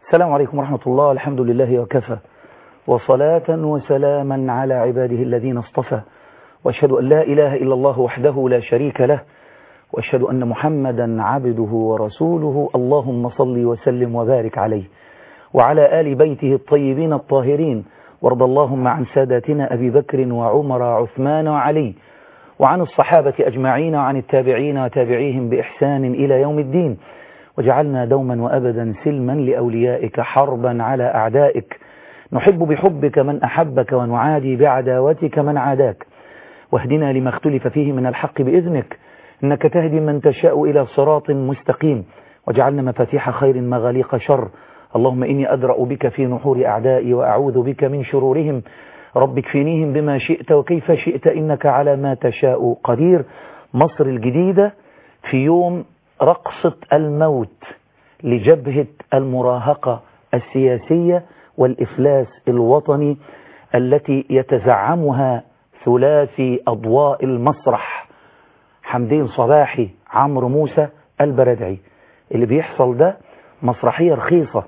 السلام عليكم ورحمة الله الحمد لله وكفى وصلاة وسلاما على عباده الذين اصطفى وأشهد أن لا إله إلا الله وحده لا شريك له وأشهد أن محمدا عبده ورسوله اللهم صل وسلم وبارك عليه وعلى آل بيته الطيبين الطاهرين وارض اللهم عن ساداتنا أبي بكر وعمر وعثمان وعلي وعن الصحابة أجمعين وعن التابعين وتابعيهم بإحسان إلى يوم الدين وجعلنا دوما وأبدا سلما لأوليائك حربا على أعدائك نحب بحبك من أحبك ونعادي بعداوتك من عاداك واهدنا لما اختلف فيه من الحق بإذنك إنك تهدي من تشاء إلى صراط مستقيم وجعلنا مفاتيح خير مغاليق شر اللهم إني أدرأ بك في نحور أعدائي وأعوذ بك من شرورهم رب اكفنيهم بما شئت وكيف شئت إنك على ما تشاء قدير مصر الجديدة في يوم رقصة الموت لجبهة المراهقة السياسية والإفلاس الوطني التي يتزعمها ثلاثي أضواء المسرح حمدين صباحي عمرو موسى البردعي اللي بيحصل ده مسرحية رخيصة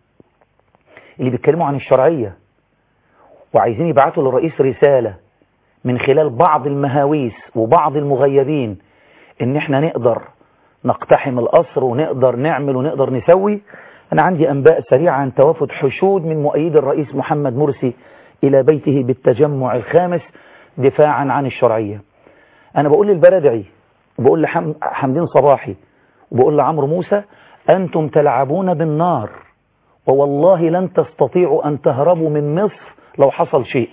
اللي بيتكلموا عن الشرعية وعايزين يبعتوا للرئيس رسالة من خلال بعض المهاويس وبعض المغيبين ان احنا نقدر نقتحم القصر ونقدر نعمل ونقدر نسوي انا عندي انباء سريعة عن توافد حشود من مؤيد الرئيس محمد مرسي الى بيته بالتجمع الخامس دفاعا عن الشرعية انا بقول للبردعي وبقول لحمدين صباحي وبقول لعمرو موسى انتم تلعبون بالنار ووالله لن تستطيعوا ان تهربوا من مصر لو حصل شيء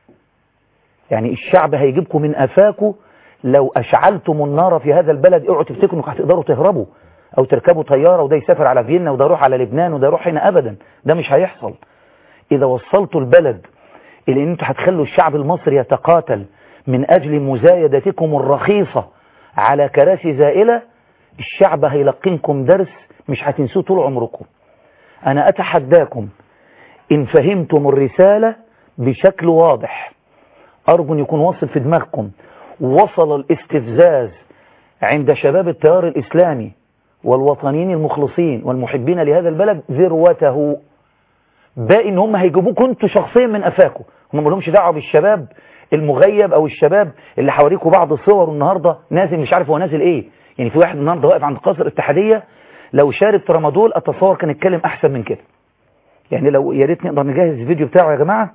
يعني الشعب هيجيبكم من افاكم لو اشعلتم النار في هذا البلد اوعوا تفتكروا انكم هتقدروا تهربوا او تركبوا طياره وده يسافر على فيينا وده يروح على لبنان وده يروح هنا ابدا ده مش هيحصل اذا وصلتوا البلد الى ان انتوا هتخلوا الشعب المصري يتقاتل من اجل مزايدتكم الرخيصه على كراسي زائله الشعب هيلقنكم درس مش هتنسوه طول عمركم انا اتحداكم ان فهمتم الرساله بشكل واضح ارجو ان يكون واصل في دماغكم وصل الاستفزاز عند شباب التيار الإسلامي والوطنيين المخلصين والمحبين لهذا البلد ذروته باقي ان هم هيجيبوكوا انتوا شخصيا من افاكوا هم ما لهمش دعوه بالشباب المغيب او الشباب اللي حواليكوا بعض الصور النهارده نازل مش عارف هو نازل ايه يعني في واحد النهارده واقف عند قصر الاتحاديه لو شارب ترامادول اتصور كان يتكلم احسن من كده يعني لو يا ريت نقدر نجهز الفيديو بتاعه يا جماعه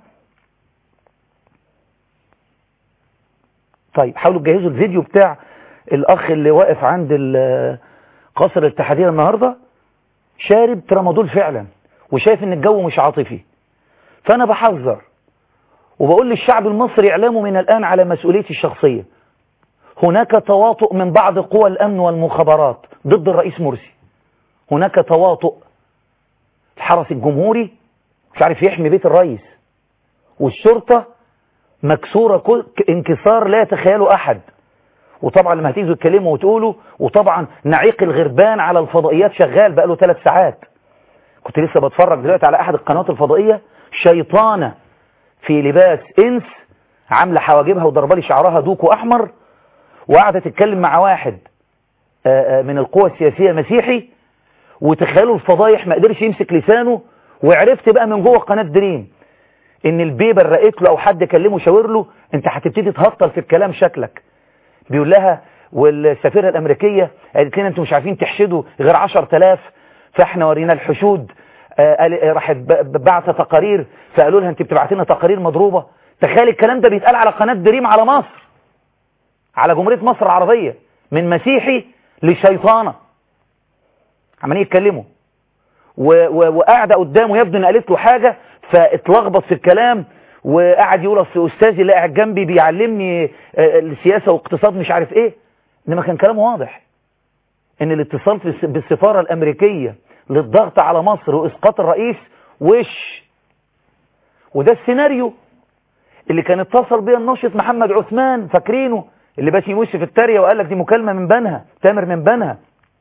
طيب حاولوا تجهزوا الفيديو بتاع الاخ اللي واقف عند قصر الاتحادية النهاردة شارب ترامادول فعلا وشايف ان الجو مش عاطفي فانا بحذر وبقول للشعب المصري اعلامه من الان على مسؤوليتي الشخصية هناك تواطؤ من بعض قوى الامن والمخابرات ضد الرئيس مرسي هناك تواطؤ الحرس الجمهوري مش عارف يحمي بيت الرئيس والشرطة مكسورة كل انكسار لا يتخيله أحد وطبعا لما هتيجوا تتكلموا وتقولوا وطبعا نعيق الغربان على الفضائيات شغال بقاله ثلاث ساعات كنت لسه بتفرج دلوقتي على أحد القنوات الفضائية شيطانة في لباس إنس عاملة حواجبها وضربالي شعرها دوكو أحمر وقاعدة تتكلم مع واحد من القوى السياسية مسيحي وتخيلوا الفضايح ما قدرش يمسك لسانه وعرفت بقى من جوه قناة دريم ان البيبة رقت له او حد كلمه شاور له انت هتبتدي تهطل في الكلام شكلك بيقول لها والسفيرة الامريكية قالت لنا انتوا مش عارفين تحشدوا غير 10000 فاحنا ورينا الحشود آه راحت بعت تقارير فقالوا لها انت بتبعت لنا تقارير مضروبة تخيل الكلام ده بيتقال على قناة دريم على مصر على جمهورية مصر العربية من مسيحي لشيطانة عمالين يتكلموا وقاعدة قدامه يبدو ان قالت له حاجة فاتلخبط في الكلام وقعد يقول اصل استاذي اللي قاعد جنبي بيعلمني السياسة واقتصاد مش عارف ايه انما كان كلامه واضح ان الاتصال بالسفارة الامريكية للضغط على مصر واسقاط الرئيس وش وده السيناريو اللي كان اتصل بيه الناشط محمد عثمان فاكرينه اللي بس يمش في الترية وقال لك دي مكالمة من بنها تامر من بنها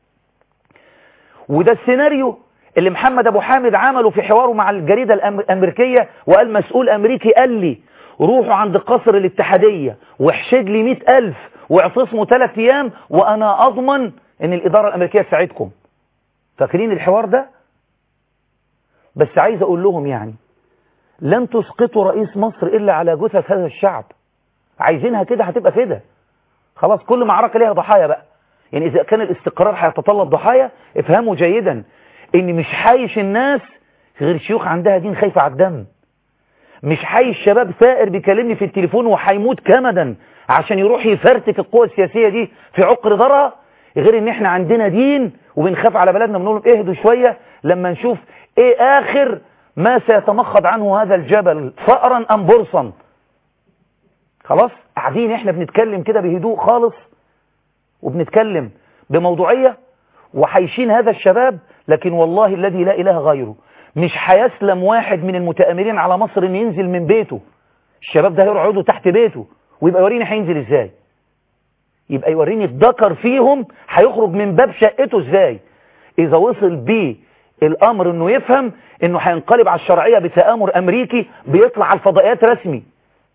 وده السيناريو اللي محمد ابو حامد عمله في حواره مع الجريدة الامريكية وقال مسؤول امريكي قال لي روحوا عند قصر الاتحادية واحشد لي مئة الف واعتصموا ثلاث ايام وانا اضمن ان الادارة الامريكية تساعدكم فاكرين الحوار ده بس عايز اقول لهم يعني لن تسقطوا رئيس مصر الا على جثث هذا الشعب عايزينها كده هتبقى كده خلاص كل معركة ليها ضحايا بقى يعني اذا كان الاستقرار هيتطلب ضحايا افهموا جيدا ان مش حايش الناس غير شيوخ عندها دين خايفة على الدم مش حي شباب ثائر بيكلمني في التليفون وهيموت كمدا عشان يروح يفرتك القوى السياسية دي في عقر ضرها غير ان احنا عندنا دين وبنخاف على بلدنا بنقول لهم اهدوا شوية لما نشوف ايه اخر ما سيتمخض عنه هذا الجبل فأرا ام برصا خلاص قاعدين احنا بنتكلم كده بهدوء خالص وبنتكلم بموضوعية وحيشين هذا الشباب لكن والله الذي لا اله غيره مش هيسلم واحد من المتآمرين على مصر ان ينزل من بيته الشباب ده هيقعدوا تحت بيته ويبقى يوريني هينزل ازاي يبقى يوريني الذكر فيهم هيخرج من باب شقته ازاي اذا وصل بيه الامر انه يفهم انه هينقلب على الشرعية بتآمر امريكي بيطلع على الفضائيات رسمي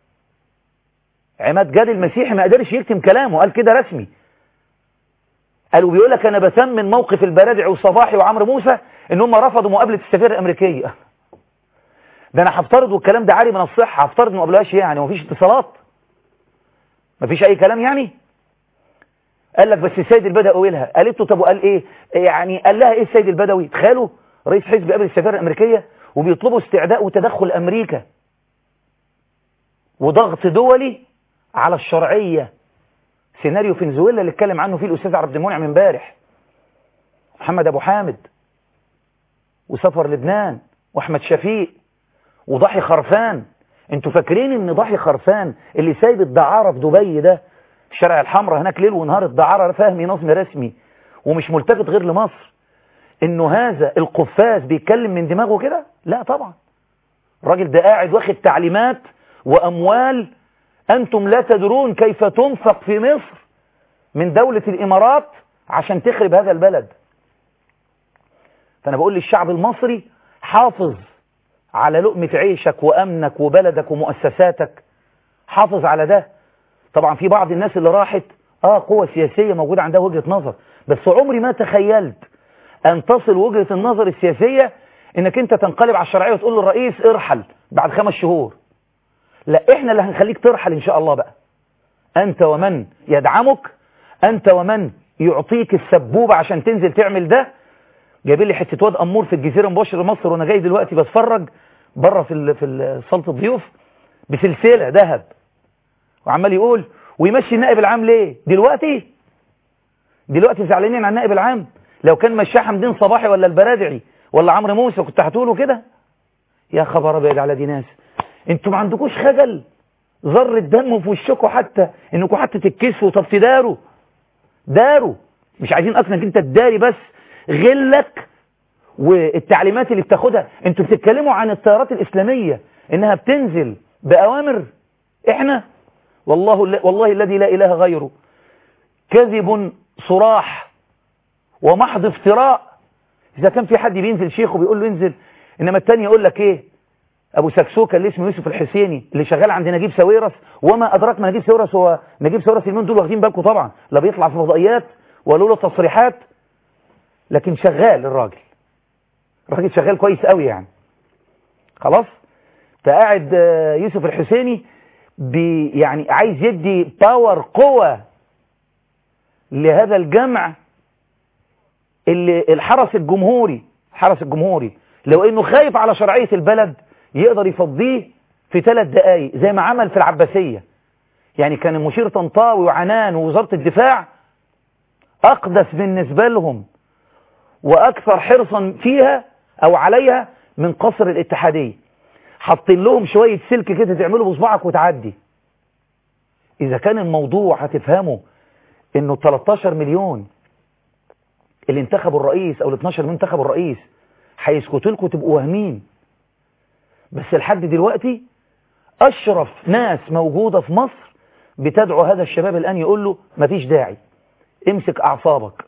عماد جاد المسيحي ما قدرش يكتم كلامه قال كده رسمي قالوا بيقول لك انا بثمن موقف البرادعي وصباحي وعمرو موسى ان هم رفضوا مقابله السفير الامريكيه ده انا هفترض والكلام ده عاري من الصحه هفترض ما قابلوهاش يعني ومفيش اتصالات مفيش اي كلام يعني قال لك بس السيد البدوي قولها قالت له طب وقال ايه يعني قال لها ايه السيد البدوي تخيلوا رئيس حزب قابل السفير الامريكيه وبيطلبوا استعداء وتدخل امريكا وضغط دولي على الشرعيه سيناريو فنزويلا اللي اتكلم عنه فيه الاستاذ عبد المنعم امبارح محمد ابو حامد وسفر لبنان واحمد شفيق وضحي خرفان انتوا فاكرين ان ضحي خرفان اللي سايب الدعارة في دبي ده الشارع الحمراء هناك ليل ونهار الدعارة فهمي نظم رسمي ومش ملتفت غير لمصر انه هذا القفاز بيتكلم من دماغه كده لا طبعا الراجل ده قاعد واخد تعليمات واموال انتم لا تدرون كيف تنفق في مصر من دولة الامارات عشان تخرب هذا البلد فانا بقول للشعب المصري حافظ على لقمة عيشك وامنك وبلدك ومؤسساتك حافظ على ده طبعا في بعض الناس اللي راحت اه قوة سياسية موجودة عندها وجهة نظر بس عمري ما تخيلت ان تصل وجهة النظر السياسية انك انت تنقلب على الشرعية وتقول للرئيس ارحل بعد خمس شهور لا احنا اللي هنخليك ترحل ان شاء الله بقى انت ومن يدعمك انت ومن يعطيك السبوبة عشان تنزل تعمل ده جايبين لي حته واد امور في الجزيره مباشر مصر وانا جاي دلوقتي بتفرج بره في في صاله الضيوف بسلسله ذهب وعمال يقول ويمشي النائب العام ليه دلوقتي دلوقتي زعلانين على النائب العام لو كان مشاه حمدين صباحي ولا البرادعي ولا عمرو موسى كنت هتقولوا كده يا خبر ابيض على دي ناس انتوا ما عندكوش خجل ذره دم في وشكوا حتى انكم حتى تتكسفوا طب تداروا داروا مش عايزين اصلا انك انت تداري بس غلك والتعليمات اللي بتاخدها انتوا بتتكلموا عن التيارات الإسلامية انها بتنزل بأوامر احنا والله والله الذي لا إله غيره كذب صراح ومحض افتراء إذا كان في حد بينزل شيخ وبيقول له انزل إنما التاني يقول لك إيه أبو سكسوكة اللي اسمه يوسف الحسيني اللي شغال عند نجيب ساويرس وما أدراك ما نجيب ساويرس هو نجيب ساويرس اليومين دول واخدين بالكم طبعا لا بيطلع في فضائيات ولا له تصريحات لكن شغال الراجل الراجل شغال كويس قوي يعني خلاص فقاعد يوسف الحسيني بي يعني عايز يدي باور قوة لهذا الجمع اللي الحرس الجمهوري الحرس الجمهوري لو انه خايف على شرعية البلد يقدر يفضيه في ثلاث دقايق زي ما عمل في العباسية يعني كان المشير طنطاوي وعنان ووزارة الدفاع أقدس بالنسبة لهم وأكثر حرصا فيها أو عليها من قصر الاتحادية حاطين لهم شوية سلك كده تعملوا بصبعك وتعدي إذا كان الموضوع هتفهمه إنه 13 مليون اللي انتخبوا الرئيس أو ال 12 مليون انتخبوا الرئيس هيسكتوا لكم تبقوا واهمين بس لحد دلوقتي أشرف ناس موجودة في مصر بتدعو هذا الشباب الآن يقول له مفيش داعي امسك أعصابك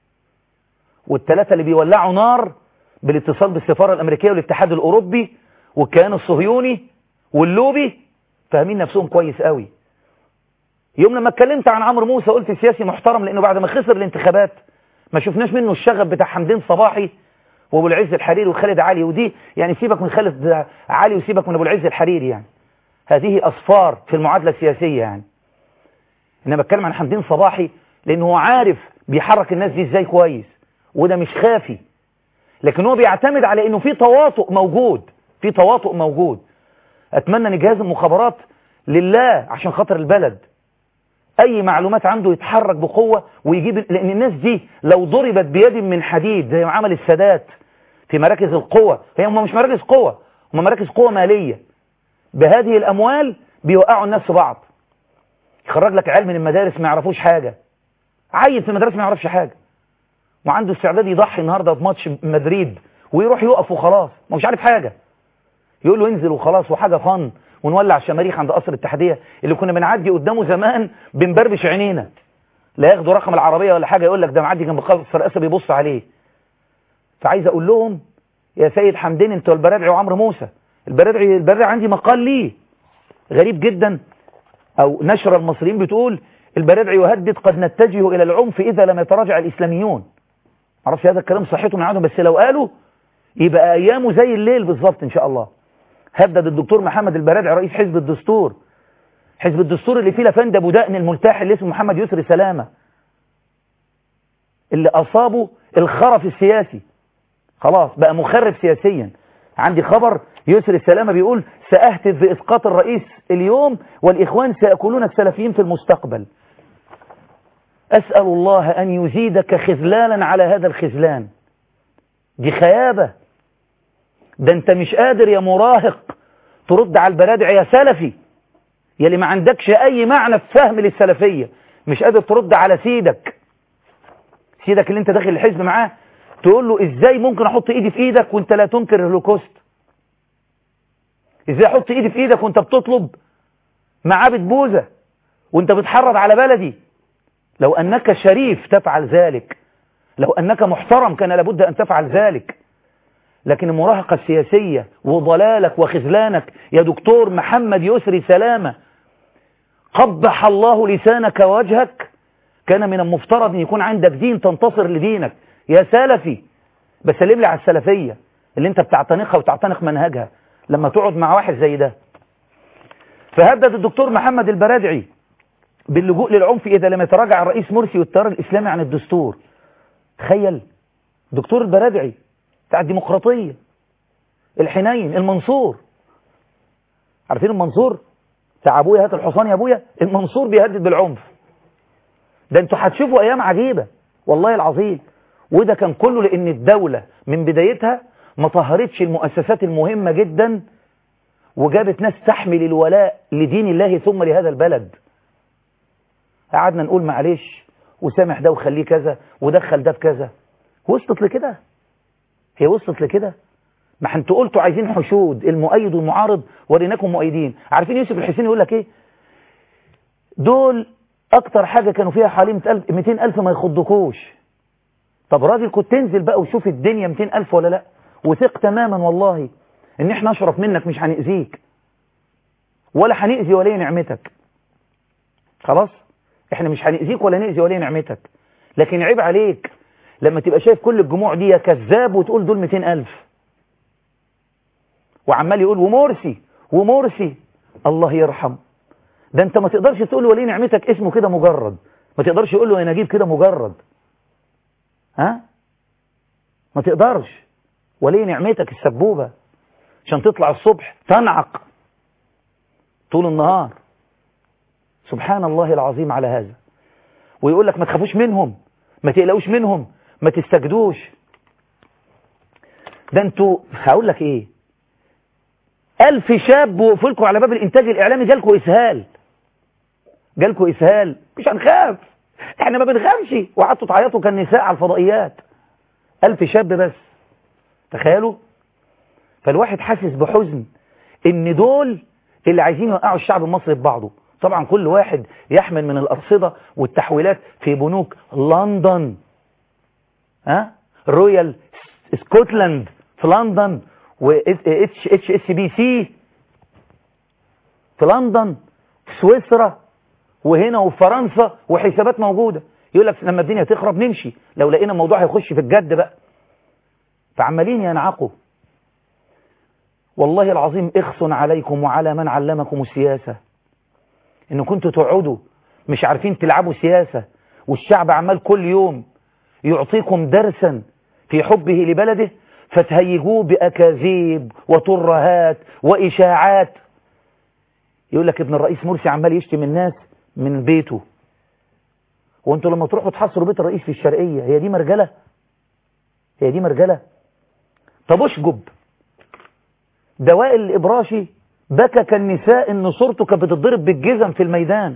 والثلاثة اللي بيولعوا نار بالاتصال بالسفارة الأمريكية والاتحاد الأوروبي والكيان الصهيوني واللوبي فاهمين نفسهم كويس قوي يوم لما اتكلمت عن عمرو موسى قلت سياسي محترم لأنه بعد ما خسر الانتخابات ما شفناش منه الشغب بتاع حمدين صباحي وابو العز الحريري وخالد علي ودي يعني سيبك من خالد علي وسيبك من ابو العز الحريري يعني هذه اصفار في المعادله السياسيه يعني انا بتكلم عن حمدين صباحي لانه هو عارف بيحرك الناس دي ازاي كويس وده مش خافي لكن هو بيعتمد على انه في تواطؤ موجود في تواطؤ موجود اتمنى ان جهاز المخابرات لله عشان خاطر البلد اي معلومات عنده يتحرك بقوة ويجيب لان الناس دي لو ضربت بيد من حديد زي ما عمل السادات في مراكز القوة هي هم مش مراكز قوة هم مراكز قوة مالية بهذه الاموال بيوقعوا الناس في بعض يخرج لك عيال من المدارس ما يعرفوش حاجة عيل في المدرسة ما يعرفش حاجة وعنده استعداد يضحي النهاردة في ماتش مدريد ويروح يقف وخلاص ما مش عارف حاجة يقول له انزل وخلاص وحاجة فن ونولع شماريخ عند قصر الاتحادية اللي كنا بنعدي قدامه زمان بنبربش عينينا لا ياخدوا رقم العربية ولا حاجة يقول لك ده معدي جنب قصر الرئاسة بيبص عليه فعايز اقول لهم يا سيد حمدين انت والبرادعي وعمرو موسى البرادعي البرادعي عندي مقال ليه غريب جدا او نشر المصريين بتقول البرادعي يهدد قد نتجه الى العنف اذا لم يتراجع الاسلاميون معرفش هذا الكلام صحته من عندهم بس لو قالوا يبقى ايامه زي الليل بالظبط ان شاء الله هدد الدكتور محمد البرادعي رئيس حزب الدستور حزب الدستور اللي فيه لفند ابو دقن الملتحي اللي اسمه محمد يسري سلامه اللي اصابه الخرف السياسي خلاص بقى مخرف سياسيا عندي خبر يسري سلامه بيقول ساهتف باسقاط الرئيس اليوم والاخوان سياكلون السلفيين في المستقبل اسال الله ان يزيدك خذلانا على هذا الخذلان دي خيابه ده انت مش قادر يا مراهق ترد على البرادع يا سلفي يا اللي ما عندكش اي معنى في فهم للسلفية مش قادر ترد على سيدك سيدك اللي انت داخل الحزب معاه تقول له ازاي ممكن احط ايدي في ايدك وانت لا تنكر الهولوكوست ازاي احط ايدي في ايدك وانت بتطلب معابد بوذا وانت بتحرض على بلدي لو انك شريف تفعل ذلك لو انك محترم كان لابد ان تفعل ذلك لكن المراهقة السياسية وضلالك وخذلانك يا دكتور محمد يسري سلامة قبح الله لسانك ووجهك كان من المفترض أن يكون عندك دين تنتصر لدينك يا سلفي بسلم لي على السلفية اللي انت بتعتنقها وتعتنق منهجها لما تقعد مع واحد زي ده فهدد الدكتور محمد البرادعي باللجوء للعنف إذا لم يتراجع الرئيس مرسي والتيار الإسلامي عن الدستور تخيل دكتور البرادعي بتاع الديمقراطية الحنين المنصور عارفين المنصور بتاع ابويا هات الحصان يا ابويا المنصور بيهدد بالعنف ده انتوا هتشوفوا ايام عجيبة والله العظيم وده كان كله لان الدولة من بدايتها ما طهرتش المؤسسات المهمة جدا وجابت ناس تحمل الولاء لدين الله ثم لهذا البلد قعدنا نقول معلش وسامح ده وخليه كذا ودخل ده في كذا وصلت لكده هي وصلت لكده ما انتوا قلتوا عايزين حشود المؤيد والمعارض وريناكم مؤيدين عارفين يوسف الحسين يقول لك ايه دول اكتر حاجة كانوا فيها حوالي 200 ألف ما يخضكوش طب راجل كنت تنزل بقى وشوف الدنيا 200 ألف ولا لا وثق تماما والله ان احنا اشرف منك مش هنأذيك ولا هنأذي ولي نعمتك خلاص احنا مش هنأذيك ولا نأذي ولي نعمتك لكن عيب عليك لما تبقى شايف كل الجموع دي يا كذاب وتقول دول 200 ألف وعمال يقول ومرسي ومرسي الله يرحم ده انت ما تقدرش تقول ولي نعمتك اسمه كده مجرد ما تقدرش يقول له يا نجيب كده مجرد ها ما تقدرش ولي نعمتك السبوبة عشان تطلع الصبح تنعق طول النهار سبحان الله العظيم على هذا ويقول لك ما تخافوش منهم ما تقلقوش منهم ما تستجدوش ده انتوا هقول لك ايه ألف شاب وقفوا لكم على باب الإنتاج الإعلامي جالكوا إسهال جالكوا إسهال مش هنخاف احنا ما بنخافش وقعدتوا تعيطوا كالنساء على الفضائيات ألف شاب بس تخيلوا فالواحد حاسس بحزن ان دول اللي عايزين يوقعوا الشعب المصري ببعضه طبعا كل واحد يحمل من الأرصدة والتحويلات في بنوك لندن ها رويال سكوتلاند في لندن و اتش اتش اس بي سي في لندن في سويسرا وهنا وفي فرنسا وحسابات موجودة يقول لك لما الدنيا تخرب نمشي لو لقينا الموضوع هيخش في الجد بقى فعمالين ينعقوا والله العظيم اخص عليكم وعلى من علمكم السياسة ان كنتوا تقعدوا مش عارفين تلعبوا سياسة والشعب عمال كل يوم يعطيكم درسا في حبه لبلده فتهيجوه بأكاذيب وترهات وإشاعات يقول لك ابن الرئيس مرسي عمال يشتم الناس من بيته وانتوا لما تروحوا تحصروا بيت الرئيس في الشرقية هي دي مرجلة هي دي مرجلة طب اشجب دواء الإبراشي بكى كالنساء ان صورته كانت بتتضرب بالجزم في الميدان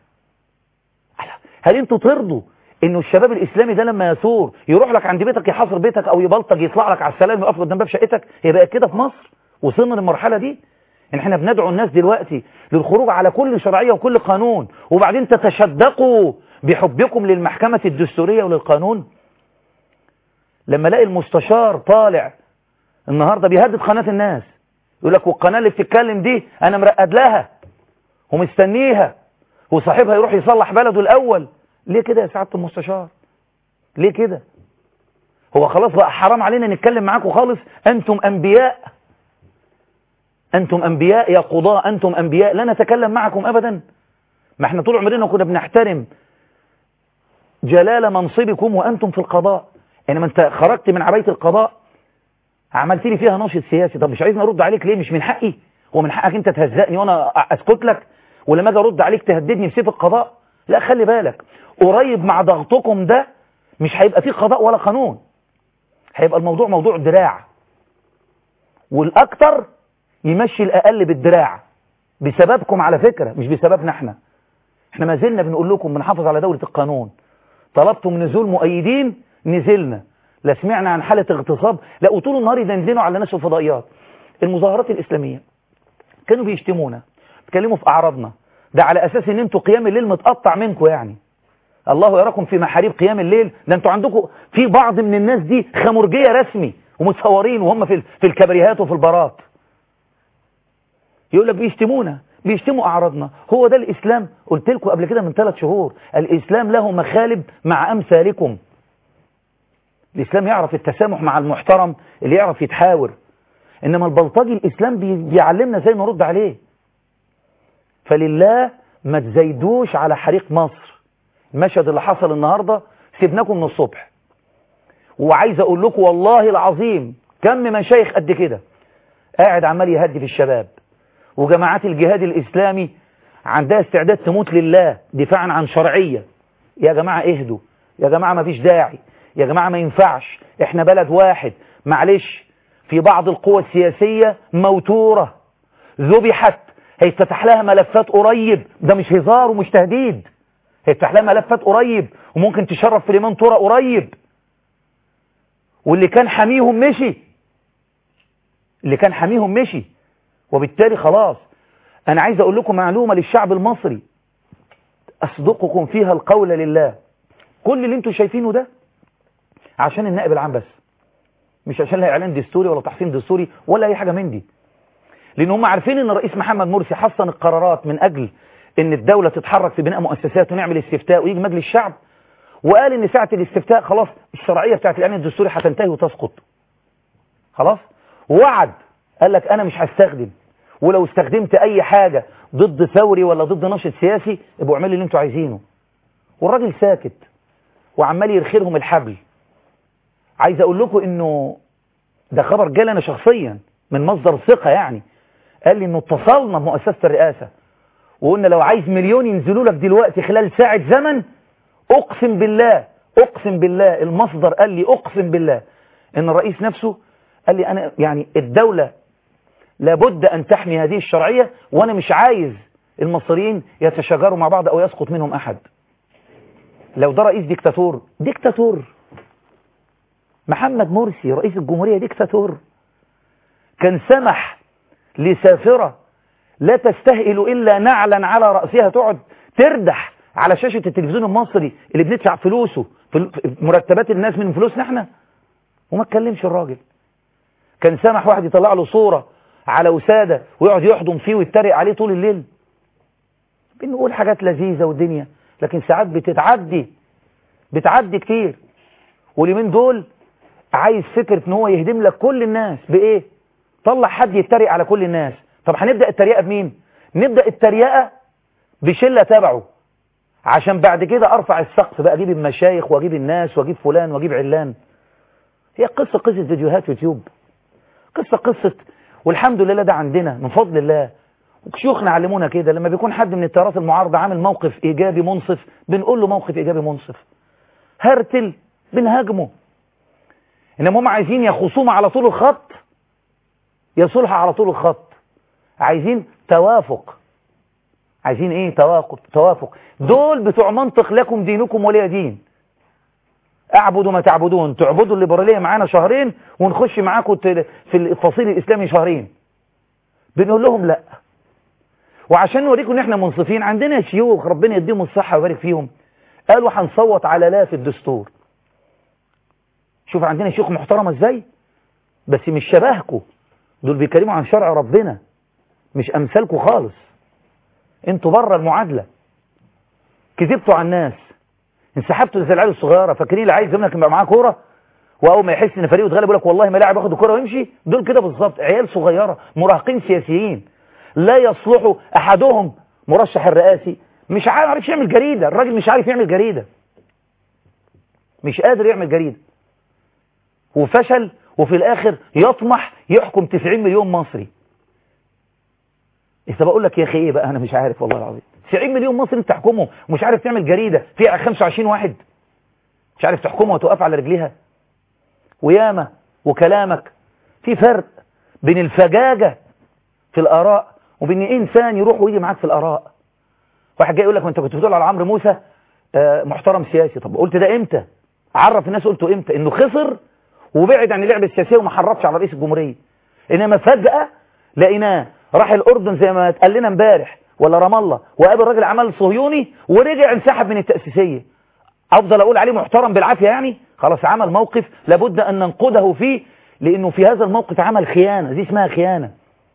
هل انتوا ترضوا انه الشباب الاسلامي ده لما يثور يروح لك عند بيتك يحاصر بيتك او يبلطج يطلع لك على السلام يقف قدام باب شقتك هي بقت كده في مصر وصلنا للمرحله دي ان احنا بندعو الناس دلوقتي للخروج على كل شرعيه وكل قانون وبعدين تتشدقوا بحبكم للمحكمه الدستوريه وللقانون لما الاقي المستشار طالع النهارده بيهدد قناه الناس يقول لك والقناه اللي بتتكلم دي انا مرقد لها ومستنيها وصاحبها يروح يصلح بلده الاول ليه كده يا سعاده المستشار ليه كده هو خلاص بقى حرام علينا نتكلم معاكم خالص انتم انبياء انتم انبياء يا قضاء انتم انبياء لا نتكلم معكم ابدا ما احنا طول عمرنا كنا بنحترم جلال منصبكم وانتم في القضاء انما انت خرجت من عبايه القضاء عملت لي فيها ناشط سياسي طب مش عايزني ارد عليك ليه مش من حقي هو من حقك انت تهزقني وانا اسكت لك ولما اجي ارد عليك تهددني بسيف القضاء لا خلي بالك قريب مع ضغطكم ده مش هيبقى فيه قضاء ولا قانون هيبقى الموضوع موضوع دراع والاكتر يمشي الاقل بالدراع بسببكم على فكرة مش بسببنا احنا احنا ما زلنا بنقول لكم بنحافظ على دولة القانون طلبتم نزول مؤيدين نزلنا لا سمعنا عن حالة اغتصاب لا وطول النهار يدندنوا على ناس الفضائيات المظاهرات الإسلامية كانوا بيشتمونا بيتكلموا في أعراضنا ده على أساس ان انتوا قيام الليل متقطع منكم يعني الله يراكم في محاريب قيام الليل ده انتوا عندكم في بعض من الناس دي خمرجية رسمي ومتصورين وهم في في الكبريهات وفي البارات يقول لك بيشتمونا بيشتموا أعراضنا هو ده الإسلام قلت لكم قبل كده من ثلاث شهور الإسلام له مخالب مع أمثالكم الإسلام يعرف التسامح مع المحترم اللي يعرف يتحاور إنما البلطجي الإسلام بيعلمنا زي نرد عليه فلله ما تزايدوش على حريق مصر المشهد اللي حصل النهاردة سيبناكم من الصبح وعايز أقول لكم والله العظيم كم مشايخ قد كده قاعد عمال يهدي في الشباب وجماعات الجهاد الإسلامي عندها استعداد تموت لله دفاعا عن شرعية يا جماعة اهدوا يا جماعة ما فيش داعي يا جماعة ما ينفعش احنا بلد واحد معلش في بعض القوى السياسية موتورة ذبحت هيفتح لها ملفات قريب ده مش هزار ومش تهديد هيفتح لها ملفات قريب وممكن تشرف في الإمام طورة قريب واللي كان حميهم مشي اللي كان حميهم مشي وبالتالي خلاص أنا عايز أقول لكم معلومة للشعب المصري أصدقكم فيها القول لله كل اللي انتوا شايفينه ده عشان النائب العام بس مش عشان لا إعلان دستوري ولا تحسين دستوري ولا أي حاجة من دي لأن هم عارفين أن الرئيس محمد مرسي حصن القرارات من أجل أن الدولة تتحرك في بناء مؤسسات ونعمل استفتاء ويجي مجلس الشعب وقال أن ساعة الاستفتاء خلاص الشرعية بتاعت الإعلان الدستوري هتنتهي وتسقط خلاص ووعد قال لك أنا مش هستخدم ولو استخدمت أي حاجة ضد ثوري ولا ضد ناشط سياسي ابقوا اعملوا اللي انتوا عايزينه والراجل ساكت وعمال يرخيلهم الحبل عايز اقول لكم انه ده خبر جالنا شخصيا من مصدر ثقة يعني قال لي انه اتصلنا بمؤسسة الرئاسة وقلنا لو عايز مليون ينزلوا لك دلوقتي خلال ساعة زمن اقسم بالله اقسم بالله المصدر قال لي اقسم بالله ان الرئيس نفسه قال لي انا يعني الدولة لابد ان تحمي هذه الشرعية وانا مش عايز المصريين يتشاجروا مع بعض او يسقط منهم احد لو ده رئيس ديكتاتور ديكتاتور محمد مرسي رئيس الجمهورية ديكتاتور كان سمح لسافرة لا تستهئل إلا نعلا على رأسها تقعد تردح على شاشة التلفزيون المصري اللي بندفع فلوسه مرتبات الناس من فلوسنا احنا وما اتكلمش الراجل كان سمح واحد يطلع له صورة على وسادة ويقعد يحضن فيه ويتريق عليه طول الليل بنقول حاجات لذيذة والدنيا لكن ساعات بتتعدي بتعدي كتير واليومين دول عايز فكرة ان هو يهدم لك كل الناس بايه طلع حد يتريق على كل الناس طب هنبدأ التريقة بمين نبدأ التريقة بشلة تبعه عشان بعد كده ارفع السقف بقى اجيب المشايخ واجيب الناس واجيب فلان واجيب علان هي قصة قصة فيديوهات يوتيوب قصة قصة والحمد لله ده عندنا من فضل الله وشيوخنا علمونا كده لما بيكون حد من التيارات المعارضة عامل موقف ايجابي منصف بنقول له موقف ايجابي منصف هرتل بنهاجمه انما هم عايزين يا خصومة على طول الخط يا صلح على طول الخط عايزين توافق عايزين ايه توافق توافق دول بتوع منطق لكم دينكم ولي دين اعبدوا ما تعبدون تعبدوا الليبراليه معانا شهرين ونخش معاكم في الفصيل الاسلامي شهرين بنقول لهم لا وعشان نوريكم ان احنا منصفين عندنا شيوخ ربنا يديهم الصحه ويبارك فيهم قالوا هنصوت على لا في الدستور شوف عندنا شيوخ محترمه ازاي بس مش شبهكم دول بيتكلموا عن شرع ربنا مش امثالكم خالص انتوا بره المعادله كذبتوا على الناس انسحبتوا زي العيال الصغيره فاكرين اللي عايز ابنك يبقى معاه كوره واول ما يحس ان فريقه اتغلب يقول لك والله ما لاعب ياخد الكوره ويمشي دول كده بالظبط عيال صغيره مراهقين سياسيين لا يصلحوا احدهم مرشح الرئاسي مش عارف يعمل جريده الراجل مش عارف يعمل جريده مش قادر يعمل جريده وفشل وفي الاخر يطمح يحكم 90 مليون مصري انت بقول لك يا اخي ايه بقى انا مش عارف والله العظيم 90 مليون مصري انت تحكمهم ومش عارف تعمل جريده فيها 25 واحد مش عارف تحكمها وتوقف على رجليها وياما وكلامك في فرق بين الفجاجه في الاراء وبين انسان يروح ويجي معاك في الاراء واحد جاي يقول لك ما انت كنت بتقول على عمرو موسى آه محترم سياسي طب قلت ده امتى عرف الناس قلته امتى انه خسر وبعد عن اللعبه السياسيه وما حرضش على رئيس الجمهوريه انما فجاه لقيناه راح الاردن زي ما اتقال لنا امبارح ولا رام الله وقابل راجل عمل صهيوني ورجع انسحب من التاسيسيه افضل اقول عليه محترم بالعافيه يعني خلاص عمل موقف لابد ان ننقده فيه لانه في هذا الموقف عمل خيانه دي اسمها خيانه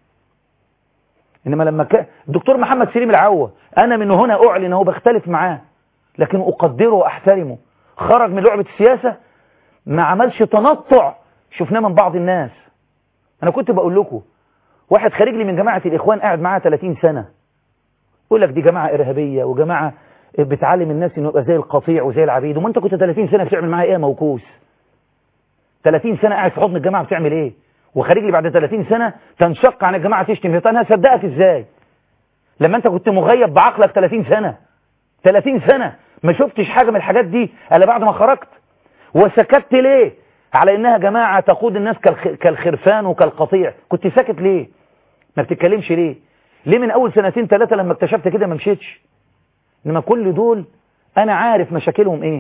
انما لما كان الدكتور محمد سليم العوة انا من هنا اعلن اهو بختلف معاه لكن اقدره واحترمه خرج من لعبه السياسه ما عملش تنطع شفناه من بعض الناس انا كنت بقول لكم واحد خارج لي من جماعة الإخوان قاعد معاه 30 سنة يقول لك دي جماعة إرهابية وجماعة بتعلم الناس إنه يبقى زي القطيع وزي العبيد وما أنت كنت 30 سنة بتعمل معاه إيه موكوس 30 سنة قاعد في حضن الجماعة بتعمل إيه وخارج لي بعد 30 سنة تنشق عن الجماعة تشتم فيها أنا هصدقك إزاي لما أنت كنت مغيب بعقلك 30 سنة 30 سنة ما شفتش حاجة من الحاجات دي إلا بعد ما خرجت وسكت ليه على إنها جماعة تقود الناس كالخرفان وكالقطيع كنت ساكت ليه ما بتتكلمش ليه ليه من اول سنتين ثلاثة لما اكتشفت كده ما مشيتش انما كل دول انا عارف مشاكلهم ايه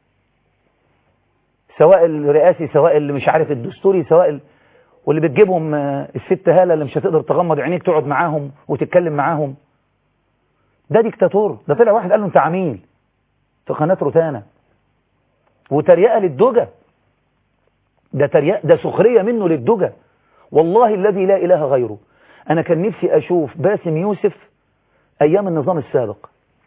سواء الرئاسي سواء اللي مش عارف الدستوري سواء ال... واللي بتجيبهم الست هالة اللي مش هتقدر تغمض عينيك تقعد معاهم وتتكلم معاهم ده ديكتاتور ده طلع واحد قال له انت عميل في قناة روتانا وتريقة للدجى ده تريقة ده سخرية منه للدجى والله الذي لا إله غيره أنا كان نفسي أشوف باسم يوسف أيام النظام السابق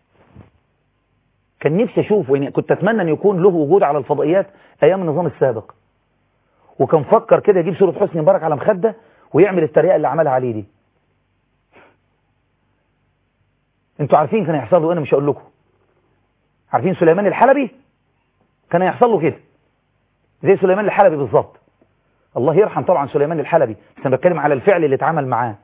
كان نفسي أشوفه يعني كنت أتمنى أن يكون له وجود على الفضائيات أيام النظام السابق وكان فكر كده يجيب صورة حسني مبارك على مخدة ويعمل التريقة اللي عملها عليه دي انتوا عارفين كان هيحصل له انا مش هقول لكم عارفين سليمان الحلبي كان هيحصل له كده زي سليمان الحلبي بالظبط الله يرحم طبعا سليمان الحلبي بس انا بتكلم على الفعل اللي اتعمل معاه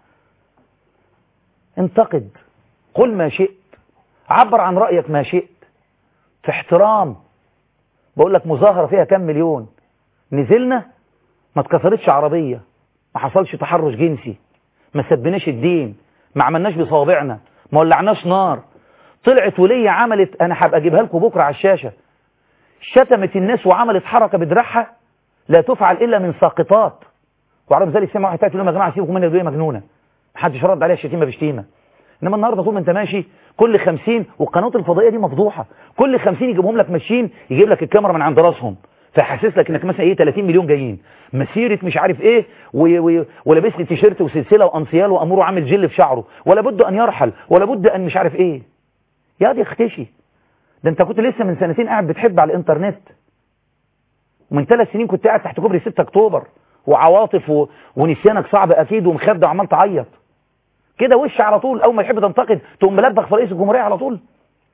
انتقد قل ما شئت عبر عن رأيك ما شئت في احترام بقول لك مظاهرة فيها كام مليون نزلنا ما اتكسرتش عربية ما حصلش تحرش جنسي ما سبناش الدين ما عملناش بصوابعنا ما ولعناش نار طلعت ولية عملت انا هبقى اجيبها لكم بكرة على الشاشة شتمت الناس وعملت حركة بدراعها لا تفعل الا من ساقطات وعرف ذلك سمع واحد تقول لهم يا جماعه سيبكم منها دي مجنونه محدش رد عليها شتيمه بشتيمه انما النهارده طول ما انت ماشي كل 50 والقنوات الفضائيه دي مفضوحه كل 50 يجيبهم لك ماشيين يجيب لك الكاميرا من عند راسهم فيحسس لك انك مثلا ايه 30 مليون جايين مسيره مش عارف ايه ولابس لي تيشيرت وسلسله وانسيال واموره عامل جل في شعره ولا بد ان يرحل ولا بد ان مش عارف ايه يا دي اختشي ده انت كنت لسه من سنتين قاعد بتحب على الانترنت ومن ثلاث سنين كنت قاعد تحت كوبري 6 اكتوبر وعواطف و... ونسيانك صعب اكيد ومخدع وعمال تعيط كده وش على طول اول ما يحب تنتقد تقوم ملبخ في رئيس الجمهوريه على طول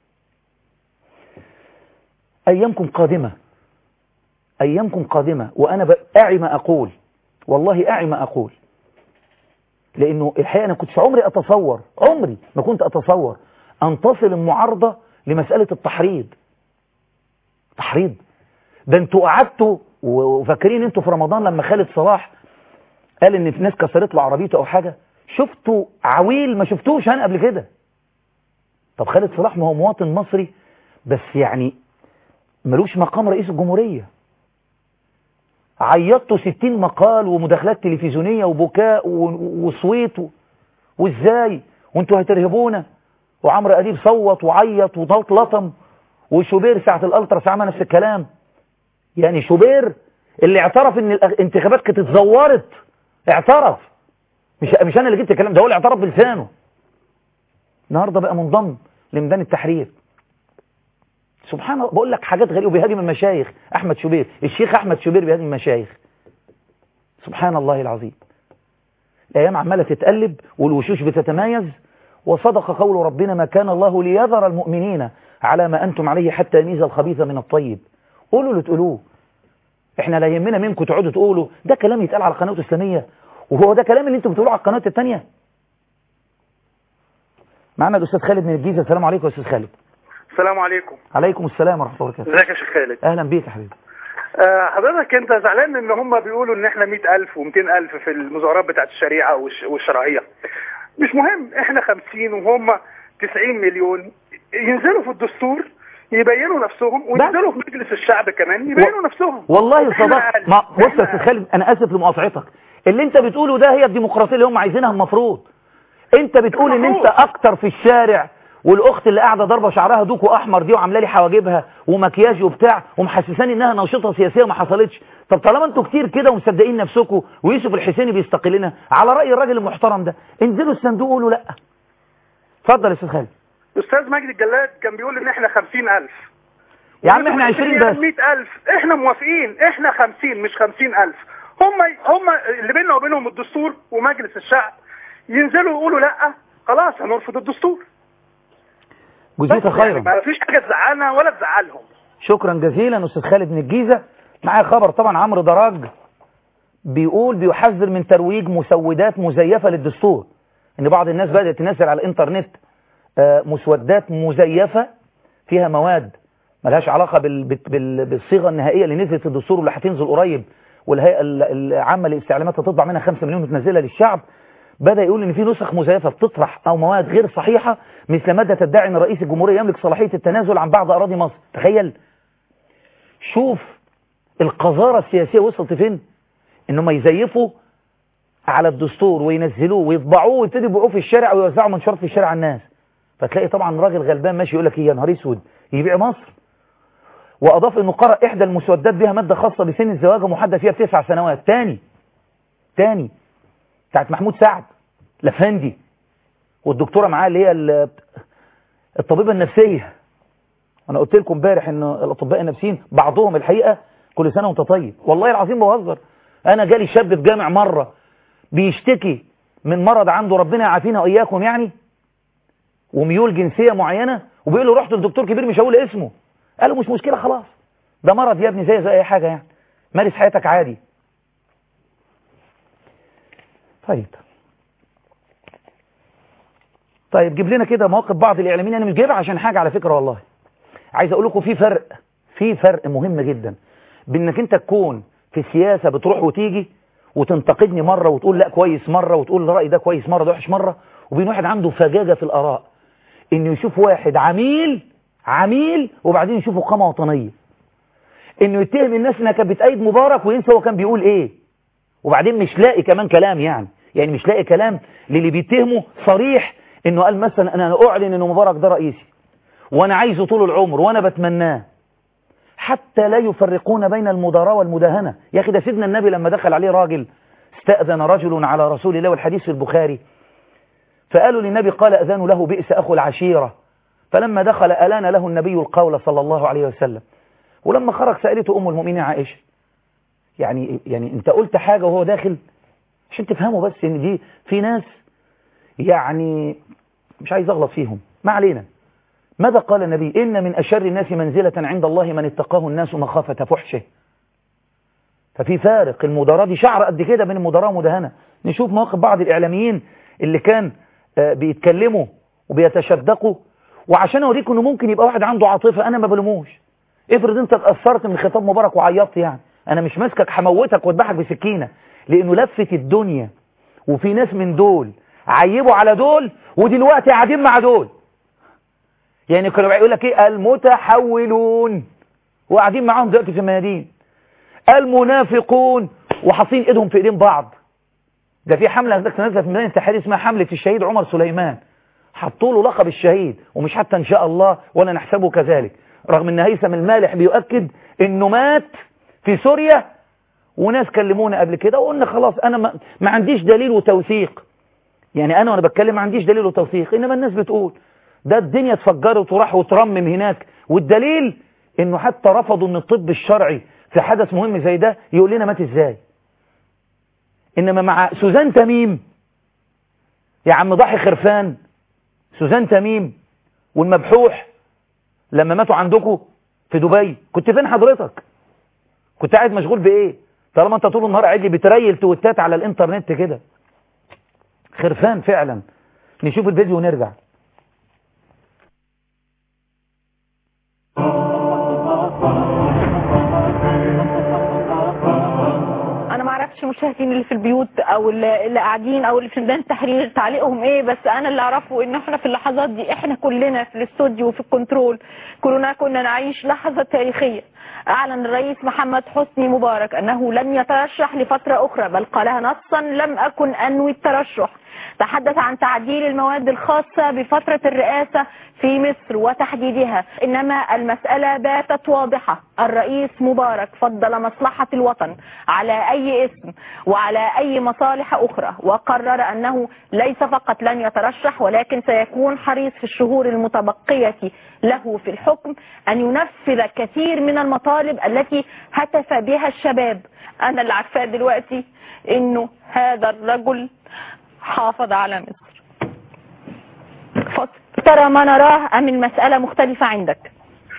ايامكم قادمه ايامكم قادمه وانا اعي ما اقول والله اعي ما اقول لانه الحقيقه انا كنت في عمري اتصور عمري ما كنت اتصور ان تصل المعارضه لمساله التحريض تحريض ده انتوا قعدتوا وفاكرين انتوا في رمضان لما خالد صلاح قال ان في ناس كسرت له عربيته او حاجه شفتوا عويل ما شفتوش انا قبل كده طب خالد صلاح ما هو مواطن مصري بس يعني ملوش مقام رئيس الجمهوريه عيطتوا 60 مقال ومداخلات تلفزيونيه وبكاء وصويت وازاي وانتوا هترهبونا وعمرو اديب صوت وعيط وضغط لطم وشوبير ساعه الالتراس عمل نفس الكلام يعني شوبير اللي اعترف ان الانتخابات كانت اتزورت اعترف مش مش انا اللي جبت الكلام ده هو اللي اعترف بلسانه النهارده بقى منضم لميدان التحرير سبحان الله بقول لك حاجات غريبه وبيهاجم المشايخ احمد شوبير الشيخ احمد شوبير بيهاجم المشايخ سبحان الله العظيم الايام عماله تتقلب والوشوش بتتمايز وصدق قول ربنا ما كان الله ليذر المؤمنين على ما انتم عليه حتى يميز الخبيث من الطيب قولوا اللي تقولوه احنا لا يهمنا منكم تقعدوا تقولوا ده كلام يتقال على القناه الاسلاميه وهو ده كلام اللي انتم بتقولوه على القناه الثانيه معنا الاستاذ خالد من الجيزه السلام عليكم يا استاذ خالد السلام عليكم عليكم السلام ورحمه الله وبركاته ازيك يا شيخ خالد اهلا بيك يا حبيبي آه حضرتك انت زعلان ان هم بيقولوا ان احنا 100000 و200000 في المظاهرات بتاعت الشريعه والش... والشرعيه مش مهم احنا 50 وهم 90 مليون ينزلوا في الدستور يبينوا نفسهم وينزلوا في مجلس الشعب كمان يبينوا و... نفسهم والله صدقت ما بص يا استاذ خالد انا اسف لمقاطعتك اللي انت بتقوله ده هي الديمقراطيه اللي هم عايزينها المفروض انت بتقول ان انت اكتر في الشارع والاخت اللي قاعده ضاربه شعرها دوكو احمر دي وعامله لي حواجبها ومكياج وبتاع ومحسساني انها ناشطه سياسيه ما حصلتش طب طالما انتوا كتير كده ومصدقين نفسكم ويوسف الحسيني بيستقلنا على راي الراجل المحترم ده انزلوا الصندوق قولوا لا اتفضل يا استاذ خالد استاذ مجدي الجلاد كان بيقول ان احنا 50000 يا عم احنا 20 بس 100000 احنا موافقين احنا 50 مش 50000 هم هم اللي بيننا وبينهم الدستور ومجلس الشعب ينزلوا يقولوا لا خلاص هنرفض الدستور جزيك خيرا ما فيش حاجه تزعلنا ولا تزعلهم شكرا جزيلا استاذ خالد من الجيزه معايا خبر طبعا عمرو دراج بيقول بيحذر من ترويج مسودات مزيفه للدستور ان بعض الناس بدات تنزل على الانترنت مسودات مزيفه فيها مواد ملهاش علاقه بال... بال... بالصيغه النهائيه اللي نزلت في الدستور واللي هتنزل قريب والهيئه العامه للاستعلامات هتطبع منها 5 مليون وتنزلها للشعب بدأ يقول ان في نسخ مزيفة بتطرح او مواد غير صحيحة مثل مادة تدعي ان رئيس الجمهورية يملك صلاحية التنازل عن بعض اراضي مصر تخيل شوف القذارة السياسية وصلت فين انهم يزيفوا على الدستور وينزلوه ويطبعوه ويبتدوا يبيعوه في الشارع ويوزعوا منشورات في الشارع على الناس فتلاقي طبعا راجل غلبان ماشي يقول لك ايه يا نهار اسود يبيع مصر واضاف انه قرأ احدى المسودات بها مادة خاصة بسن الزواج ومحدد فيها بتسع سنوات تاني تاني بتاعت محمود سعد لفندي والدكتورة معاه اللي هي الطبيبة النفسية انا قلت لكم امبارح ان الاطباء النفسيين بعضهم الحقيقة كل سنة وانت طيب والله العظيم بهزر انا جالي شاب في جامع مرة بيشتكي من مرض عنده ربنا يعافينا واياكم يعني وميول جنسية معينة وبيقول له رحت لدكتور كبير مش هقول اسمه قال له مش مشكلة خلاص ده مرض يا ابني زي زي اي حاجة يعني مارس حياتك عادي طيب طيب جيب لنا كده مواقف بعض الاعلاميين انا مش جايبها عشان حاجه على فكره والله عايز اقول لكم في فرق في فرق مهم جدا بانك انت تكون في السياسه بتروح وتيجي وتنتقدني مره وتقول لا كويس مره وتقول رايي ده كويس مره ده وحش مره وبين واحد عنده فجاجه في الاراء انه يشوف واحد عميل عميل وبعدين يشوفه قامه وطنيه انه يتهم الناس انها كانت بتأيد مبارك وينسى هو كان بيقول ايه وبعدين مش لاقي كمان كلام يعني يعني مش لاقي كلام للي بيتهمه صريح انه قال مثلا انا اعلن ان مبارك ده رئيسي وانا عايزه طول العمر وانا بتمناه حتى لا يفرقون بين المداراة والمداهنة يا اخي ده سيدنا النبي لما دخل عليه راجل استأذن رجل على رسول الله والحديث في البخاري فقالوا للنبي قال أذان له بئس أخو العشيرة فلما دخل ألان له النبي القول صلى الله عليه وسلم ولما خرج سألته أم المؤمنين عائشة يعني يعني انت قلت حاجة وهو داخل عشان تفهموا بس ان دي في ناس يعني مش عايز اغلط فيهم ما علينا ماذا قال النبي إن من أشر الناس منزلة عند الله من اتقاه الناس مخافة فحشه ففي فارق المداراة دي شعر قد كده بين المداراة ومدهنة نشوف مواقف بعض الإعلاميين اللي كان آه، بيتكلموا وبيتشدقوا وعشان أوريكم إنه ممكن يبقى واحد عنده عاطفة أنا ما بلوموش افرض أنت اتأثرت من خطاب مبارك وعيطت يعني أنا مش ماسكك هموتك وأذبحك بسكينة لأنه لفت الدنيا وفي ناس من دول عيبوا على دول ودلوقتي قاعدين مع دول يعني كانوا يقول لك ايه المتحولون وقاعدين معاهم دلوقتي في الميادين المنافقون وحاطين ايدهم في ايدين بعض ده في حمله هناك نازله في ميدان التحرير اسمها حمله الشهيد عمر سليمان حطوا له لقب الشهيد ومش حتى ان شاء الله ولا نحسبه كذلك رغم ان هيثم المالح بيؤكد انه مات في سوريا وناس كلمونا قبل كده وقلنا خلاص انا ما, ما عنديش دليل وتوثيق يعني انا وانا بتكلم ما عنديش دليل وتوثيق انما الناس بتقول ده الدنيا اتفجرت وراح وترمم هناك والدليل انه حتى رفضوا ان الطب الشرعي في حدث مهم زي ده يقول لنا مات ازاي انما مع سوزان تميم يا عم ضحي خرفان سوزان تميم والمبحوح لما ماتوا عندكم في دبي كنت فين حضرتك كنت قاعد مشغول بايه طالما انت طول النهار قاعد لي بتريل تويتات على الانترنت كده خرفان فعلا نشوف الفيديو ونرجع انا ما اعرفش مشاهدين اللي في البيوت او اللي اللي قاعدين او اللي في ميدان التحرير تعليقهم ايه بس انا اللي اعرفه ان احنا في اللحظات دي احنا كلنا في الاستوديو وفي الكنترول كلنا كنا نعيش لحظة تاريخية اعلن الرئيس محمد حسني مبارك انه لن يترشح لفترة اخرى بل قالها نصا لم اكن انوي الترشح تحدث عن تعديل المواد الخاصة بفترة الرئاسة في مصر وتحديدها إنما المسألة باتت واضحة الرئيس مبارك فضل مصلحة الوطن على أي اسم وعلى أي مصالح أخرى وقرر أنه ليس فقط لن يترشح ولكن سيكون حريص في الشهور المتبقية له في الحكم أن ينفذ كثير من المطالب التي هتف بها الشباب أنا اللي عارفاه دلوقتي إنه هذا الرجل حافظ على مصر فصل ترى ما نراه أم المسألة مختلفة عندك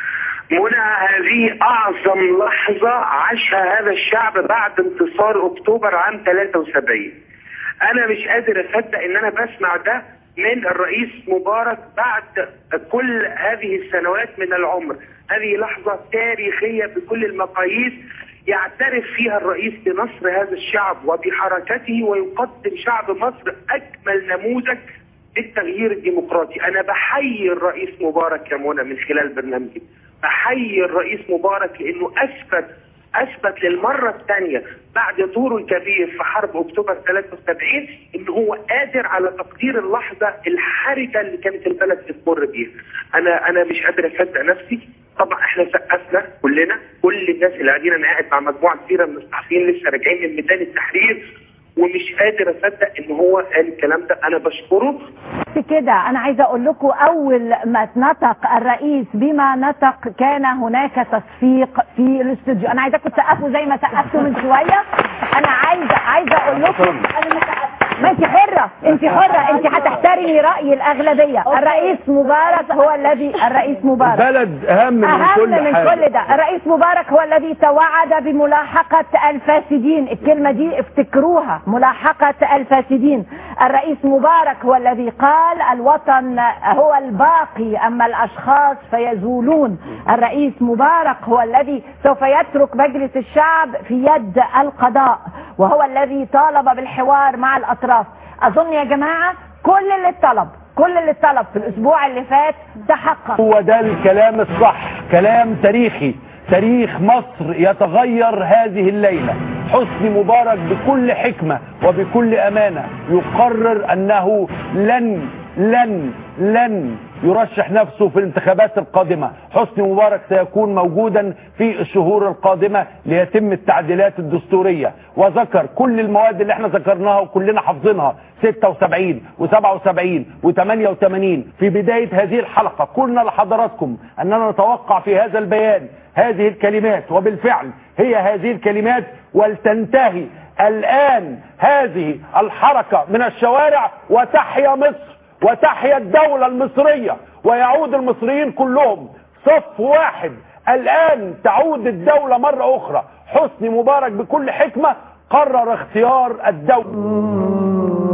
منى هذه أعظم لحظة عاشها هذا الشعب بعد انتصار أكتوبر عام 73 أنا مش قادر أصدق إن أنا بسمع ده من الرئيس مبارك بعد كل هذه السنوات من العمر هذه لحظة تاريخية بكل المقاييس يعترف فيها الرئيس بنصر هذا الشعب وبحركته ويقدم شعب مصر أكمل نموذج للتغيير الديمقراطي أنا بحيي الرئيس مبارك يا منى من خلال برنامجي بحيي الرئيس مبارك لأنه أثبت أثبت للمرة الثانية بعد دوره الكبير في حرب أكتوبر 73 إن هو قادر على تقدير اللحظة الحرجة اللي كانت البلد بتمر بيها أنا أنا مش قادر أصدق نفسي طبعا احنا سقفنا كلنا كل الناس اللي قاعدين انا قاعد مع مجموعه كبيره من الصحفيين لسه راجعين من ميدان التحرير ومش قادر اصدق ان هو قال الكلام ده انا بشكره في كده انا عايزه اقول لكم اول ما نطق الرئيس بما نطق كان هناك تصفيق في الاستوديو انا عايزاكم تسقفوا زي ما سقفتوا من شويه انا عايزه عايزه اقول لكم انا ما سقفت ما انت حرة انت حرة انت هتحترمي رأي الأغلبية الرئيس مبارك هو الذي الرئيس مبارك البلد أهم من أهم كل من حاجة كل ده الرئيس مبارك هو الذي توعد بملاحقة الفاسدين الكلمة دي افتكروها ملاحقة الفاسدين الرئيس مبارك هو الذي قال الوطن هو الباقي أما الأشخاص فيزولون الرئيس مبارك هو الذي سوف يترك مجلس الشعب في يد القضاء وهو الذي طالب بالحوار مع الأطراف أظن يا جماعة كل اللي اتطلب كل اللي اتطلب في الأسبوع اللي فات تحقق هو ده الكلام الصح كلام تاريخي تاريخ مصر يتغير هذه الليلة حسني مبارك بكل حكمة وبكل أمانة يقرر أنه لن لن لن يرشح نفسه في الانتخابات القادمة حسني مبارك سيكون موجودا في الشهور القادمة ليتم التعديلات الدستورية وذكر كل المواد اللي احنا ذكرناها وكلنا حافظينها 76 و77 و88 في بداية هذه الحلقة قلنا لحضراتكم أننا نتوقع في هذا البيان هذه الكلمات وبالفعل هي هذه الكلمات ولتنتهي الآن هذه الحركة من الشوارع وتحيا مصر وتحيا الدولة المصرية ويعود المصريين كلهم صف واحد الآن تعود الدولة مرة أخرى حسني مبارك بكل حكمة قرر اختيار الدولة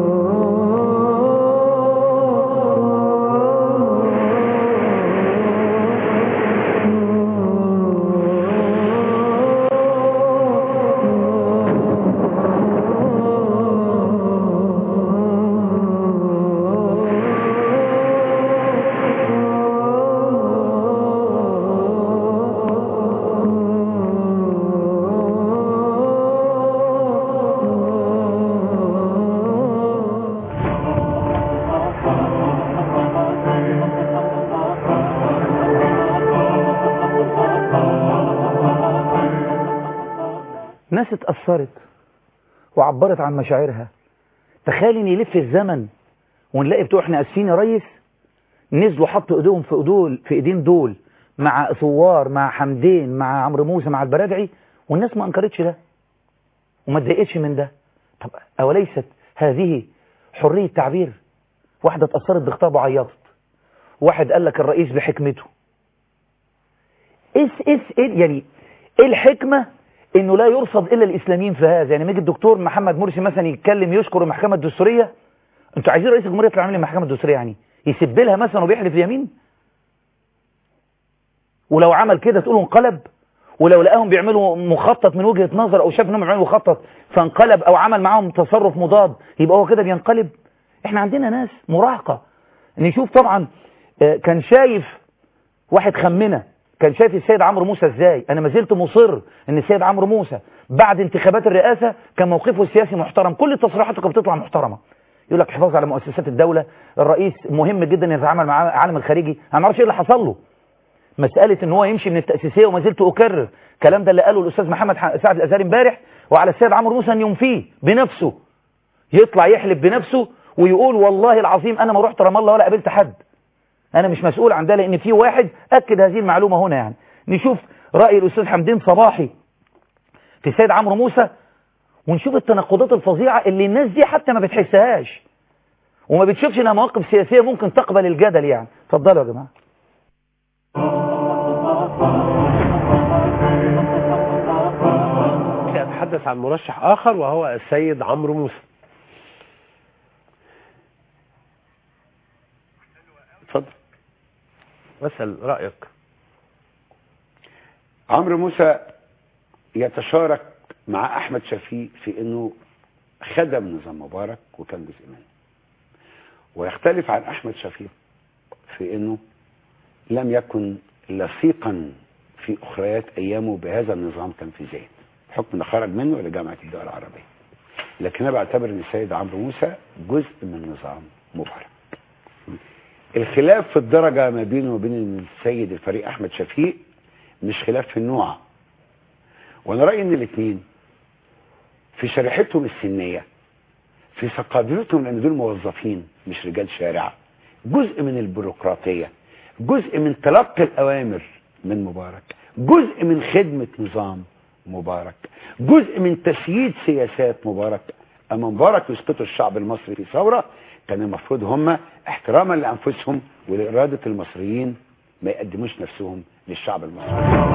ناس اتأثرت وعبرت عن مشاعرها تخيل ان يلف الزمن ونلاقي بتوع احنا اسفين يا ريس نزلوا حطوا ايديهم في ايدول في ايدين دول مع ثوار مع حمدين مع عمرو موسى مع البرادعي والناس ما انكرتش ده وما اتضايقتش من ده طب اوليست هذه حرية تعبير واحدة اتأثرت بخطاب وعيطت واحد قال لك الرئيس بحكمته ايش ايش ايه يعني ايه الحكمة انه لا يرصد الا الاسلاميين في هذا يعني ما يجي الدكتور محمد مرسي مثلا يتكلم يشكر المحكمة الدستورية انتوا عايزين رئيس الجمهورية يطلع يعمل المحكمة الدستورية يعني يسب لها مثلا وبيحلف يمين ولو عمل كده تقولوا انقلب ولو لقاهم بيعملوا مخطط من وجهة نظر او شاف انهم بيعملوا مخطط فانقلب او عمل معاهم تصرف مضاد يبقى هو كده بينقلب احنا عندنا ناس مراهقة نشوف طبعا آه، كان شايف واحد خمنه كان شايف السيد عمرو موسى ازاي انا ما زلت مصر ان السيد عمرو موسى بعد انتخابات الرئاسة كان موقفه السياسي محترم كل تصريحاته كانت بتطلع محترمة يقول لك حفاظ على مؤسسات الدولة الرئيس مهم جدا يتعامل مع العالم الخارجي انا ما اعرفش ايه اللي حصل له مسألة ان هو يمشي من التأسيسية وما زلت اكرر الكلام ده اللي قاله الاستاذ محمد ح- سعد الازهري امبارح وعلى السيد عمرو موسى ان ينفيه بنفسه يطلع يحلف بنفسه ويقول والله العظيم انا ما رحت رام الله ولا قابلت حد انا مش مسؤول عن ده لان في واحد اكد هذه المعلومة هنا يعني نشوف رأي الاستاذ حمدين صباحي في السيد عمرو موسى ونشوف التناقضات الفظيعة اللي الناس دي حتى ما بتحسهاش وما بتشوفش انها مواقف سياسية ممكن تقبل الجدل يعني اتفضلوا يا جماعة سأتحدث عن مرشح آخر وهو السيد عمرو موسى اتفضل واسأل رأيك عمرو موسى يتشارك مع احمد شفيق في انه خدم نظام مبارك وكان جزء منه ويختلف عن احمد شفيق في انه لم يكن لصيقا في اخريات ايامه بهذا النظام تنفيذيا بحكم انه خرج منه لجامعه الدول العربيه لكن انا بعتبر ان السيد عمرو موسى جزء من نظام مبارك الخلاف في الدرجه ما بينه وبين السيد الفريق احمد شفيق مش خلاف في النوع وانا رايي ان الاثنين في شريحتهم السنيه في ثقافتهم لان دول موظفين مش رجال شارع جزء من البيروقراطيه جزء من تلقي الاوامر من مبارك جزء من خدمه نظام مبارك جزء من تسييد سياسات مبارك اما مبارك يسقطوا الشعب المصري في ثوره كان المفروض هم احتراما لانفسهم ولاراده المصريين ما يقدموش نفسهم للشعب المصري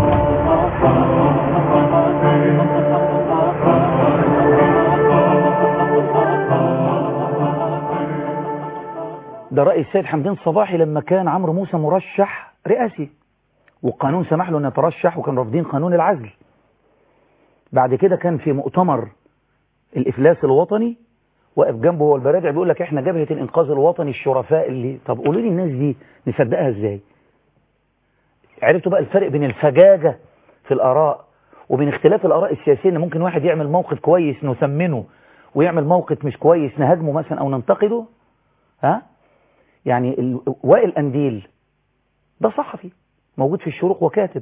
ده رأي السيد حمدين صباحي لما كان عمرو موسى مرشح رئاسي والقانون سمح له أن يترشح وكان رافضين قانون العزل بعد كده كان في مؤتمر الإفلاس الوطني واقف جنبه هو البرادع بيقول لك احنا جبهة الإنقاذ الوطني الشرفاء اللي طب قولوا لي الناس دي نصدقها ازاي عرفتوا بقى الفرق بين الفجاجة في الآراء وبين اختلاف الآراء السياسية ان ممكن واحد يعمل موقف كويس نثمنه ويعمل موقف مش كويس نهاجمه مثلا او ننتقده ها يعني ال- وائل أنديل ده صحفي موجود في الشروق وكاتب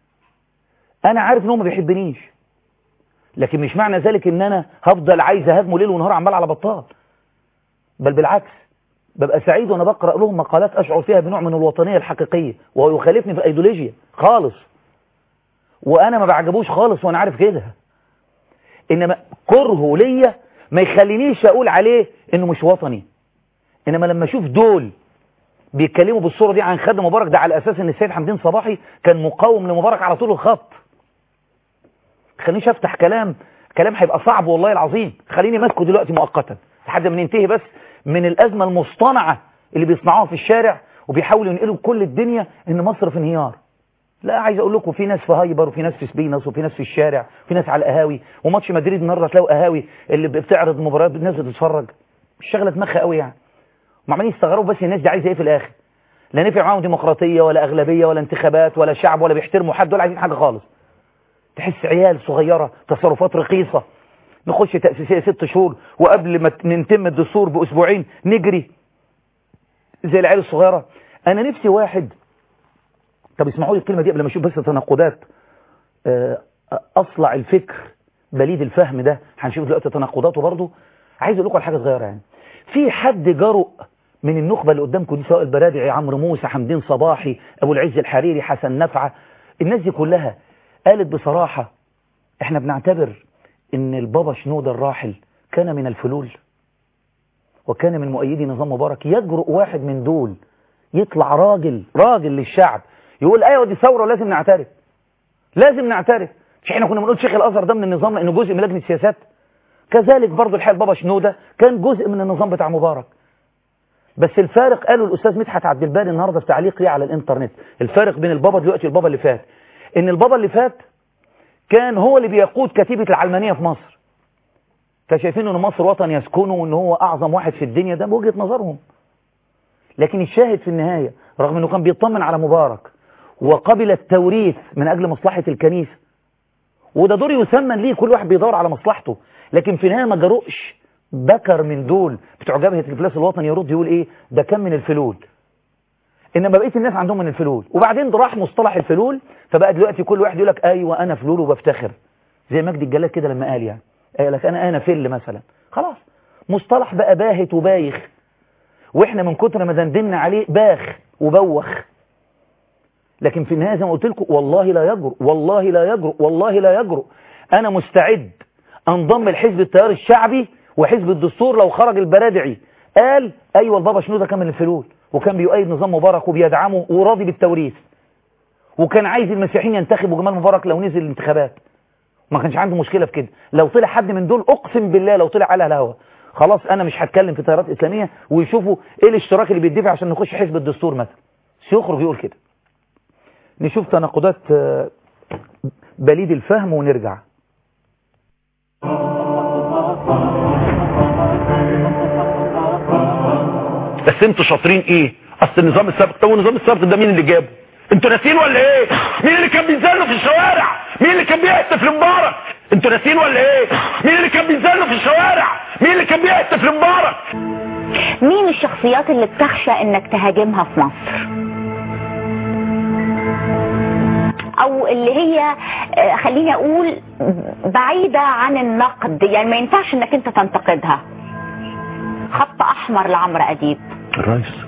أنا عارف إن هو ما بيحبنيش لكن مش معنى ذلك إن أنا هفضل عايز أهاجمه ليل ونهار عمال على بطال بل بالعكس ببقى سعيد وأنا بقرأ لهم مقالات أشعر فيها بنوع من الوطنية الحقيقية وهو يخالفني في الأيديولوجيا خالص وأنا ما بعجبوش خالص وأنا عارف كده إنما كرهه ليا ما يخلينيش أقول عليه إنه مش وطني إنما لما أشوف دول بيتكلموا بالصورة دي عن خادم مبارك ده على أساس إن السيد حمدين صباحي كان مقاوم لمبارك على طول الخط خلينيش أفتح كلام كلام هيبقى صعب والله العظيم خليني ماسكه دلوقتي مؤقتا لحد ما ننتهي بس من الأزمة المصطنعة اللي بيصنعوها في الشارع وبيحاولوا ينقلوا كل الدنيا إن مصر في انهيار لا عايز اقول لكم في ناس في هايبر وفي ناس في سبينس وفي ناس في الشارع وفي ناس على القهاوي وماتش مدريد النهارده تلاقوا قهاوي اللي بتعرض مباريات الناس بتتفرج مش شغله دماغها قوي يعني هم عمالين يستغربوا بس الناس دي عايزه ايه في الاخر لا نفع معاهم ديمقراطيه ولا اغلبيه ولا انتخابات ولا شعب ولا بيحترموا حد ولا عايزين حاجه خالص تحس عيال صغيره تصرفات رخيصه نخش تاسيسيه ست شهور وقبل ما ننتم الدستور باسبوعين نجري زي العيال الصغيره انا نفسي واحد طب اسمعوا لي الكلمة دي قبل ما اشوف بس تناقضات آه، اصلع الفكر بليد الفهم ده هنشوف دلوقتي تناقضاته برضه عايز اقول لكم على حاجه صغيره يعني في حد جرؤ من النخبه اللي قدامكم دي سواء البرادعي عمرو موسى حمدين صباحي ابو العز الحريري حسن نفعه الناس دي كلها قالت بصراحه احنا بنعتبر ان البابا شنودة الراحل كان من الفلول وكان من مؤيدي نظام مبارك يجرؤ واحد من دول يطلع راجل راجل للشعب يقول ايوه دي ثوره لازم نعترف لازم نعترف مش احنا كنا بنقول شيخ الازهر ده من النظام لانه جزء من لجنه السياسات كذلك برضه الحقيقه بابا شنوده كان جزء من النظام بتاع مبارك بس الفارق قالوا الاستاذ مدحت عبد الباري النهارده في تعليق ليه على الانترنت الفارق بين البابا دلوقتي والبابا اللي فات ان البابا اللي فات كان هو اللي بيقود كتيبه العلمانيه في مصر فشايفين ان مصر وطن يسكنه وان هو اعظم واحد في الدنيا ده بوجهه نظرهم لكن الشاهد في النهايه رغم انه كان بيطمن على مبارك وقبل التوريث من أجل مصلحة الكنيسة وده دور يسمن ليه كل واحد بيدور على مصلحته لكن في النهاية ما جرؤش بكر من دول بتوع جبهة الإفلاس الوطني يرد يقول إيه ده كان من الفلول إنما بقية الناس عندهم من الفلول وبعدين راح مصطلح الفلول فبقى دلوقتي كل واحد يقول لك أيوة أنا فلول وبفتخر زي مجدي الجلال كده لما قال يعني قال لك أنا أنا فل مثلا خلاص مصطلح بقى باهت وبايخ وإحنا من كتر ما دندنا عليه باخ وبوخ لكن في النهاية زي ما قلت لكم والله لا يجرؤ والله لا يجرؤ والله لا يجرؤ أنا مستعد أنضم لحزب التيار الشعبي وحزب الدستور لو خرج البرادعي قال أيوة البابا شنودة كان من الفلول وكان بيؤيد نظام مبارك وبيدعمه وراضي بالتوريث وكان عايز المسيحيين ينتخبوا جمال مبارك لو نزل الانتخابات ما كانش عنده مشكلة في كده لو طلع حد من دول أقسم بالله لو طلع على الهوا خلاص أنا مش هتكلم في تيارات إسلامية ويشوفوا إيه الاشتراك اللي بيدفع عشان نخش حزب الدستور مثلا يخرج يقول كده نشوف تناقضات آه، بليد الفهم ونرجع بس انتوا شاطرين ايه اصل النظام السابق طب النظام السابق ده مين اللي جابه انتوا ناسيين ولا ايه مين اللي كان بينزل في الشوارع مين اللي كان بيهتف لمبارك انتوا ناسيين ولا ايه مين اللي كان بينزل في الشوارع مين اللي كان بيهتف لمبارك مين الشخصيات اللي بتخشى انك تهاجمها في مصر او اللي هي آه، خليني اقول بعيدة عن النقد يعني ما ينفعش انك انت تنتقدها خط احمر لعمرو اديب الرئيس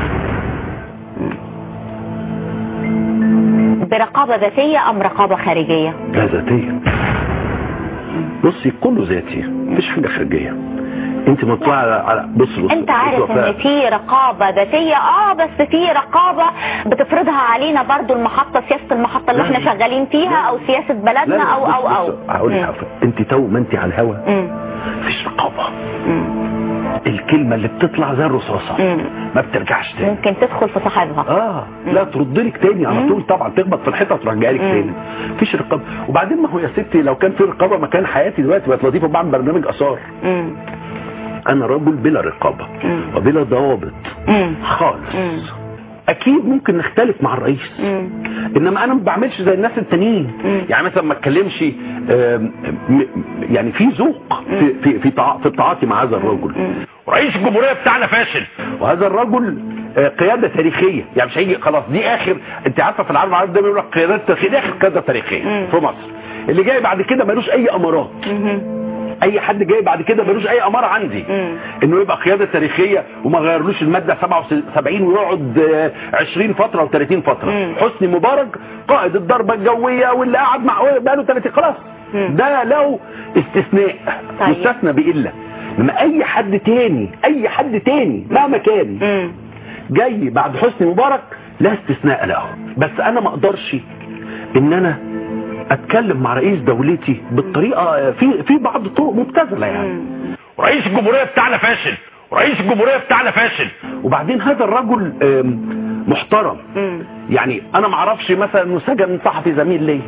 برقابة ذاتية ام رقابة خارجية لا ذاتية بصي كله ذاتي مفيش حاجة خارجية انت مطلع على على بص بص انت عارف بص ان وفاء. في رقابة ذاتية اه بس في رقابة بتفرضها علينا برضو المحطة سياسة المحطة اللي لا، احنا لا. شغالين فيها او سياسة لا بلدنا لا او بص او او بص هقول لك مم. حاجة. انت تو ما انت على الهوا مم. مفيش رقابة مم. الكلمة اللي بتطلع زي الرصاصة مم. ما بترجعش تاني ممكن تدخل في صاحبها اه لا ترد لك تاني على مم. طول طبعا تخبط في الحيطه وترجع لك مم. تاني مفيش رقابه وبعدين ما هو يا ستي لو كان في رقابه مكان حياتي دلوقتي بقت لطيفه بعمل برنامج اثار مم. انا رجل بلا رقابه مم. وبلا ضوابط مم. خالص مم. اكيد ممكن نختلف مع الرئيس مم. انما انا ما بعملش زي الناس التانيين مم. يعني مثلا ما اتكلمش آم، م- يعني في ذوق في في في, تع- في التعاطي مع هذا الرجل رئيس الجمهورية بتاعنا فاشل وهذا الرجل آه، قياده تاريخيه يعني مش هيجي خلاص دي اخر انت عارفه في العالم العربي دايما يقول لك قيادات تاريخيه دي اخر قياده تاريخيه في مصر اللي جاي بعد كده ملوش اي امارات اي حد جاي بعد كده ملوش اي اماره عندي انه يبقى قياده تاريخيه وما غيرلوش الماده 77 ويقعد آه، 20 فتره و30 فتره حسني مبارك قائد الضربه الجويه واللي قعد مع بقاله 30 خلاص ده له استثناء طيب. مستثنى بإلا لما اي حد تاني اي حد تاني مهما كان جاي بعد حسني مبارك لا استثناء له بس انا ما اقدرش ان انا اتكلم مع رئيس دولتي بالطريقه في في بعض الطرق مبتذله يعني رئيس الجمهوريه بتاعنا فاشل ورئيس الجمهوريه بتاعنا فاشل وبعدين هذا الرجل آم، محترم يعني انا ما اعرفش مثلا انه سجن صحفي زميل ليا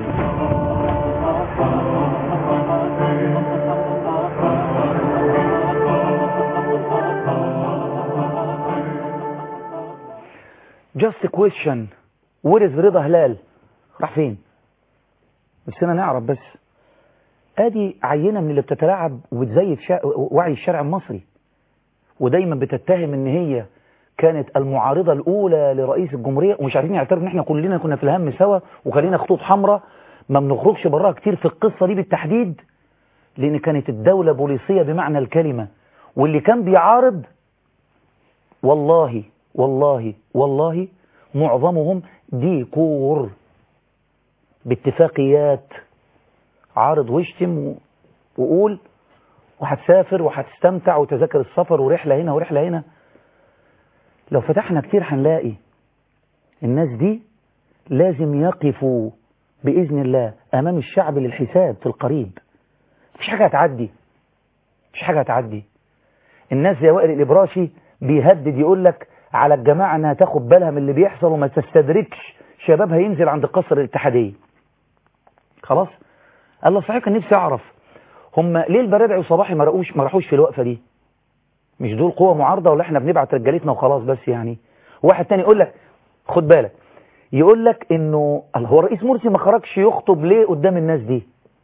just a question where is رضا هلال راح فين نفسنا نعرف بس ادي عينه من اللي بتتلاعب وبتزيف شا... وعي الشارع المصري ودايما بتتهم ان هي كانت المعارضه الاولى لرئيس الجمهوريه ومش عارفين يعترفوا ان احنا كلنا كنا في الهم سوا وخلينا خطوط حمراء ما بنخرجش براها كتير في القصه دي بالتحديد لان كانت الدوله بوليسيه بمعنى الكلمه واللي كان بيعارض والله والله والله معظمهم ديكور باتفاقيات عارض واشتم و- وقول وهتسافر وهتستمتع وتذاكر السفر ورحلة هنا ورحلة هنا لو فتحنا كتير هنلاقي الناس دي لازم يقفوا بإذن الله أمام الشعب للحساب في القريب مفيش حاجة هتعدي مفيش حاجة هتعدي الناس زي وائل الإبراشي بيهدد يقول لك على الجماعة انها تاخد بالها من اللي بيحصل وما تستدركش شباب هينزل عند قصر الاتحادية خلاص الله صحيح كان نفسي اعرف هم ليه البرادعي وصباحي ما راحوش ما راحوش في الوقفة دي مش دول قوة معارضة ولا احنا بنبعت رجالتنا وخلاص بس يعني واحد تاني يقول لك خد بالك يقول لك انه الله هو الرئيس مرسي ما خرجش يخطب ليه قدام الناس دي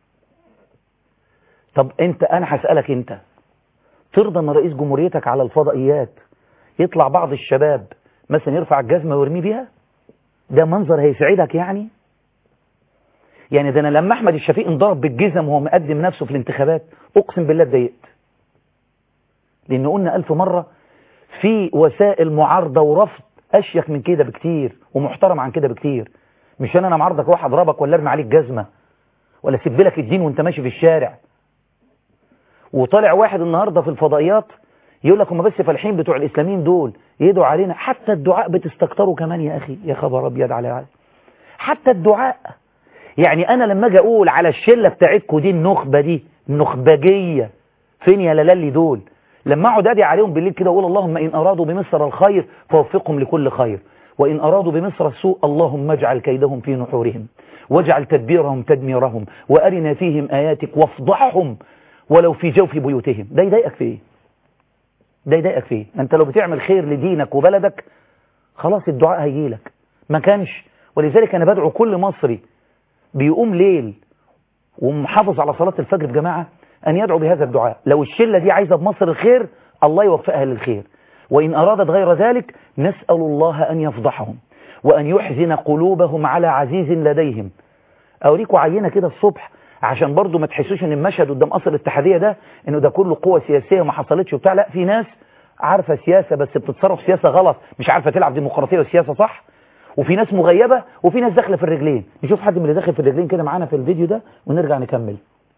طب انت انا هسألك انت ترضى ان رئيس جمهوريتك على الفضائيات يطلع بعض الشباب مثلا يرفع الجزمة ويرميه بيها ده منظر هيسعدك يعني يعني ده انا لما احمد الشفيق انضرب بالجزم وهو مقدم نفسه في الانتخابات اقسم بالله اتضايقت لان قلنا الف مرة في وسائل معارضة ورفض اشيك من كده بكتير ومحترم عن كده بكتير مش انا انا معارضك واحد اضربك ولا ارمي عليك جزمة ولا اسيب لك الدين وانت ماشي في الشارع وطالع واحد النهاردة في الفضائيات يقول لك هم بس فالحين بتوع الاسلاميين دول يدعوا علينا حتى الدعاء بتستكتروا كمان يا اخي يا خبر ابيض على عالي. حتى الدعاء يعني انا لما اجي اقول على الشله بتاعتكم دي النخبه دي النخبجيه فين يا لالي دول لما اقعد ادعي عليهم بالليل كده اقول اللهم ان ارادوا بمصر الخير فوفقهم لكل خير وان ارادوا بمصر السوء اللهم اجعل كيدهم في نحورهم واجعل تدبيرهم تدميرهم وارنا فيهم اياتك وافضحهم ولو في جوف بيوتهم ده يضايقك في ايه ده يضايقك في ايه ما انت لو بتعمل خير لدينك وبلدك خلاص الدعاء هيجيلك ما كانش ولذلك انا بدعو كل مصري بيقوم ليل ومحافظ على صلاة الفجر في جماعة أن يدعو بهذا الدعاء لو الشلة دي عايزة بمصر الخير الله يوفقها للخير وإن أرادت غير ذلك نسأل الله أن يفضحهم وأن يحزن قلوبهم على عزيز لديهم أوريكم عينة كده الصبح عشان برضو ما تحسوش ان المشهد قدام قصر الاتحادية ده انه ده كله قوة سياسية وما حصلتش وبتاع لا في ناس عارفة سياسة بس بتتصرف سياسة غلط مش عارفة تلعب ديمقراطية وسياسة صح وفي ناس مغيبة وفي ناس داخلة في الرجلين نشوف حد من اللي داخل في الرجلين كده معانا في الفيديو ده ونرجع نكمل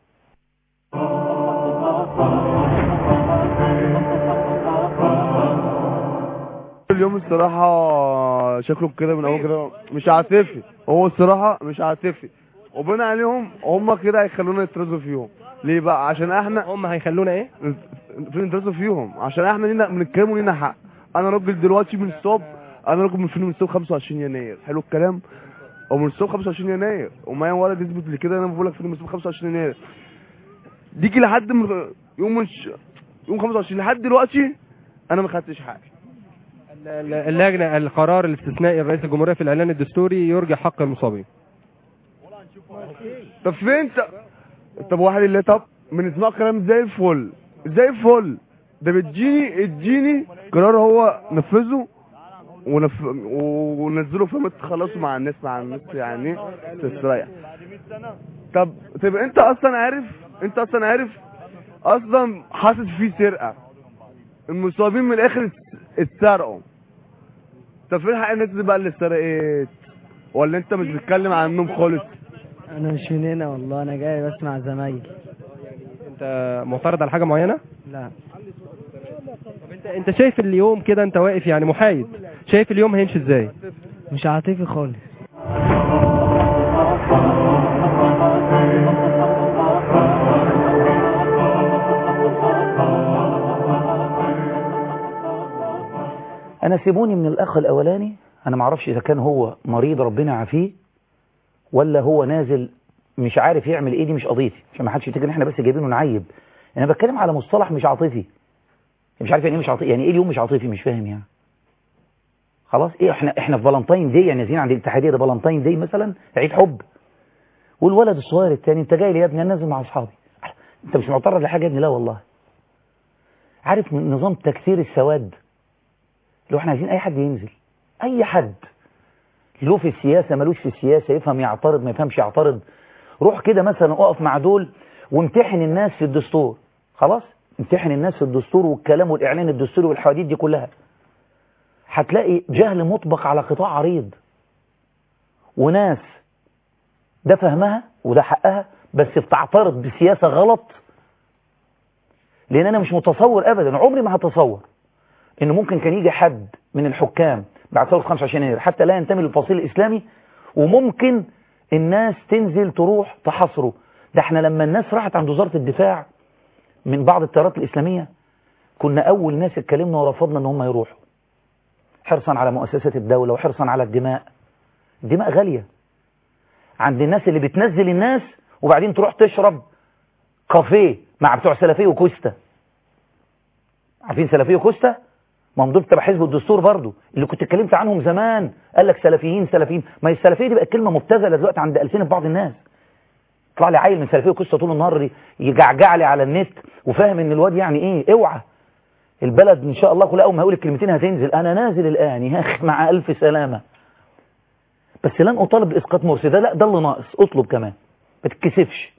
اليوم الصراحة شكله كده من أول كده مش عاطفي هو الصراحة مش عاطفي وبناء عليهم هم كده هيخلونا نترزوا فيهم ليه بقى عشان احنا هم هيخلونا ايه في نترزوا فيهم عشان احنا لينا بنتكلم ولينا حق انا راجل دلوقتي من الصبح انا راجل من فيلم من الصبح 25 يناير حلو الكلام ومن الصبح 25 يناير ومعايا ولد يثبت لي كده انا بقول لك فيلم من الصبح 25 يناير ديجي لحد من يوم مش يوم 25 لحد دلوقتي انا ما خدتش حاجه ال- اللجنة القرار الاستثنائي الرئيس الجمهورية في الإعلان الدستوري يرجع حق المصابين طب فين ت... طب واحد اللي طب بنسمع كلام زي الفل زي الفل ده بتجيني اديني قرار هو نفذه ونف... ونزلوا فيلم خلصوا مع الناس مع الناس يعني تستريح طب طب انت اصلا عارف انت اصلا عارف اصلا حصل فيه سرقه المصابين من الاخر ات- اتسرقوا طب فين حق الناس دي بقى اللي اتسرقت ولا انت مش بتتكلم عنهم خالص انا مش من هنا والله انا جاي بسمع زمايلي انت معترض على حاجه معينه لا طب انت انت شايف اليوم كده انت واقف يعني محايد شايف اليوم هيمشي ازاي مش عاطفي خالص انا سيبوني من الاخ الاولاني انا ما اعرفش اذا كان هو مريض ربنا يعافيه ولا هو نازل مش عارف يعمل ايه دي مش قضيتي عشان ما حدش يفتكر ان احنا بس جايبينه نعيب انا بتكلم على مصطلح مش عاطفي مش عارف يعني ايه مش عاطفي يعني ايه اليوم مش عاطفي مش فاهم يعني خلاص ايه احنا احنا في فالنتاين دي يعني نازلين عند الاتحاديه ده فالنتاين دي مثلا عيد حب والولد الصغير التاني انت جاي لي يا ابني انا نازل مع اصحابي انت مش معترض لحاجه يا ابني لا والله عارف من نظام تكثير السواد لو احنا عايزين اي حد ينزل اي حد له في السياسة ملوش في السياسة يفهم يعترض ما يفهمش يعترض روح كده مثلا اقف مع دول وامتحن الناس في الدستور خلاص امتحن الناس في الدستور والكلام والاعلان الدستوري والحواديت دي كلها هتلاقي جهل مطبق على قطاع عريض وناس ده فهمها وده حقها بس بتعترض بسياسة غلط لان انا مش متصور ابدا عمري ما هتصور ان ممكن كان يجي حد من الحكام بعد ثوره 25 يناير حتى لا ينتمي للفصيل الاسلامي وممكن الناس تنزل تروح تحاصره ده احنا لما الناس راحت عند وزاره الدفاع من بعض التيارات الاسلاميه كنا اول ناس اتكلمنا ورفضنا ان هم يروحوا حرصا على مؤسسات الدوله وحرصا على الدماء الدماء غاليه عند الناس اللي بتنزل الناس وبعدين تروح تشرب كافيه مع بتوع سلفيه وكوستا عارفين سلفيه وكوستا ما هم دول تبع حزب الدستور برضو اللي كنت اتكلمت عنهم زمان قال لك سلفيين سلفيين ما هي السلفيه دي بقت كلمه مبتذله دلوقتي عند السنه بعض الناس يطلع لي عيل من سلفيه وكوستا طول النهار يجعجع لي على النت وفاهم ان الواد يعني ايه اوعى البلد ان شاء الله كلها اول ما هقول الكلمتين هتنزل انا نازل الان يا اخي مع الف سلامه بس لن اطالب باسقاط مرسي ده لا ده اللي ناقص اطلب كمان ما تتكسفش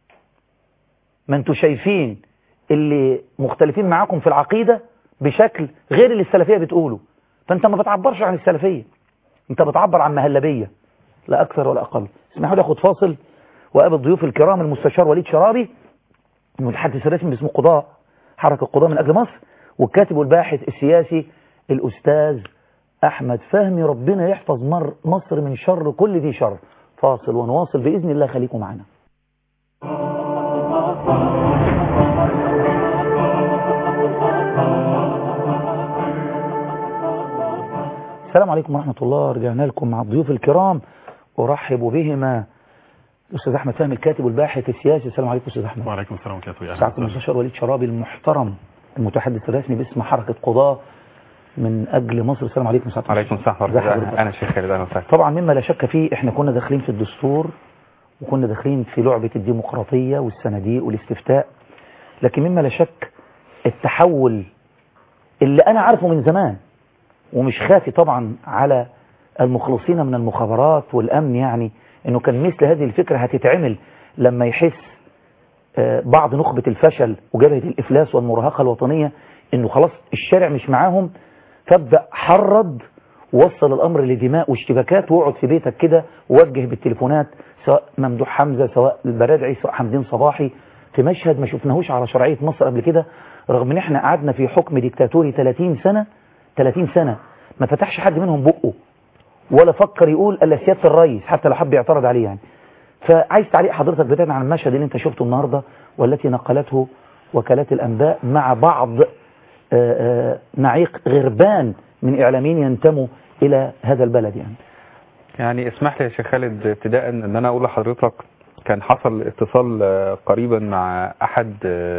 ما انتوا شايفين اللي مختلفين معاكم في العقيده بشكل غير اللي السلفيه بتقوله فانت ما بتعبرش عن السلفيه انت بتعبر عن مهلبيه لا اكثر ولا اقل اسمحوا لي اخد فاصل وقابل ضيوف الكرام المستشار وليد شرابي المتحدث الرسمي باسم قضاء حركه قضاء من اجل مصر والكاتب والباحث السياسي الاستاذ احمد فهمي ربنا يحفظ مر مصر من شر كل ذي شر فاصل ونواصل باذن الله خليكم معنا السلام عليكم ورحمة الله رجعنا لكم مع الضيوف الكرام أرحب بهما الأستاذ أحمد فهمي الكاتب والباحث السياسي السلام عليكم أستاذ أحمد وعليكم السلام ورحمة الله سعادة المستشار وليد شرابي المحترم المتحدث الرسمي باسم حركة قضاة من أجل مصر السلام عليكم سعادة عليكم السلام ورحمة الله أنا شيخ خالد أهلا وسهلا طبعا مما لا شك فيه احنا كنا داخلين في الدستور وكنا داخلين في لعبة الديمقراطية والصناديق والاستفتاء لكن مما لا شك التحول اللي أنا عارفه من زمان ومش خافي طبعا على المخلصين من المخابرات والأمن يعني أنه كان مثل هذه الفكرة هتتعمل لما يحس بعض نخبة الفشل وجبهة الإفلاس والمراهقة الوطنية أنه خلاص الشارع مش معاهم فابدأ حرض وصل الأمر لدماء واشتباكات واقعد في بيتك كده ووجه بالتليفونات سواء ممدوح حمزة سواء البرادعي سواء حمدين صباحي في مشهد ما شفناهوش على شرعية مصر قبل كده رغم ان احنا قعدنا في حكم ديكتاتوري 30 سنة 30 سنة ما فتحش حد منهم بقه ولا فكر يقول الا سيادة الرئيس حتى لو حب يعترض عليه يعني فعايز تعليق حضرتك بتاعنا عن المشهد اللي انت شفته النهاردة والتي نقلته وكالات الانباء مع بعض آآ آآ نعيق غربان من اعلاميين ينتموا الى هذا البلد يعني يعني اسمح لي يا شيخ خالد ابتداء ان انا اقول لحضرتك كان حصل اتصال قريبا مع احد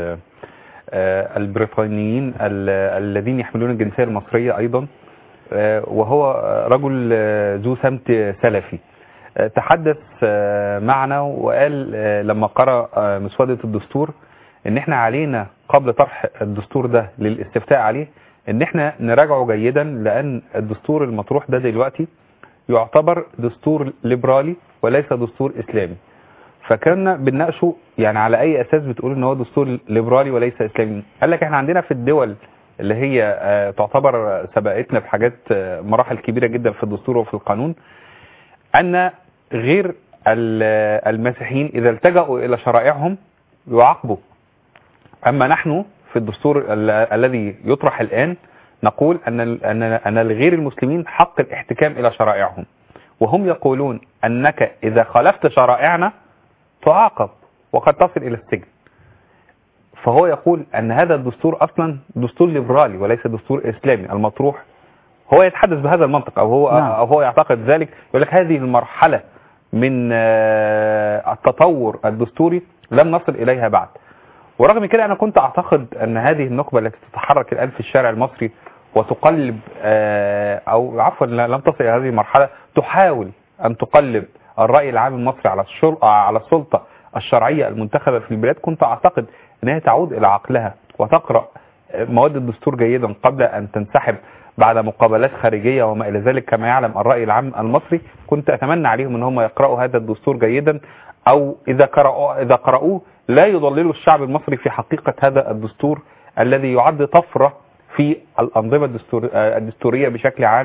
البريطانيين الذين يحملون الجنسية المصرية ايضا وهو رجل ذو سمت سلفي تحدث معنا وقال لما قرأ مسودة الدستور ان احنا علينا قبل طرح الدستور ده للاستفتاء عليه ان احنا نراجعه جيدا لان الدستور المطروح ده دلوقتي يعتبر دستور ليبرالي وليس دستور اسلامي فكنا بنناقشه يعني على اي اساس بتقول ان هو دستور ليبرالي وليس اسلامي قال لك احنا عندنا في الدول اللي هي آه، تعتبر سبقتنا في حاجات آه، مراحل كبيره جدا في الدستور وفي القانون ان غير ال- المسيحيين اذا التجأوا الى شرائعهم يعاقبوا اما نحن في الدستور ال- الذي يطرح الان نقول ان ال- ان ان لغير المسلمين حق الاحتكام الى شرائعهم وهم يقولون انك اذا خالفت شرائعنا تعاقب وقد تصل الى السجن فهو يقول ان هذا الدستور اصلا دستور ليبرالي وليس دستور اسلامي المطروح هو يتحدث بهذا المنطق او هو نعم. او هو يعتقد ذلك يقول لك هذه المرحله من آه، التطور الدستوري لم نصل اليها بعد ورغم كده انا كنت اعتقد ان هذه النخبه التي تتحرك الان في الشارع المصري وتقلب آه، او عفوا لا- لم تصل الى هذه المرحله تحاول ان تقلب الراي العام المصري على الشرطه على السلطه الشرعيه المنتخبه في البلاد كنت اعتقد انها تعود الى عقلها وتقرا مواد الدستور جيدا قبل ان تنسحب بعد مقابلات خارجيه وما الى ذلك كما يعلم الراي العام المصري كنت اتمنى عليهم ان هم يقراوا هذا الدستور جيدا او اذا قرأوا اذا قرأوه لا يضللوا الشعب المصري في حقيقه هذا الدستور الذي يعد طفره في الانظمه الدستور آه، الدستوريه بشكل عام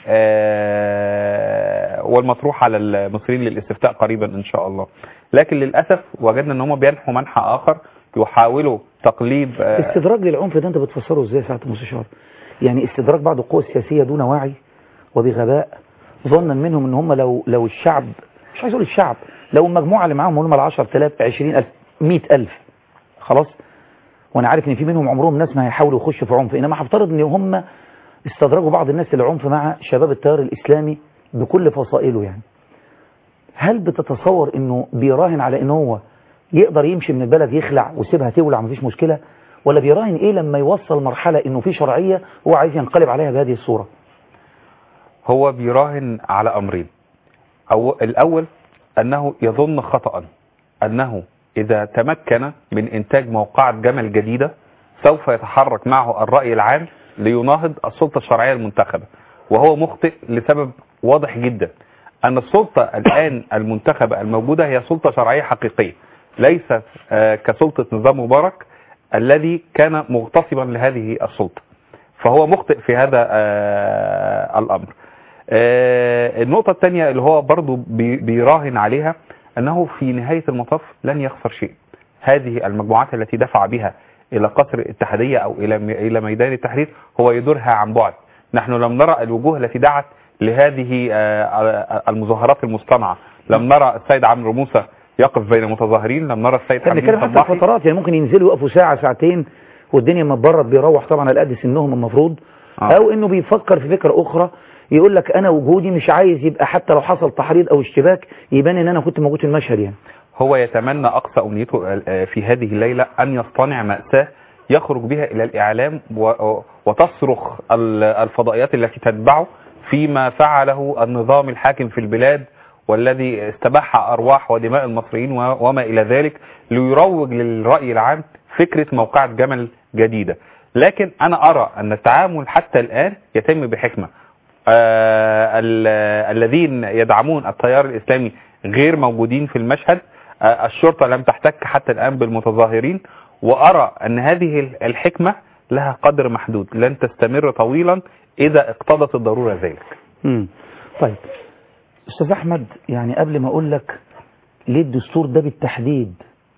آه، والمطروح على المصريين للاستفتاء قريبا ان شاء الله لكن للاسف وجدنا ان هم بينحوا منحى اخر يحاولوا تقليد آه، استدراج للعنف ده انت بتفسره ازاي يا سعاده المستشار يعني استدراج بعض القوى السياسيه دون وعي وبغباء ظنا منهم ان هم لو لو الشعب مش عايز اقول الشعب لو المجموعه اللي معاهم هم ال 10000 20000 100000 خلاص وانا عارف ان في منهم عمرهم ناس ما هيحاولوا يخشوا في عنف انما هفترض ان هم استدرجوا بعض الناس للعنف مع شباب التيار الاسلامي بكل فصائله يعني هل بتتصور انه بيراهن على ان هو يقدر يمشي من البلد يخلع ويسيبها تولع مفيش مشكله ولا بيراهن ايه لما يوصل مرحله انه في شرعيه هو عايز ينقلب عليها بهذه الصوره هو بيراهن على امرين أو الاول انه يظن خطأ انه اذا تمكن من انتاج موقعة جمل جديدة سوف يتحرك معه الرأي العام ليناهض السلطة الشرعية المنتخبة وهو مخطئ لسبب واضح جدا ان السلطة الان المنتخبة الموجودة هي سلطة شرعية حقيقية ليست آه، كسلطة نظام مبارك الذي كان مغتصبا لهذه السلطة فهو مخطئ في هذا آه، الامر آه، النقطة الثانية اللي هو برضو بي- بيراهن عليها أنه في نهاية المطاف لن يخسر شيء هذه المجموعات التي دفع بها إلى قصر الاتحادية أو إلى م- إلى ميدان التحرير هو يدورها عن بعد نحن لم نرى الوجوه التي دعت لهذه آه، المظاهرات المصطنعة لم نرى السيد عمرو موسى يقف بين متظاهرين لم نرى السيد احنا حميد بنتكلم حتى صباحي في فترات يعني ممكن ينزلوا يقفوا ساعه ساعتين والدنيا ما تبرد بيروح طبعا على قد سنهم المفروض آه. او انه بيفكر في فكره اخرى يقول لك انا وجودي مش عايز يبقى حتى لو حصل تحريض او اشتباك يبان ان انا كنت موجود في المشهد يعني هو يتمنى أقصى أمنيته آه، في هذه الليلة أن يصطنع مأساة يخرج بها إلى الإعلام و- وتصرخ ال- الفضائيات التي تتبعه فيما فعله النظام الحاكم في البلاد والذي استباح أرواح ودماء المصريين و- وما إلى ذلك ليروج للرأي العام فكرة موقعة جمل جديدة لكن أنا أرى أن التعامل حتى الآن يتم بحكمة آه، ال- الذين يدعمون التيار الإسلامي غير موجودين في المشهد آه، الشرطة لم تحتك حتى الآن بالمتظاهرين وأرى أن هذه الحكمة لها قدر محدود لن تستمر طويلا إذا اقتضت الضرورة ذلك مم. طيب استاذ احمد يعني قبل ما اقول لك ليه الدستور ده بالتحديد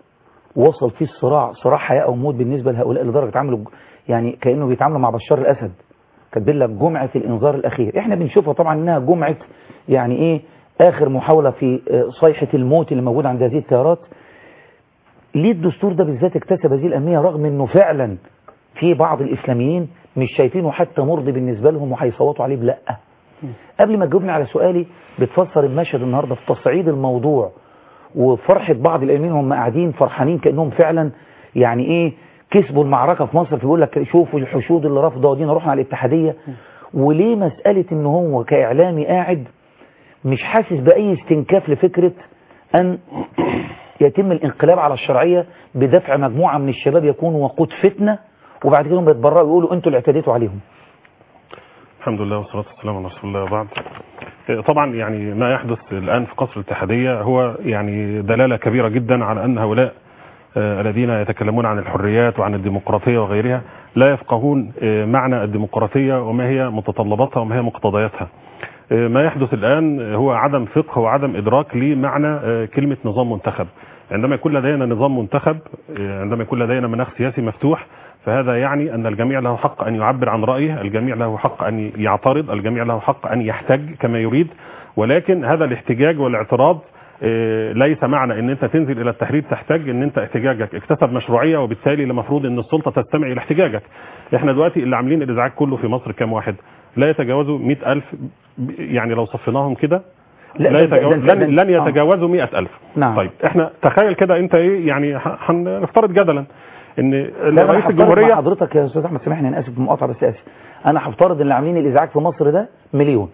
وصل فيه الصراع صراع حياه او موت بالنسبه لهؤلاء لدرجه عملوا يعني كانه بيتعاملوا مع بشار الاسد كاتبين لك جمعه الانذار الاخير احنا بنشوفها طبعا انها جمعه يعني ايه اخر محاوله في آه، صيحه الموت اللي موجوده عند هذه التيارات ليه الدستور ده بالذات اكتسب هذه الأهمية رغم أنه فعلا في بعض الإسلاميين مش شايفينه حتى مرضي بالنسبة لهم وهيصوتوا عليه بلأ قبل ما تجاوبني على سؤالي بتفسر المشهد النهاردة في تصعيد الموضوع وفرحة بعض الإماميين هم قاعدين فرحانين كأنهم فعلا يعني إيه كسبوا المعركة في مصر فيقول لك شوفوا الحشود اللي رافضة ودينا رحنا على الاتحادية وليه مسألة إن هو كإعلامي قاعد مش حاسس بأي استنكاف لفكرة أن يتم الانقلاب على الشرعية بدفع مجموعة من الشباب يكونوا وقود فتنة وبعد كده هم يتبرأوا ويقولوا انتوا اللي اعتديتوا عليهم الحمد لله والصلاة والسلام على رسول الله وبعد آه، طبعا يعني ما يحدث الآن في قصر الاتحادية هو يعني دلالة كبيرة جدا على أن هؤلاء آه، الذين يتكلمون عن الحريات وعن الديمقراطية وغيرها لا يفقهون آه، معنى الديمقراطية وما هي متطلباتها وما هي مقتضياتها آه، ما يحدث الآن هو عدم فقه وعدم إدراك لمعنى آه، كلمة نظام منتخب عندما يكون لدينا نظام منتخب آه، عندما يكون لدينا مناخ سياسي مفتوح فهذا يعني أن الجميع له حق أن يعبر عن رأيه الجميع له حق أن يعترض الجميع له حق أن يحتج كما يريد ولكن هذا الاحتجاج والاعتراض آه، ليس معنى ان انت تنزل الى التحرير تحتاج ان انت احتجاجك اكتسب مشروعيه وبالتالي المفروض ان السلطه تستمع الى احتجاجك احنا دلوقتي اللي عاملين الازعاج كله في مصر كام واحد لا يتجاوزوا 100000 يعني لو صفيناهم كده لا، لا ده- ده- يتجاوز ده- ده- لن, لن آه. يتجاوزوا 100000 نعم. طيب احنا تخيل كده انت ايه يعني ه- هنفترض جدلا ان لا أنا رئيس هفترض الجمهوريه مع حضرتك يا استاذ احمد سامحني انا اسف في المقاطعه بس اسف انا هفترض ان اللي عاملين الازعاج في مصر ده مليون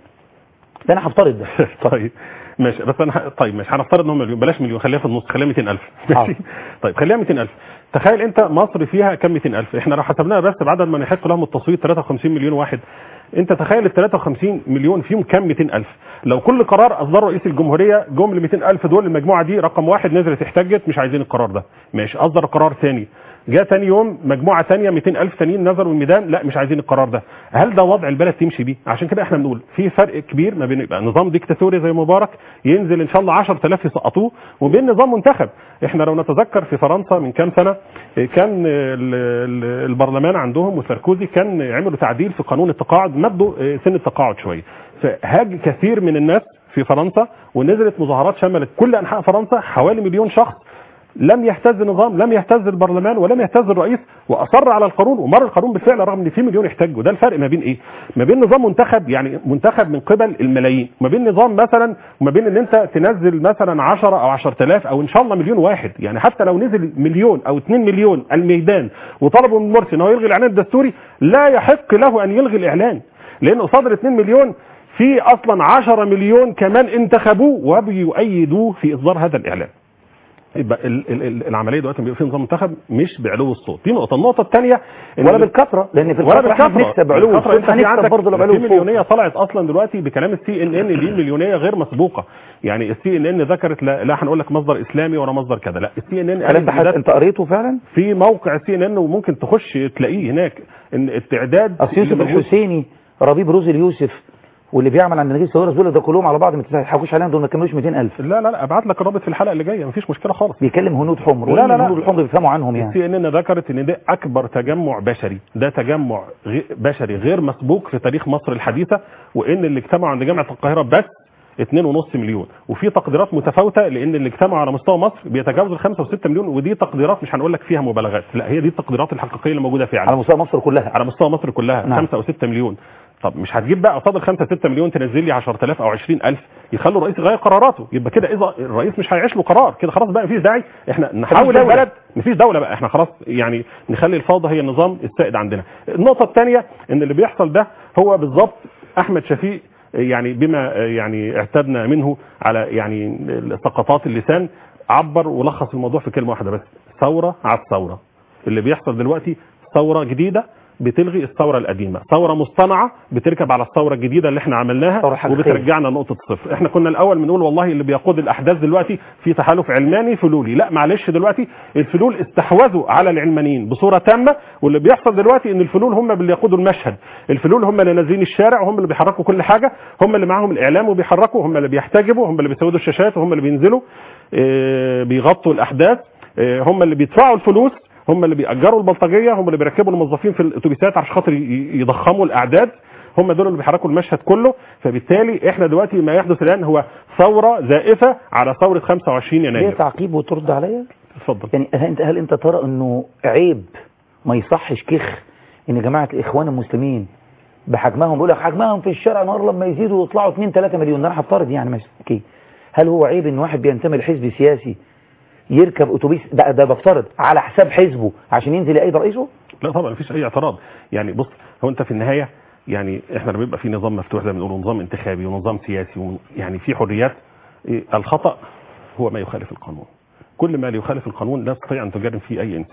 ده انا هفترض ده طيب ماشي بس انا ه- طيب ماشي هنفترض ان هم مليون بلاش مليون خليها في النص خليها 200000 ماشي طيب خليها 200000 تخيل انت مصر فيها كم 200000 احنا لو حسبناها بس بعدد ما يحق لهم التصويت 53 مليون واحد انت تخيل ال 53 مليون فيهم كم 200000 لو كل قرار اصدره رئيس الجمهوريه جم ال 200000 دول المجموعه دي رقم واحد نزلت احتجت مش عايزين القرار ده ماشي اصدر قرار ثاني جاء تاني يوم مجموعه ثانيه 200000 تانيين نزلوا الميدان لا مش عايزين القرار ده هل ده وضع البلد تمشي بيه عشان كده احنا بنقول في فرق كبير ما بين يبقى نظام ديكتاتوري زي مبارك ينزل ان شاء الله 10000 يسقطوه وبين نظام منتخب احنا لو نتذكر في فرنسا من كام سنه اه، كان ال- ال- البرلمان عندهم وساركوزي كان عملوا تعديل في قانون التقاعد مدوا اه، سن التقاعد شويه فهاج كثير من الناس في فرنسا ونزلت مظاهرات شملت كل انحاء فرنسا حوالي مليون شخص لم يهتز النظام لم يهتز البرلمان ولم يهتز الرئيس واصر على القانون ومر القانون بالفعل رغم ان في مليون يحتجوا ده الفرق ما بين ايه ما بين نظام منتخب يعني منتخب من قبل الملايين وما بين نظام مثلا وما بين ان انت تنزل مثلا 10 او 10000 او ان شاء الله مليون واحد يعني حتى لو نزل مليون او 2 مليون الميدان وطلبوا من مرسي ان هو يلغي الاعلان الدستوري لا يحق له ان يلغي الاعلان لان قصاد ال 2 مليون في اصلا 10 مليون كمان انتخبوه وبيؤيدوه في اصدار هذا الاعلان يبقى ال- ال- ال- العمليه دلوقتي بيبقى في نظام منتخب مش بعلو الصوت دي نقطه النقطه الثانيه ولا بالكثره لان في ولا الكثره احنا بالكثره بنكسب علو بالكثرة. الصوت انت في هنكسب عندك برضه لو في علو الصوت مليونيه طلعت اصلا دلوقتي بكلام السي ان ان دي مليونيه غير مسبوقه يعني السي ان ان ذكرت لا, لا هنقول لك مصدر اسلامي ولا مصدر كذا لا السي ان ان الكلام ده انت قريته فعلا في موقع السي ان ان وممكن تخش تلاقيه هناك ان التعداد اصل يوسف اللي موجود- الحسيني ربيب روزي اليوسف واللي بيعمل عند نجيب ساويرس دول ده كلهم على بعض ما تضحكوش عليهم دول ما كملوش 200000 لا لا لا ابعت لك الرابط في الحلقه اللي جايه مفيش مشكله خالص بيكلم هنود حمر لا لا لا الهنود الحمر بيفهموا عنهم يعني السي ان ان ذكرت ان ده اكبر تجمع بشري ده تجمع غي- بشري غير مسبوق في تاريخ مصر الحديثه وان اللي اجتمعوا عند جامعه القاهره بس 2.5 مليون وفي تقديرات متفاوته لان اللي اجتمعوا على مستوى مصر بيتجاوزوا ال 5 و6 مليون ودي تقديرات مش هنقول لك فيها مبالغات لا هي دي التقديرات الحقيقيه اللي موجوده فعلا على مستوى مصر كلها على مستوى مصر كلها نعم. 5 او 6 مليون طب مش هتجيب بقى قصاد ال 5 6 مليون تنزل لي 10000 او 20000 يخلوا الرئيس يغير قراراته يبقى كده اذا الرئيس مش هيعيش له قرار كده خلاص بقى مفيش داعي احنا نحول دولة. البلد مفيش دوله بقى احنا خلاص يعني نخلي الفوضى هي النظام السائد عندنا النقطه الثانيه ان اللي بيحصل ده هو بالظبط احمد شفيق يعني بما يعني اعتدنا منه على يعني سقطات اللسان عبر ولخص الموضوع في كلمه واحده بس ثوره على الثوره اللي بيحصل دلوقتي ثوره جديده بتلغي الثوره القديمه ثوره مصطنعه بتركب على الثوره الجديده اللي احنا عملناها حقيقية. وبترجعنا لنقطه الصفر احنا كنا الاول بنقول والله اللي بيقود الاحداث دلوقتي في تحالف علماني فلولي لا معلش دلوقتي الفلول استحوذوا على العلمانيين بصوره تامه واللي بيحصل دلوقتي ان الفلول هم اللي يقودوا المشهد الفلول هم اللي نازلين الشارع وهم اللي بيحركوا كل حاجه هم اللي معاهم الاعلام وبيحركوا هم اللي بيحتجبوا هم اللي بيسودوا الشاشات وهم اللي بينزلوا اه، بيغطوا الاحداث اه، هم اللي بيدفعوا الفلوس هم اللي بيأجروا البلطجيه هم اللي بيركبوا الموظفين في الاتوبيسات عشان خاطر ي- يضخموا الاعداد هم دول اللي بيحركوا المشهد كله فبالتالي احنا دلوقتي ما يحدث الان هو ثوره زائفه على ثوره 25 ليه يناير تعقيب وترد عليا اتفضل يعني هل انت هل انت ترى انه عيب ما يصحش كخ ان جماعه الاخوان المسلمين بحجمهم بيقول لك حجمهم في الشارع نهار لما يزيدوا ويطلعوا 2 3 مليون ده انا هفترض يعني ماشي اوكي هل هو عيب ان واحد بينتمي لحزب سياسي يركب اتوبيس ده, ده بفترض على حساب حزبه عشان ينزل يأيد رئيسه لا طبعا مفيش اي اعتراض يعني بص هو انت في النهايه يعني احنا لما بيبقى في نظام مفتوح زي ما بنقول نظام انتخابي ونظام سياسي ون- يعني في حريات إيه، الخطا هو ما يخالف القانون كل ما لا يخالف القانون لا تستطيع ان تجرم فيه اي انسان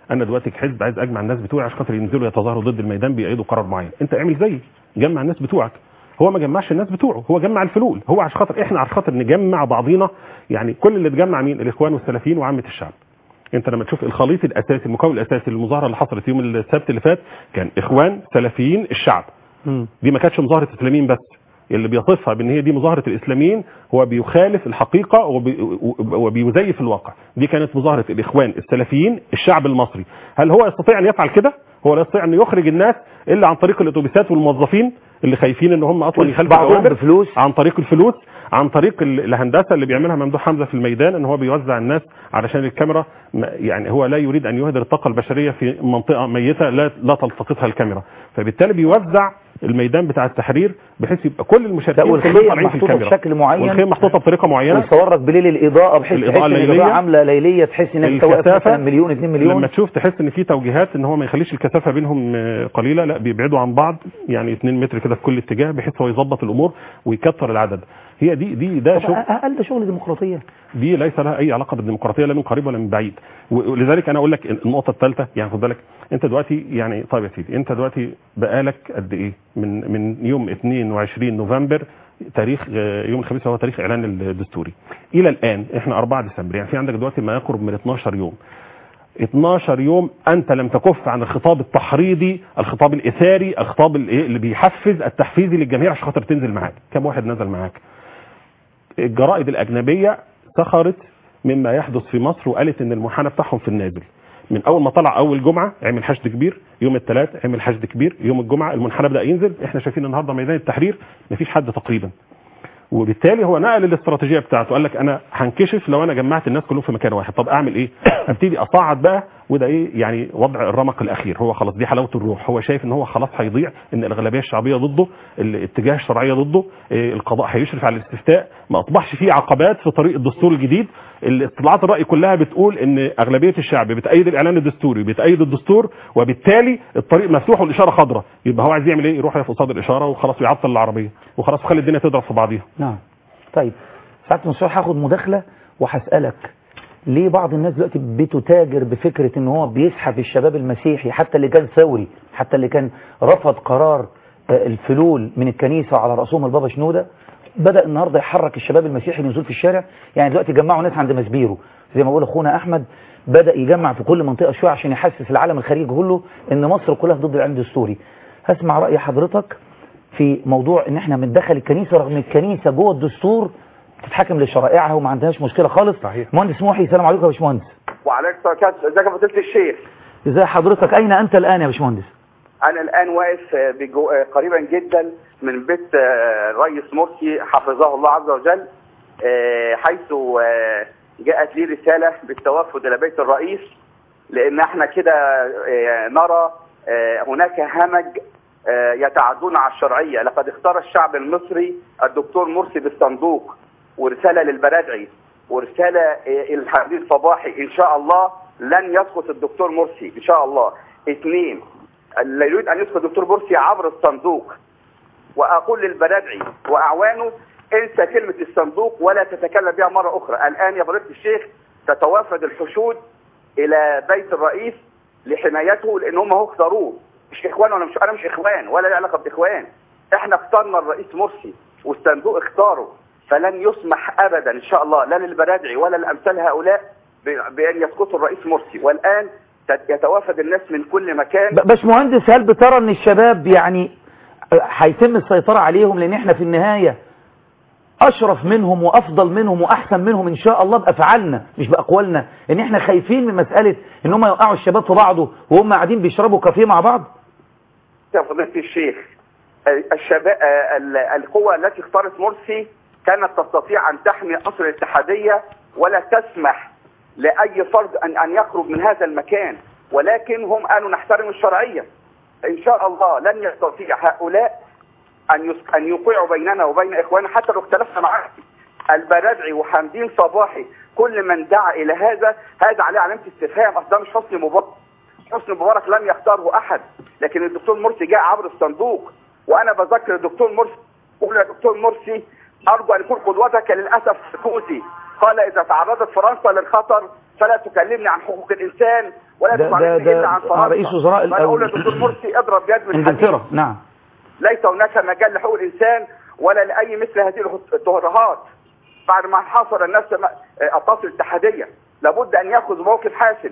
انا دلوقتي كحزب عايز اجمع الناس بتوعي عشان خاطر ينزلوا يتظاهروا ضد الميدان بيأيدوا قرار معين انت اعمل زيي جمع الناس بتوعك هو ما جمعش الناس بتوعه هو جمع الفلول هو عشان خاطر احنا عشان خاطر نجمع بعضينا يعني كل اللي اتجمع مين الاخوان والسلفيين وعامه الشعب انت لما تشوف الخليط الاساسي المكون الاساسي للمظاهره اللي حصلت يوم السبت اللي فات كان اخوان سلفيين الشعب دي ما كانتش مظاهره اسلاميين بس اللي بيصفها بان هي دي مظاهره الاسلاميين هو بيخالف الحقيقه وبي- وبيزيف الواقع دي كانت مظاهره الاخوان السلفيين الشعب المصري هل هو يستطيع ان يفعل كده هو لا يستطيع ان يخرج الناس الا عن طريق الاتوبيسات والموظفين اللي خايفين ان هم اصلا يخالفوا بعضهم الأوامر. بفلوس عن طريق الفلوس عن طريق ال- الهندسه اللي بيعملها ممدوح حمزه في الميدان ان هو بيوزع الناس علشان الكاميرا ما- يعني هو لا يريد ان يهدر الطاقه البشريه في منطقه ميته لا لا تلتقطها الكاميرا فبالتالي بيوزع الميدان بتاع التحرير بحيث يبقى كل لا المشاركين كلهم والخيم طالعين في محطوطه الكاميرا بشكل معين والخيم محطوطه بطريقه معينه ويصورك بليل الاضاءه بحيث الإضاءة تحس ان الليلية. الاضاءه عامله ليليه تحس ان انت واقف مثلا الكثافه مليون 2 مليون لما تشوف تحس ان في توجيهات ان هو ما يخليش الكثافه بينهم آه، قليله لا بيبعدوا عن بعض يعني 2 متر كده في كل اتجاه بحيث هو يظبط الامور ويكثر العدد هي دي دي ده طب شغل اقل ده شغل ديمقراطيه دي ليس لها اي علاقه بالديمقراطيه لا من قريب ولا من بعيد ولذلك انا اقول لك النقطه الثالثه يعني خد بالك انت دلوقتي يعني طيب يا سيدي انت دلوقتي بقالك قد ايه من من يوم 22 نوفمبر تاريخ آه، يوم الخميس هو تاريخ اعلان الدستوري الى الان احنا 4 ديسمبر يعني في عندك دلوقتي ما يقرب من 12 يوم 12 يوم انت لم تكف عن الخطاب التحريضي الخطاب الاثاري الخطاب اللي اللي بيحفز التحفيزي للجميع عشان خاطر تنزل معاك كم واحد نزل معاك الجرائد الاجنبيه سخرت مما يحدث في مصر وقالت ان المنحنى بتاعهم في النازل من اول ما طلع اول جمعه عمل حشد كبير يوم الثلاث عمل حشد كبير يوم الجمعه المنحنى بدا ينزل احنا شايفين النهارده ميدان التحرير مفيش حد تقريبا وبالتالي هو نقل الاستراتيجيه بتاعته قال لك انا هنكشف لو انا جمعت الناس كلهم في مكان واحد طب اعمل ايه ابتدي اصعد بقى وده ايه يعني وضع الرمق الاخير هو خلاص دي حلاوه الروح هو شايف ان هو خلاص هيضيع ان الاغلبيه الشعبيه ضده الاتجاه الشرعيه ضده إيه، القضاء هيشرف على الاستفتاء ما اصبحش فيه عقبات في طريق الدستور الجديد الاطلاعات الراي كلها بتقول ان اغلبيه الشعب بتايد الاعلان الدستوري بتايد الدستور وبالتالي الطريق مفتوح والاشاره خضراء يبقى هو عايز يعمل ايه يروح يقف قصاد الاشاره وخلاص ويعطل العربيه وخلاص وخلي الدنيا تضرب في بعضيها نعم طيب ساعة المستشار هاخد مداخلة وهسألك ليه بعض الناس دلوقتي بتتاجر بفكرة ان هو بيسحب الشباب المسيحي حتى اللي كان ثوري حتى اللي كان رفض قرار آه، الفلول من الكنيسة على رأسهم البابا شنودة بدأ النهاردة يحرك الشباب المسيحي للنزول في الشارع يعني دلوقتي جمعوا ناس عند مسبيرو زي ما بقول اخونا احمد بدأ يجمع في كل منطقة شوية عشان يحسس العالم الخارجي كله ان مصر كلها ضد الاعلان الدستوري هسمع رأي حضرتك في موضوع ان احنا بندخل الكنيسة رغم الكنيسة جوه الدستور تتحكم لشرائعها وما عندهاش مشكلة خالص صحيح مهندس محي السلام عليكم يا باشمهندس وعليكم السلام ورحمة ازيك يا فضيلة الشيخ ازي حضرتك اين انت الان يا باشمهندس انا الان واقف آه، بجو... آه، قريبا جدا من بيت آه، الرئيس مرسي حفظه الله عز وجل آه، حيث آه، جاءت لي رسالة بالتوفد الى بيت الرئيس لان احنا كده آه، نرى آه، هناك همج آه، يتعدون على الشرعية لقد اختار الشعب المصري الدكتور مرسي بالصندوق ورسالة للبرادعي ورسالة آه، الحديث صباحي ان شاء الله لن يسقط الدكتور مرسي ان شاء الله اثنين اللي يريد ان يسقط الدكتور مرسي عبر الصندوق واقول للبرادعي واعوانه انسى كلمة الصندوق ولا تتكلم بها مرة اخرى الان يا فضيلة الشيخ تتوافد الحشود الى بيت الرئيس لحمايته لان هم هو اختاروه مش اخوان ولا مش انا مش اخوان ولا له علاقه باخوان احنا اخترنا الرئيس مرسي والصندوق اختاره فلن يسمح ابدا ان شاء الله لا للبرادعي ولا لامثال هؤلاء ب- بان يسقطوا الرئيس مرسي والان تت- يتوافد الناس من كل مكان ب- باشمهندس هل بترى ان الشباب يعني آه، هيتم السيطرة عليهم لان احنا في النهاية اشرف منهم وافضل منهم واحسن منهم ان شاء الله بافعالنا مش باقوالنا ان احنا خايفين من مسألة ان هم يوقعوا الشباب في بعضه وهم قاعدين بيشربوا كافيه مع بعض يا فضيلة الشيخ الشباب القوى التي اختارت مرسي كانت تستطيع ان تحمي قصر الاتحادية ولا تسمح لاي فرد ان ان يخرج من هذا المكان ولكن هم قالوا نحترم الشرعية ان شاء الله لن يستطيع هؤلاء ان يس- ان يوقعوا بيننا وبين اخواننا حتى لو اختلفنا معاهم البرادعي وحمدين صباحي كل من دعا الى هذا هذا عليه علامه استفهام اصل ده مش حسني مبارك حسني مبارك لم يختاره احد لكن الدكتور مرسي جاء عبر الصندوق وانا بذكر الدكتور مرسي اقول يا دكتور مرسي ارجو ان يكون قدوتك للاسف سكوتي قال اذا تعرضت فرنسا للخطر فلا تكلمني عن حقوق الانسان ولا ده- تكلمني ده- الا عن ده فرنسا رئيس وزراء فانا اقول الأول. للدكتور مرسي اضرب يد من حديد انجلترا نعم ليس هناك مجال لحقوق الانسان ولا لاي مثل هذه التهرهات بعد ما حاصر الناس الطاقه الاتحاديه لابد ان ياخذ موقف حاسم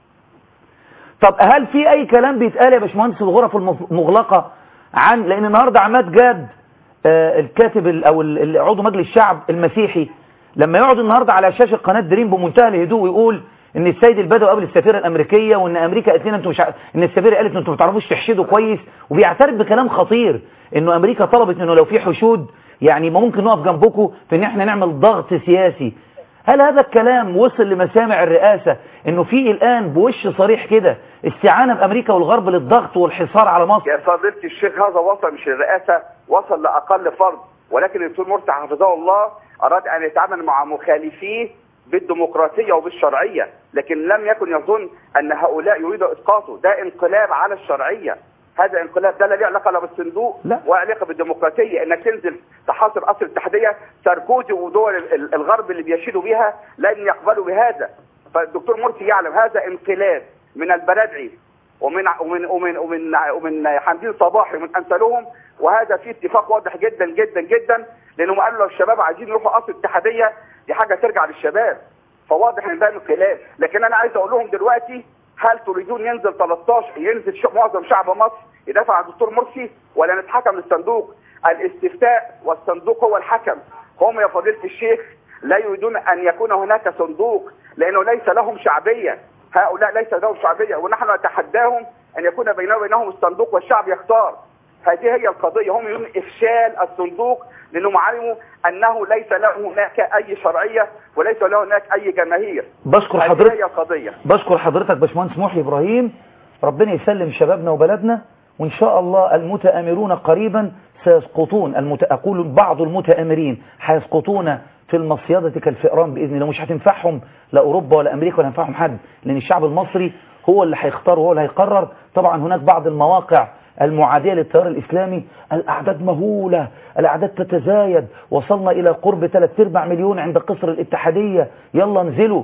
طب هل في اي كلام بيتقال يا باشمهندس في الغرف المف- المغلقه عن لان النهارده عماد جاد آه، الكاتب ال- او ال- ال- عضو مجلس الشعب المسيحي لما يقعد النهارده على شاشه قناه دريم بمنتهى الهدوء ويقول ان السيد البدوي قابل السفيره الامريكيه وان امريكا قالت لنا انتوا مش ع... ان السفيره قالت انتوا ما بتعرفوش تحشدوا كويس وبيعترف بكلام خطير انه امريكا طلبت انه لو في حشود يعني ما ممكن نقف جنبكم في ان احنا نعمل ضغط سياسي هل هذا الكلام وصل لمسامع الرئاسة انه في الان بوش صريح كده استعانة بامريكا والغرب للضغط والحصار على مصر يا فضيله الشيخ هذا وصل مش الرئاسه وصل لاقل فرد ولكن الدكتور مرسي حفظه الله اراد ان يتعامل مع مخالفيه بالديمقراطيه وبالشرعيه لكن لم يكن يظن ان هؤلاء يريدوا اسقاطه ده انقلاب على الشرعيه هذا انقلاب ده لا له علاقه لا بالصندوق لا. ولا علاقه بالديمقراطيه انك تنزل تحاصر قصر الاتحاديه ساركوزي ودول ال- ال- الغرب اللي بيشيدوا بها لن يقبلوا بهذا فالدكتور مرسي يعلم هذا انقلاب من البرادعي ومن ومن ومن ومن ومن حمدين صباحي ومن امثالهم وهذا في اتفاق واضح جدا جدا جدا لانهم قالوا لو الشباب عايزين يروحوا قصر الاتحاديه دي حاجه ترجع للشباب فواضح ان ده انقلاب لكن انا عايز اقول لهم دلوقتي هل تريدون ينزل 13 ينزل ش- معظم شعب مصر يدافع عن الدكتور مرسي ولا نتحكم للصندوق الاستفتاء والصندوق هو الحكم هم يا فضيله الشيخ لا يريدون ان يكون هناك صندوق لانه ليس لهم شعبيه هؤلاء ليس لهم شعبيه ونحن نتحداهم ان يكون بيننا وبينهم الصندوق والشعب يختار هذه هي القضيه هم يريدون افشال الصندوق لانهم علموا انه ليس له هناك اي شرعيه وليس له هناك اي جماهير بشكر هذه حضرتك هي القضيه بشكر حضرتك باشمهندس محي ابراهيم ربنا يسلم شبابنا وبلدنا وان شاء الله المتآمرون قريبا سيسقطون المت... اقول بعض المتآمرين هيسقطون في المصيدة كالفئران باذن الله مش هتنفعهم لا اوروبا ولا امريكا ولا هينفعهم حد لان الشعب المصري هو اللي هيختار وهو اللي هيقرر طبعا هناك بعض المواقع المعادية للتيار الإسلامي الأعداد مهولة الأعداد تتزايد وصلنا إلى قرب 3 ارباع مليون عند قصر الاتحادية يلا انزلوا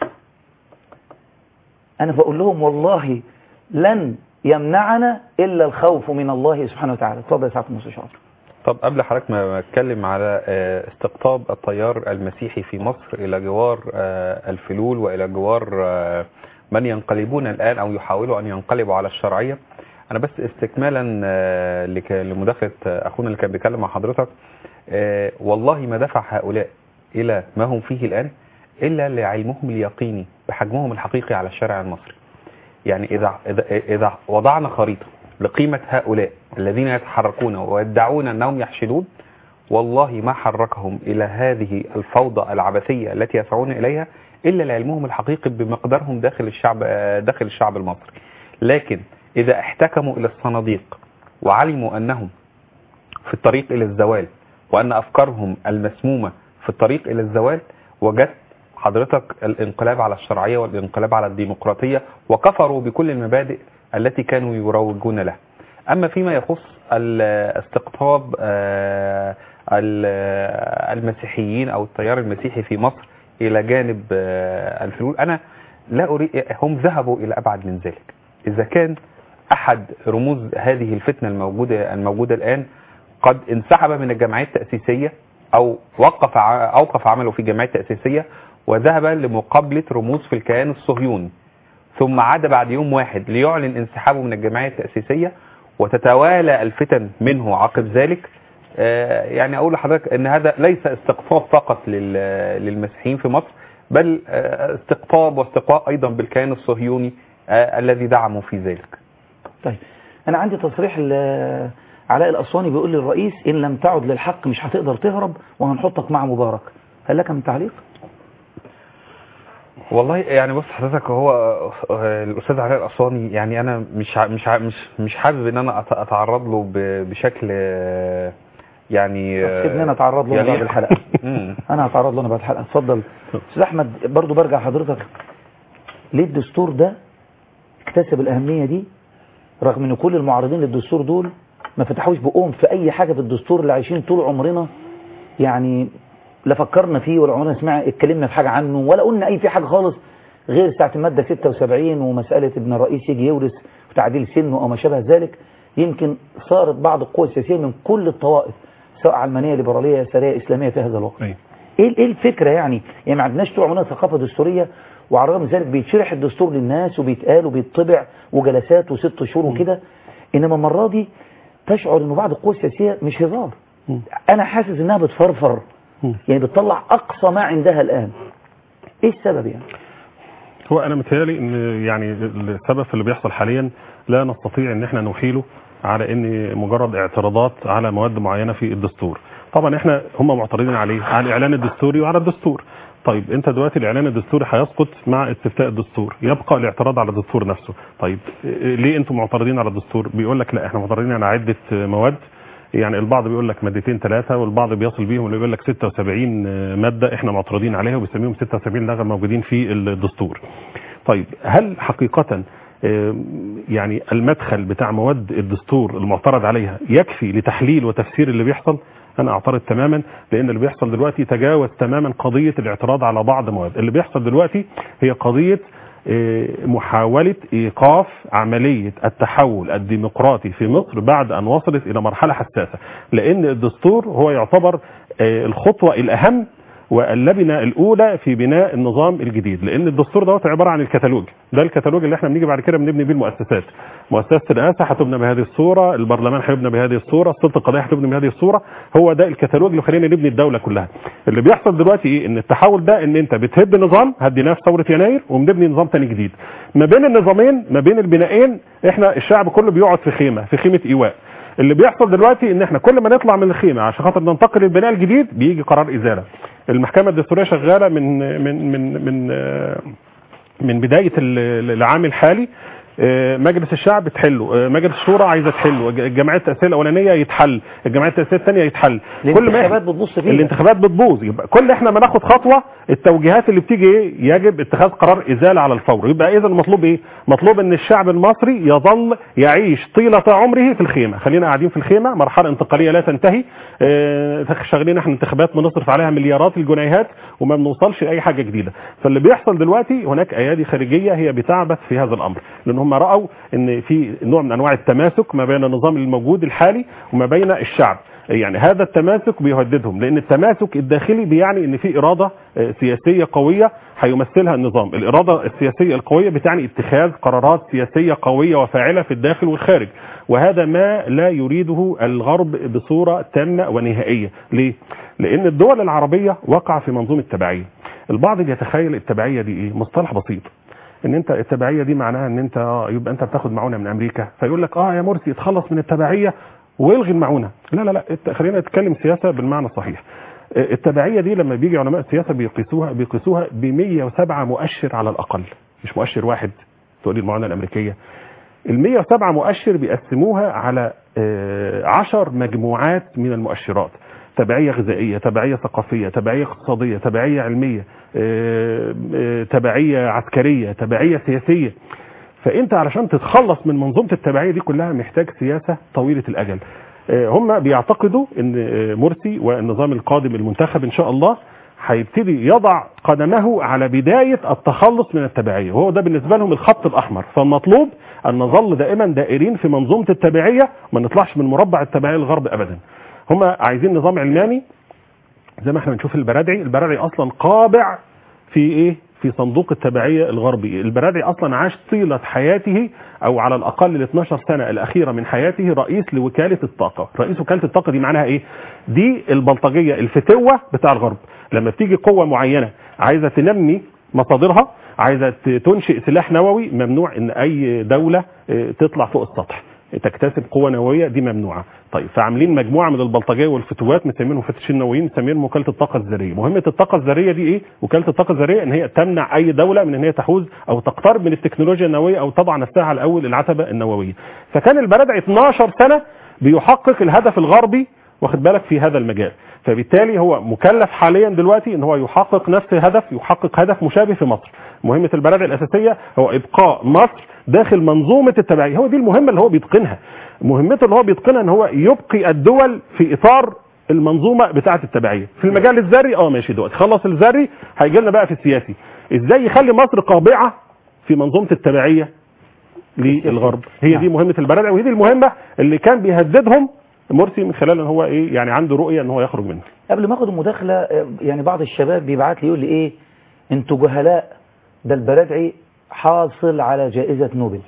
أنا بقول لهم والله لن يمنعنا إلا الخوف من الله سبحانه وتعالى اتفضل يا سعادة المستشار طب قبل حضرتك ما ما اتكلم على آه، استقطاب التيار المسيحي في مصر الى جوار آه، الفلول والى جوار آه، من ينقلبون الان او يحاولوا ان ينقلبوا على الشرعيه انا بس استكمالا آه، لك- لمداخله آه، اخونا اللي كان بيتكلم مع حضرتك آه، والله ما دفع هؤلاء الى ما هم فيه الان الا لعلمهم اليقيني بحجمهم الحقيقي على الشارع المصري يعني إذا, إذا, إذا وضعنا خريطة لقيمة هؤلاء الذين يتحركون ويدعون أنهم يحشدون والله ما حركهم إلى هذه الفوضى العبثية التي يسعون إليها إلا لعلمهم الحقيقي بمقدارهم داخل الشعب داخل الشعب المصري لكن إذا احتكموا إلى الصناديق وعلموا أنهم في الطريق إلى الزوال وأن أفكارهم المسمومة في الطريق إلى الزوال وجدت حضرتك الانقلاب على الشرعية والانقلاب على الديمقراطية وكفروا بكل المبادئ التي كانوا يروجون لها أما فيما يخص الاستقطاب آه، ال- المسيحيين أو التيار المسيحي في مصر إلى جانب آه، الفلول أنا لا أريد هم ذهبوا إلى أبعد من ذلك إذا كان أحد رموز هذه الفتنة الموجودة الموجودة الآن قد انسحب من الجمعيات التأسيسية أو وقف ع- أوقف عمله في جمعية تأسيسية وذهب لمقابلة رموز في الكيان الصهيوني ثم عاد بعد يوم واحد ليعلن انسحابه من الجمعية التأسيسية وتتوالى الفتن منه عقب ذلك آه، يعني أقول لحضرتك أن هذا ليس استقطاب فقط لل- للمسيحيين في مصر بل آه، استقطاب واستقواء أيضا بالكيان الصهيوني آه، الذي دعموا في ذلك طيب أنا عندي تصريح ل- علاء الأسواني بيقول للرئيس إن لم تعد للحق مش هتقدر تهرب وهنحطك مع مبارك هل لك من تعليق؟ والله يعني بص حضرتك هو آه، الاستاذ علاء الاسواني يعني انا مش ع- مش ع- مش مش حابب ان انا أت- اتعرض له ب- بشكل آه، يعني آه، سيبني انا اتعرض له يعني- بعد الحلقة مم. انا هتعرض له انا بعد الحلقة اتفضل استاذ احمد برضو برجع حضرتك ليه الدستور ده اكتسب الاهمية دي رغم ان كل المعارضين للدستور دول ما فتحوش بقهم في اي حاجة في الدستور اللي عايشين طول عمرنا يعني لا فكرنا فيه ولا عمرنا سمعنا اتكلمنا في حاجة عنه ولا قلنا أي في حاجة خالص غير ساعة المادة 76 ومسألة ابن الرئيس يجي يورث وتعديل سنه أو ما شابه ذلك يمكن صارت بعض القوى السياسية من كل الطوائف سواء علمانية ليبرالية يسارية إسلامية في هذا الوقت أيوة. ايه ايه الفكرة يعني يعني ما عندناش طول عمرنا ثقافة دستورية وعلى الرغم من ذلك بيتشرح الدستور للناس وبيتقال وبيطبع وجلسات وست شهور وكده انما المرة دي تشعر انه بعض القوى السياسية مش هزار انا حاسس انها بتفرفر يعني بتطلع اقصى ما عندها الان ايه السبب يعني هو انا متهيألي ان يعني السبب في اللي بيحصل حاليا لا نستطيع ان احنا نحيله على ان مجرد اعتراضات على مواد معينه في الدستور طبعا احنا هم معترضين عليه على الاعلان الدستوري وعلى الدستور طيب انت دلوقتي الاعلان الدستوري هيسقط مع استفتاء الدستور يبقى الاعتراض على الدستور نفسه طيب إيه- ليه انتم معترضين على الدستور بيقول لك لا احنا معترضين على عده مواد يعني البعض بيقول لك مادتين ثلاثه والبعض بيصل بيهم اللي بيقول لك 76 ماده احنا معترضين عليها وبيسميهم 76 لغه موجودين في الدستور طيب هل حقيقه آه، يعني المدخل بتاع مواد الدستور المعترض عليها يكفي لتحليل وتفسير اللي بيحصل انا اعترض تماما لان اللي بيحصل دلوقتي تجاوز تماما قضيه الاعتراض على بعض مواد اللي بيحصل دلوقتي هي قضيه آه، محاولة إيقاف عملية التحول الديمقراطي في مصر بعد أن وصلت إلى مرحلة حساسة لأن الدستور هو يعتبر آه، الخطوة الأهم واللبنة الأولى في بناء النظام الجديد لأن الدستور دوت عبارة عن الكتالوج ده الكتالوج اللي احنا بنيجي بعد كده بنبني بيه المؤسسات مؤسسة الرئاسة هتبنى بهذه الصورة البرلمان هيبنى بهذه الصورة السلطة القضائية هتبنى بهذه الصورة هو ده الكتالوج اللي خلينا نبني الدولة كلها اللي بيحصل دلوقتي ايه ان التحول ده ان انت بتهد نظام هديناه في ثورة يناير وبنبني نظام تاني جديد ما بين النظامين ما بين البنائين احنا الشعب كله بيقعد في خيمة في خيمة ايواء اللي بيحصل دلوقتي ان احنا كل ما نطلع من الخيمه عشان خاطر ننتقل للبناء الجديد بيجي قرار ازاله المحكمه الدستوريه شغاله من من من من آه، من بدايه ال- العام الحالي آه، مجلس الشعب تحله آه، مجلس الشورى عايزه تحله الج- الجمعيه التاسيسيه الاولانيه يتحل الجمعيه التاسيسيه الثانيه يتحل الانتخابات بتبص فيها الانتخابات بتبوظ يبقى كل احنا ما ناخد خطوه التوجيهات اللي بتيجي ايه يجب اتخاذ قرار ازاله على الفور يبقى اذا المطلوب ايه مطلوب ان الشعب المصري يظل يعيش طيله عمره في الخيمه خلينا قاعدين في الخيمه مرحله انتقاليه لا تنتهي اه شغالين احنا انتخابات بنصرف عليها مليارات الجنيهات وما بنوصلش لاي حاجه جديده فاللي بيحصل دلوقتي هناك ايادي خارجيه هي بتعبث في هذا الامر لان هم راوا ان في نوع من انواع التماسك ما بين النظام الموجود الحالي وما بين الشعب يعني هذا التماسك بيهددهم لان التماسك الداخلي بيعني ان في اراده آه، سياسيه قويه هيمثلها النظام الاراده السياسيه القويه بتعني اتخاذ قرارات سياسيه قويه وفاعله في الداخل والخارج وهذا ما لا يريده الغرب بصوره تامه ونهائيه ليه لان الدول العربيه وقع في منظومه تبعيه البعض بيتخيل التبعيه دي ايه مصطلح بسيط ان انت التبعيه دي معناها ان انت آه، يبقى انت بتاخد معونه من امريكا فيقول لك اه يا مرسي اتخلص من التبعيه والغي المعونه لا لا لا الت- خلينا نتكلم سياسه بالمعنى الصحيح آه، التبعيه دي لما بيجي علماء السياسه بيقيسوها بيقيسوها ب 107 مؤشر على الاقل مش مؤشر واحد تقول لي المعونه الامريكيه ال 107 مؤشر بيقسموها على 10 مجموعات من المؤشرات تبعية غذائية تبعية ثقافية تبعية اقتصادية تبعية علمية آه، آه، تبعية عسكرية تبعية سياسية فانت علشان تتخلص من منظومه التبعيه دي كلها محتاج سياسه طويله الاجل آه، هم بيعتقدوا ان آه، مرسي والنظام القادم المنتخب ان شاء الله هيبتدي يضع قدمه على بدايه التخلص من التبعيه وهو ده بالنسبه لهم الخط الاحمر فالمطلوب ان نظل دائما دائرين في منظومه التبعيه ما نطلعش من مربع التبعيه الغرب ابدا هم عايزين نظام علماني زي ما احنا بنشوف البرادعي البرادعي اصلا قابع في ايه في صندوق التبعية الغربي البرادعي اصلا عاش طيلة حياته او على الاقل ال 12 سنة الاخيرة من حياته رئيس لوكالة الطاقة رئيس وكالة الطاقة دي معناها ايه دي البلطجية الفتوة بتاع الغرب لما بتيجي قوة معينة عايزة تنمي مصادرها عايزة ت- تنشئ سلاح نووي ممنوع ان اي دولة اه، تطلع فوق السطح تكتسب قوة نووية دي ممنوعة طيب فعاملين مجموعة من البلطجية والفتوات مسمينهم مفتشين نوويين مسمينهم وكالة الطاقة الذرية مهمة الطاقة الذرية دي ايه وكالة الطاقة الذرية ان هي تمنع اي دولة من ان هي تحوز او تقترب من التكنولوجيا النووية او تضع نفسها على اول العتبة النووية فكان البلد 12 سنة بيحقق الهدف الغربي واخد بالك في هذا المجال فبالتالي هو مكلف حاليا دلوقتي ان هو يحقق نفس الهدف يحقق هدف مشابه في مصر مهمة البلد الاساسية هو ابقاء مصر داخل منظومة التبعية هو دي المهمة اللي هو بيتقنها مهمته اللي هو بيتقنها ان هو يبقي الدول في اطار المنظومه بتاعه التبعيه في المجال الذري اه ماشي دلوقتي خلص الذري هيجي لنا بقى في السياسي ازاي يخلي مصر قابعه في منظومه التبعيه للغرب هي دي مهمه البرادعي وهي دي المهمه اللي كان بيهددهم مرسي من خلال ان هو ايه يعني عنده رؤيه ان هو يخرج منها قبل ما اخد المداخله آه، يعني بعض الشباب بيبعت لي يقول لي ايه انتوا جهلاء ده البرادعي حاصل على جائزه نوبل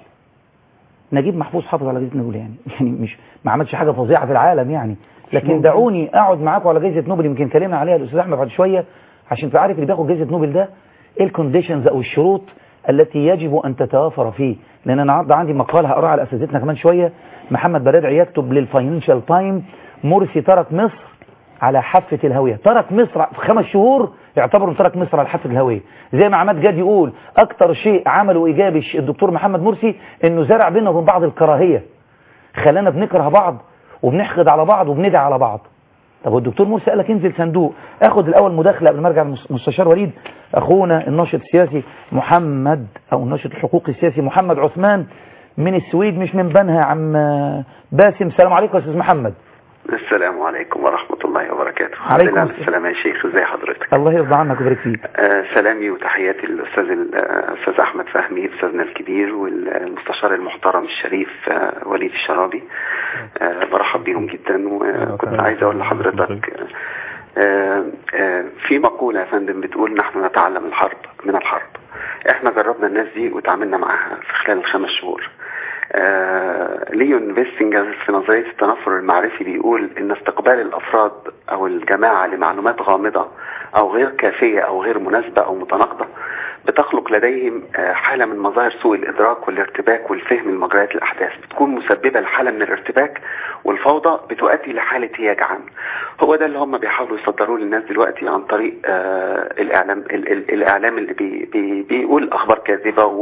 نجيب محفوظ حافظ على جائزه نوبل يعني يعني مش ما عملش حاجه فظيعه في العالم يعني لكن ممكن. دعوني اقعد معاكم على جائزه نوبل يمكن اتكلمنا عليها الاستاذ احمد بعد شويه عشان تعرف اللي بياخد جائزه نوبل ده ايه الكونديشنز او الشروط التي يجب ان تتوافر فيه لان انا النهارده عندي مقال هقراه على اساتذتنا كمان شويه محمد برادعي يكتب للفاينانشال تايم مرسي ترك مصر على حافة الهوية ترك مصر في خمس شهور يعتبر ترك مصر على حافة الهوية زي ما عماد جاد يقول اكتر شيء عمله ايجابي الش- الدكتور محمد مرسي انه زرع بيننا وبين بعض الكراهية خلانا بنكره بعض وبنحقد على بعض وبندعي على بعض طب والدكتور مرسي قال لك انزل صندوق اخد الاول مداخله قبل ما ارجع للمستشار وليد اخونا الناشط السياسي محمد او الناشط الحقوقي السياسي محمد عثمان من السويد مش من بنها يا عم باسم السلام عليكم يا استاذ محمد السلام عليكم ورحمة الله وبركاته عليكم الحمد لله السلام. السلام يا شيخ ازي حضرتك الله يرضى عنك ويبارك فيك آه سلامي وتحياتي للأستاذ ال- آه، الأستاذ أحمد فهمي أستاذنا الكبير والمستشار المحترم الشريف آه، وليد الشرابي آه برحب بيهم جدا وكنت عايز أقول لحضرتك آه، آه، في مقولة يا فندم بتقول نحن نتعلم الحرب من الحرب احنا جربنا الناس دي وتعاملنا معاها في خلال الخمس شهور آه، ليون فيستنجر في نظرية التنافر المعرفي بيقول ان استقبال الافراد او الجماعة لمعلومات غامضة او غير كافية او غير مناسبة او متناقضة بتخلق لديهم آه، حالة من مظاهر سوء الإدراك والارتباك والفهم لمجريات الأحداث بتكون مسببة لحالة من الارتباك والفوضى بتؤدي لحالة هياج عام هو ده اللي هم بيحاولوا يصدروه للناس دلوقتي عن طريق آه الإعلام ال ال الإعلام اللي بي بي بيقول أخبار كاذبة و-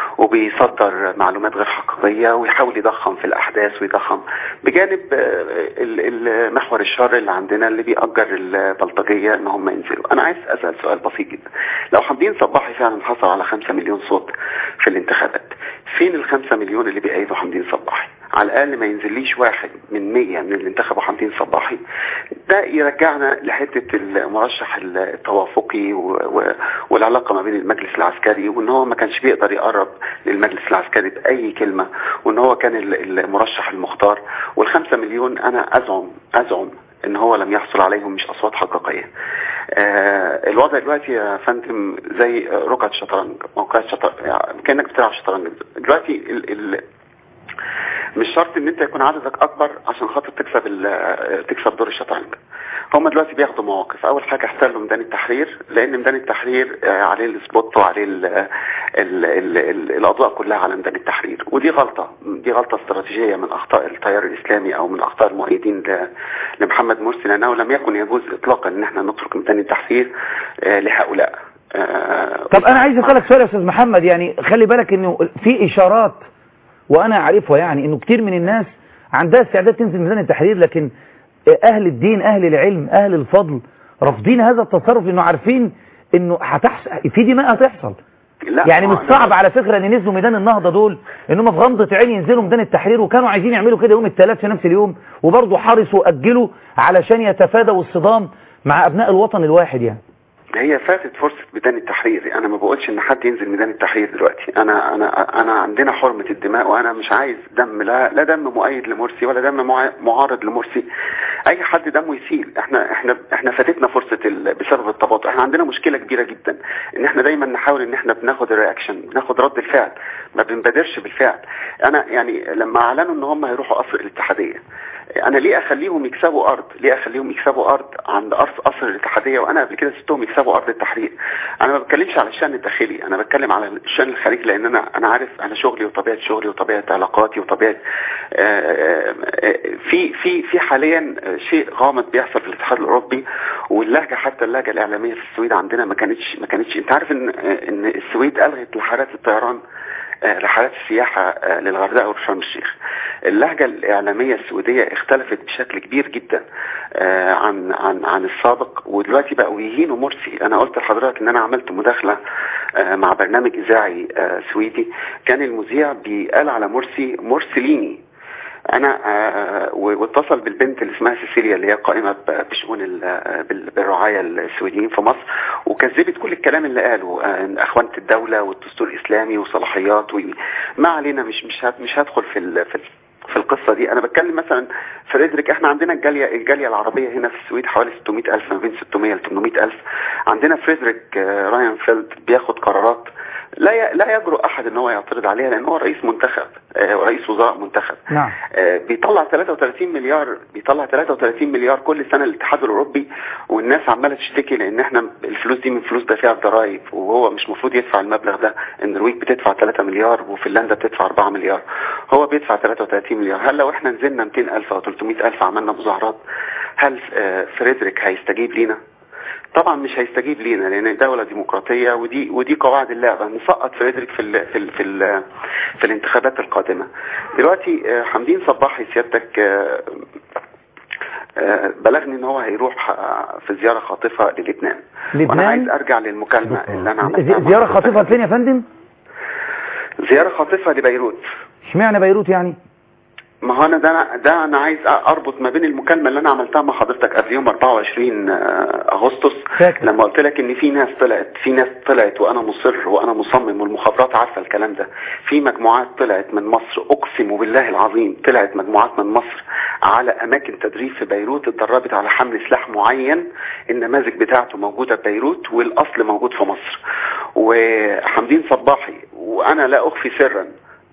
وبيصدر معلومات غير حقيقية ويحاول يضخم في الأحداث ويضخم بجانب آه، ال- ال- محور الشر اللي عندنا اللي بيأجر البلطجية إن هم ينزلوا أنا عايز أسأل سؤال بسيط جدا لو حمدين صباحي فعلا حصل على خمسة مليون صوت في الانتخابات فين الخمسة مليون اللي بيأيدوا حمدين صباحي على الأقل ما ينزليش واحد من مية من اللي انتخبوا حمدين صباحي ده يرجعنا لحتة المرشح التوافقي و... و... والعلاقة ما بين المجلس العسكري وان هو ما كانش بيقدر يقرب للمجلس العسكري بأي كلمة وان هو كان ال- المرشح المختار والخمسة مليون انا ازعم ازعم ان هو لم يحصل عليهم مش اصوات حقيقية آه الوضع دلوقتي يا فندم زي ركعة شطرنج موقعة شطرنج يعني كأنك بتلعب شطرنج دلوقتي ال... ال... مش شرط ان انت يكون عددك اكبر عشان خاطر تكسب ال- تكسب دور الشطرنج هم دلوقتي بياخدوا مواقف اول حاجه احتلوا ميدان التحرير لان ميدان التحرير آه، عليه السبوت وعليه ال ال ال ال الاضواء كلها على ميدان التحرير ودي غلطه دي غلطه استراتيجيه من اخطاء التيار الاسلامي او من اخطاء المؤيدين ل- لمحمد مرسي لانه لم يكن يجوز اطلاقا ان احنا نترك ميدان التحرير آه، لهؤلاء آه، طب انا عايز اسالك سؤال يا استاذ محمد يعني خلي بالك انه في اشارات وانا اعرفها يعني انه كتير من الناس عندها استعداد تنزل ميدان التحرير لكن اهل الدين اهل العلم اهل الفضل رافضين هذا التصرف لانه عارفين انه هتحصل في دماء هتحصل لا يعني مش ما- صعب على فكرة ان نزلوا ميدان النهضة دول ان هم في غمضة عين ينزلوا ميدان التحرير وكانوا عايزين يعملوا كده يوم الثلاث في نفس اليوم وبرضه حرصوا اجلوا علشان يتفادوا الصدام مع ابناء الوطن الواحد يعني هي فاتت فرصة ميدان التحرير انا ما بقولش ان حد ينزل ميدان التحرير دلوقتي انا انا انا عندنا حرمة الدماء وانا مش عايز دم لا لا دم مؤيد لمرسي ولا دم مع- معارض لمرسي اي حد دمه يسيل احنا احنا احنا فاتتنا فرصة ال... بسبب التباطؤ احنا عندنا مشكلة كبيرة جدا ان احنا دايما نحاول ان احنا بناخد الرياكشن بناخد رد الفعل ما بنبادرش بالفعل انا يعني لما اعلنوا ان هم هيروحوا قصر الاتحادية انا ليه اخليهم يكسبوا ارض ليه اخليهم يكسبوا ارض عند ارض قصر الاتحاديه وانا قبل كده سبتهم يكسبوا ارض التحرير انا ما بتكلمش على الشان الداخلي انا بتكلم على الشان الخارجي لان انا انا عارف انا شغلي وطبيعه شغلي وطبيعه علاقاتي وطبيعه آه، آه، في في في حاليا شيء غامض بيحصل في الاتحاد الاوروبي واللهجه حتى اللهجه الاعلاميه في السويد عندنا ما كانتش ما كانتش انت عارف ان ان السويد الغت رحلات الطيران آه، رحلات السياحة آه، للغردقة وشرم الشيخ اللهجة الإعلامية السعودية اختلفت بشكل كبير جدا آه، عن عن عن السابق ودلوقتي بقوا يهينوا مرسي أنا قلت لحضرتك إن أنا عملت مداخلة آه، مع برنامج إذاعي آه، سويدي كان المذيع بيقال على مرسي مرسليني انا آه، و- واتصل بالبنت اللي اسمها سيسيليا اللي هي قائمه ب- بشؤون ال- بال- بالرعايه السويديين في مصر وكذبت كل الكلام اللي قاله آه، إن اخوانه الدوله والدستور الاسلامي وصلاحيات و ما علينا مش مش هت- مش هدخل في ال- في ال- في القصه دي انا بتكلم مثلا فريدريك احنا عندنا الجاليه الجاليه العربيه هنا في السويد حوالي 600 الف ما بين 600 ل 800 الف عندنا فريدريك آه، راينفيلد بياخد قرارات لا ي- لا يجرؤ احد ان هو يعترض عليها لان هو رئيس منتخب آه، رئيس وزراء منتخب نعم آه، بيطلع 33 مليار بيطلع 33 مليار كل سنه الاتحاد الاوروبي والناس عماله تشتكي لان احنا الفلوس دي من فلوس دافعه الضرائب وهو مش المفروض يدفع المبلغ ده النرويج بتدفع 3 مليار وفنلندا بتدفع 4 مليار هو بيدفع 33 مليار هل لو احنا نزلنا 200 الف او 300 الف عملنا مظاهرات هل آه، فريدريك هيستجيب لينا طبعا مش هيستجيب لينا لان دولة ديمقراطية ودي ودي قواعد اللعبة نسقط فريدريك في ال في ال في, ال في الانتخابات القادمة دلوقتي آه، حمدين صباحي سيادتك آه، آه، بلغني ان هو هيروح آه، في زيارة خاطفة للبنان وانا لبنان؟ عايز ارجع للمكالمة اللي انا زي- عملتها مع زيارة حضرتك. خاطفة فين يا فندم زيارة خاطفة لبيروت اشمعنى بيروت يعني ما هو انا ده ده انا عايز اربط ما بين المكالمه اللي انا عملتها مع حضرتك قبل يوم 24 آه، اغسطس فاكر. لما قلت لك ان في ناس طلعت في ناس طلعت وانا مصر وانا مصمم والمخابرات عارفه الكلام ده في مجموعات طلعت من مصر اقسم بالله العظيم طلعت مجموعات من مصر على اماكن تدريب في بيروت اتدربت على حمل سلاح معين النماذج بتاعته موجوده في بيروت والاصل موجود في مصر وحمدين صباحي وانا لا اخفي سرا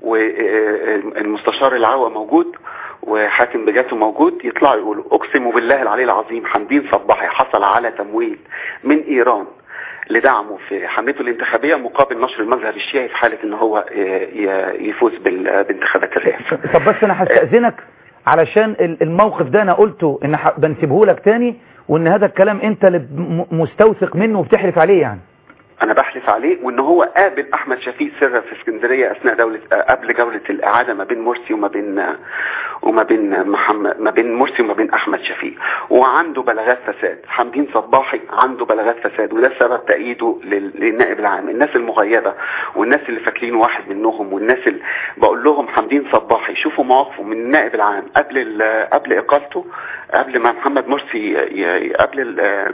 والمستشار العوا موجود وحاتم بجاته موجود يطلعوا يقولوا اقسم بالله العلي العظيم حمدين صباحي حصل على تمويل من ايران لدعمه في حملته الانتخابيه مقابل نشر المذهب الشيعي في حاله ان هو ي- ي- يفوز بال- بانتخابات الرئاسه. طب بس انا هستأذنك علشان ال- الموقف ده انا قلته ان ح- بنسيبه لك تاني وان هذا الكلام انت اللي م- مستوثق منه وبتحلف عليه يعني انا بحلف عليه وان هو قابل احمد شفيق سرا في اسكندريه اثناء دوله قبل جوله الاعاده ما بين مرسي وما بين وما بين محمد ما بين مرسي وما بين احمد شفيق وعنده بلاغات فساد حمدين صباحي عنده بلاغات فساد وده سبب تأييده لل- للنائب العام الناس المغيبه والناس اللي فاكرين واحد منهم والناس اللي بقول لهم حمدين صباحي شوفوا مواقفه من النائب العام قبل ال- قبل اقالته قبل ما محمد مرسي ي- ي- قبل ال-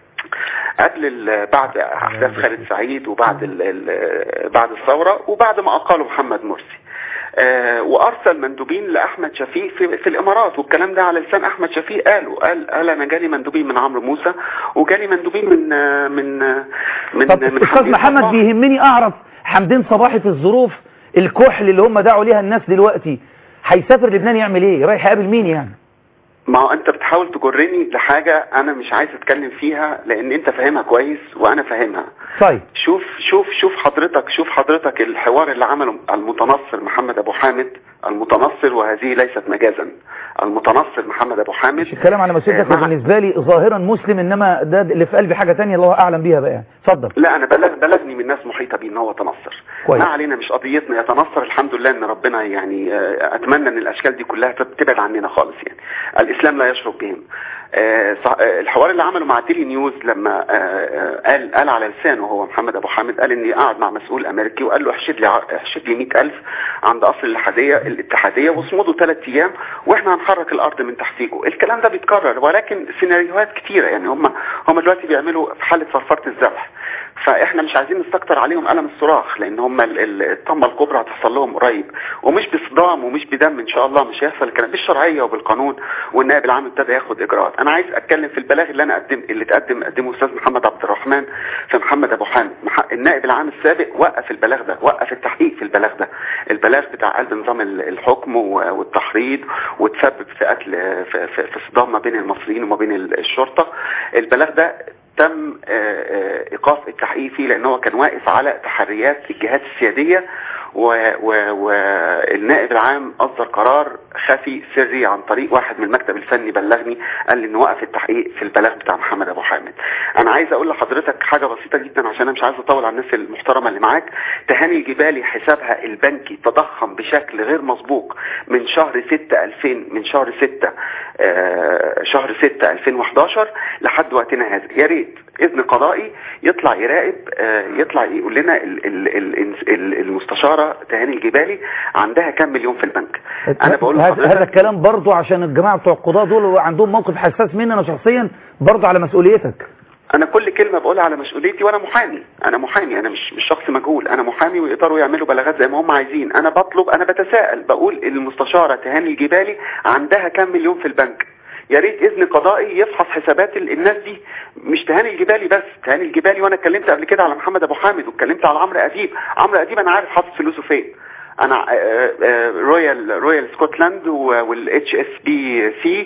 قبل ال- بعد احداث خالد سعيد وبعد ال ال بعد الثوره وبعد ما اقالوا محمد مرسي آه وارسل مندوبين لاحمد شفيق في, في الامارات والكلام ده على لسان احمد شفيق قالوا قال قال انا جالي مندوبين من عمرو موسى وجالي مندوبين من آه، من آه، من طب من استاذ حمدين محمد صباحي. بيهمني اعرف حمدين صباحي في الظروف الكحل اللي هم دعوا ليها الناس دلوقتي هيسافر لبنان يعمل ايه رايح يقابل مين يعني ما هو انت بتحاول تجرني لحاجه انا مش عايز اتكلم فيها لان انت فاهمها كويس وانا فاهمها طيب شوف شوف شوف حضرتك شوف حضرتك الحوار اللي عمله المتنصر محمد ابو حامد المتنصر وهذه ليست مجازا المتنصر محمد ابو حامد مش الكلام على مسؤوليتك آه، مع- بالنسبه لي ظاهرا مسلم انما ده اللي في قلبي حاجه تانية الله اعلم بيها بقى يعني اتفضل لا انا بلغ بلغني من ناس محيطه بيه ان هو تنصر كويس. ما علينا مش قضيتنا يتنصر الحمد لله ان ربنا يعني آه، اتمنى ان الاشكال دي كلها تب- تبعد عننا خالص يعني الاسلام لا يشرب بهم آه، صح- آه، الحوار اللي عمله مع ديلي نيوز لما آه، آه، قال قال على لسانه هو محمد ابو حامد قال اني قاعد مع مسؤول امريكي وقال له احشد لي ع- احشد لي 100000 عند قصر الاتحاديه الاتحاديه واصمدوا ثلاث ايام واحنا هنحرك الارض من تحتيكم الكلام ده بيتكرر ولكن سيناريوهات كتيره يعني هم هم دلوقتي بيعملوا في حاله فرفره الذبح فاحنا مش عايزين نستكتر عليهم قلم الصراخ لان هم ال- ال- الطمه الكبرى هتحصل لهم قريب ومش بصدام ومش بدم ان شاء الله مش هيحصل الكلام بالشرعيه وبالقانون والنائب العام ابتدى ياخد اجراءات انا عايز اتكلم في البلاغ اللي انا قدم اللي تقدم قدمه استاذ محمد عبد الرحمن في محمد ابو حامد مح- النائب العام السابق وقف البلاغ ده وقف التحقيق في البلاغ ده البلاغ بتاع قلب نظام ال- الحكم و- والتحريض وتسبب في قتل في, في, في صدام ما بين المصريين وما بين ال- الشرطه البلاغ ده تم آه، آه، ايقاف التحقيق فيه لان هو كان واقف على تحريات الجهات السياديه والنائب العام اصدر قرار خفي سري عن طريق واحد من المكتب الفني بلغني قال لي انه وقف التحقيق في البلاغ بتاع محمد ابو حامد انا عايز اقول لحضرتك حاجه بسيطه جدا عشان انا مش عايز اطول على الناس المحترمه اللي معاك تهاني الجبالي حسابها البنكي تضخم بشكل غير مسبوق من شهر 6 2000 من شهر 6 آه، شهر 6 2011 لحد وقتنا هذا يا ريت اذن قضائي يطلع يراقب آه، يطلع يقول لنا ال- ال- ال- ال- المستشاره تهاني الجبالي عندها كام مليون في البنك انا بقول هذا لحضرتك هذا الكلام برضو عشان الجماعه بتوع القضاه دول عندهم موقف حساس مني انا شخصيا برضو على مسؤوليتك انا كل كلمه بقولها على مسؤوليتي وانا محامي انا محامي انا مش مش شخص مجهول انا محامي ويقدروا يعملوا بلاغات زي ما هم عايزين انا بطلب انا بتساءل بقول المستشاره تهاني الجبالي عندها كام مليون في البنك يا ريت اذن قضائي يفحص حسابات ال- الناس دي مش تهاني الجبالي بس تهاني الجبالي وانا اتكلمت قبل كده على محمد ابو حامد واتكلمت على عمرو اديب عمرو اديب انا عارف حاطط فلوسه فين انا آه، آه، رويال رويال سكوتلاند والاتش اس بي سي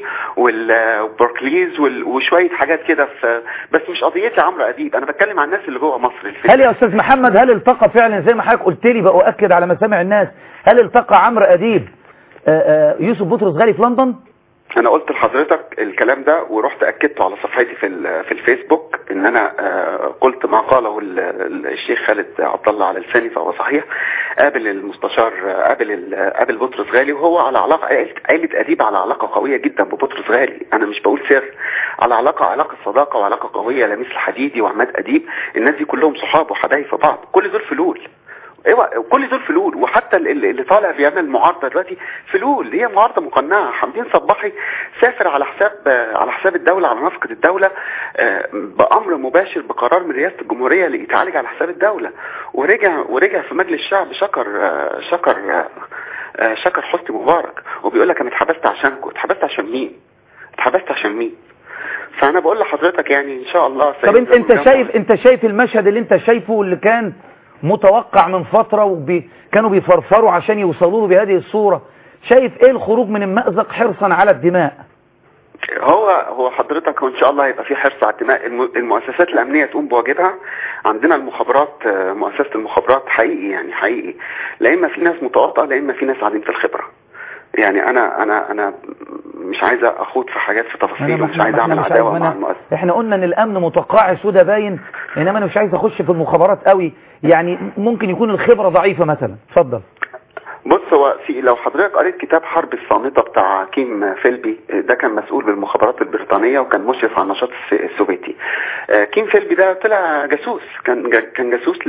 والباركليز وشويه حاجات كده في بس مش قضيتي عمرو اديب انا بتكلم عن الناس اللي جوه مصر الفكرة. هل يا استاذ محمد هل التقى فعلا زي ما حضرتك قلت لي باؤكد على مسامع الناس هل التقى عمرو اديب آه، آه، يوسف بطرس غالي في لندن انا قلت لحضرتك الكلام ده ورحت اكدته على صفحتي في ال- في الفيسبوك ان انا آه، قلت ما قاله ال- ال- الشيخ خالد عبد الله على لساني فهو صحيح قابل المستشار آه، قابل ال- قابل بطرس غالي وهو على علاقه عيلة- عيله اديب على علاقه قويه جدا ببطرس غالي انا مش بقول سر على علاقه علاقه صداقه وعلاقه قويه لميس الحديدي وعماد اديب الناس دي كلهم صحاب وحبايب في بعض كل دول فلول ايوه كل دول فلول وحتى ال- اللي طالع بيعمل معارضه دلوقتي فلول هي معارضه مقنعه حمدين صباحي سافر على حساب آه، على حساب الدوله على نفقه الدوله آه، بامر مباشر بقرار من رئاسه الجمهوريه ليتعالج على حساب الدوله ورجع ورجع في مجلس الشعب شكر آه، شكر آه، آه، شكر حسني مبارك وبيقول لك انا اتحبست عشانكم اتحبست عشان مين؟ اتحبست عشان مين؟ فانا بقول لحضرتك يعني ان شاء الله طب انت انت شايف انت شايف المشهد اللي انت شايفه اللي كان متوقع من فترة وكانوا بيفرفروا عشان يوصلوا له بهذه الصورة شايف ايه الخروج من المأزق حرصا على الدماء هو هو حضرتك وان شاء الله هيبقى في حرص على الدماء الم- المؤسسات الامنيه تقوم بواجبها عندنا المخابرات آه، مؤسسه المخابرات حقيقي يعني حقيقي لا اما في ناس متواطئه لا اما في ناس عديمه الخبره يعني انا انا انا مش عايز اخوض في حاجات في تفاصيل ومش عايز اعمل مش عداوه عايز- مع أنا- المؤسسه احنا قلنا ان الامن متقاعس وده باين انما انا مش عايز اخش في المخابرات قوي يعني ممكن يكون الخبرة ضعيفة مثلا اتفضل بص هو في لو حضرتك قريت كتاب حرب الصامتة بتاع كيم فيلبي ده كان مسؤول بالمخابرات البريطانية وكان مشرف على النشاط الس- السوفيتي آه، كيم فيلبي ده طلع جاسوس كان جا- كان جاسوس ل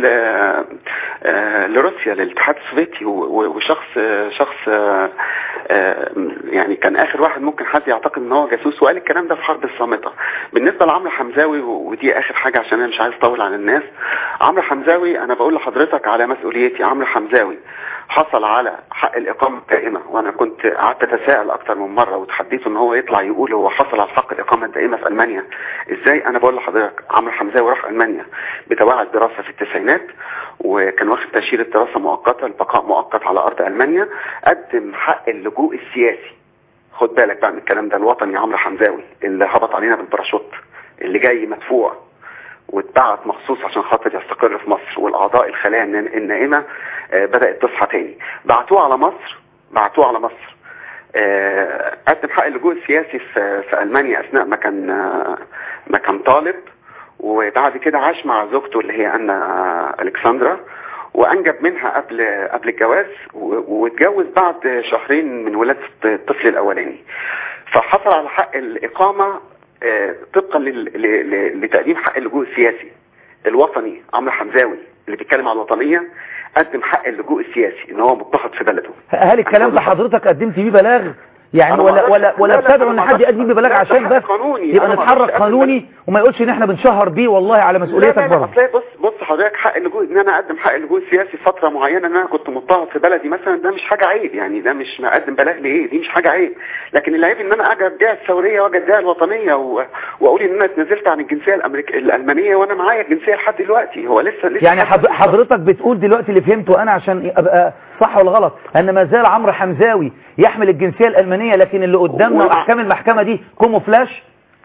آه، لروسيا للاتحاد السوفيتي و- و- وشخص آه، شخص آه، آه، يعني كان اخر واحد ممكن حد يعتقد ان هو جاسوس وقال الكلام ده في حرب الصامتة بالنسبة لعمرو حمزاوي و- ودي اخر حاجة عشان انا مش عايز اطول على الناس عمرو حمزاوي انا بقول لحضرتك على مسؤوليتي عمرو حمزاوي حصل على حق الإقامة الدائمة وأنا كنت قعدت أتساءل أكتر من مرة وتحديته إن هو يطلع يقول هو حصل على حق الإقامة الدائمة في ألمانيا إزاي أنا بقول لحضرتك عمرو حمزاوي راح ألمانيا بتوعد دراسة في التسعينات وكان واخد تأشيرة دراسة مؤقتة البقاء مؤقت على أرض ألمانيا قدم حق اللجوء السياسي خد بالك بقى من الكلام ده الوطني عمرو حمزاوي اللي هبط علينا بالباراشوت اللي جاي مدفوع واتبعت مخصوص عشان خاطر يستقر في مصر والاعضاء الخلايا النا- النائمه آه، بدات تصحى تاني بعتوه على مصر بعتوه على مصر آه، قدم حق اللجوء السياسي في في المانيا اثناء ما كان آه، ما كان طالب وبعد كده عاش مع زوجته اللي هي انا الكسندرا وانجب منها قبل قبل الجواز و- واتجوز بعد شهرين من ولاده الطفل الاولاني فحصل على حق الاقامه آه، طبقا لل- ل- ل- لتقديم حق اللجوء السياسي الوطني عمرو حمزاوي اللي بيتكلم على الوطنيه قدم حق اللجوء السياسي ان هو مضطهد في بلده هل الكلام ده حضرتك قدمت بيه بلاغ يعني أنا ما ولا أعرفش. ولا ولا لا، لا، بتدعو أنا ان ما حد يقدم بيه بلاغ لا، ده عشان حق بس قانوني. يبقى أنا ما نتحرك أعرفش قانوني وما يقولش ان احنا بنشهر بيه والله على مسؤوليتك لا لا لا برضه أصل بص بص حضرتك حق اللجوء ان انا اقدم حق اللجوء السياسي في فتره معينه ان انا كنت مضطهد في بلدي مثلا ده مش حاجه عيب يعني ده مش مقدم بلاغ لايه دي مش حاجه عيب لكن العيب ان انا اجي ادعي الثوريه واجي ادعي الوطنيه و... واقول ان انا اتنازلت عن الجنسيه الامريك... الالمانيه وانا معايا الجنسيه لحد دلوقتي هو لسه لسه يعني حض- حضرتك بتقول دلوقتي اللي فهمته انا عشان ابقى صح ولا غلط ان ما زال عمرو حمزاوي يحمل الجنسيه الالمانيه لكن اللي قدامنا ولا- واحكام المحكمه دي كوموفلاش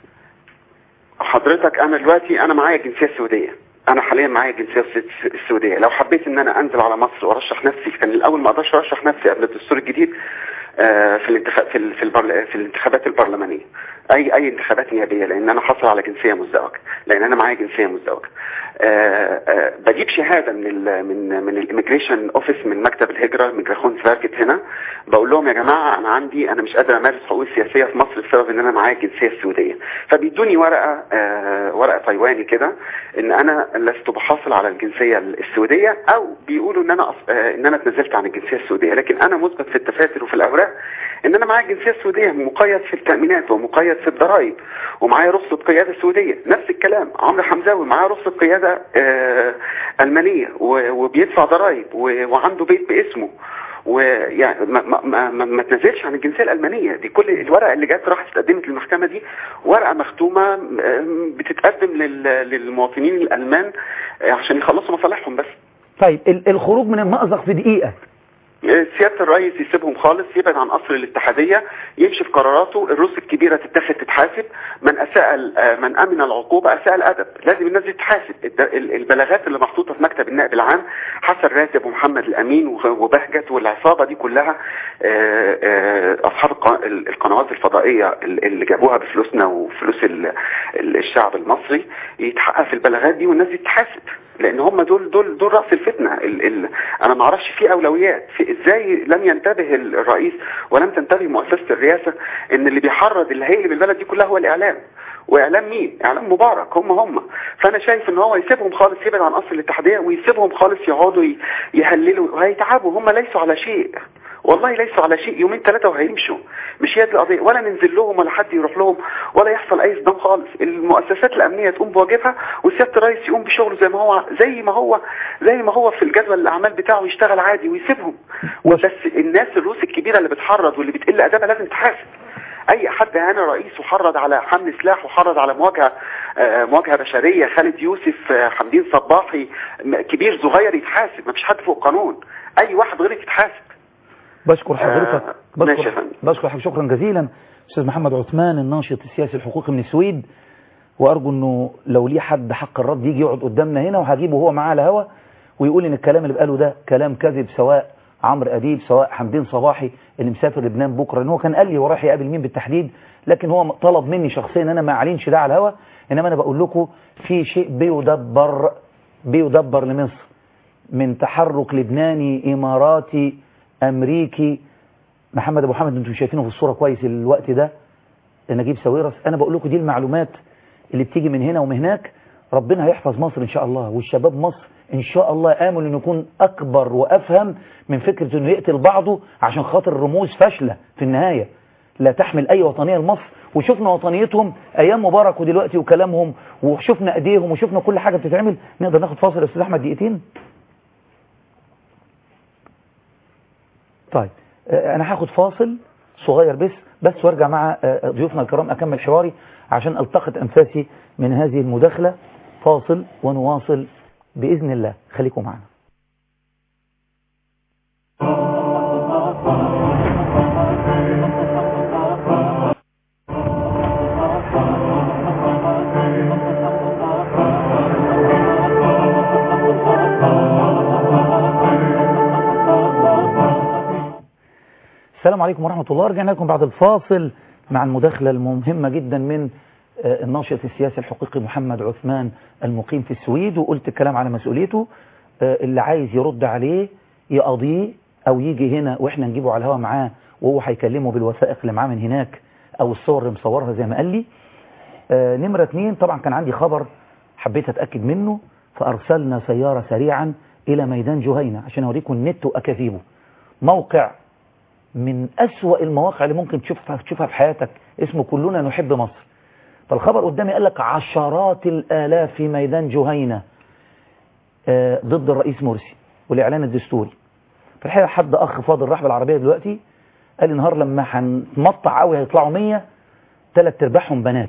حضرتك انا دلوقتي انا معايا الجنسيه السعوديه انا حاليا معايا الجنسيه الس- السعوديه لو حبيت ان انا انزل على مصر وارشح نفسي كان الاول ما اقدرش ارشح نفسي قبل الدستور الجديد آه، في الانتخاب في ال- في, البرل... في الانتخابات البرلمانيه اي اي انتخابات نيابيه لان انا حاصل على جنسيه مزدوجه لان انا معايا جنسيه مزدوجه آه، آه، بجيب شهاده من ال من من الاميجريشن اوفيس من مكتب الهجره ميجرافون فاركت هنا بقول لهم يا جماعه انا عندي انا مش قادر امارس حقوقي السياسيه في مصر بسبب ان انا معايا الجنسيه السويديه فبيدوني ورقه آه، ورقه تايواني كده ان انا لست بحاصل على الجنسيه السويديه او بيقولوا ان انا أص- آه، ان انا اتنازلت عن الجنسيه السويديه لكن انا مثبت في الدفاتر وفي الاوراق ان انا معايا الجنسيه السويديه مقيد في التامينات ومقيد في الضرائب ومعايا رخصه قياده سويديه نفس الكلام عمرو حمزاوي معاه رخصه قياده آه، المانيه و- وبيدفع ضرائب و- وعنده بيت باسمه ويعني ما ما ما, ما, ما تنزلش عن الجنسيه الالمانيه دي كل الورقه اللي جت راحت اتقدمت للمحكمه دي ورقه مختومه آم، بتتقدم لل- للمواطنين الالمان آه، عشان يخلصوا مصالحهم بس طيب ال- الخروج من المأزق في دقيقة سيادة الرئيس يسيبهم خالص يبعد عن قصر الاتحادية يمشي في قراراته الروس الكبيرة تتاخد تتحاسب من أساء ال- آه، من أمن العقوبة أساء الأدب لازم الناس دي تتحاسب الد- ال- البلاغات اللي محطوطة في مكتب النائب العام حسن راتب ومحمد الأمين وغ- وبهجت والعصابة دي كلها آه، آه، أصحاب الق- ال- القنوات الفضائية ال- اللي جابوها بفلوسنا وفلوس ال- ال- الشعب المصري يتحقق في البلاغات دي والناس دي تتحاسب لان هم دول دول دول راس الفتنه ال ال انا ما اعرفش في اولويات في ازاي لم ينتبه الرئيس ولم تنتبه مؤسسه الرئاسه ان اللي بيحرض اللي هيقلب البلد دي كلها هو الاعلام واعلام مين اعلام مبارك هم هم فانا شايف ان هو يسيبهم خالص يبعد عن اصل الاتحاديه ويسيبهم خالص يقعدوا ي- يهللوا وهيتعبوا هم ليسوا على شيء والله ليسوا على شيء يومين ثلاثة وهيمشوا مش هي دي القضية ولا ننزل لهم ولا حد يروح لهم ولا يحصل أي صدام خالص المؤسسات الأمنية تقوم بواجبها وسيادة الرئيس يقوم بشغله زي ما هو زي ما هو زي ما هو في الجدول الأعمال بتاعه يشتغل عادي ويسيبهم بس الناس الروس الكبيرة اللي بتحرض واللي بتقل أدبها لازم تحاسب اي حد انا رئيس وحرض على حمل سلاح وحرض على مواجهه آه، مواجهه بشريه خالد يوسف آه، حمدين صباحي م- كبير صغير يتحاسب مفيش حد فوق قانون اي واحد غير يتحاسب بشكر حضرتك آه، ماشي يا بشكر, فندم. بشكر حضرتك شكرا جزيلا أستاذ محمد عثمان الناشط السياسي الحقوقي من السويد وأرجو أنه لو ليه حد حق الرد يجي يقعد قدامنا هنا وهجيبه هو معاه على الهوا ويقول إن الكلام اللي بقاله ده كلام كذب سواء عمرو أديب سواء حمدين صباحي اللي مسافر لبنان بكرة إن هو كان قال لي هو رايح يقابل مين بالتحديد لكن هو طلب مني شخصيا إن أنا ما أعلنش ده على الهوا إنما أنا بقول لكم في شيء بيدبر بيدبر لمصر من تحرك لبناني إماراتي أمريكي محمد أبو حمد أنتم شايفينه في الصورة كويس الوقت ده نجيب ساويرس أنا بقول لكم دي المعلومات اللي بتيجي من هنا ومن هناك ربنا هيحفظ مصر إن شاء الله والشباب مصر إن شاء الله آمل إنه يكون أكبر وأفهم من فكرة إنه يقتل بعضه عشان خاطر رموز فاشلة في النهاية لا تحمل أي وطنية لمصر وشفنا وطنيتهم أيام مبارك ودلوقتي وكلامهم وشفنا أيديهم وشفنا كل حاجة بتتعمل نقدر ناخد فاصل يا أستاذ أحمد دقيقتين طيب آه، انا هاخد فاصل صغير بس بس وارجع مع آه، ضيوفنا الكرام اكمل حواري عشان التقط انفاسي من هذه المداخله فاصل ونواصل باذن الله خليكم معنا السلام عليكم ورحمة الله رجعنا لكم بعد الفاصل مع المداخلة المهمة جدا من آه، الناشط السياسي الحقيقي محمد عثمان المقيم في السويد وقلت الكلام على مسؤوليته آه، اللي عايز يرد عليه يقضيه أو يجي هنا وإحنا نجيبه على الهوا معاه وهو هيكلمه بالوثائق اللي معاه من هناك أو الصور اللي مصورها زي ما قال لي آه، نمرة اتنين طبعا كان عندي خبر حبيت أتأكد منه فأرسلنا سيارة سريعا إلى ميدان جهينة عشان أوريكم النت وأكاذيبه موقع من أسوأ المواقع اللي ممكن تشوفها تشوفها في حياتك اسمه كلنا نحب مصر فالخبر قدامي قال لك عشرات الآلاف في ميدان جهينة آه، ضد الرئيس مرسي والإعلان الدستوري في الحقيقة حد أخ فاضل راح بالعربية دلوقتي قال لي النهار لما هنمطع قوي هيطلعوا 100 ثلاث ارباعهم بنات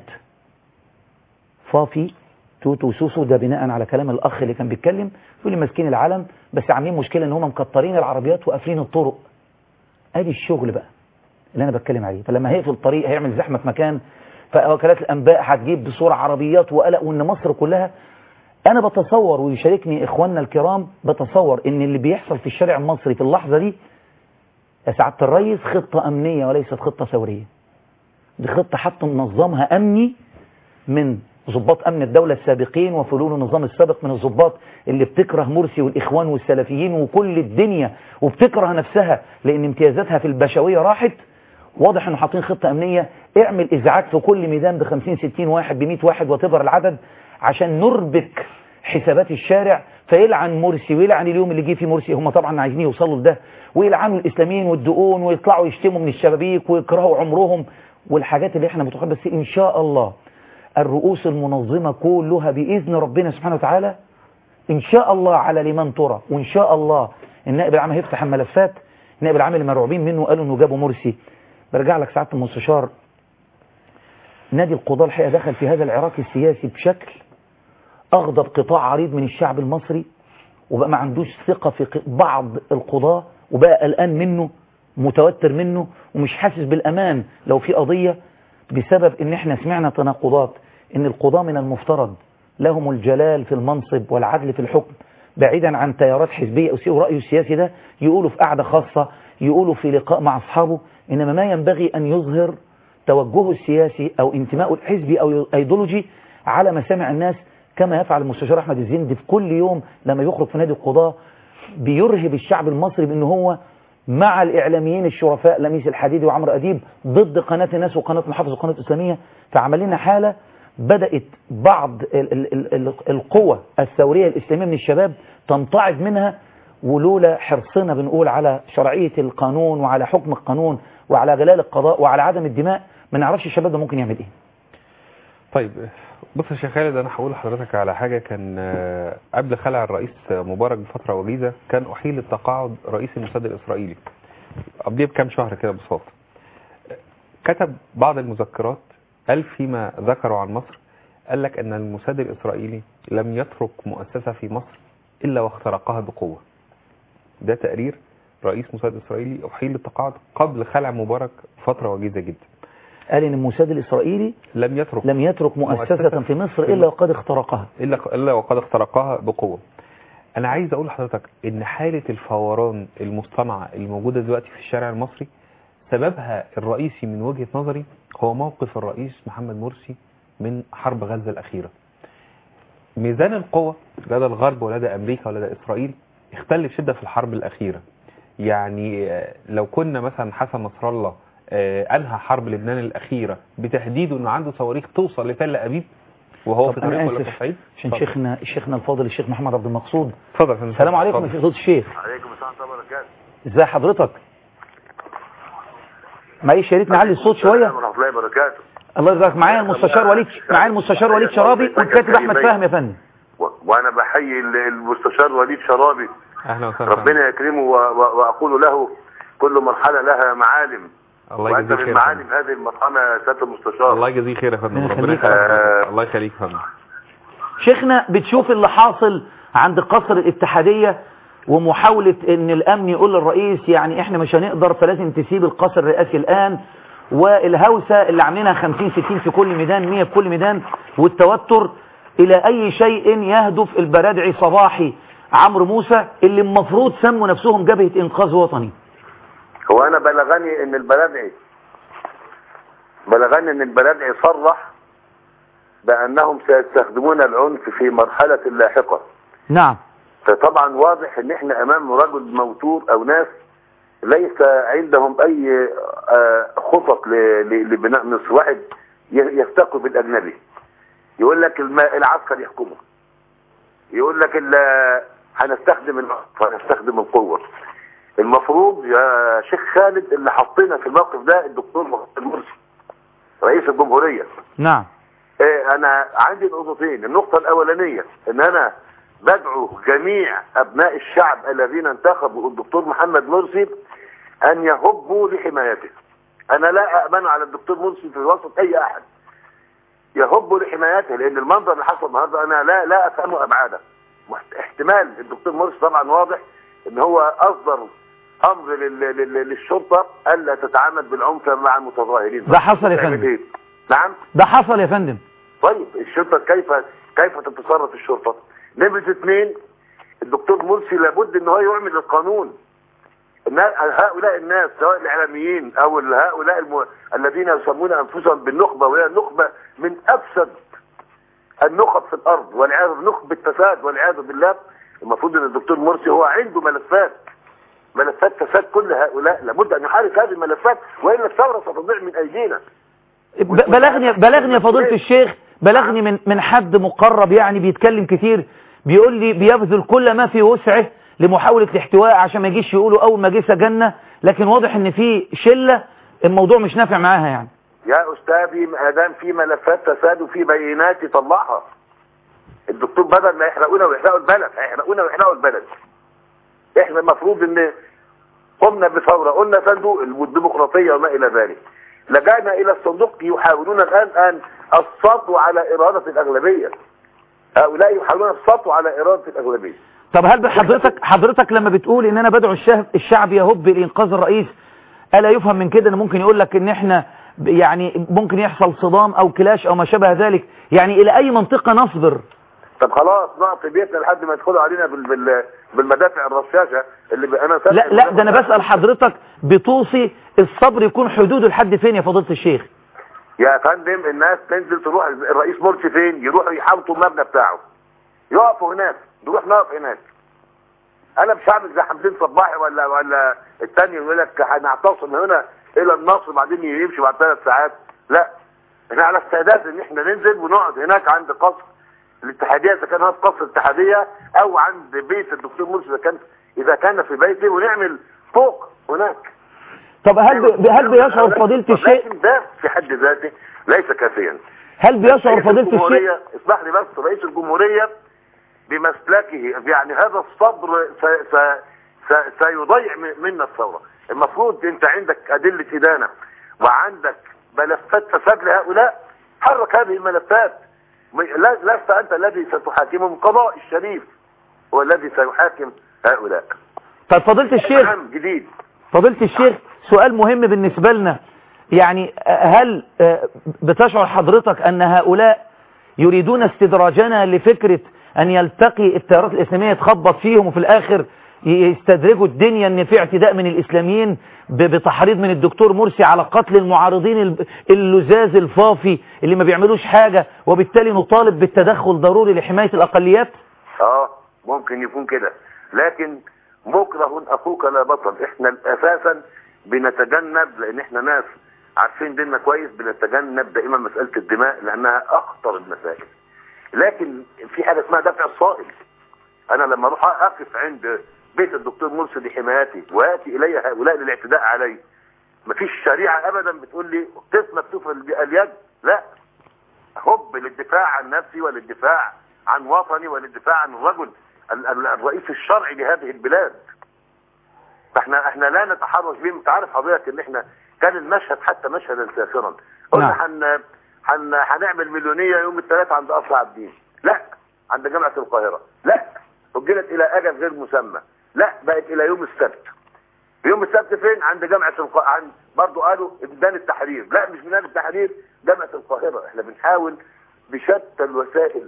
فافي توتو وسوسو ده بناء على كلام الأخ اللي كان بيتكلم يقول لي ماسكين العلم بس عاملين مشكلة إن هم مكترين العربيات وقافلين الطرق ادي الشغل بقى اللي انا بتكلم عليه فلما هيقفل الطريق هيعمل زحمه في مكان فوكالات الانباء هتجيب بسرعه عربيات وقلق وان مصر كلها انا بتصور ويشاركني اخواننا الكرام بتصور ان اللي بيحصل في الشارع المصري في اللحظه دي يا سعادة الرئيس خطة أمنية وليست خطة ثورية دي خطة حتى منظمها أمني من ضباط أمن الدولة السابقين وفلول النظام السابق من الضباط اللي بتكره مرسي والإخوان والسلفيين وكل الدنيا وبتكره نفسها لأن امتيازاتها في البشوية راحت واضح انه حاطين خطة امنية اعمل ازعاج في كل ميدان ب 50 60 واحد ب 100 واحد وتبر العدد عشان نربك حسابات الشارع فيلعن مرسي ويلعن اليوم اللي جه فيه مرسي هم طبعا عايزين يوصلوا لده ويلعنوا الاسلاميين والدقون ويطلعوا يشتموا من الشبابيك ويكرهوا عمرهم والحاجات اللي احنا متوقع بس ان شاء الله الرؤوس المنظمة كلها بإذن ربنا سبحانه وتعالى إن شاء الله على لمن ترى وإن شاء الله النائب العام هيفتح الملفات النائب العام اللي مرعوبين منه قالوا إنه جابوا مرسي برجع لك سعادة المستشار نادي القضاء الحقيقة دخل في هذا العراك السياسي بشكل أغضب قطاع عريض من الشعب المصري وبقى ما عندوش ثقة في ق- بعض القضاة وبقى قلقان منه متوتر منه ومش حاسس بالأمان لو في قضية بسبب ان احنا سمعنا تناقضات ان القضاة من المفترض لهم الجلال في المنصب والعدل في الحكم بعيدا عن تيارات حزبية أو سي- ورأيه السياسي ده يقولوا في قعدة خاصة يقولوا في لقاء مع أصحابه إنما ما ينبغي أن يظهر توجهه السياسي أو انتمائه الحزبي أو أيديولوجي على مسامع الناس كما يفعل المستشار أحمد الزندي في كل يوم لما يخرج في نادي القضاة بيرهب الشعب المصري بأنه هو مع الإعلاميين الشرفاء لميس الحديدي وعمرو أديب ضد قناة الناس وقناة محافظ وقناة الإسلامية فعمل لنا حالة بدأت بعض ال ال ال ال القوة الثورية الإسلامية من الشباب تمتعض منها ولولا حرصنا بنقول على شرعية القانون وعلى حكم القانون وعلى جلال القضاء وعلى عدم الدماء ما نعرفش الشباب ده ممكن يعمل ايه طيب بص يا شيخ خالد انا هقول لحضرتك على حاجه كان آه، قبل خلع الرئيس مبارك بفتره وجيزه كان احيل التقاعد رئيس الموساد الاسرائيلي قبليه بكام شهر كده ببساطه كتب بعض المذكرات قال فيما ذكروا عن مصر قال لك ان الموساد الاسرائيلي لم يترك مؤسسه في مصر الا واخترقها بقوه ده تقرير رئيس موساد اسرائيلي احيل التقاعد قبل خلع مبارك فتره وجيزه جدا قال ان الموساد الاسرائيلي لم يترك لم يترك مؤسسة في مصر الا وقد اخترقها الا الا وقد اخترقها بقوه انا عايز اقول لحضرتك ان حاله الفوران المصطنعه الموجوده دلوقتي في الشارع المصري سببها الرئيسي من وجهه نظري هو موقف الرئيس محمد مرسي من حرب غزه الاخيره ميزان القوة لدى الغرب ولدى أمريكا ولدى إسرائيل اختل بشدة في الحرب الأخيرة يعني آه، لو كنا مثلا حسن نصر الله آه، أنهى حرب لبنان الأخيرة بتهديده أنه عنده صواريخ توصل لتل أبيب وهو في طب أنا طريقه آسف للتصعيد عشان اتفضل. شيخنا شيخنا الفاضل الشيخ محمد عبد المقصود اتفضل يا فندم. السلام عليكم يا اتفضل. شيخ الشيخ عليكم السلام ورحمه الله وبركاته ازي حضرتك معلش يا ريت نعلي الصوت شويه ورحمه الله وبركاته الله يرضاك معايا المستشار وليد معايا المستشار وليد شرابي والكاتب احمد فهمي يا فندم و- وانا بحيي ال- المستشار وليد شرابي أهلا وسهلا ربنا يكرمه و- و- واقول له كل مرحله لها معالم الله وانت يجزيه من خير يا معالم هذه المرحله يا سياده المستشار الله يجزيه خير يا فندم ربنا ربنا يخليك. يخليك الله يخليك يا فندم شيخنا بتشوف اللي حاصل عند قصر الاتحادية ومحاولة ان الامن يقول للرئيس يعني احنا مش هنقدر فلازم تسيب القصر الرئاسي الان والهوسة اللي عاملينها 50 60 في كل ميدان 100 في كل ميدان والتوتر الى اي شيء يهدف البرادعي صباحي عمرو موسى اللي المفروض سموا نفسهم جبهة انقاذ وطني هو انا بلغني ان البلدعي بلغني ان البلدعي صرح بانهم سيستخدمون العنف في مرحله لاحقه نعم فطبعا واضح ان احنا امام رجل موتور او ناس ليس عندهم اي آه، خطط ل- ل- لبناء مصر واحد ي- يفتقوا بالاجنبي يقول لك الم- العسكر يحكمه يقول لك ال- هنستخدم العنف هنستخدم القوه المفروض يا شيخ خالد اللي حطينا في الموقف ده الدكتور محمد مرسي رئيس الجمهوريه نعم إيه انا عندي نقطتين النقطة الاولانية ان انا بدعو جميع ابناء الشعب الذين انتخبوا الدكتور محمد مرسي ان يهبوا لحمايته انا لا اامن على الدكتور مرسي في وسط اي احد يهبوا لحمايته لان المنظر اللي حصل النهارده انا لا لا افهم ابعاده محت- احتمال الدكتور مرسي طبعا واضح ان هو اصدر امر لل- لل- للشرطه الا تتعامل بالعنف مع المتظاهرين ده حصل يا تعمل فندم. إيه؟ نعم ده حصل يا فندم طيب الشرطة كيف كيف تتصرف الشرطة نمرة اثنين الدكتور مرسي لابد ان هو يعمل القانون النا- هؤلاء الناس سواء الاعلاميين او ال- هؤلاء الم... الذين يسمون انفسهم بالنخبه وهي النخبه من افسد النخب في الارض والعياذ نخبه فساد والعياذ بالله المفروض ان الدكتور مرسي هو عنده ملفات ملفات فساد كل هؤلاء لابد ان يحرك هذه الملفات والا الثوره ستضيع من ايدينا ب- بلغني بلغني يا فضيلة الشيخ بلغني من من حد مقرب يعني بيتكلم كتير بيقول لي بيبذل كل ما في وسعه لمحاولة الاحتواء عشان ما يجيش يقولوا اول ما جه سجننا لكن واضح ان في شلة الموضوع مش نافع معاها يعني يا استاذي ما دام في ملفات فساد وفي بينات يطلعها الدكتور بدل ما يحرقونا ويحرقوا البلد هيحرقونا ويحرقوا البلد احنا المفروض ان قمنا بثوره قلنا صندوق والديمقراطيه وما الى ذلك لجأنا الى الصندوق يحاولون الان ان السطو على اراده الاغلبيه هؤلاء يحاولون السطو على اراده الاغلبيه طب هل حضرتك حضرتك لما بتقول ان انا بدعو الشعب الشعب يهب لانقاذ الرئيس الا يفهم من كده ان ممكن يقول لك ان احنا ب- يعني ممكن يحصل صدام او كلاش او ما شابه ذلك يعني الى اي منطقة نصبر طب خلاص نقعد في بيتنا لحد ما يدخلوا علينا بال بال بالمدافع الرشاشه اللي ب... انا سامع لا لا ده انا بسأل حضرتك بتوصي الصبر يكون حدوده لحد فين يا فضيلة الشيخ يا فندم الناس تنزل تروح الرئيس مرسي فين يروحوا يحاوطوا المبنى بتاعه يقفوا هناك نروح نقف هناك انا مش هعمل زي حمدين صباحي ولا ولا التاني يقول لك هنعتصم هنا الى النصر وبعدين يمشي بعد ثلاث ساعات لا احنا على استعداد ان احنا ننزل ونقعد هناك عند قصر الاتحاديه اذا كان هذا قصر الاتحاديه او عند بيت الدكتور مرسي اذا كان اذا كان في بيته ونعمل فوق هناك طب هل ب- هل بيشعر فضيلة الشيخ لكن ده في حد ذاته ليس كافيا هل بيشعر رئيس فضيلة الشيخ الجمهورية اسمح لي بس رئيس الجمهورية بمسلكه يعني هذا الصبر س س س سيضيع م- منا الثورة المفروض انت عندك أدلة إدانة وعندك ملفات فساد لهؤلاء حرك هذه الملفات م- لا- لست أنت الذي ستحاكمهم قضاء الشريف هو الذي سيحاكم هؤلاء طب فضيلة الشيخ عام جديد فضيلة الشيخ سؤال مهم بالنسبة لنا يعني هل آه، بتشعر حضرتك أن هؤلاء يريدون استدراجنا لفكرة أن يلتقي التيارات الإسلامية يتخبط فيهم وفي الآخر يستدرجوا الدنيا أن في اعتداء من الإسلاميين ب- بتحريض من الدكتور مرسي على قتل المعارضين ال- اللزاز الفافي اللي ما بيعملوش حاجة وبالتالي نطالب بالتدخل ضروري لحماية الأقليات اه ممكن يكون كده لكن مكره اخوك لا بطل احنا اساسا بنتجنب لان احنا ناس عارفين ديننا كويس بنتجنب دائما مسألة الدماء لانها اخطر المسائل لكن في حاجة اسمها دفع الصائل انا لما اروح اقف عند بيت الدكتور مرسي لحمايتي وياتي الي هؤلاء للاعتداء علي مفيش شريعة ابدا بتقول لي قسم مكتوف اليد لا هب للدفاع عن نفسي وللدفاع عن وطني وللدفاع عن الرجل ال- ال- الرئيس الشرعي لهذه البلاد فاحنا احنا لا نتحرش بيه انت عارف حضرتك ان احنا كان المشهد حتى مشهدا ساخرا قلنا هن هن هنعمل مليونيه يوم الثلاثاء عند قصر عابدين لا عند جامعه القاهره لا اجلت الى اجل غير مسمى لا بقت الى يوم السبت يوم السبت فين عند جامعه الق... عند برضه قالوا ميدان التحرير لا مش ميدان التحرير جامعه القاهره احنا بنحاول بشتى الوسائل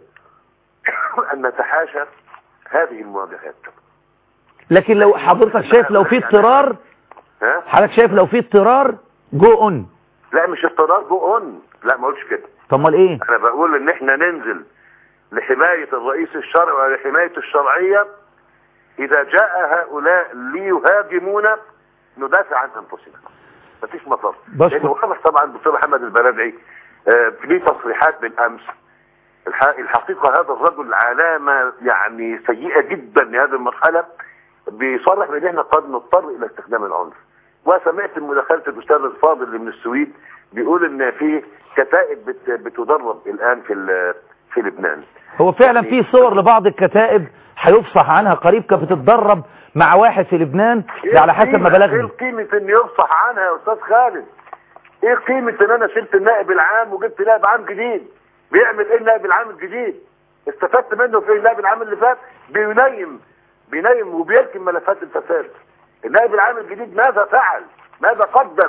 ان نتحاشى هذه المواجهات لكن لو حضرتك شايف لو في اضطرار ها حضرتك شايف لو في اضطرار جو اون لا مش اضطرار جو اون لا ما قلتش كده طب امال ايه انا بقول ان احنا ننزل لحماية الرئيس الشرعي ولحماية الشرعية اذا جاء هؤلاء ليهاجمونا ندافع عن انفسنا مفيش مطر بشكر. لانه واضح طبعا الدكتور محمد البلدعي آه، ليه تصريحات بالامس الح- الحقيقة هذا الرجل علامة يعني سيئة جدا لهذه المرحلة بيصرح بان احنا قد نضطر الى استخدام العنف وسمعت من مداخلة الاستاذ الفاضل اللي من السويد بيقول ان في كتائب بت- بتدرب الان في ال- في لبنان هو فعلا في صور لبعض الكتائب هيفصح عنها قريب كانت بتتدرب مع واحد في لبنان ده على حسب ما ايه بلغني قيمة ان يفصح عنها يا استاذ خالد ايه قيمة ان انا شلت النائب العام وجبت نائب عام جديد بيعمل ايه النائب العام الجديد استفدت منه في إيه النائب العام اللي فات بينيم بينيم وبيركن ملفات الفساد النائب العام الجديد ماذا فعل ماذا قدم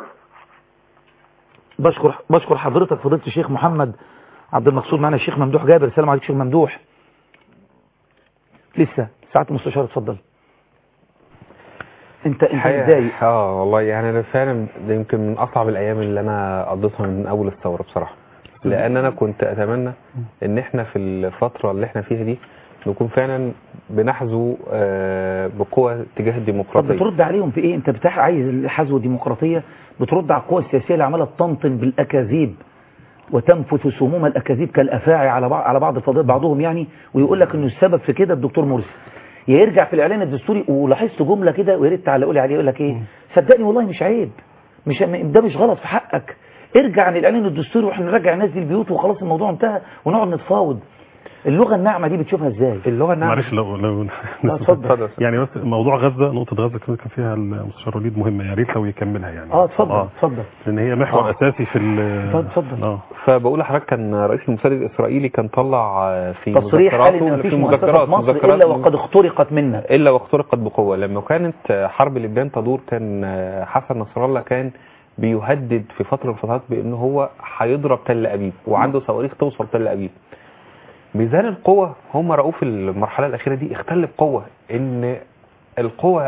بشكر بشكر حضرتك فضيله الشيخ محمد عبد المقصود معنا الشيخ ممدوح جابر السلام عليكم شيخ ممدوح لسه ساعة المستشار اتفضل انت انت الحقيقة- متضايق اه والله يعني انا فعلا ده يمكن من اصعب الايام اللي انا قضيتها من اول الثوره بصراحه لان انا كنت اتمنى ان احنا في الفتره اللي احنا فيها دي نكون فعلا بنحذو آه، بقوه تجاه طب الديمقراطيه بترد عليهم في ايه انت بتاع عايز الحزو الديمقراطيه بترد على القوى السياسيه اللي عماله تطنطن بالاكاذيب وتنفث سموم الاكاذيب كالافاعي على بعض على بعض فضائل بعضهم يعني ويقول لك انه السبب في كده الدكتور مرسي يا يرجع في الاعلان الدستوري ولاحظت جمله كده ويا ريت تعلقوا لي عليه يقول لك ايه صدقني والله مش عيب مش ده مش غلط في حقك ارجع عن الاعلان الدستوري واحنا نرجع الناس دي البيوت وخلاص الموضوع انتهى ونقعد نتفاوض اللغه الناعمه دي بتشوفها ازاي اللغه معلش لو لو لا، اتفضل. يعني بس موضوع غزه نقطه غزه كمان كان فيها المستشار وليد مهمه يا ريت لو يكملها يعني اه اتفضل اتفضل لان هي محور آه. اساسي في ال اتفضل اه فبقول لحضرتك كان رئيس الموساد الاسرائيلي كان طلع آه، في تصريح قال ان مذكراته- مفيش في مؤسسه مذكرات في مصر مذكرات الا وقد اخترقت منا الا واخترقت بقوه لما كانت حرب لبنان تدور كان حسن نصر الله كان بيهدد في فتره من الفترات بان هو هيضرب تل ابيب وعنده صواريخ توصل تل ابيب ميزان القوة هم رأوه في المرحلة الأخيرة دي اختل بقوة إن القوة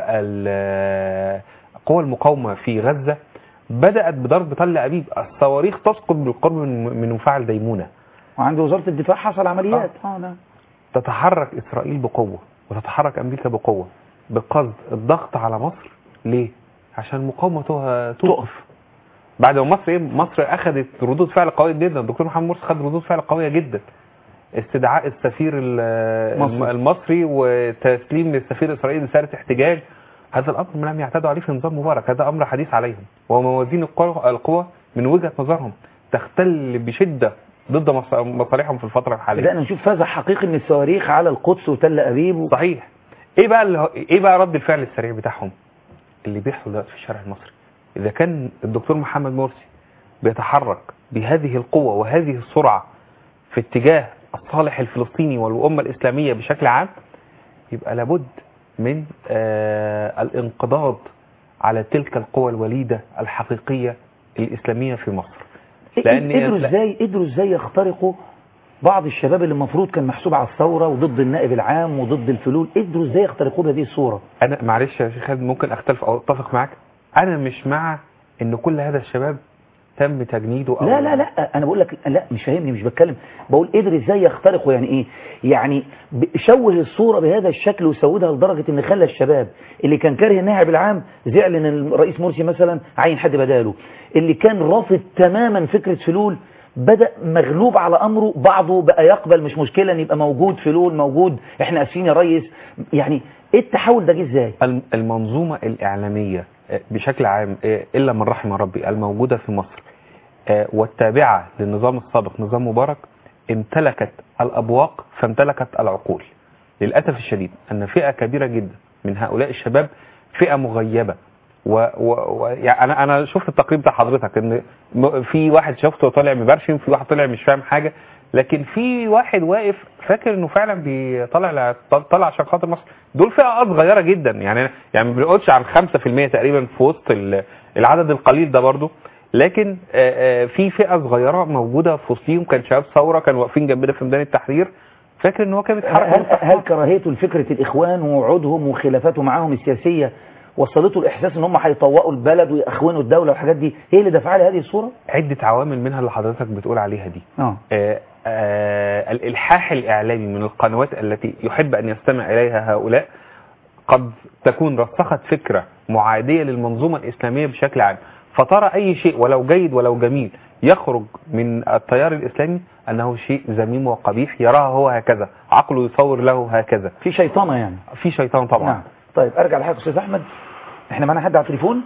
ال- قوى المقاومة في غزة بدأت بضرب تل أبيب الصواريخ تسقط بالقرب من من مفاعل ديمونة وعند وزاره الدفاع حصل عمليات اه نعم تتحرك إسرائيل بقوة وتتحرك أمريكا بقوة بقصد الضغط على مصر ليه؟ عشان المقاومة تو- توقف بعد ما مصر إيه؟ مصر أخذت ردود فعل قوية جدا الدكتور محمد مرسي خد ردود فعل قوية جدا استدعاء السفير ال- مصر. المصري وتسليم السفير الإسرائيلي رسالة احتجاج هذا الأمر ما لم يعتادوا عليه في نظام مبارك هذا أمر حديث عليهم وموازين القوى القوى من وجهة نظرهم تختل بشدة ضد مص- مصالحهم في الفترة الحالية بدأنا نشوف فزع حقيقي من الصواريخ على القدس وتل أبيب و... صحيح ايه بقى اللي هو- ايه بقى رد الفعل السريع بتاعهم اللي بيحصل دلوقتي في الشارع المصري اذا كان الدكتور محمد مرسي بيتحرك بهذه القوة وهذه السرعة في اتجاه الصالح الفلسطيني والأمة الإسلامية بشكل عام يبقى لابد من آه الانقضاض على تلك القوى الوليدة الحقيقية الإسلامية في مصر لأن قدروا ازاي قدروا ازاي يخترقوا بعض الشباب اللي المفروض كان محسوب على الثورة وضد النائب العام وضد الفلول قدروا ازاي يخترقوا بهذه الصورة انا معلش يا شيخ خالد ممكن اختلف او اتفق معاك انا مش مع ان كل هذا الشباب تم تجنيده او لا لا لا انا بقول لك لا مش فاهمني مش بتكلم بقول قدر ازاي يخترقوا يعني ايه يعني ب- شوه الصورة بهذا الشكل وسودها لدرجة ان خلى الشباب اللي كان كاره النائب العام زعل ان الرئيس مرسي مثلا عين حد بداله اللي كان رافض تماما فكرة فلول بدأ مغلوب على امره بعضه بقى يقبل مش مشكلة ان يبقى موجود فلول موجود احنا اسفين يا ريس يعني ايه التحول ده جه ازاي الم- المنظومة الإعلامية آه، بشكل عام آه، إلا من رحم ربي الموجودة في مصر آه، والتابعة للنظام السابق نظام مبارك امتلكت الأبواق فامتلكت العقول للأسف الشديد أن فئة كبيرة جدا من هؤلاء الشباب فئة مغيبة و, و, و يعني انا انا شفت التقرير بتاع حضرتك ان م- في واحد شفته طالع مبرشم في واحد طالع مش فاهم حاجه لكن في واحد واقف فاكر انه فعلا بيطلع طلع عشان خاطر مصر دول فئه اه صغيره جدا يعني يعني ما بنقولش عن 5% تقريبا في وسط ال- العدد القليل ده برضو لكن آه، آه، في فئه صغيره موجوده في وسطهم كان شباب ثوره كانوا واقفين جنبنا في ميدان التحرير فاكر ان هو كان بيتحرك هل, هل كراهيته لفكرة الإخوان ووعودهم وخلافاته معاهم السياسية وصلته الإحساس إن هم هيطوقوا البلد ويأخونوا الدولة والحاجات دي هي اللي دفع لهذه الصورة؟ عده عوامل منها اللي حضرتك بتقول عليها دي اه آه، آه، الإلحاح الإعلامي من القنوات التي يحب أن يستمع إليها هؤلاء قد تكون رسخت فكرة معادية للمنظومة الإسلامية بشكل عام فترى أي شيء ولو جيد ولو جميل يخرج من التيار الإسلامي أنه شيء ذميم وقبيح يراها هو هكذا عقله يصور له هكذا في شيطانة يعني في شيطان طبعا نعم طيب أرجع لحضرتك أستاذ أحمد إحنا معانا حد على التليفون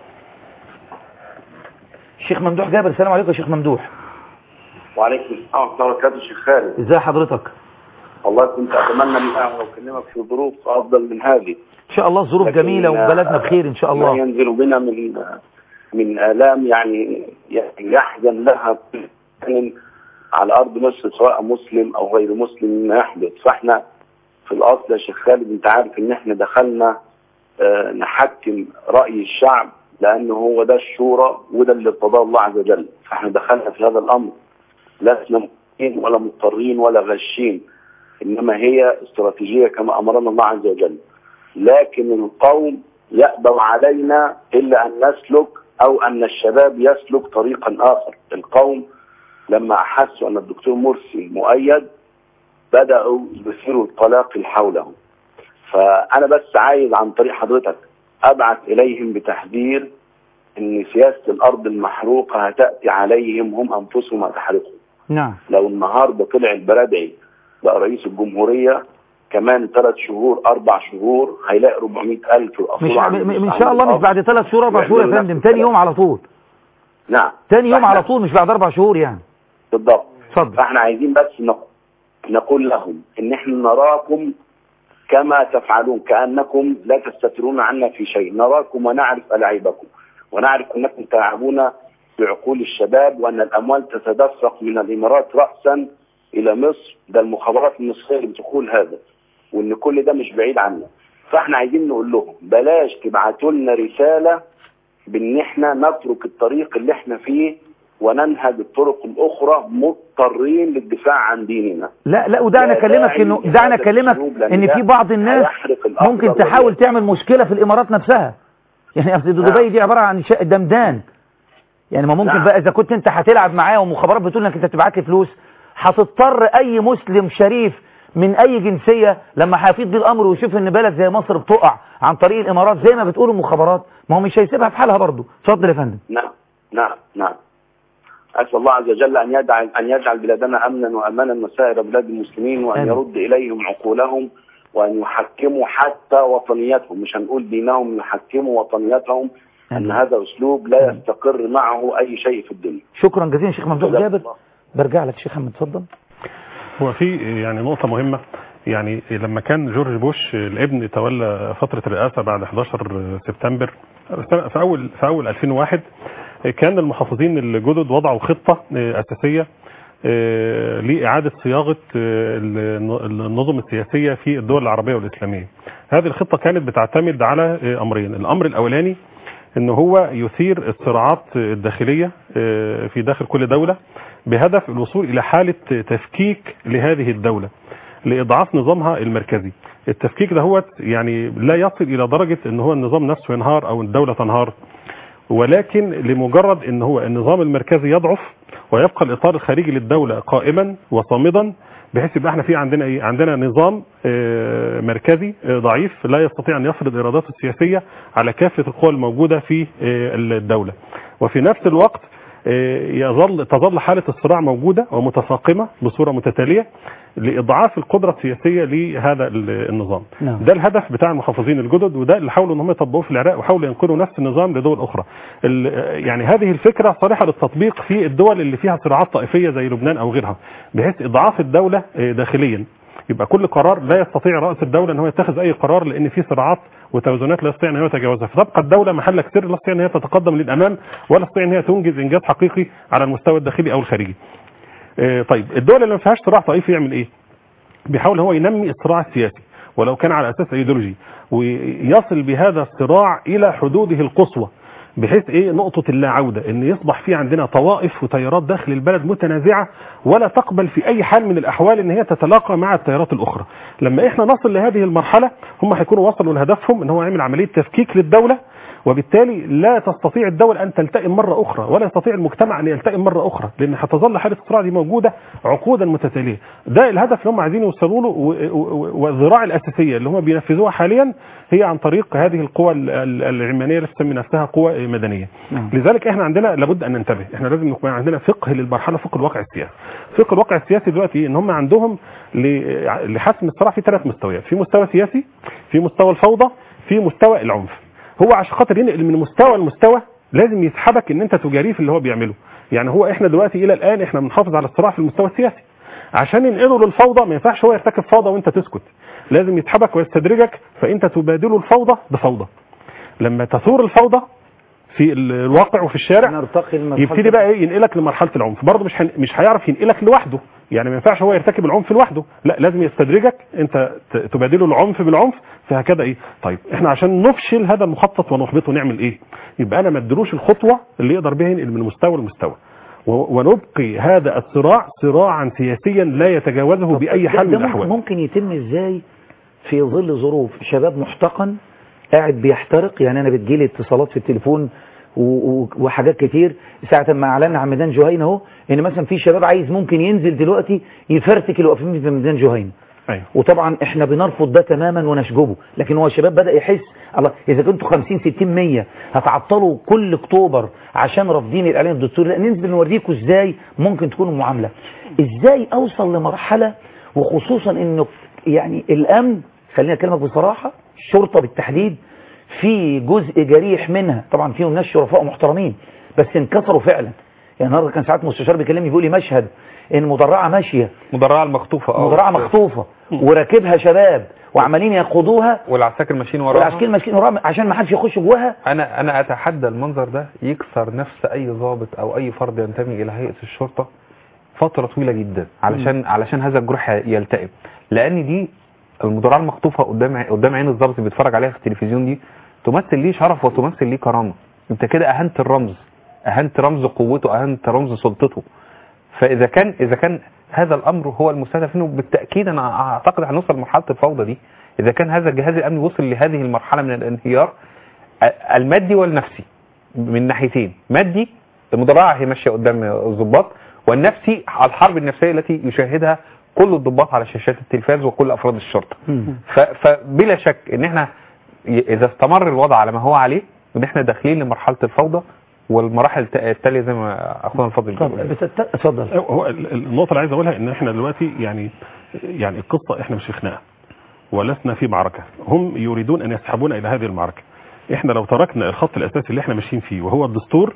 الشيخ ممدوح جابر السلام عليكم يا شيخ ممدوح وعليكم السلام ورحمه الله وبركاته شيخ خالد ازي حضرتك والله كنت اتمنى ان انا اكلمك في ظروف افضل من هذه إن شاء الله الظروف لكن، جميلة وبلدنا بخير إن شاء ما الله ينزل بنا من من الام يعني يحزن لها كل على ارض مصر سواء مسلم او غير مسلم ما يحدث فاحنا في الاصل يا شيخ خالد انت عارف ان احنا دخلنا آه، نحكم راي الشعب لانه هو ده الشورى وده اللي ارتضاه الله عز وجل فاحنا دخلنا في هذا الامر لسنا مضطرين ولا مضطرين ولا غشين انما هي استراتيجيه كما امرنا الله عز وجل لكن القوم يأبوا علينا إلا أن نسلك أو أن الشباب يسلك طريقا آخر القوم لما أحسوا أن الدكتور مرسي مؤيد بدأوا يثيروا الطلاق حوله فأنا بس عايز عن طريق حضرتك أبعث إليهم بتحذير أن سياسة الأرض المحروقة هتأتي عليهم هم أنفسهم هتحرقهم نعم لو النهارده طلع البرادعي بقى رئيس الجمهورية كمان ثلاث شهور أربع شهور هيلاقي 400 ألف مش م- م- ان شاء الله مش بعد ثلاث شهور اربع شهور يا يعملوا فندم نفس تاني يوم على طول نعم تاني يوم فإحنا- على طول مش بعد اربع شهور يعني بالضبط اتفضل فاحنا عايزين بس نق- نقول لهم ان احنا نراكم كما تفعلون كانكم لا تستترون عنا في شيء نراكم ونعرف العيبكم ونعرف انكم تلعبون بعقول الشباب وان الاموال تتدفق من الامارات راسا الى مصر ده المخابرات المصريه اللي بتقول هذا وان كل ده مش بعيد عنا فاحنا عايزين نقول لهم بلاش تبعتوا لنا رساله بان احنا نترك الطريق اللي احنا فيه وننهج الطرق الاخرى مضطرين للدفاع عن ديننا لا لا ودعني لا اكلمك داعي انه لهذا دعني اكلمك الأسلوب، لأن ان ده في بعض الناس هيحرق الأخضر ممكن تحاول واليابس. تعمل مشكله في الامارات نفسها يعني اصل دبي دي عباره عن شقه دمدان يعني ما ممكن نعم. بقى اذا كنت انت هتلعب معاه ومخابرات بتقول انك انت تبعت لي فلوس هتضطر اي مسلم شريف من اي جنسيه لما هيفيض بيه الامر ويشوف ان بلد زي مصر بتقع عن طريق الامارات زي ما بتقول المخابرات ما هو مش هيسيبها في حالها برضه اتفضل يا فندم نعم نعم نعم أسأل الله عز وجل أن يجعل أن يجعل بلادنا أمنا وأمانا وسائر بلاد المسلمين وأن آمين. يرد إليهم عقولهم وأن يحكموا حتى وطنيتهم مش هنقول دينهم يحكموا وطنيتهم أن هذا أسلوب لا يستقر معه أي شيء في الدنيا شكرا جزيلا شيخ ممدوح جزاك جابر برجع لك شيخ محمد اتفضل هو في يعني نقطة مهمة يعني لما كان جورج بوش الابن تولى فترة الرئاسة بعد 11 سبتمبر في أول في أول 2001 كان المحافظين الجدد وضعوا خطة أساسية آه، لإعادة صياغة آه، الن- النظم السياسية في الدول العربية والإسلامية هذه الخطة كانت بتعتمد على آه، أمرين الأمر الأولاني ان هو يثير الصراعات الداخلية آه، في داخل كل دولة بهدف الوصول الى حالة تفكيك لهذه الدولة لاضعاف نظامها المركزي التفكيك ده هو يعني لا يصل الى درجة ان هو النظام نفسه ينهار او الدولة تنهار ولكن لمجرد ان هو النظام المركزي يضعف ويبقى الاطار الخارجي للدولة قائما وصامدا بحيث يبقى احنا في عندنا ايه عندنا نظام آه، مركزي آه، ضعيف لا يستطيع ان يفرض اراداته السياسيه على كافه القوى الموجوده في آه، الدوله وفي نفس الوقت آه، يظل تظل حاله الصراع موجوده ومتفاقمه بصوره متتاليه لاضعاف القدره السياسيه لهذا ال- النظام نعم. ده الهدف بتاع المحافظين الجدد وده اللي حاولوا ان هم يطبقوه في العراق وحاولوا ينقلوا نفس النظام لدول اخرى ال- يعني هذه الفكره صالحه للتطبيق في الدول اللي فيها صراعات طائفيه زي لبنان او غيرها بحيث اضعاف الدوله آه، داخليا يبقى كل قرار لا يستطيع رئيس الدوله ان هو يتخذ اي قرار لان في صراعات وتوازنات لا يستطيع ان هو يتجاوزها فتبقى الدوله محلك سر لا تستطيع ان هي تتقدم للامام ولا تستطيع ان هي تنجز انجاز حقيقي على المستوى الداخلي او الخارجي آه، طيب الدول اللي ما فيهاش صراع طائفي يعمل ايه بيحاول هو ينمي الصراع السياسي ولو كان على اساس ايديولوجي ويصل بهذا الصراع الى حدوده القصوى بحيث ايه نقطة اللا عودة ان يصبح في عندنا طوائف وتيارات داخل البلد متنازعة ولا تقبل في اي حال من الاحوال ان هي تتلاقى مع التيارات الاخرى لما احنا نصل لهذه المرحلة هم هيكونوا وصلوا لهدفهم ان هو يعمل عملية تفكيك للدولة وبالتالي لا تستطيع الدولة أن تلتئم مرة أخرى ولا يستطيع المجتمع أن يلتئم مرة أخرى لأن هتظل حالة الصراع دي موجودة عقودا متتالية ده الهدف اللي هم عايزين يوصلوا له و- و- والذراع الأساسية اللي هم بينفذوها حاليا هي عن طريق هذه القوى ال- ال- العلمانية اللي تسمي نفسها قوى مدنية نعم. لذلك احنا عندنا لابد ان ننتبه احنا لازم يكون عندنا فقه للمرحله فقه الواقع السياسي فقه الواقع السياسي دلوقتي ان هم عندهم ل- لحسم الصراع في ثلاث مستويات في مستوى سياسي في مستوى الفوضى في مستوى العنف هو عشان خاطر ينقل من مستوى لمستوى لازم يسحبك ان انت تجاريه في اللي هو بيعمله يعني هو احنا دلوقتي الى الان احنا بنحافظ على الصراع في المستوى السياسي عشان ينقله للفوضى ما ينفعش هو يرتكب فوضى وانت تسكت لازم يسحبك ويستدرجك فانت تبادله الفوضى بفوضى لما تثور الفوضى في ال- الواقع وفي الشارع نرتقي لمرحلة- يبتدي بقى ايه ينقلك لمرحله العنف برضه مش هن... مش هيعرف ينقلك لوحده يعني ما ينفعش هو يرتكب العنف لوحده لا لازم يستدرجك انت ت- تبادله العنف بالعنف فهكذا ايه طيب احنا عشان نفشل هذا المخطط ونحبطه نعمل ايه يبقى انا ما ادلوش الخطوه اللي يقدر بيها ينقل من مستوى لمستوى و- ونبقي هذا الصراع صراعا سياسيا لا يتجاوزه باي ده- حال من ده ممكن, الاحوال ممكن يتم ازاي في ظل ظروف شباب محتقن قاعد بيحترق يعني انا بتجيلي اتصالات في التليفون و- و- وحاجات كتير ساعة ما اعلنا عن ميدان جهينة اهو ان مثلا في شباب عايز ممكن ينزل دلوقتي يفرتك اللي واقفين في ميدان جهينة أيوة. وطبعا احنا بنرفض ده تماما ونشجبه لكن هو الشباب بدأ يحس الله اذا كنتوا 50 60 100 هتعطلوا كل اكتوبر عشان رافضين الاعلان الدستوري لا ننزل نوريكم ازاي ممكن تكون المعاملة ازاي اوصل لمرحلة وخصوصا انه يعني الامن خلينا اكلمك بصراحة الشرطة بالتحديد في جزء جريح منها طبعا فيهم ناس شرفاء محترمين بس انكسروا فعلا يعني النهارده كان ساعات مستشار بيكلمني بيقول لي مشهد ان مدرعه ماشيه مدرعه المخطوفه اه مدرعه مخطوفه وراكبها شباب وعمالين ياخدوها والعساكر ماشيين وراها والعسكريين ماسكين وراها عشان ما حدش يخش جواها انا انا اتحدى المنظر ده يكسر نفس اي ضابط او اي فرد ينتمي الى هيئه الشرطه فتره طويله جدا علشان علشان هذا الجروح يلتئم لان دي المدرعه المخطوفه قدام ع- قدام عين الضابط اللي بيتفرج عليها في التلفزيون دي تمثل ليه شرف وتمثل ليه كرامه انت كده اهنت الرمز اهنت رمز قوته اهنت رمز سلطته فاذا كان اذا كان هذا الامر هو المستهدف منه بالتاكيد انا اعتقد هنوصل لمرحله الفوضى دي اذا كان هذا الجهاز الامني وصل لهذه المرحله من الانهيار ا- المادي والنفسي من ناحيتين مادي المدرعه هي ماشيه قدام الضباط والنفسي على الحرب النفسيه التي يشاهدها كل الضباط على شاشات التلفاز وكل افراد الشرطه ف- فبلا شك ان احنا ي- اذا استمر الوضع على ما هو عليه ان احنا داخلين لمرحله الفوضى والمراحل الت- التاليه زي ما اخونا الفاضل بيقول اتفضل هو ال- ال- النقطه اللي عايز اقولها ان احنا دلوقتي يعني يعني القصه احنا مش في خناقه ولسنا في معركه هم يريدون ان يسحبونا الى هذه المعركه احنا لو تركنا الخط الاساسي اللي احنا ماشيين فيه وهو الدستور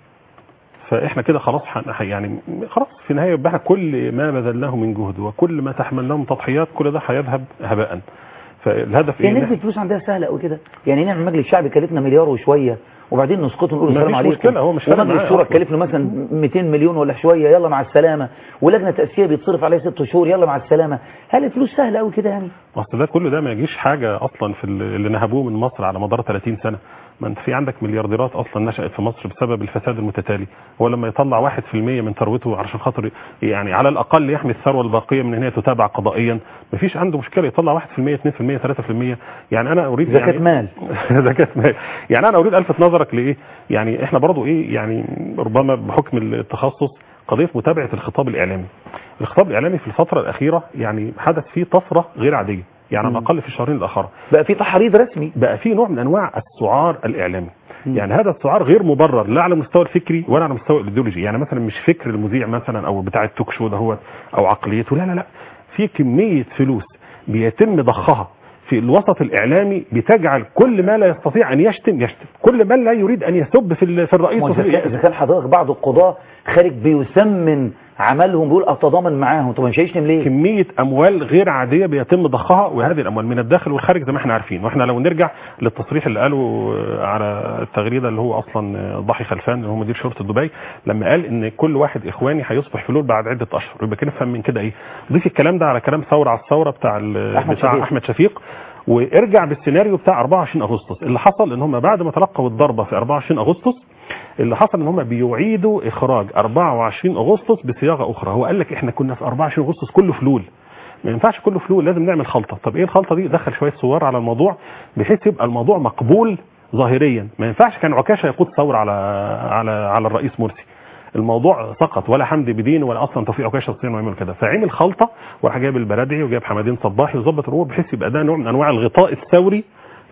فاحنا كده خلاص حن- يعني خلاص في النهايه يبقى احنا كل ما بذلناه من جهد وكل ما تحملناه من تضحيات كل ده هيذهب هباء فالهدف هي ايه نسبة فلوس عندها سهلة قوي كده يعني نعمل مجلس شعبي كلفنا مليار وشوية وبعدين نسقطه نقول ما السلام فيش عليكم مشكلة، هو مش فارق ومجلس معايا شورى أصلاً. كلف له مثلا 200 مليون ولا شوية يلا مع السلامة ولجنة تأسيسية بيتصرف عليها ست شهور يلا مع السلامة هل الفلوس سهلة قوي كده يعني اصل ده كله ده ما يجيش حاجه اصلا في ال- اللي نهبوه من مصر على مدار 30 سنه ما انت في عندك مليارديرات اصلا نشأت في مصر بسبب الفساد المتتالي هو لما يطلع 1% من ثروته علشان خاطر يعني على الاقل يحمي الثروه الباقيه من ان هي تتابع قضائيا ما فيش عنده مشكله يطلع 1% 2% 3% يعني انا اريد زكاة يعني مال. زكاه مال يعني انا اريد الفت نظرك لايه يعني احنا برضو ايه يعني ربما بحكم التخصص قضيه متابعه الخطاب الاعلامي الخطاب الاعلامي في الفتره الاخيره يعني حدث فيه طفره غير عاديه يعني على الاقل في الشهرين الاخر بقى في تحريض رسمي بقى في نوع من انواع السعار الاعلامي يعني هذا السعار غير مبرر لا على المستوى الفكري ولا على المستوى الايديولوجي يعني مثلا مش فكر المذيع مثلا او بتاع التوك شو ده هو او عقليته لا لا لا في كميه فلوس بيتم ضخها في الوسط الاعلامي بتجعل كل ما لا يستطيع ان يشتم يشتم كل من لا يريد ان يسب في ال- في الرئيس وفي وإذا كان- إذا كان حضرتك بعض القضاة خارج بيسمن عملهم بيقول أتضامن معاهم طب مش هيشتم ليه كمية أموال غير عادية بيتم ضخها وهذه الأموال من الداخل والخارج زي ما احنا عارفين واحنا لو نرجع للتصريح اللي قاله على التغريدة اللي هو أصلا ضحي خلفان اللي هو مدير شرطة دبي لما قال إن كل واحد إخواني هيصبح فلول بعد عدة أشهر يبقى كده نفهم من كده إيه ضيف الكلام ده على كلام ثورة على الثورة بتاع ال- أحمد بتاع شفيق. أحمد شفيق وارجع بالسيناريو بتاع 24 أغسطس اللي حصل إن هم بعد ما تلقوا الضربة في 24 أغسطس اللي حصل ان هم بيعيدوا اخراج 24 اغسطس بصياغه اخرى هو قال لك احنا كنا في 24 اغسطس كله فلول ما ينفعش كله فلول لازم نعمل خلطه طب ايه الخلطه دي دخل شويه صور على الموضوع بحيث يبقى الموضوع مقبول ظاهريا ما ينفعش كان عكاشه يقود ثوره على على على الرئيس مرسي الموضوع سقط ولا حمدي بدين ولا اصلا توفيق عكاشه يستطيع انه يعمل كده فعمل خلطه وراح جايب البرادعي وجايب حمادين صباحي وظبط الامور بحيث يبقى ده نوع من انواع الغطاء الثوري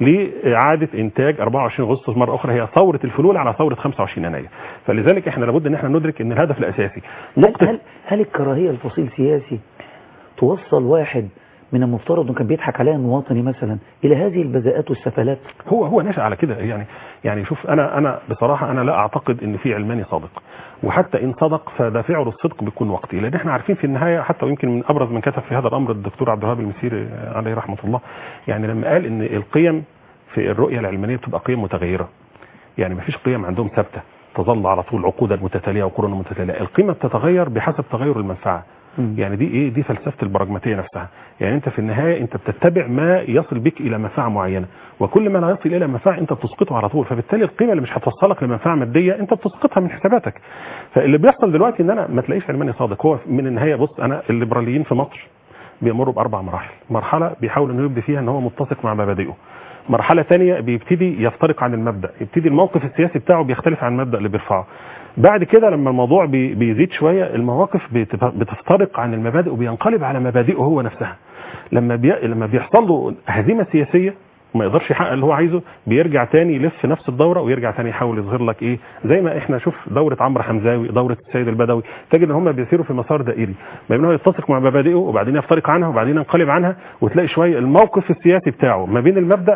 لإعادة إنتاج 24 أغسطس مرة أخرى هي ثورة الفلول على ثورة 25 يناير فلذلك إحنا لابد إن إحنا ندرك إن الهدف الأساسي هل, هل, هل الكراهية لفصيل سياسي توصل واحد من المفترض انه كان بيضحك عليها انه وطني مثلا الى هذه البذاءات والسفلات هو هو نشأ على كده يعني يعني شوف انا انا بصراحه انا لا اعتقد ان في علماني صادق وحتى ان صدق فدافعه للصدق بيكون وقتي لان احنا عارفين في النهايه حتى ويمكن من ابرز من كتب في هذا الامر الدكتور عبد الوهاب المسيري عليه رحمه الله يعني لما قال ان القيم في الرؤيه العلمانيه بتبقى قيم متغيره يعني مفيش قيم عندهم ثابته تظل على طول عقودا متتاليه وقرون متتاليه القيمه بتتغير بحسب تغير المنفعه يعني دي ايه دي فلسفه البراجماتيه نفسها يعني انت في النهايه انت بتتبع ما يصل بك الى منفعه معينه وكل ما لا يصل الى منفعه انت بتسقطه على طول فبالتالي القيمه اللي مش هتوصلك لمنفعه ماديه انت بتسقطها من حساباتك فاللي بيحصل دلوقتي ان انا ما تلاقيش علماني صادق هو من النهايه بص انا الليبراليين في مصر بيمروا باربع مراحل مرحله بيحاول انه يبدي فيها ان هو متسق مع مبادئه مرحله ثانيه بيبتدي يفترق عن المبدا يبتدي الموقف السياسي بتاعه بيختلف عن المبدا اللي بيرفعه بعد كده لما الموضوع بي- بيزيد شويه المواقف بتف- بتفترق عن المبادئ وبينقلب على مبادئه هو نفسها لما بي... لما بيحصل له هزيمه سياسيه وما يقدرش يحقق اللي هو عايزه بيرجع تاني يلف نفس الدوره ويرجع تاني يحاول يظهر لك ايه زي ما احنا شوف دوره عمرو حمزاوي دوره السيد البدوي تجد ان هم بيسيروا في مسار دائري ما بين هو يتسق مع مبادئه وبعدين يفترق عنها وبعدين ينقلب عنها وتلاقي شويه الموقف السياسي بتاعه ما بين المبدا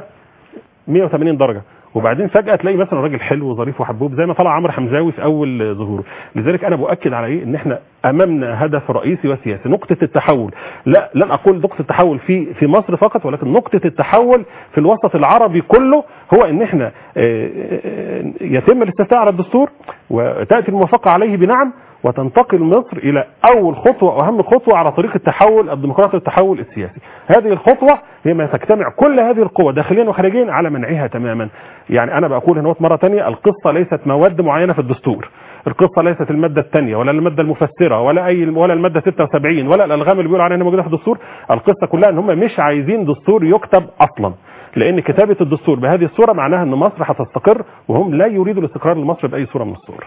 180 درجه وبعدين فجاه تلاقي مثلا راجل حلو وظريف وحبوب زي ما طلع عمرو حمزاوي في اول ظهوره لذلك انا باكد على ايه ان احنا امامنا هدف رئيسي وسياسي نقطه التحول لا لن اقول نقطه التحول في في مصر فقط ولكن نقطه التحول في الوسط العربي كله هو ان احنا آه، آه، يتم الاستفتاء على الدستور وتاتي الموافقه عليه بنعم وتنتقل مصر الى اول خطوه واهم خطوه على طريق التحول الديمقراطي والتحول السياسي. هذه الخطوه هي ما تجتمع كل هذه القوى داخليا وخارجيا على منعها تماما. يعني انا بقول هنا مره ثانيه القصه ليست مواد معينه في الدستور. القصه ليست الماده الثانيه ولا الماده المفسره ولا اي ولا الماده 76 ولا الالغام اللي بيقولوا عليها إنها موجوده في الدستور، القصه كلها ان هم مش عايزين دستور يكتب اصلا. لان كتابه الدستور بهذه الصوره معناها ان مصر هتستقر وهم لا يريدوا الاستقرار لمصر باي صوره من الصور.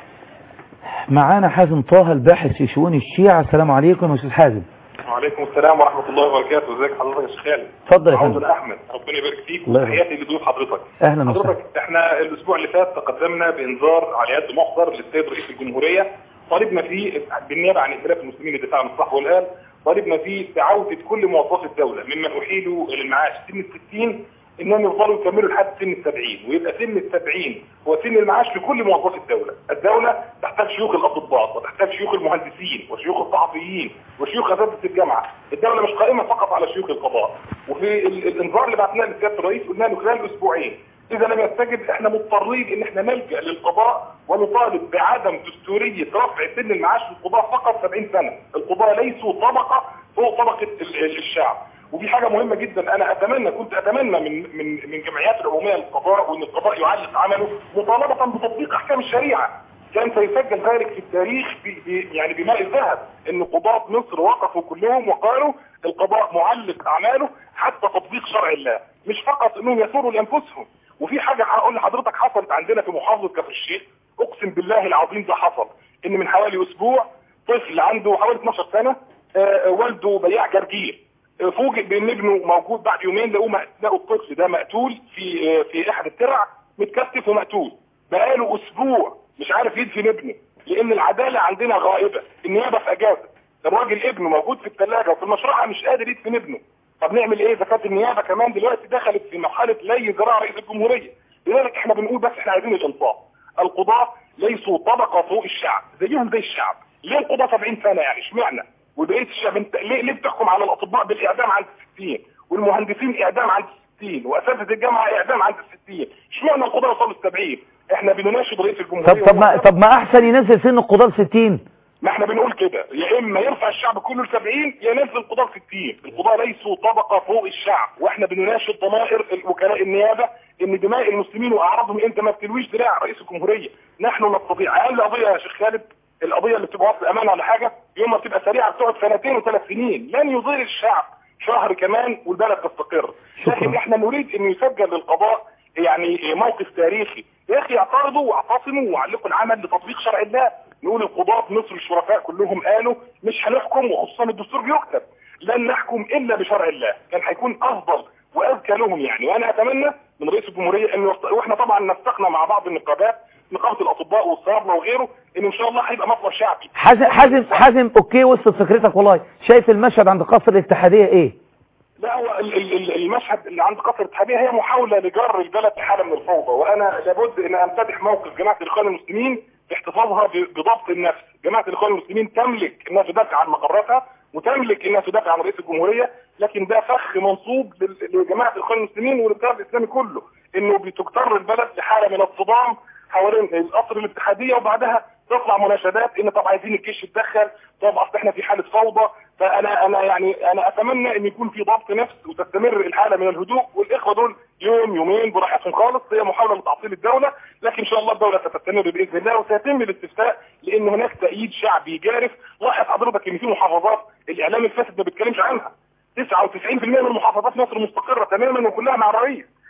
معانا حازم طه الباحث في شؤون الشيعة السلام عليكم يا استاذ حازم وعليكم السلام ورحمة الله وبركاته ازيك حضرتك يا شيخ خالد اتفضل يا عوض فندم احمد ربنا يبارك فيك الله يبارك. وتحياتي لضيوف حضرتك اهلا وسهلا حضرتك احنا الاسبوع اللي فات تقدمنا بانذار على يد محضر للسيد رئيس الجمهورية طالبنا فيه بالنيابة عن ائتلاف المسلمين للدفاع عن الصح والآل طالبنا فيه بعودة كل موظفي الدولة ممن أحيلوا للمعاش سن الستين انهم يفضلوا يكملوا لحد سن السبعين ويبقى سن السبعين هو سن المعاش لكل موظفي الدولة الدولة تحتاج شيوخ الأطباء وتحتاج شيوخ المهندسين وشيوخ الصحفيين وشيوخ أساتذة الجامعة الدولة مش قائمة فقط على شيوخ القضاء وفي ال- الانذار اللي بعثناه لسيادة الرئيس قلنا له خلال أسبوعين إذا لم يستجب احنا مضطرين ان احنا نلجأ للقضاء ونطالب بعدم دستورية رفع سن المعاش للقضاء فقط 70 سنة القضاء ليسوا طبقة فوق طبقة ال- ال- الشعب ودي حاجة مهمة جدا انا اتمنى كنت اتمنى من من من جمعيات العمومية للقضاء وان القضاء يعلق عمله مطالبة بتطبيق احكام الشريعة كان سيسجل ذلك في التاريخ ب- ب- يعني بماء الذهب ان قضاة مصر وقفوا كلهم وقالوا القضاء معلق اعماله حتى تطبيق شرع الله مش فقط انهم يثوروا لانفسهم وفي حاجة هقول لحضرتك حصلت عندنا في محافظة كفر الشيخ اقسم بالله العظيم ده حصل ان من حوالي اسبوع طفل عنده حوالي 12 سنة آه، والده بياع جرجير آه، فوجئ بان ابنه موجود بعد يومين لقوا مق- لقوا الطفل ده مقتول في آه، في احد الترع متكتف ومقتول بقاله اسبوع مش عارف يدفن ابنه لان العداله عندنا غائبه النيابه في اجازه الراجل ابنه موجود في الثلاجه وفي المشرحه مش قادر يدفن ابنه طب نعمل ايه اذا كانت النيابه كمان دلوقتي دخلت في مرحله لي ذراع رئيس الجمهوريه لذلك احنا بنقول بس احنا عايزين الانصاف القضاة ليسوا طبقة فوق الشعب زيهم زي الشعب ليه القضاة 70 سنة يعني اشمعنى وبقية الشعب انت ليه, ليه بتحكم على الاطباء بالاعدام عند 60 والمهندسين اعدام عند 60 واساتذة الجامعة اعدام عند 60 اشمعنى القضاة وصلوا ل 70 احنا بنناشد رئيس الجمهورية طب طب ما طب ما احسن ينزل سن القضاة ل 60 ما احنا بنقول كده يا اما يرفع الشعب كله ل 70 يا ينزل القضاة ل 60 القضاة ليسوا طبقة فوق الشعب واحنا بنناشد ضمائر وكلاء النيابة ان دماء المسلمين واعراضهم انت ما بتلويش دراع رئيس الجمهورية نحن نستطيع اقل قضية يا شيخ خالد القضية اللي بتبقى وصل امان على حاجة يوم ما بتبقى سريعة بتقعد سنتين وثلاث سنين لن يضير الشعب شهر كمان والبلد تستقر لكن احنا نريد ان يسجل للقضاء يعني موقف تاريخي يا اخي اعترضوا واعتصموا وعلقوا العمل لتطبيق شرع الله نقول القضاة مصر الشرفاء كلهم قالوا مش هنحكم وخصوصا الدستور بيكتب لن نحكم الا بشرع الله كان هيكون افضل واذكى لهم يعني وانا اتمنى من رئيس الجمهوريه انه يست- واحنا طبعا نسقنا مع بعض النقابات نقابه الاطباء والصيادله وغيره ان ان شاء الله هيبقى مطلب شعبي حازم حازم حازم اوكي وصلت فكرتك والله شايف المشهد عند قصر الاتحادية ايه لا هو ال- ال- ال- المشهد اللي عند قصر الاتحادية هي محاولة لجر البلد في حالة من الفوضى وأنا لابد أن أمتدح موقف جماعة الإخوان المسلمين في احتفاظها ب- بضبط النفس جماعة الإخوان المسلمين تملك أنها تدافع عن مقراتها وتملك أنها تدافع عن رئيس الجمهورية لكن ده فخ منصوب لل- لجماعة الإخوان المسلمين والإنقاذ الإسلامي كله إنه بتكتر البلد لحالة من الصدام حوالين القصر الاتحادية وبعدها تطلع مناشدات ان طب عايزين الجيش يتدخل طب اصل احنا في حاله فوضى فانا انا يعني انا اتمنى ان يكون في ضبط نفس وتستمر الحاله من الهدوء والاخوه دول يوم يومين براحتهم خالص هي محاوله لتعطيل الدوله لكن ان شاء الله الدوله ستستمر باذن الله وسيتم الاستفتاء لان هناك تأييد شعبي جارف لاحظ حضرتك ان في محافظات الاعلام الفاسد ما بيتكلمش عنها 99% من محافظات مصر مستقره تماما وكلها مع الرئيس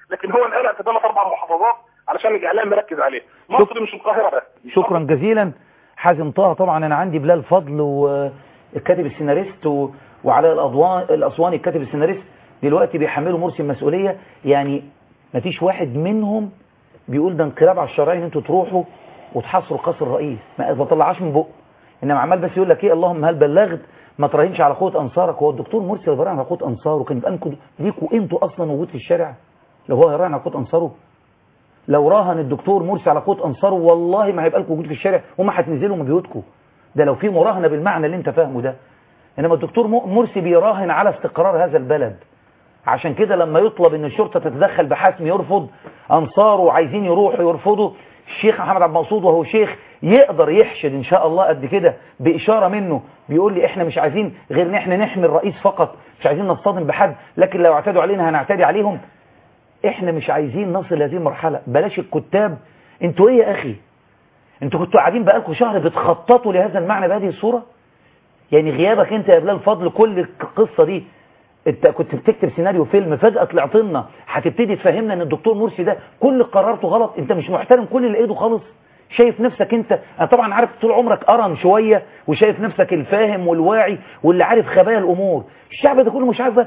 لكن هو القلق في ثلاث اربع محافظات علشان الاعلام مركز عليه مصر مش القاهره بس شكرا جزيلا حازم طه طبعا انا عندي بلال فضل والكاتب السيناريست و... وعلاء الأضوان الاسواني الكاتب السيناريست دلوقتي بيحملوا مرسي المسؤوليه يعني ما فيش واحد منهم بيقول ده انقلاب على الشرعيه ان انتوا تروحوا وتحاصروا قصر الرئيس ما بطلعهاش من بقه انما عمال بس يقول لك ايه اللهم هل بلغت ما تراهنش على قوه انصارك هو الدكتور مرسي اللي براهن على قوه انصاره كان يبقى انكم ليكوا انتوا اصلا وجود في الشارع لو هو هيراهن على قوه انصاره لو راهن الدكتور مرسي على قوه انصاره والله ما هيبقى لكم وجود في الشارع وما هتنزلوا من بيوتكم ده لو في مراهنه بالمعنى اللي انت فاهمه ده انما الدكتور مرسي بيراهن على استقرار هذا البلد عشان كده لما يطلب ان الشرطه تتدخل بحسم يرفض انصاره عايزين يروحوا يرفضوا الشيخ محمد عبد المقصود وهو شيخ يقدر يحشد ان شاء الله قد كده باشاره منه بيقول لي احنا مش عايزين غير ان احنا نحمي الرئيس فقط مش عايزين نصطدم بحد لكن لو اعتدوا علينا هنعتدي عليهم احنا مش عايزين نصل لهذه المرحله بلاش الكتاب انتوا ايه يا اخي انتوا كنتوا قاعدين بقالكم شهر بتخططوا لهذا المعنى بهذه الصوره يعني غيابك انت يا بلال فضل كل القصه دي انت كنت بتكتب سيناريو فيلم فجأة طلعت لنا هتبتدي تفهمنا ان الدكتور مرسي ده كل قرارته غلط انت مش محترم كل اللي ايده خالص شايف نفسك انت انا طبعا عارف طول عمرك قرن شوية وشايف نفسك الفاهم والواعي واللي عارف خبايا الامور الشعب ده كله مش عاجبك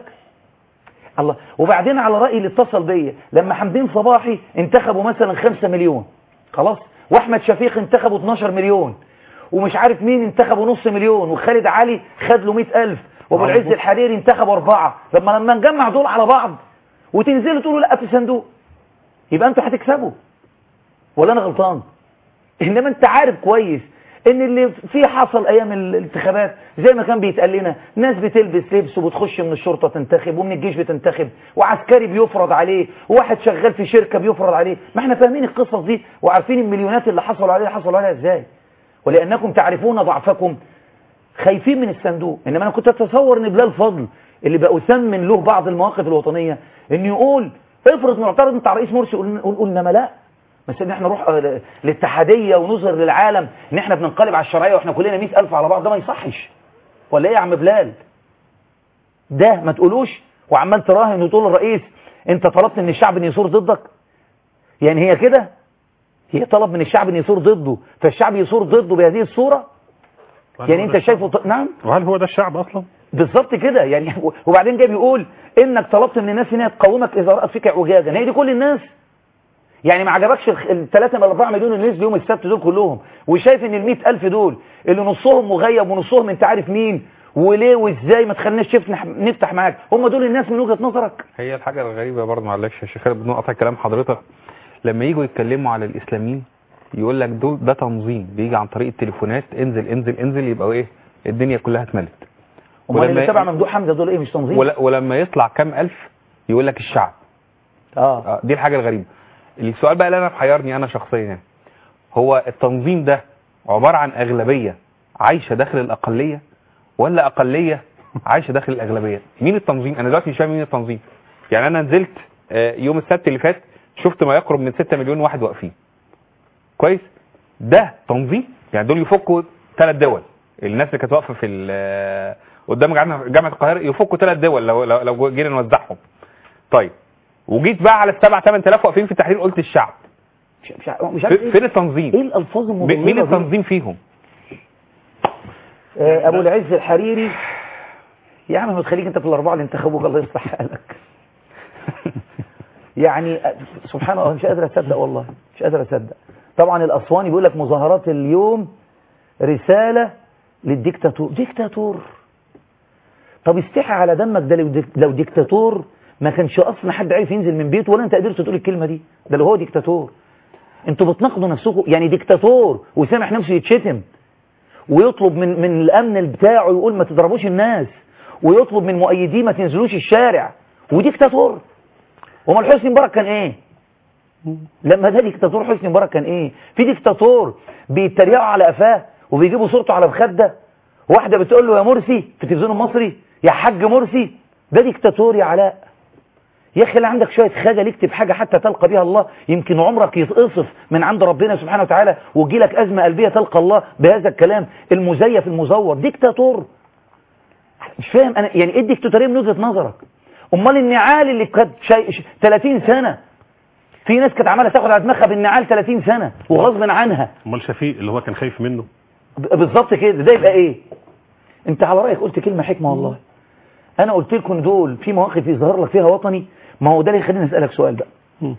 الله وبعدين على رأي اللي اتصل بيا لما حمدين صباحي انتخبوا مثلا 5 مليون خلاص واحمد شفيق انتخبوا 12 مليون ومش عارف مين انتخبوا نص مليون وخالد علي خد له 100000 وابو العز الحريري انتخبوا اربعة لما لما نجمع دول على بعض وتنزلوا تقولوا لا في صندوق يبقى انتوا هتكسبوا ولا انا غلطان انما انت عارف كويس ان اللي فيه حصل ايام الانتخابات زي ما كان بيتقال لنا ناس بتلبس لبس وبتخش من الشرطه تنتخب ومن الجيش بتنتخب وعسكري بيفرض عليه وواحد شغال في شركه بيفرض عليه ما احنا فاهمين القصص دي وعارفين المليونات اللي حصلوا عليها حصلوا عليها ازاي ولانكم تعرفون ضعفكم خايفين من الصندوق انما انا كنت اتصور ان بلال فضل اللي بقى اثمن له بعض المواقف الوطنيه انه يقول افرض معترض انت على رئيس مرسي قول قلنا ما لا بس ان احنا نروح الاتحاديه ونظهر للعالم ان احنا بننقلب على الشرعيه واحنا كلنا 100000 على بعض ده ما يصحش ولا ايه يا عم بلال ده ما تقولوش وعمال تراهن وتقول للرئيس انت طلبت من الشعب ان يثور ضدك يعني هي كده هي طلب من الشعب ان يثور ضده فالشعب يثور ضده بهذه الصوره يعني انت شايفه ط... نعم وهل هو ده الشعب اصلا بالظبط كده يعني وبعدين جاي بيقول انك طلبت من الناس ان هي تقاومك اذا رأت فيك اعوجاجا هي دي كل الناس يعني ما عجبكش الثلاثة من الأربعة مليون اللي نزلوا يوم السبت دول كلهم وشايف ان ال ألف دول اللي نصهم مغيب ونصهم انت عارف مين وليه وازاي ما تخليناش شفنا نفتح معاك هم دول الناس من وجهة نظرك هي الحاجة الغريبة برضه معلش يا شيخ خالد بدون قطع كلام حضرتك لما يجوا يتكلموا على الاسلاميين يقول لك دول ده تنظيم بيجي عن طريق التليفونات انزل انزل انزل يبقى ايه الدنيا كلها اتملت امال اللي تبع ممدوح حمزه دول ايه مش تنظيم ول... ولما يطلع كام الف يقول لك الشعب اه, آه دي الحاجه الغريبه السؤال بقى اللي انا محيرني انا شخصيا يعني هو التنظيم ده عباره عن اغلبيه عايشه داخل الاقليه ولا اقليه عايشه داخل الاغلبيه مين التنظيم انا دلوقتي مش فاهم مين التنظيم يعني انا نزلت يوم السبت اللي فات شفت ما يقرب من 6 مليون واحد واقفين كويس ده تنظيم يعني دول يفكوا ثلاث دول الناس اللي كانت واقفه في قدام جامعه القاهره يفكوا ثلاث دول لو لو, لو جينا نوزعهم طيب وجيت بقى على السبع 8000 واقفين في التحرير قلت الشعب مش مش مش عارف فين التنظيم ايه الالفاظ المضلله مين التنظيم فيهم آه ابو العز الحريري يا عم ما تخليك انت في الاربعه اللي انتخبوك الله يصلح حالك يعني سبحان الله مش قادر اصدق والله مش قادر اصدق طبعا الاسواني بيقول لك مظاهرات اليوم رساله للديكتاتور ديكتاتور طب استحي على دمك ده لو, لو ديكتاتور ما كانش اصلا حد عارف ينزل من بيته ولا انت قدرت تقول الكلمه دي ده لو هو ديكتاتور انتوا بتناقضوا نفسكم يعني ديكتاتور وسامح نفسه يتشتم ويطلب من من الامن بتاعه يقول ما تضربوش الناس ويطلب من مؤيديه ما تنزلوش الشارع وديكتاتور امال حسني مبارك كان ايه لما ده ديكتاتور حسني مبارك كان ايه في ديكتاتور بيتريقوا على قفاه وبيجيبوا صورته على مخده واحده بتقول له يا مرسي في التلفزيون المصري يا حاج مرسي ده ديكتاتور يا علاء يا اخي اللي عندك شويه خجل اكتب حاجه حتى تلقى بها الله يمكن عمرك يتقصف من عند ربنا سبحانه وتعالى وتجي لك ازمه قلبيه تلقى الله بهذا الكلام المزيف المزور ديكتاتور مش فاهم انا يعني ايه الديكتاتوريه من وجهه نظرك امال النعال اللي كانت 30 سنه في ناس كانت عماله تاخد على دماغها بالنعال 30 سنه وغصب عنها امال شفيق اللي هو كان خايف منه ب- بالظبط كده ده يبقى ايه انت على رايك قلت كلمه حكمه والله انا قلت لكم دول في مواقف يظهر لك فيها وطني ما هو ده اللي يخليني اسالك سؤال بقى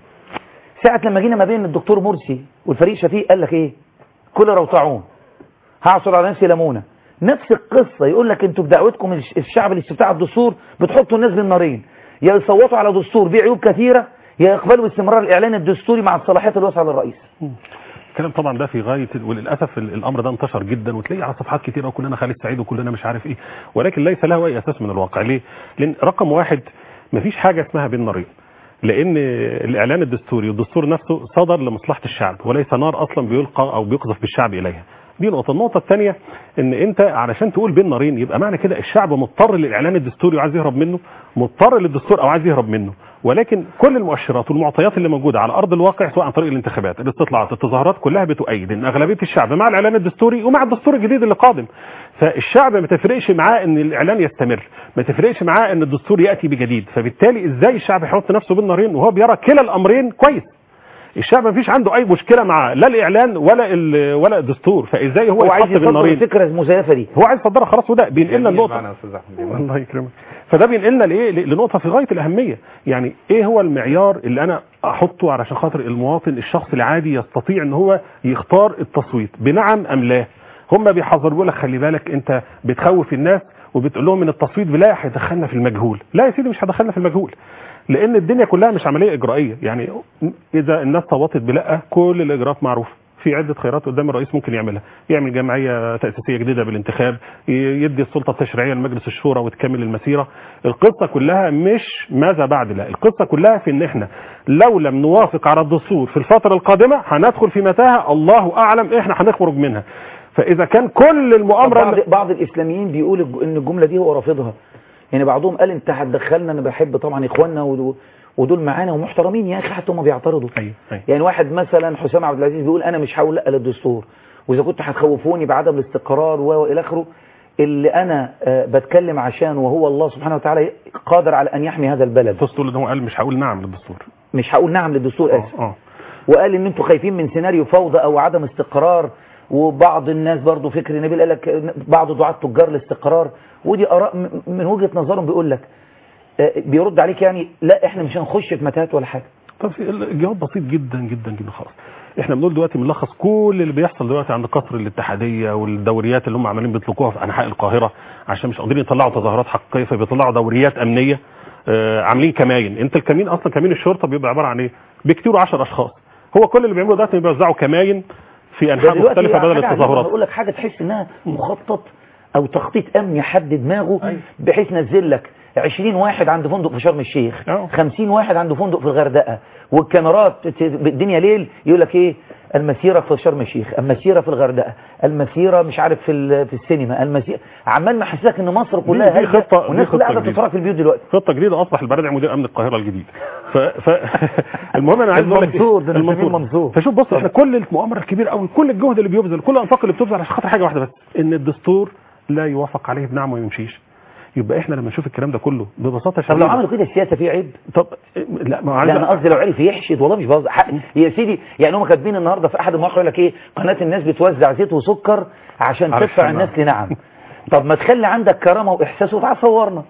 ساعه لما جينا ما بين الدكتور مرسي والفريق شفيق قال لك ايه كل روطعون هعصر على نفسي ليمونه نفس القصه يقول لك انتوا بدعوتكم الش- الشعب الاستفتاء على الدستور بتحطوا الناس بين نارين يا يصوتوا على دستور بيه عيوب كثيره يا يقبلوا استمرار الاعلان الدستوري مع الصلاحيات الواسعه للرئيس الكلام طبعا ده في غايه وللاسف ال- الامر ده انتشر جدا وتلاقيه على صفحات كتيره وكلنا خالد سعيد وكلنا مش عارف ايه ولكن ليس له اي اساس من الواقع ليه؟ لان رقم واحد مفيش حاجه اسمها بين نارين لان الاعلان الدستوري والدستور نفسه صدر لمصلحه الشعب وليس نار اصلا بيلقى او بيقذف بالشعب اليها دي نقطه النقطه الثانيه ان انت علشان تقول بين نارين يبقى معنى كده الشعب مضطر للاعلان الدستوري وعايز يهرب منه مضطر للدستور او عايز يهرب منه ولكن كل المؤشرات والمعطيات اللي موجوده على ارض الواقع سواء عن طريق الانتخابات الاستطلاعات التظاهرات كلها بتؤيد ان اغلبيه الشعب مع الاعلان الدستوري ومع الدستور الجديد اللي قادم فالشعب ما تفرقش معاه ان الاعلان يستمر ما تفرقش معاه ان الدستور ياتي بجديد فبالتالي ازاي الشعب يحط نفسه بين نارين وهو بيرى كلا الامرين كويس الشعب ما فيش عنده اي مشكله مع لا الاعلان ولا ال- ولا الدستور فازاي هو, هو عايز يتحط بين يفضل نارين الفكره المزيفه دي هو عايز يصدرها خلاص وده بينقلنا جميل النقطه معنا يا استاذ احمد الله يكرمك فده بينقلنا لايه ل- لنقطه في غايه الاهميه يعني ايه هو المعيار اللي انا احطه علشان خاطر المواطن الشخص العادي يستطيع ان هو يختار التصويت بنعم ام لا هم بيحذروا بيقول لك خلي بالك انت بتخوف الناس وبتقول لهم ان التصويت بلا هيدخلنا في المجهول لا يا سيدي مش هيدخلنا في المجهول لان الدنيا كلها مش عمليه اجرائيه يعني اذا الناس صوتت بلا كل الاجراءات معروفه في عده خيارات قدام الرئيس ممكن يعملها يعمل جمعيه تاسيسيه جديده بالانتخاب ي- يدي السلطه التشريعيه لمجلس الشورى وتكمل المسيره القصه كلها مش ماذا بعد لا القصه كلها في ان احنا لو لم نوافق على الدستور في الفتره القادمه هندخل في متاهه الله اعلم احنا هنخرج منها فاذا كان كل المؤامره بعض, بعض الاسلاميين بيقول الج- ان الجمله دي هو رافضها يعني بعضهم قال انت هتدخلنا انا بحب طبعا اخواننا ودو- ودول معانا ومحترمين يا اخي حتى هم بيعترضوا أيوة. أيوة. يعني واحد مثلا حسام عبد العزيز بيقول انا مش هقول لا للدستور واذا كنت هتخوفوني بعدم الاستقرار و- والى اخره اللي انا آه، بتكلم عشان وهو الله سبحانه وتعالى قادر على ان يحمي هذا البلد الدستور اللي هو قال مش هقول نعم للدستور مش هقول نعم للدستور اسف اه وقال ان انتوا خايفين من سيناريو فوضى او عدم استقرار وبعض الناس برضو فكر نبيل قال لك بعض دعاة تجار الاستقرار ودي اراء م- من وجهة نظرهم بيقول لك آه، بيرد عليك يعني لا احنا مش هنخش في متاهات ولا حاجة طب في- الجواب بسيط جدا جدا جدا خالص احنا بنقول دلوقتي بنلخص كل اللي بيحصل دلوقتي عند قصر الاتحاديه والدوريات اللي هم عمالين بيطلقوها في انحاء القاهره عشان مش قادرين يطلعوا تظاهرات حقيقيه فبيطلعوا دوريات امنيه آه عاملين كماين انت الكمين اصلا كمين الشرطه بيبقى عباره عن ايه بكتير 10 اشخاص هو كل اللي بيعملوه دلوقتي بيوزعوا كماين في ده انحاء دلوقتي مختلفه بدل حاجة عجيبة، التظاهرات بقول لك حاجة تحس انها مخطط او تخطيط امني حد دماغه بحيث نزل لك 20 واحد عند فندق في شرم الشيخ 50 واحد عنده فندق في الغردقه والكاميرات ت- الدنيا ليل يقول لك ايه المسيره في شرم الشيخ المسيره في الغردقه المسيره مش عارف في ال- في السينما المسيره عمال محسسك ان مصر كلها دي, دي هادية خطه والناس دي كلها خطه قاعده جديدة. بتتفرج في البيوت دلوقتي خطه جديده اصبح البرادعي مدير امن القاهره الجديد ف... ف... المهم انا عايز اقول لك المنصور، ده أنا مسميه المنصور. فشوف بص احنا كل المؤامره الكبيره قوي كل الجهد اللي بيبذل كل الانفاق اللي بتبذل عشان خاطر حاجه واحده بس ان الدستور لا يوافق عليه بنعم وما يمشيش يبقى احنا لما نشوف الكلام ده كله ببساطه طب شديده لو عملوا كده السياسه فيه عيب طب لا ما عايز لا انا قصدي لو عرف يحشد والله مش بهزر حق- يا سيدي يعني هم كاتبين النهارده في احد المواقع يقول لك ايه قناه الناس بتوزع زيت وسكر عشان علشان تدفع نعم. الناس لنعم طب ما تخلي عندك كرامه واحساس وتعال صورنا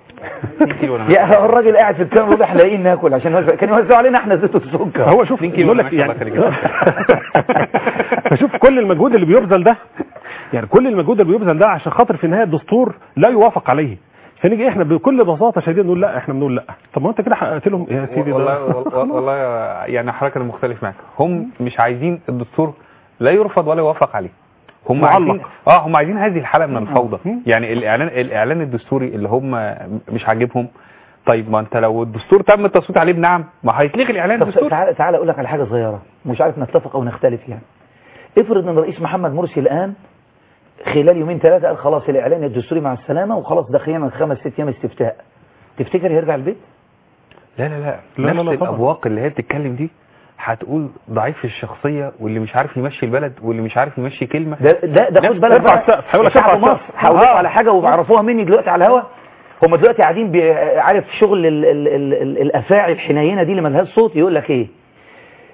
يا هو الراجل قاعد في الكاميرا يقول احنا لاقيين ناكل عشان يوزع كان يوزعوا علينا احنا زيت والسكر هو شوف بيقول لك يعني فشوف كل المجهود اللي بيبذل ده يعني كل المجهود اللي بيبذل ده عشان خاطر في النهايه الدستور لا يوافق عليه فنيجي احنا بكل بساطه شديده نقول لا احنا بنقول لا طب ما انت كده حققت لهم يا سيدي ده والله والله, والله يعني حضرتك انا مختلف معاك هم مش عايزين الدستور لا يرفض ولا يوافق عليه هم معلق. عايزين اه هم عايزين هذه الحاله من الفوضى يعني الاعلان الاعلان الدستوري اللي هم مش عاجبهم طيب ما انت لو الدستور تم التصويت عليه بنعم ما هيتلغي الاعلان طب الدستوري تعالى تعالى اقول لك على حاجه صغيره مش عارف نتفق او نختلف يعني افرض ان الرئيس محمد مرسي الان خلال يومين ثلاثه قال خلاص الاعلان الدستوري مع السلامه وخلاص داخلين خمس ست ايام استفتاء تفتكر يرجع البيت؟ لا لا لا لا، لا لا، نفس لا، طبعا. الابواق اللي هي بتتكلم دي هتقول ضعيف الشخصيه واللي مش عارف يمشي البلد واللي مش عارف يمشي كلمه ده ده ده خد نفس- بالك ارفع بقى السقف هيقول لك شعب ارفع مصر السقف. هقول لكم آه. على حاجه وبعرفوها مني دلوقتي على الهوا هم دلوقتي قاعدين بي- عارف شغل ال ال ال ال الافاعي الحنينه دي اللي ملهاش صوت يقول لك ايه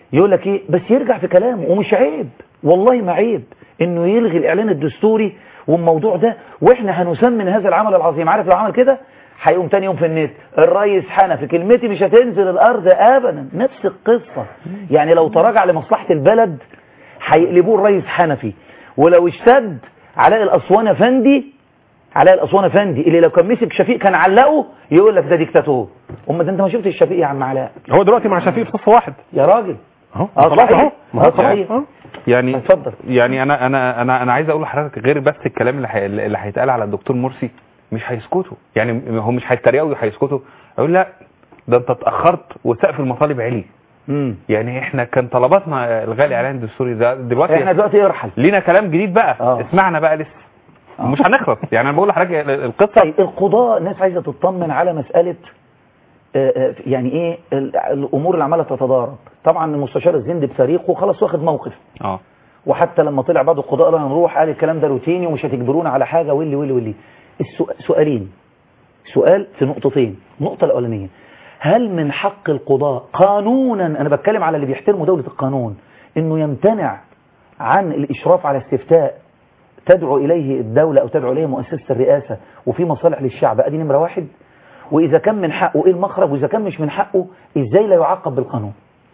يقول لك ايه بس يرجع في كلامه ومش عيب والله ما عيب انه يلغي الاعلان الدستوري والموضوع ده واحنا هنسمن هذا العمل العظيم عارف لو عمل كده هيقوم تاني يوم في النت الرئيس حنفي كلمتي مش هتنزل الارض ابدا نفس القصة يعني لو تراجع لمصلحة البلد هيقلبوه الرئيس حنفي ولو اشتد علاء الاسوان افندي علاء الاسوان افندي اللي لو كان مسك شفيق كان علقه يقول لك ده ديكتاتور امال ده انت ما شفتش شفيق يا عم علاء هو دلوقتي مع شفيق في صف واحد يا راجل اهو اه خلاص صحيح اهو ما هو اه صحيح أهو. يعني اتفضل يعني انا انا انا انا عايز اقول لحضرتك غير بس الكلام اللي حي... اللي هيتقال على الدكتور مرسي مش هيسكتوا يعني هم مش هيتريقوا وهيسكتوا اقول لا ده انت اتاخرت وسقف المطالب علي امم يعني احنا كان طلباتنا الغاء الاعلان الدستوري ده دلوقتي احنا دلوقتي ارحل لينا كلام جديد بقى آه. اسمعنا بقى لسه مش هنخلص يعني انا بقول لحضرتك القصه طيب القضاء الناس عايزه تطمن على مساله آه، آه، يعني ايه ال- الامور اللي عماله تتضارب طبعا المستشار الزند بفريقه خلاص واخد موقف اه وحتى لما طلع بعض القضاء قالوا هنروح قال الكلام ده روتيني ومش هتجبرونا على حاجه واللي واللي واللي السؤ- سؤالين سؤال في نقطتين النقطه الاولانيه هل من حق القضاء قانونا انا بتكلم على اللي بيحترموا دوله القانون انه يمتنع عن الاشراف على استفتاء تدعو اليه الدوله او تدعو اليه مؤسسه الرئاسه وفي مصالح للشعب ادي نمره واحد واذا كان من حقه ايه المخرج واذا كان مش من حقه ازاي لا يعاقب بالقانون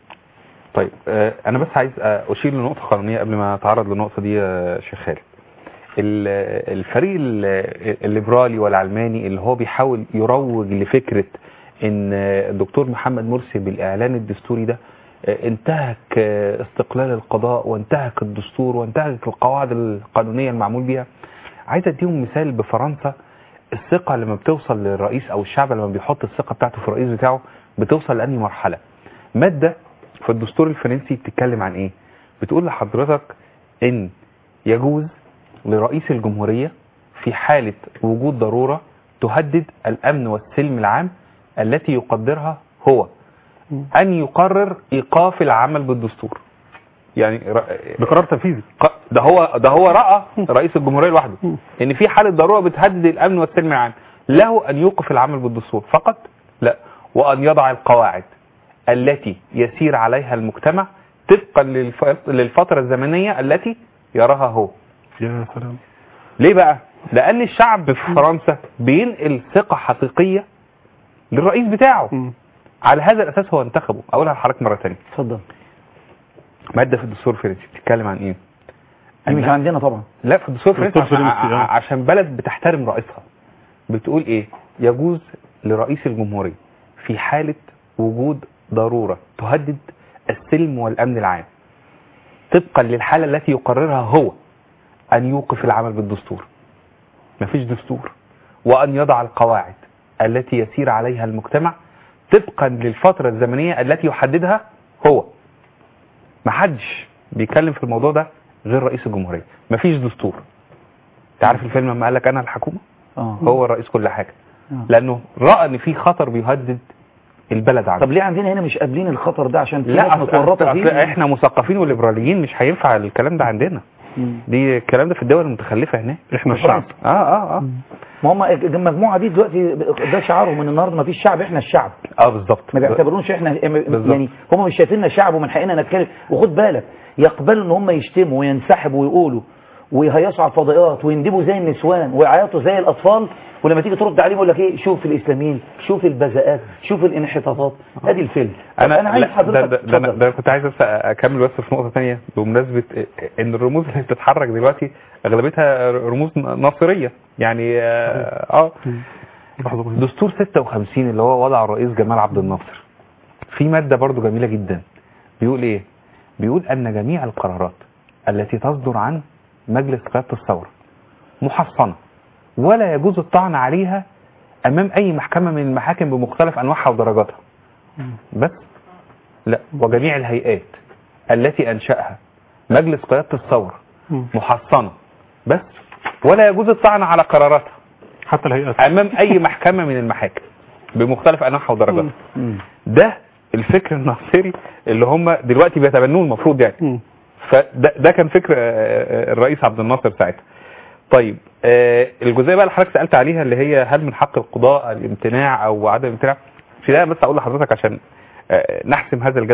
طيب آه، انا بس عايز آه، اشير لنقطه قانونيه قبل ما اتعرض للنقطه دي يا شيخ خالد ال- الفريق ال- الليبرالي والعلماني اللي هو بيحاول يروج لفكره ان الدكتور محمد مرسي بالاعلان الدستوري ده آه، انتهك آه، استقلال القضاء وانتهك الدستور وانتهك القواعد القانونيه المعمول بيها عايز اديهم مثال بفرنسا الثقه لما بتوصل للرئيس او الشعب لما بيحط الثقه بتاعته في الرئيس بتاعه بتوصل لانهي مرحله ماده في الدستور الفرنسي بتتكلم عن ايه بتقول لحضرتك ان يجوز لرئيس الجمهورية في حالة وجود ضرورة تهدد الامن والسلم العام التي يقدرها هو ان يقرر ايقاف العمل بالدستور يعني بقرار تنفيذي ده هو ده هو راى رئيس الجمهوريه لوحده ان في حاله ضروره بتهدد الامن والسلم العام له ان يوقف العمل بالدستور فقط لا وان يضع القواعد التي يسير عليها المجتمع طبقا للف- للفتره الزمنيه التي يراها هو يا سلام ليه بقى لان الشعب في فرنسا بينقل ثقه حقيقيه للرئيس بتاعه على هذا الاساس هو انتخبه اقولها لحضرتك مره ثانيه اتفضل ماده في الدستور الفرنسي بتتكلم عن ايه دي مش أنها- عندنا طبعا لا في الدستور الفرنسي الدستور عشان, الفرنسي، آه. ع- عشان بلد بتحترم رئيسها بتقول ايه يجوز لرئيس الجمهورية في حالة وجود ضرورة تهدد السلم والامن العام طبقا للحالة التي يقررها هو ان يوقف العمل بالدستور مفيش دستور وان يضع القواعد التي يسير عليها المجتمع طبقا للفترة الزمنية التي يحددها هو محدش بيتكلم في الموضوع ده غير رئيس الجمهورية مفيش دستور تعرف الفيلم لما قال لك انا الحكومة اه هو الرئيس كل حاجة آه. لانه رأى ان في خطر بيهدد البلد عنه طب ليه عندنا هنا مش قابلين الخطر ده عشان في لا ناس أصل- متورطه أصل فيه احنا مثقفين وليبراليين مش هينفع الكلام ده عندنا مم. دي الكلام ده في الدول المتخلفة هناك احنا الشعب. اه اه اه ما هم المجموعه دي دلوقتي ده شعارهم من النهارده ما فيش شعب احنا الشعب اه بالظبط ما بيعتبرونش احنا بالظبط. يعني هم مش شايفيننا شعب ومن حقنا نتكلم وخد بالك يقبلوا ان هم يشتموا وينسحبوا ويقولوا ويهيصوا على الفضائيات ويندبوا زي النسوان ويعيطوا زي الاطفال ولما تيجي ترد عليهم يقول لك ايه شوف الاسلاميين شوف البذاءات شوف الانحطاطات ادي الفيلم طب انا انا عايز لا، ده, حضرتك ده, ده, أنا- اتفضل. ده كنت عايز بس اكمل بس في نقطه ثانيه بمناسبه ان الرموز اللي بتتحرك دلوقتي اغلبيتها رموز ناصريه يعني اه آه. دستور 56 اللي هو وضع الرئيس جمال عبد الناصر في ماده برضو جميله جدا بيقول ايه بيقول ان جميع القرارات التي تصدر عن مجلس قياده الثوره محصنه ولا يجوز الطعن عليها امام اي محكمه من المحاكم بمختلف انواعها ودرجاتها بس لا وجميع الهيئات التي انشاها مجلس قياده الثوره محصنه بس ولا يجوز الطعن على قراراتها حتى الهيئات امام اي محكمه من المحاكم بمختلف انواعها ودرجاتها مم. ده الفكر الناصري اللي هم دلوقتي بيتبنوه المفروض يعني فده ده كان فكر آه، آه، الرئيس عبد الناصر ساعتها طيب آه، الجزئيه بقى اللي حضرتك سالت عليها اللي هي هل من حق القضاء الامتناع او عدم الامتناع في ده بس اقول لحضرتك عشان آه، نحسم هذا الجدل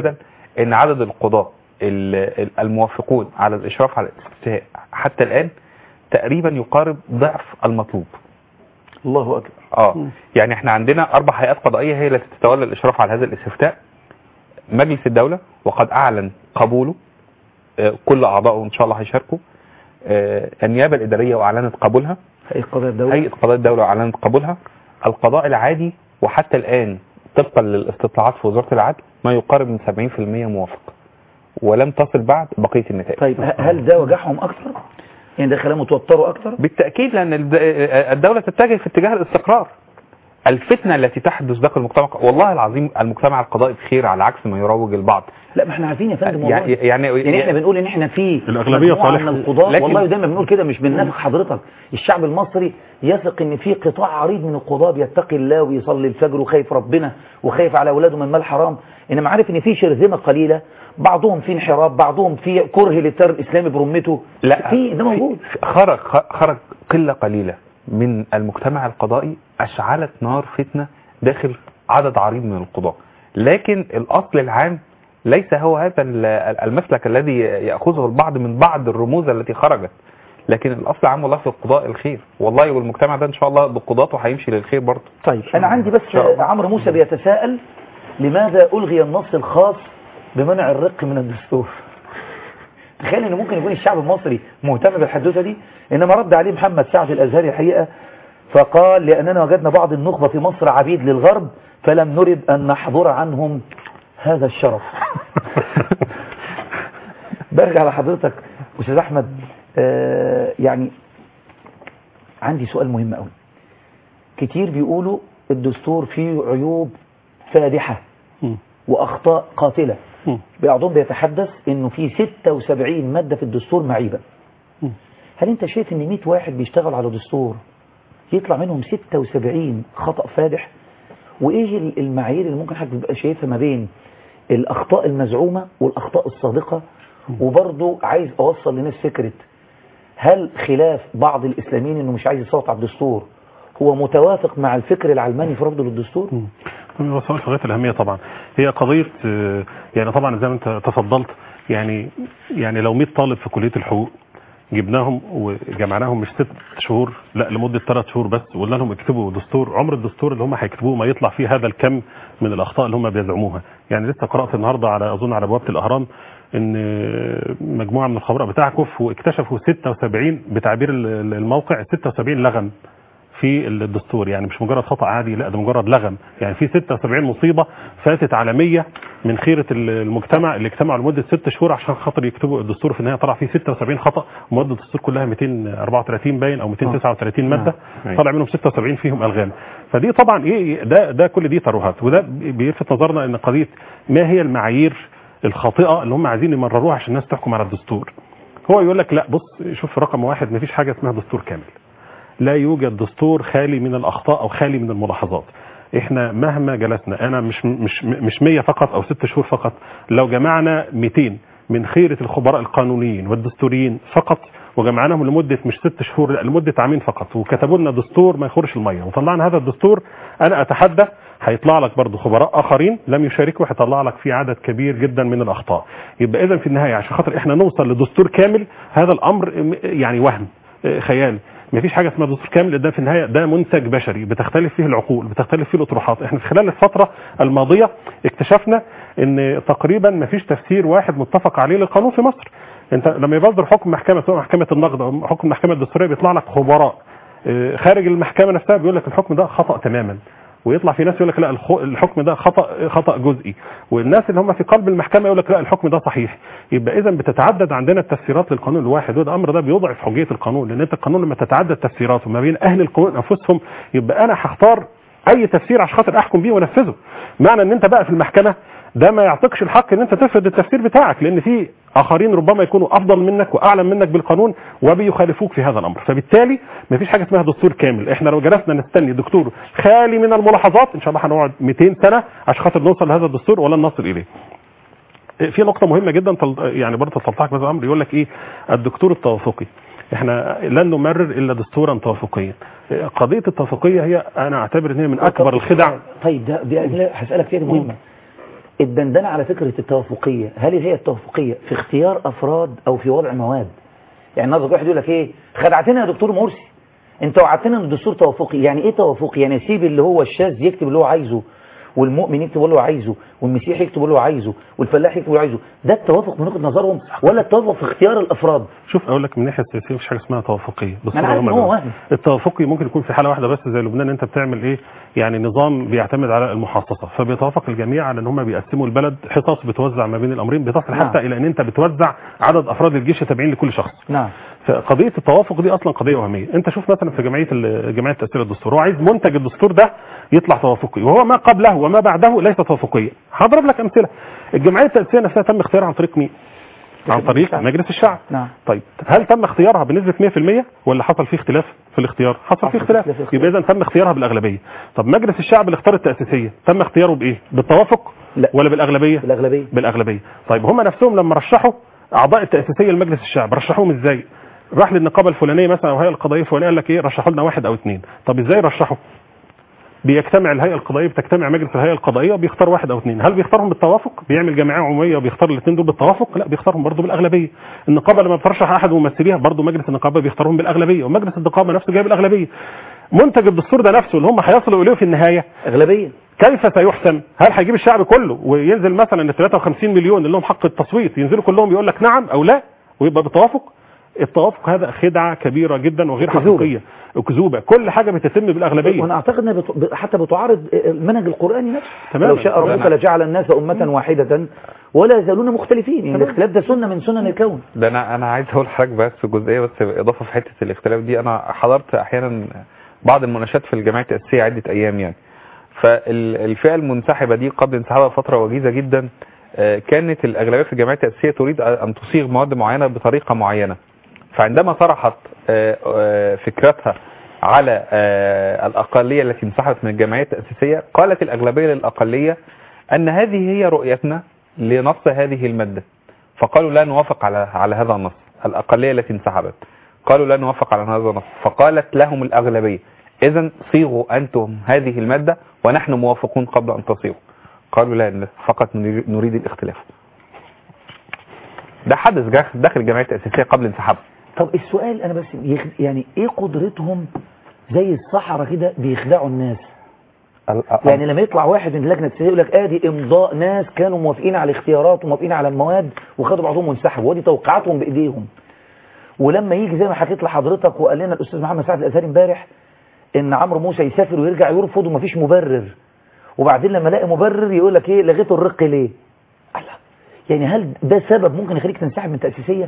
ان عدد القضاة ال- ال- الموافقون على الاشراف على الاستفتاء حتى الان تقريبا يقارب ضعف المطلوب الله اكبر اه يعني احنا عندنا اربع هيئات قضائيه هي التي تتولى الاشراف على هذا الاستفتاء مجلس الدوله وقد اعلن قبوله آه، كل اعضائه ان شاء الله هيشاركوا آه، النيابه الاداريه واعلنت قبولها هيئه قضاء الدوله هيئه قضاء الدوله واعلنت قبولها القضاء العادي وحتى الان طبقا للاستطلاعات في وزاره العدل ما يقارب من 70% موافق ولم تصل بعد بقيه النتائج طيب ه- هل ده وجعهم اكثر يعني ده خلاهم يتوتروا اكثر بالتاكيد لان الد- الدوله تتجه في اتجاه الاستقرار الفتنه التي تحدث داخل المجتمع والله العظيم المجتمع القضائي بخير على عكس ما يروج البعض لا ما احنا عارفين يا فندم والله يعني يعني, يعني احنا بنقول ان احنا في الأغلبية مجموعة صالحة. من القضاة لكن- والله دايما بنقول كده مش بننافق حضرتك الشعب المصري يثق ان في قطاع عريض من القضاة بيتقي الله ويصلي الفجر وخايف ربنا وخايف على اولاده من مال حرام انما عارف ان في شرذمه قليله بعضهم في انحراف بعضهم في كره للتيار الاسلامي برمته لا في ده موجود خرج خرج قله قليله من المجتمع القضائي اشعلت نار فتنه داخل عدد عريض من القضاة لكن الاصل العام ليس هو هذا ال- المسلك الذي ياخذه البعض من بعض الرموز التي خرجت لكن الاصل العام والله في القضاء الخير والله والمجتمع ده ان شاء الله بقضاته هيمشي للخير برضه طيب انا عندي بس عمرو موسى بيتساءل لماذا الغي النص الخاص بمنع الرق من الدستور تخيل ان ممكن يكون الشعب المصري مهتم بالحدوته دي انما رد عليه محمد سعد الازهري الحقيقه فقال لاننا وجدنا بعض النخبه في مصر عبيد للغرب فلم نرد ان نحضر عنهم هذا الشرف برجع لحضرتك استاذ احمد آه يعني عندي سؤال مهم قوي كتير بيقولوا الدستور فيه عيوب فادحة وأخطاء قاتلة بعضهم بيتحدث انه في 76 مادة في الدستور معيبة هل انت شايف ان 100 واحد بيشتغل على دستور يطلع منهم 76 خطأ فادح وايه ال- المعايير اللي ممكن حد يبقى شايفها ما بين الاخطاء المزعومة والاخطاء الصادقة وبرضه عايز اوصل لناس فكرة هل خلاف بعض الاسلاميين انه مش عايز يصوت على الدستور هو متوافق مع الفكر العلماني في رفضه للدستور هو سؤال في غايه الاهميه طبعا هي قضيه آه، يعني طبعا زي ما انت تفضلت يعني يعني لو 100 طالب في كليه الحقوق جبناهم وجمعناهم مش ست شهور لا لمده ثلاث شهور بس وقلنا لهم اكتبوا دستور عمر الدستور اللي هم هيكتبوه ما يطلع فيه هذا الكم من الاخطاء اللي هم بيزعموها يعني لسه قرات النهارده على اظن على بوابه الاهرام ان مجموعه من الخبراء بتعكف واكتشفوا 76 بتعبير ال- الموقع 76 لغم في الدستور يعني مش مجرد خطأ عادي لا ده مجرد لغم يعني في 76 مصيبة فاتت عالمية من خيرة المجتمع اللي اجتمعوا لمدة ست شهور عشان خاطر يكتبوا الدستور في النهاية طلع فيه 76 خطأ ومادة الدستور كلها 234 باين او 239 مادة آه. طلع منهم 76 فيهم الغام فدي طبعا ايه ده ده كل دي ترهات وده بيلفت نظرنا ان قضية ما هي المعايير الخاطئة اللي هم عايزين يمرروها عشان الناس تحكم على الدستور هو يقول لك لا بص شوف رقم واحد مفيش حاجة اسمها دستور كامل لا يوجد دستور خالي من الاخطاء او خالي من الملاحظات احنا مهما جلسنا انا مش مش مش 100 فقط او 6 شهور فقط لو جمعنا 200 من خيرة الخبراء القانونيين والدستوريين فقط وجمعناهم لمدة مش ست شهور لا لمدة عامين فقط وكتبوا لنا دستور ما يخرش المية وطلعنا هذا الدستور انا اتحدى هيطلع لك برضه خبراء اخرين لم يشاركوا هيطلع لك في عدد كبير جدا من الاخطاء يبقى اذا في النهاية عشان خاطر احنا نوصل لدستور كامل هذا الامر يعني وهم آه، خيال مفيش حاجه اسمها دستور كامل ده في النهايه ده منتج بشري بتختلف فيه العقول بتختلف فيه الاطروحات احنا في خلال الفتره الماضيه اكتشفنا ان تقريبا مفيش تفسير واحد متفق عليه للقانون في مصر انت لما يصدر حكم محكمه سواء محكمه النقد او حكم المحكمه الدستوريه بيطلع لك خبراء اه، خارج المحكمه نفسها بيقول لك الحكم ده خطا تماما ويطلع في ناس يقول لك لا الخ- الحكم ده خطا خطا جزئي والناس اللي هم في قلب المحكمه يقول لك لا الحكم ده صحيح يبقى اذا بتتعدد عندنا التفسيرات للقانون الواحد وده الامر ده بيضعف حجيه القانون لان انت القانون لما تتعدد تفسيراته ما بين اهل القانون انفسهم يبقى انا هختار اي تفسير عشان خاطر احكم بيه وانفذه معنى ان انت بقى في المحكمه ده ما يعطيكش الحق ان انت تفرض التفسير بتاعك لان في اخرين ربما يكونوا افضل منك واعلم منك بالقانون وبيخالفوك في هذا الامر فبالتالي ما فيش حاجه اسمها دستور كامل احنا لو جلسنا نستني دكتور خالي من الملاحظات ان شاء الله هنقعد 200 سنه عشان خاطر نوصل لهذا الدستور ولن نصل اليه في نقطة مهمة جدا تل- يعني برضه تلتحق بهذا الأمر يقول لك إيه الدكتور التوافقي احنا لن نمرر إلا دستورا توافقيا قضية التوافقية هي أنا أعتبر إن هي من أكبر الخدع طيب ده, ده هسألك فيها دي مهمة الدندنة على فكرة التوافقية هل هي التوافقية في اختيار أفراد أو في وضع مواد يعني النهارده واحد يقول لك ايه خدعتنا يا دكتور مرسي انت وعدتنا ان الدستور توافقي يعني ايه توافقي يعني سيب اللي هو الشاذ يكتب اللي هو عايزه والمؤمن يكتب اللي هو عايزه والمسيحي يكتب اللي هو عايزه والفلاح يكتب اللي هو عايزه ده التوافق من وجهه نظرهم ولا التوافق في اختيار الافراد شوف اقول لك من الناحيه السياسيه مفيش حاجه اسمها توافقيه ما انا عارف ان هو وهم التوافقي ممكن يكون في حاله واحده بس زي لبنان انت بتعمل ايه يعني نظام بيعتمد على المحاصصه فبيتوافق الجميع على ان هم بيقسموا البلد حصص بتوزع ما بين الامرين بتصل نعم. حتى الى ان انت بتوزع عدد افراد الجيش تابعين لكل شخص نعم فقضيه التوافق دي اصلا قضيه وهميه انت شوف مثلا في جمعيه ال- جمعيه تاثير الدستور هو عايز منتج الدستور ده يطلع توافقي وهو ما قبله وما بعده ليس توافقيا هضرب لك امثله الجمعيه التاسيسيه نفسها تم اختيارها عن طريق مين عن طريق مجلس الشعب نعم طيب هل تم اختيارها بنسبه 100% ولا حصل فيه اختلاف في الاختيار حصل فيه اختلاف يبقى اذا تم اختيارها بالاغلبيه طب مجلس الشعب اللي اختار التاسيسيه تم اختياره بايه بالتوافق لا. ولا بالاغلبيه بالاغلبيه بالاغلبيه طيب هم نفسهم لما رشحوا اعضاء التاسيسيه لمجلس الشعب رشحوهم ازاي راح للنقابه الفلانيه مثلا او الهيئه القضائيه الفلانيه قال لك ايه رشحوا لنا واحد او اثنين طب ازاي رشحوا بيجتمع الهيئه القضائيه بتجتمع مجلس الهيئه القضائيه وبيختار واحد او اثنين هل بيختارهم بالتوافق بيعمل جمعيه عموميه وبيختار الاثنين دول بالتوافق لا بيختارهم برضه بالاغلبيه النقابه لما بترشح احد ممثليها برضه مجلس النقابه بيختارهم بالاغلبيه ومجلس النقابه نفسه جايب الاغلبيه منتج الدستور ده نفسه اللي هم هيصلوا اليه في النهايه اغلبيه كيف سيحسم هل هيجيب الشعب كله وينزل مثلا ال 53 مليون اللي لهم حق التصويت ينزلوا كلهم يقول لك نعم او لا ويبقى بالتوافق التوافق هذا خدعه كبيره جدا وغير أكذوبة. حقيقيه اكذوبه كل حاجه بتتم بالاغلبيه وانا اعتقد انها بت... ب- حتى بتعارض المنهج القراني نفسه تماما. لو شاء ربك تماما. لجعل الناس امه واحده ولا يزالون مختلفين يعني الاختلاف ده سنه من سنن الكون ده انا انا عايز اقول لحضرتك بس في جزئيه بس اضافه في حته الاختلاف دي انا حضرت احيانا بعض المناقشات في الجمعيه التاسيسيه عده ايام يعني فالفئه المنسحبه دي قبل انسحابها فتره وجيزه جدا آه، كانت الاغلبيه في الجمعيه التاسيسيه تريد ان تصيغ مواد معينه بطريقه معينه فعندما طرحت آه، آه، فكرتها على آه، الاقليه التي انسحبت من الجمعيه التاسيسيه قالت الاغلبيه للاقليه ان هذه هي رؤيتنا لنص هذه الماده فقالوا لا نوافق على على هذا النص الأقلية التي انسحبت قالوا لا نوافق على هذا النص فقالت لهم الأغلبية إذا صيغوا أنتم هذه المادة ونحن موافقون قبل أن تصيغوا قالوا لا فقط نريد- نريد الاختلاف ده حدث جا- داخل الجمعية التأسيسية قبل انسحابها طب السؤال انا بس يخ... يعني ايه قدرتهم زي الصحراء كده بيخدعوا الناس يعني لما يطلع واحد من اللجنه التسيسيه يقول لك ادي امضاء ناس كانوا موافقين على الاختيارات وموافقين على المواد وخدوا بعضهم وانسحبوا ودي توقيعاتهم بايديهم ولما يجي زي ما حكيت لحضرتك وقال لنا الاستاذ محمد سعد الازهري امبارح ان عمرو موسى يسافر ويرجع يرفض ومفيش مبرر وبعدين لما الاقي مبرر يقول لك ايه لغيته الرق ليه الله يعني هل ده سبب ممكن يخليك تنسحب من تاسيسيه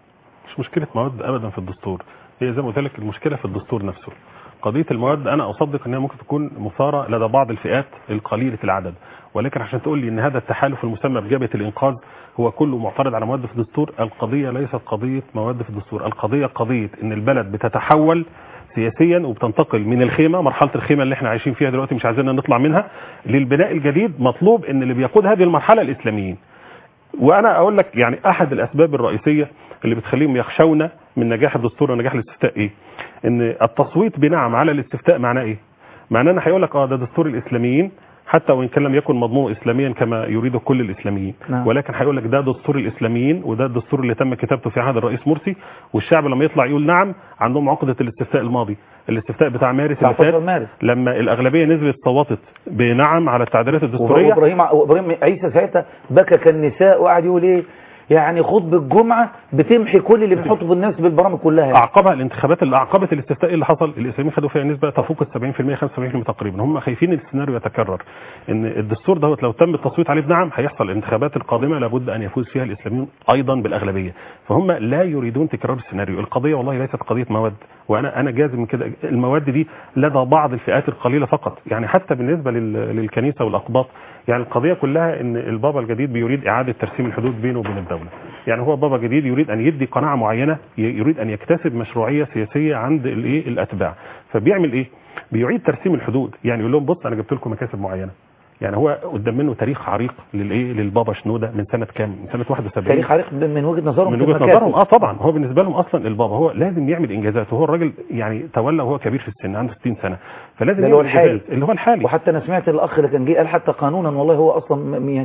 مش مشكلة مواد أبدا في الدستور هي زي ما قلت لك المشكلة في الدستور نفسه قضية المواد أنا أصدق أنها ممكن تكون مثارة لدى بعض الفئات القليلة العدد ولكن عشان تقول لي أن هذا التحالف المسمى بجبهة الإنقاذ هو كله معترض على مواد في الدستور القضية ليست قضية مواد في الدستور القضية قضية أن البلد بتتحول سياسيا وبتنتقل من الخيمة مرحلة الخيمة اللي احنا عايشين فيها دلوقتي مش عايزين نطلع منها للبناء الجديد مطلوب ان اللي بيقود هذه المرحلة الإسلاميين وانا اقول لك يعني احد الاسباب الرئيسيه اللي بتخليهم يخشون من نجاح الدستور ونجاح الاستفتاء ايه ان التصويت بنعم على الاستفتاء معناه ايه معناه ان هيقول لك اه ده دستور الاسلاميين حتى وان كان لم يكن مضمون اسلاميا كما يريد كل الاسلاميين نعم. ولكن هيقول لك ده دستور الاسلاميين وده الدستور اللي تم كتابته في عهد الرئيس مرسي والشعب لما يطلع يقول نعم عندهم عقده الاستفتاء الماضي الاستفتاء بتاع مارس اللي 19 فات مارس لما الاغلبيه نزلت صوتت بنعم على التعديلات الدستوريه وابراهيم وابراهيم عيسى ساعتها بكى كالنساء وقعد يقول ايه يعني خطبه الجمعه بتمحي كل اللي بنحطه في الناس بالبرامج كلها يعني. اعقبها الانتخابات اللي اعقبت الاستفتاء اللي حصل الاسلاميين خدوا فيها نسبه تفوق ال 70% 75% تقريبا هم خايفين السيناريو يتكرر ان الدستور دوت لو تم التصويت عليه بنعم هيحصل الانتخابات القادمه لابد ان يفوز فيها الاسلاميون ايضا بالاغلبيه فهم لا يريدون تكرار السيناريو القضيه والله ليست قضيه مواد وانا انا جازم من كده المواد دي لدى بعض الفئات القليله فقط يعني حتى بالنسبه لل- للكنيسه والاقباط يعني القضيه كلها ان البابا الجديد بيريد اعاده ترسيم الحدود بينه وبين الدوله يعني هو بابا جديد يريد ان يدي قناعه معينه ي- يريد ان يكتسب مشروعيه سياسيه عند الايه الاتباع فبيعمل ايه بيعيد ترسيم الحدود يعني يقول لهم بص انا جبت لكم مكاسب معينه يعني هو قدام منه تاريخ عريق للايه للبابا شنوده من سنه كام من سنه 71 تاريخ عريق من وجهه نظرهم من في وجهه المكاتب. نظرهم اه طبعا هو بالنسبه لهم اصلا البابا هو لازم يعمل انجازات وهو الراجل يعني تولى وهو كبير في السن عنده 60 سنه فلازم ده اللي هو يعمل الحالي إنجازات. اللي هو الحالي وحتى انا سمعت الاخ اللي كان جه قال حتى قانونا والله هو اصلا م- يعني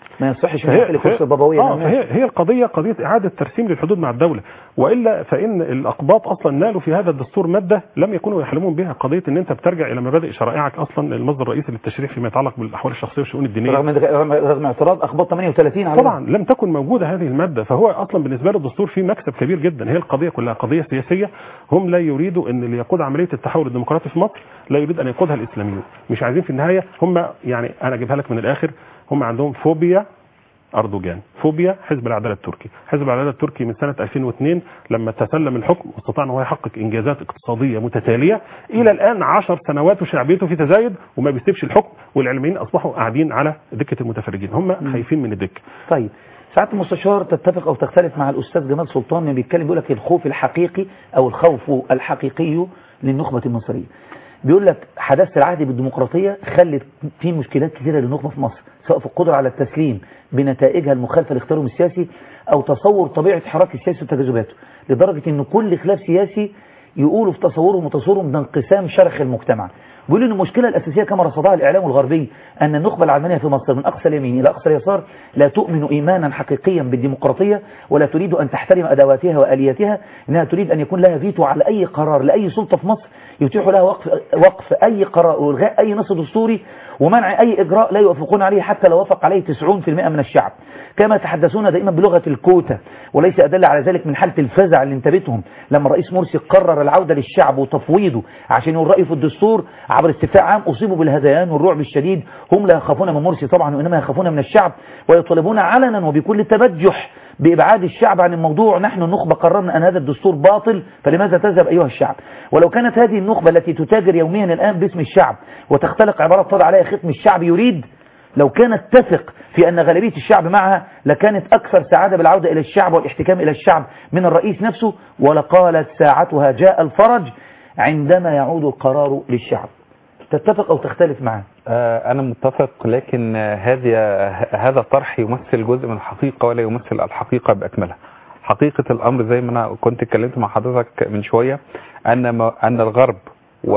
ما يصحش فهي- نحكي لقصه فهي- بابويه آه نعم. فهي هي القضيه قضيه اعاده ترسيم للحدود مع الدوله والا فان الاقباط اصلا نالوا في هذا الدستور ماده لم يكونوا يحلمون بها قضيه ان انت بترجع الى مبادئ شرائعك اصلا المصدر الرئيسي للتشريع فيما يتعلق بالاحوال الشخصيه والشؤون الدينيه رغم رغم رغم اعتراض اخبار 38 على طبعا لم تكن موجوده هذه الماده فهو اصلا بالنسبه له الدستور فيه مكسب كبير جدا هي القضيه كلها قضيه سياسيه هم لا يريدوا ان اللي يقود عمليه التحول الديمقراطي في مصر لا يريد ان يقودها الاسلاميون مش عايزين في النهايه هم يعني انا اجيبها لك من الاخر هم عندهم فوبيا اردوغان فوبيا حزب العداله التركي حزب العداله التركي من سنه 2002 لما تسلم الحكم واستطاع ان هو يحقق انجازات اقتصاديه متتاليه الى الان 10 سنوات وشعبيته في تزايد وما بيسيبش الحكم والاعلاميين اصبحوا قاعدين على دكه المتفرجين هم خايفين من الدكه طيب ساعات المستشار تتفق او تختلف مع الاستاذ جمال سلطان اللي بيتكلم بيقول لك الخوف الحقيقي او الخوف الحقيقي للنخبه المصريه بيقول لك حداثه العهد بالديمقراطيه خلت في مشكلات كثيره للنخبه في مصر سواء في القدره على التسليم بنتائجها المخالفه لاختيارهم السياسي او تصور طبيعه حراك السياسي وتجاذباته لدرجه ان كل خلاف سياسي يقولوا في تصورهم وتصورهم ده انقسام شرخ المجتمع بيقولوا ان المشكله الاساسيه كما رصدها الاعلام الغربي ان النخبه العلمانيه في مصر من اقصى اليمين الى اقصى اليسار لا تؤمن ايمانا حقيقيا بالديمقراطيه ولا تريد ان تحترم ادواتها والياتها انها تريد ان يكون لها فيتو على اي قرار لاي سلطه في مصر يتيح لها وقف وقف اي قرار والغاء اي نص دستوري ومنع اي اجراء لا يوافقون عليه حتى لو وافق عليه 90% من الشعب كما يتحدثون دائما بلغه الكوتا وليس ادل على ذلك من حاله الفزع اللي انتابتهم لما الرئيس مرسي قرر العوده للشعب وتفويضه عشان يقول رايه في الدستور عبر استفتاء عام اصيبوا بالهذيان والرعب الشديد هم لا يخافون من مرسي طبعا وانما يخافون من الشعب ويطالبون علنا وبكل تبجح بإبعاد الشعب عن الموضوع نحن النخبة قررنا أن هذا الدستور باطل فلماذا تذهب أيها الشعب ولو كانت هذه النخبة التي تتاجر يوميا الآن باسم الشعب وتختلق عبارات تضع عليها ختم الشعب يريد لو كانت تثق في أن غالبية الشعب معها لكانت أكثر سعادة بالعودة إلى الشعب والاحتكام إلى الشعب من الرئيس نفسه ولقالت ساعتها جاء الفرج عندما يعود القرار للشعب تتفق أو تختلف معه آه، أنا متفق لكن آه، هذه هذا الطرح يمثل جزء من الحقيقة ولا يمثل الحقيقة بأكملها حقيقة الأمر زي ما أنا كنت اتكلمت مع حضرتك من شوية أن ما أن الغرب و...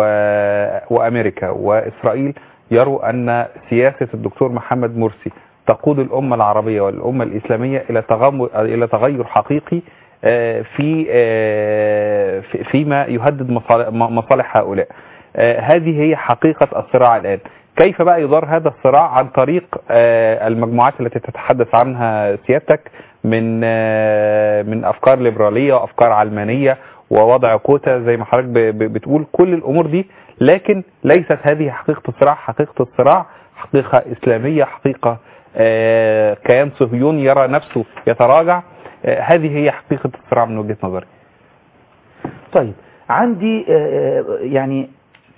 وأمريكا وإسرائيل يروا أن سياسة الدكتور محمد مرسي تقود الأمة العربية والأمة الإسلامية إلى تغم... إلى تغير حقيقي آه، في آه، في- فيما يهدد مصالح- مصالح هؤلاء آه، هذه هي حقيقة الصراع الآن كيف بقى يدار هذا الصراع عن طريق آه، المجموعات التي تتحدث عنها سيادتك من آه، من أفكار ليبرالية وأفكار علمانية ووضع كوتا زي ما حضرتك ب- ب- بتقول كل الأمور دي لكن ليست هذه حقيقة الصراع حقيقة الصراع حقيقة إسلامية حقيقة آه، كيان صهيوني يرى نفسه يتراجع آه، هذه هي حقيقة الصراع من وجهة نظري طيب عندي آه، آه، يعني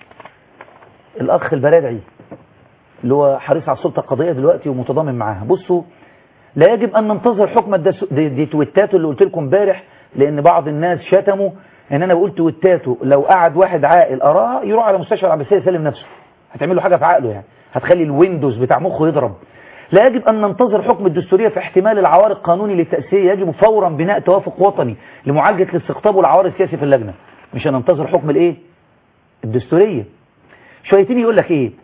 الأخ البرادعي اللي هو حريص على السلطة القضائية دلوقتي ومتضامن معاها بصوا لا يجب أن ننتظر حكم الدس... دي, دي تويتاته اللي قلت لكم امبارح لأن بعض الناس شتموا إن أنا بقول تويتاته لو قعد واحد عاقل قراها يروح على مستشفى العباسية يسلم نفسه هتعمل له حاجة في عقله يعني هتخلي الويندوز بتاع مخه يضرب لا يجب أن ننتظر حكم الدستورية في احتمال العوار القانوني للتأسية يجب فورا بناء توافق وطني لمعالجة الاستقطاب والعوار السياسي في اللجنة مش هننتظر حكم الايه الدستورية شويتين يقول لك ايه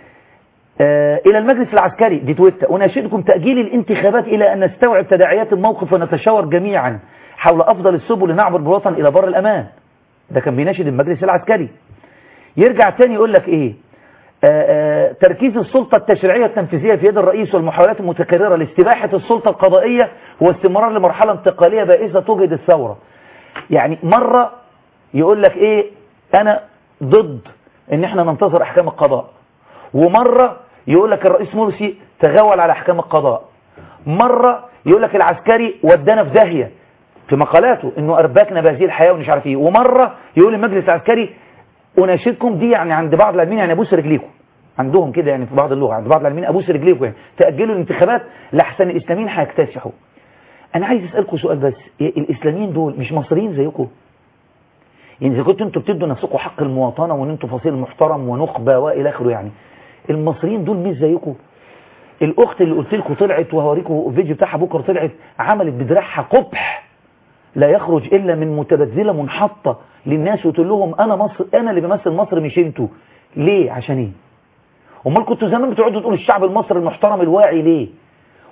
آه الى المجلس العسكري دي تويتة اناشدكم تأجيل الانتخابات الى ان نستوعب تداعيات الموقف ونتشاور جميعا حول افضل السبل لنعبر بالوطن الى بر الامان ده كان بيناشد المجلس العسكري يرجع تاني يقول لك ايه آه آه تركيز السلطة التشريعية التنفيذية في يد الرئيس والمحاولات المتكررة لاستباحة السلطة القضائية واستمرار لمرحلة انتقالية بائسة توجد الثورة يعني مرة يقول لك ايه انا ضد ان احنا ننتظر احكام القضاء ومرة يقول لك الرئيس مرسي تغول على احكام القضاء مرة يقول لك العسكري ودانا في داهية في مقالاته انه اربكنا بهذه الحياة ومش عارف ايه ومرة يقول المجلس العسكري اناشدكم دي يعني عند بعض العلمين يعني ابوس رجليكم عندهم كده يعني في بعض اللغة عند بعض العلمين ابوس رجليكم يعني تأجلوا الانتخابات لحسن الاسلاميين هيكتسحوا انا عايز اسألكم سؤال بس إيه الاسلاميين دول مش مصريين زيكم يعني اذا كنتوا انتوا بتدوا نفسكم حق المواطنة وان انتوا فصيل محترم ونخبة والى اخره يعني المصريين دول مش زيكم الاخت اللي قلت لكم طلعت وهوريكم الفيديو بتاعها بكره طلعت عملت بدراعها قبح لا يخرج الا من متبذله منحطه للناس وتقول لهم انا مصر انا اللي بمثل مصر مش انتوا ليه عشان ايه امال كنتوا زمان بتقعدوا تقولوا الشعب المصري المحترم الواعي ليه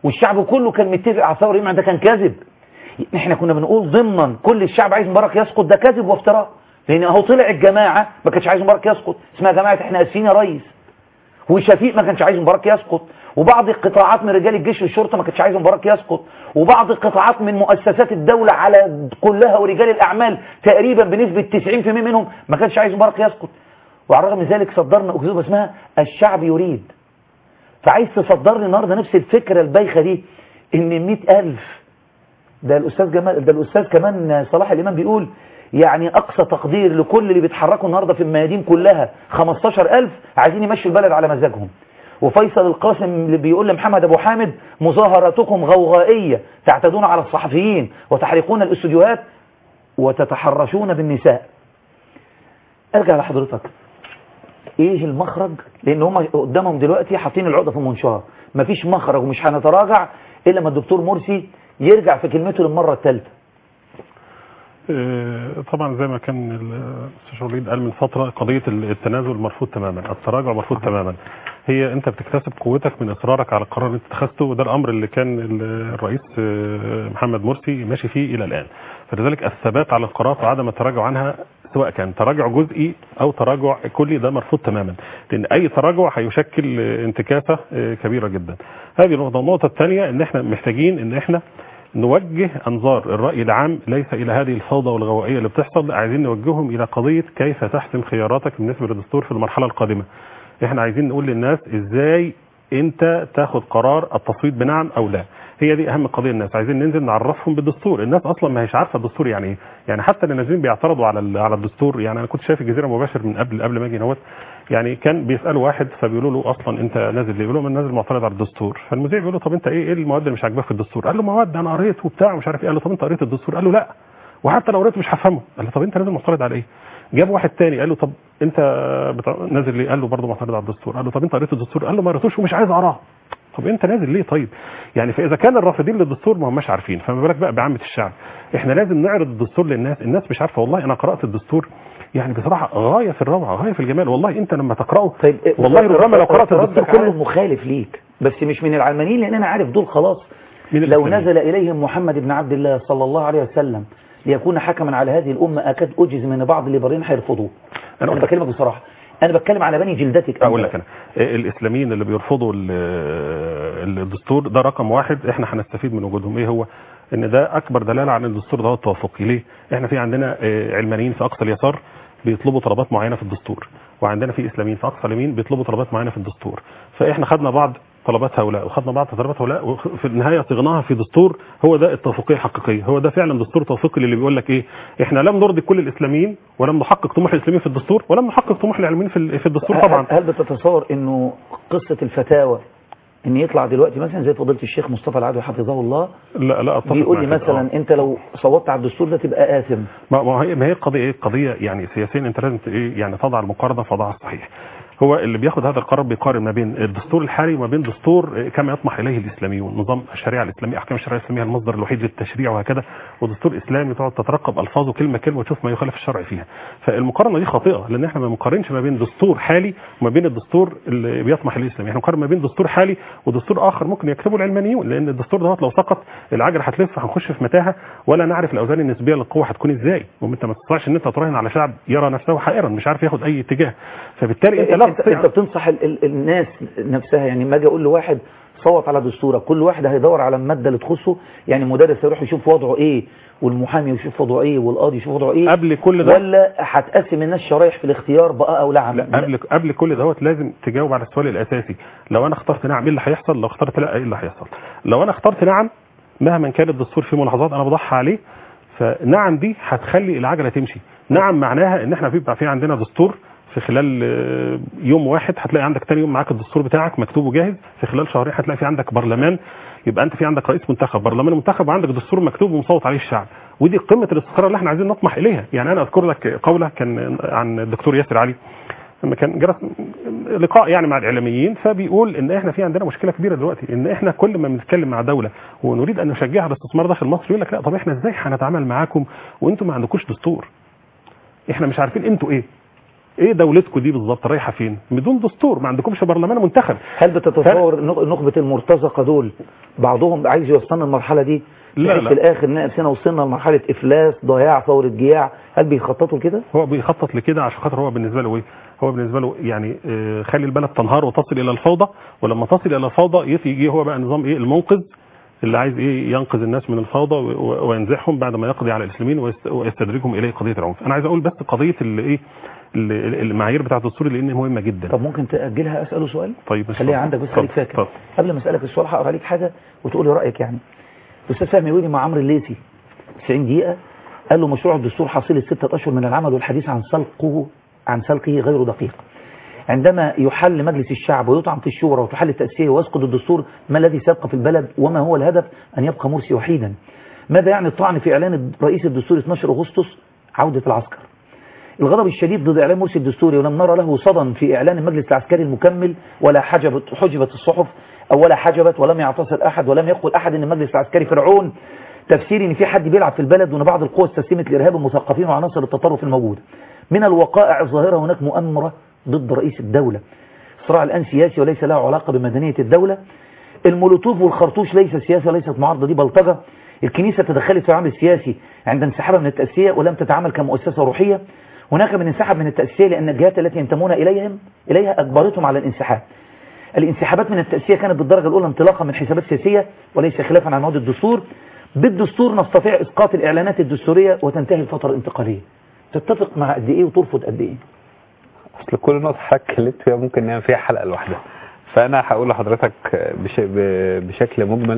والشعب كله كان متفق على ثوره يمنع ده كان كذب احنا كنا بنقول ضمنا كل الشعب عايز مبارك يسقط ده كذب وافتراء لان اهو طلع الجماعه ما كانش عايز مبارك يسقط اسمها جماعه احنا اسفين يا ريس وشفيق ما كانش عايز مبارك يسقط وبعض القطاعات من رجال الجيش والشرطه ما كانتش عايزه مبارك يسقط وبعض القطاعات من مؤسسات الدوله على كلها ورجال الاعمال تقريبا بنسبه 90% منهم ما كانش عايز مبارك يسقط وعلى الرغم من ذلك صدرنا اكذوبه اسمها الشعب يريد فعايز تصدر لي النهارده نفس الفكره البايخه دي ان 100000 ده الاستاذ جمال ده الاستاذ كمان صلاح الامام بيقول يعني اقصى تقدير لكل اللي بيتحركوا النهارده في الميادين كلها 15000 عايزين يمشوا البلد على مزاجهم وفيصل القاسم اللي بيقول لمحمد ابو حامد مظاهراتكم غوغائيه تعتدون على الصحفيين وتحرقون الاستوديوهات وتتحرشون بالنساء ارجع لحضرتك ايه المخرج لان هم قدامهم دلوقتي حاطين العقده في المنشار مفيش مخرج ومش هنتراجع الا ما الدكتور مرسي يرجع في كلمته للمره الثالثه آه، طبعا زي ما كان الاستاذ وليد قال من فتره قضيه التنازل مرفوض تماما التراجع مرفوض تماما هي انت بتكتسب قوتك من اصرارك على القرار اللي انت اتخذته وده الامر اللي كان ال- الرئيس آه، محمد مرسي ماشي فيه الى الان فلذلك الثبات على القرارات وعدم التراجع عنها سواء كان تراجع جزئي او تراجع كلي ده مرفوض تماما لان اي تراجع هيشكل آه، انتكاسه آه، كبيره جدا هذه النقطه النقطه الثانيه ان احنا محتاجين ان احنا نوجه انظار الراي العام ليس الى هذه الفوضى والغوائيه اللي بتحصل لا، عايزين نوجههم الى قضيه كيف تحسم خياراتك بالنسبه للدستور في المرحله القادمه احنا عايزين نقول للناس ازاي انت تاخد قرار التصويت بنعم او لا هي دي اهم قضيه الناس عايزين ننزل نعرفهم بالدستور الناس اصلا ما هيش عارفه الدستور يعني ايه يعني حتى اللي نازلين بيعترضوا على ال- على الدستور يعني انا كنت شايف الجزيره مباشر من قبل قبل ما اجي نوت يعني كان بيسالوا واحد فبيقولوا له اصلا انت نازل ليه؟ بيقول لهم انا نازل معترض على الدستور فالمذيع بيقول له طب انت ايه ايه المواد اللي مش عاجباك في الدستور؟ قال له مواد انا قريت وبتاع ومش عارف ايه قال له طب انت قريت الدستور؟ قال له لا وحتى لو قريت مش هفهمه قال له طب انت نازل معترض على ايه؟ جاب واحد تاني قال له طب انت بتاع نازل ليه؟ قال له برضه معترض على الدستور قال له طب انت قريت الدستور؟ قال له ما قريتوش ومش عايز اقراه طب انت نازل ليه طيب يعني فاذا كان الرافضين للدستور ما هماش عارفين فما بالك بقى بعامه الشعب احنا لازم نعرض الدستور للناس الناس مش عارفه والله انا قرات الدستور يعني بصراحه غايه في الروعه غايه في الجمال والله انت لما تقراه طيب والله ربما لو قرات الدستور الدستور كله كله مخالف ليك بس مش من العلمانيين لان انا عارف دول خلاص لو نزل اليهم محمد بن عبد الله صلى الله عليه وسلم ليكون حكما على هذه الامه اكاد اجزم ان بعض الليبراليين هيرفضوه انا, أنا بكلمك بصراحه انا بتكلم على بني جلدتك اقول لك انا آه، الاسلاميين اللي بيرفضوا ال- آه، الدستور ده رقم واحد احنا هنستفيد من وجودهم ايه هو ان ده اكبر دلاله عن الدستور ده هو التوافقي ليه احنا في عندنا آه، علمانيين في اقصى اليسار بيطلبوا طلبات معينه في الدستور وعندنا في اسلاميين في اقصى اليمين بيطلبوا طلبات معينه في الدستور فاحنا خدنا بعض طلبات هؤلاء وخدنا بعض طلبات هؤلاء وفي النهايه صيغناها في دستور هو ده التوافقيه الحقيقيه هو ده فعلا دستور توافقي اللي بيقول لك ايه احنا لم نرضي كل الاسلاميين ولم نحقق طموح الاسلاميين في الدستور ولم نحقق طموح العلمانيين في ال- في الدستور طبعا هل, هل بتتصور انه قصه الفتاوى ان يطلع دلوقتي مثلا زي فضيله الشيخ مصطفى العدوي حفظه الله لا لا اتفق بيقول لي معاك. مثلا آه. انت لو صوتت على الدستور ده تبقى آثم ما ما هي ما هي القضيه ايه القضيه يعني سياسيا انت لازم ت- ايه يعني تضع المقارنه في وضعها الصحيح هو اللي بياخد هذا القرار بيقارن ما بين الدستور الحالي وما بين دستور آه، كما يطمح اليه الاسلاميون نظام الشريعه الاسلاميه احكام الشريعه الاسلاميه المصدر الوحيد للتشريع وهكذا ودستور اسلامي تقعد تترقب الفاظه كلمه كلمه وتشوف ما يخالف الشرع فيها فالمقارنه دي خاطئه لان احنا ما بنقارنش ما بين دستور حالي وما بين الدستور اللي بيطمح اليه الاسلامي احنا بنقارن ما بين دستور حالي ودستور اخر ممكن يكتبه العلمانيون لان الدستور دوت لو سقط العجله هتلف هنخش في متاهه ولا نعرف الاوزان النسبيه للقوه هتكون ازاي وانت ما تستطيعش ان انت تراهن على شعب يرى نفسه حائرا مش عارف ياخد اي اتجاه فبالتالي انت لا انت, انت بتنصح ال ال الناس نفسها يعني لما اجي اقول لواحد صوت على دستورك كل واحد هيدور على الماده اللي تخصه يعني المدرس يروح يشوف وضعه ايه والمحامي يشوف وضعه ايه والقاضي يشوف وضعه ايه قبل كل ده ولا هتقسم الناس شرايح في الاختيار بقى او لعم لا قبل قبل كل دوت لازم تجاوب على السؤال الاساسي لو انا اخترت نعم ايه اللي هيحصل لو اخترت لا ايه اللي هيحصل لو انا اخترت نعم مهما كان الدستور فيه ملاحظات انا بضحي عليه فنعم دي هتخلي العجله تمشي نعم معناها ان احنا بيبقى في عندنا دستور في خلال آه، يوم واحد هتلاقي عندك تاني يوم معاك الدستور بتاعك مكتوب وجاهز في خلال شهرين هتلاقي في عندك برلمان يبقى انت في عندك رئيس منتخب برلمان منتخب وعندك دستور مكتوب ومصوت عليه الشعب ودي قمه الاستقرار اللي احنا عايزين نطمح اليها يعني انا اذكر لك قوله كان عن الدكتور ياسر علي لما كان جرس لقاء يعني مع الاعلاميين فبيقول ان احنا في عندنا مشكله كبيره دلوقتي ان احنا كل ما بنتكلم مع دوله ونريد ان نشجعها على الاستثمار داخل مصر يقول لك لا طب احنا ازاي هنتعامل معاكم وانتم ما عندكوش دستور احنا مش عارفين انتوا ايه ايه دولتكم دي بالظبط رايحه فين بدون دستور ما عندكمش برلمان منتخب هل بتتصور نخ- نخبة المرتزقة دول بعضهم عايز يوصلنا المرحلة دي لا، بحيث لا. في الآخر نلاقي نفسنا وصلنا لمرحلة إفلاس ضياع ثورة جياع هل بيخططوا كده؟ هو بيخطط لكده عشان خاطر هو بالنسبه له ايه هو بالنسبه له يعني آه، خلي البلد تنهار وتصل الى الفوضى ولما تصل الى الفوضى يت- يجي هو بقى نظام ايه المنقذ اللي عايز ايه ينقذ الناس من الفوضى و- و- وينزعهم بعد ما يقضي على الاسلاميين ويست- ويستدرجهم اليه قضيه العنف انا عايز اقول بس قضيه اللي ايه اللي- المعايير بتاعه الدستور لان مهمه جدا طب ممكن تأجلها أسأله سؤال؟ طيب بس خليها اتفضل. عندك بس خليك اتفضل. فاكر اتفضل. قبل ما أسألك السؤال هقرا عليك حاجة وتقول لي رأيك يعني الأستاذ فهمي يقول لي مع عمرو الليثي 90 دقيقة قال له مشروع الدستور حصيلة ستة أشهر من العمل والحديث عن سلقه عن سلقه غير دقيق عندما يحل مجلس الشعب ويطعن في الشورى وتحل التأسيسية ويسقط الدستور ما الذي سيبقى في البلد وما هو الهدف أن يبقى مرسي وحيدا ماذا يعني الطعن في إعلان رئيس الدستور 12 أغسطس عودة العسكر الغضب الشديد ضد إعلان مرسي الدستوري ولم نرى له صدى في إعلان المجلس العسكري المكمل ولا حجبت حجبت الصحف أو ولا حجبت ولم يعتصر أحد ولم يقل أحد أن المجلس العسكري فرعون تفسير أن في حد بيلعب في البلد وأن بعض القوى استسلمت لإرهاب المثقفين وعناصر التطرف الموجودة من الوقائع الظاهرة هناك مؤامرة ضد رئيس الدولة الصراع الآن سياسي وليس له علاقة بمدنية الدولة المولوتوف والخرطوش ليس سياسة وليست معارضة دي بلطجة الكنيسة تدخلت في العمل السياسي عند انسحابها من التأسيسية ولم تتعامل كمؤسسة روحية هناك من انسحب من التأسيسية لأن الجهات التي ينتمون إليهم إليها أجبرتهم على الانسحاب الانسحابات من التأسيسية كانت بالدرجة الأولى انطلاقا من حسابات سياسية وليس خلافا عن مواد الدستور بالدستور نستطيع إسقاط الإعلانات الدستورية وتنتهي الفترة الانتقالية تتفق مع قد إيه وترفض قد إيه اصل كل نقطه حضرتك اتكلمت فيها ممكن نعمل فيها حلقه لوحدها فانا هقول لحضرتك بش... ب- بشكل مجمل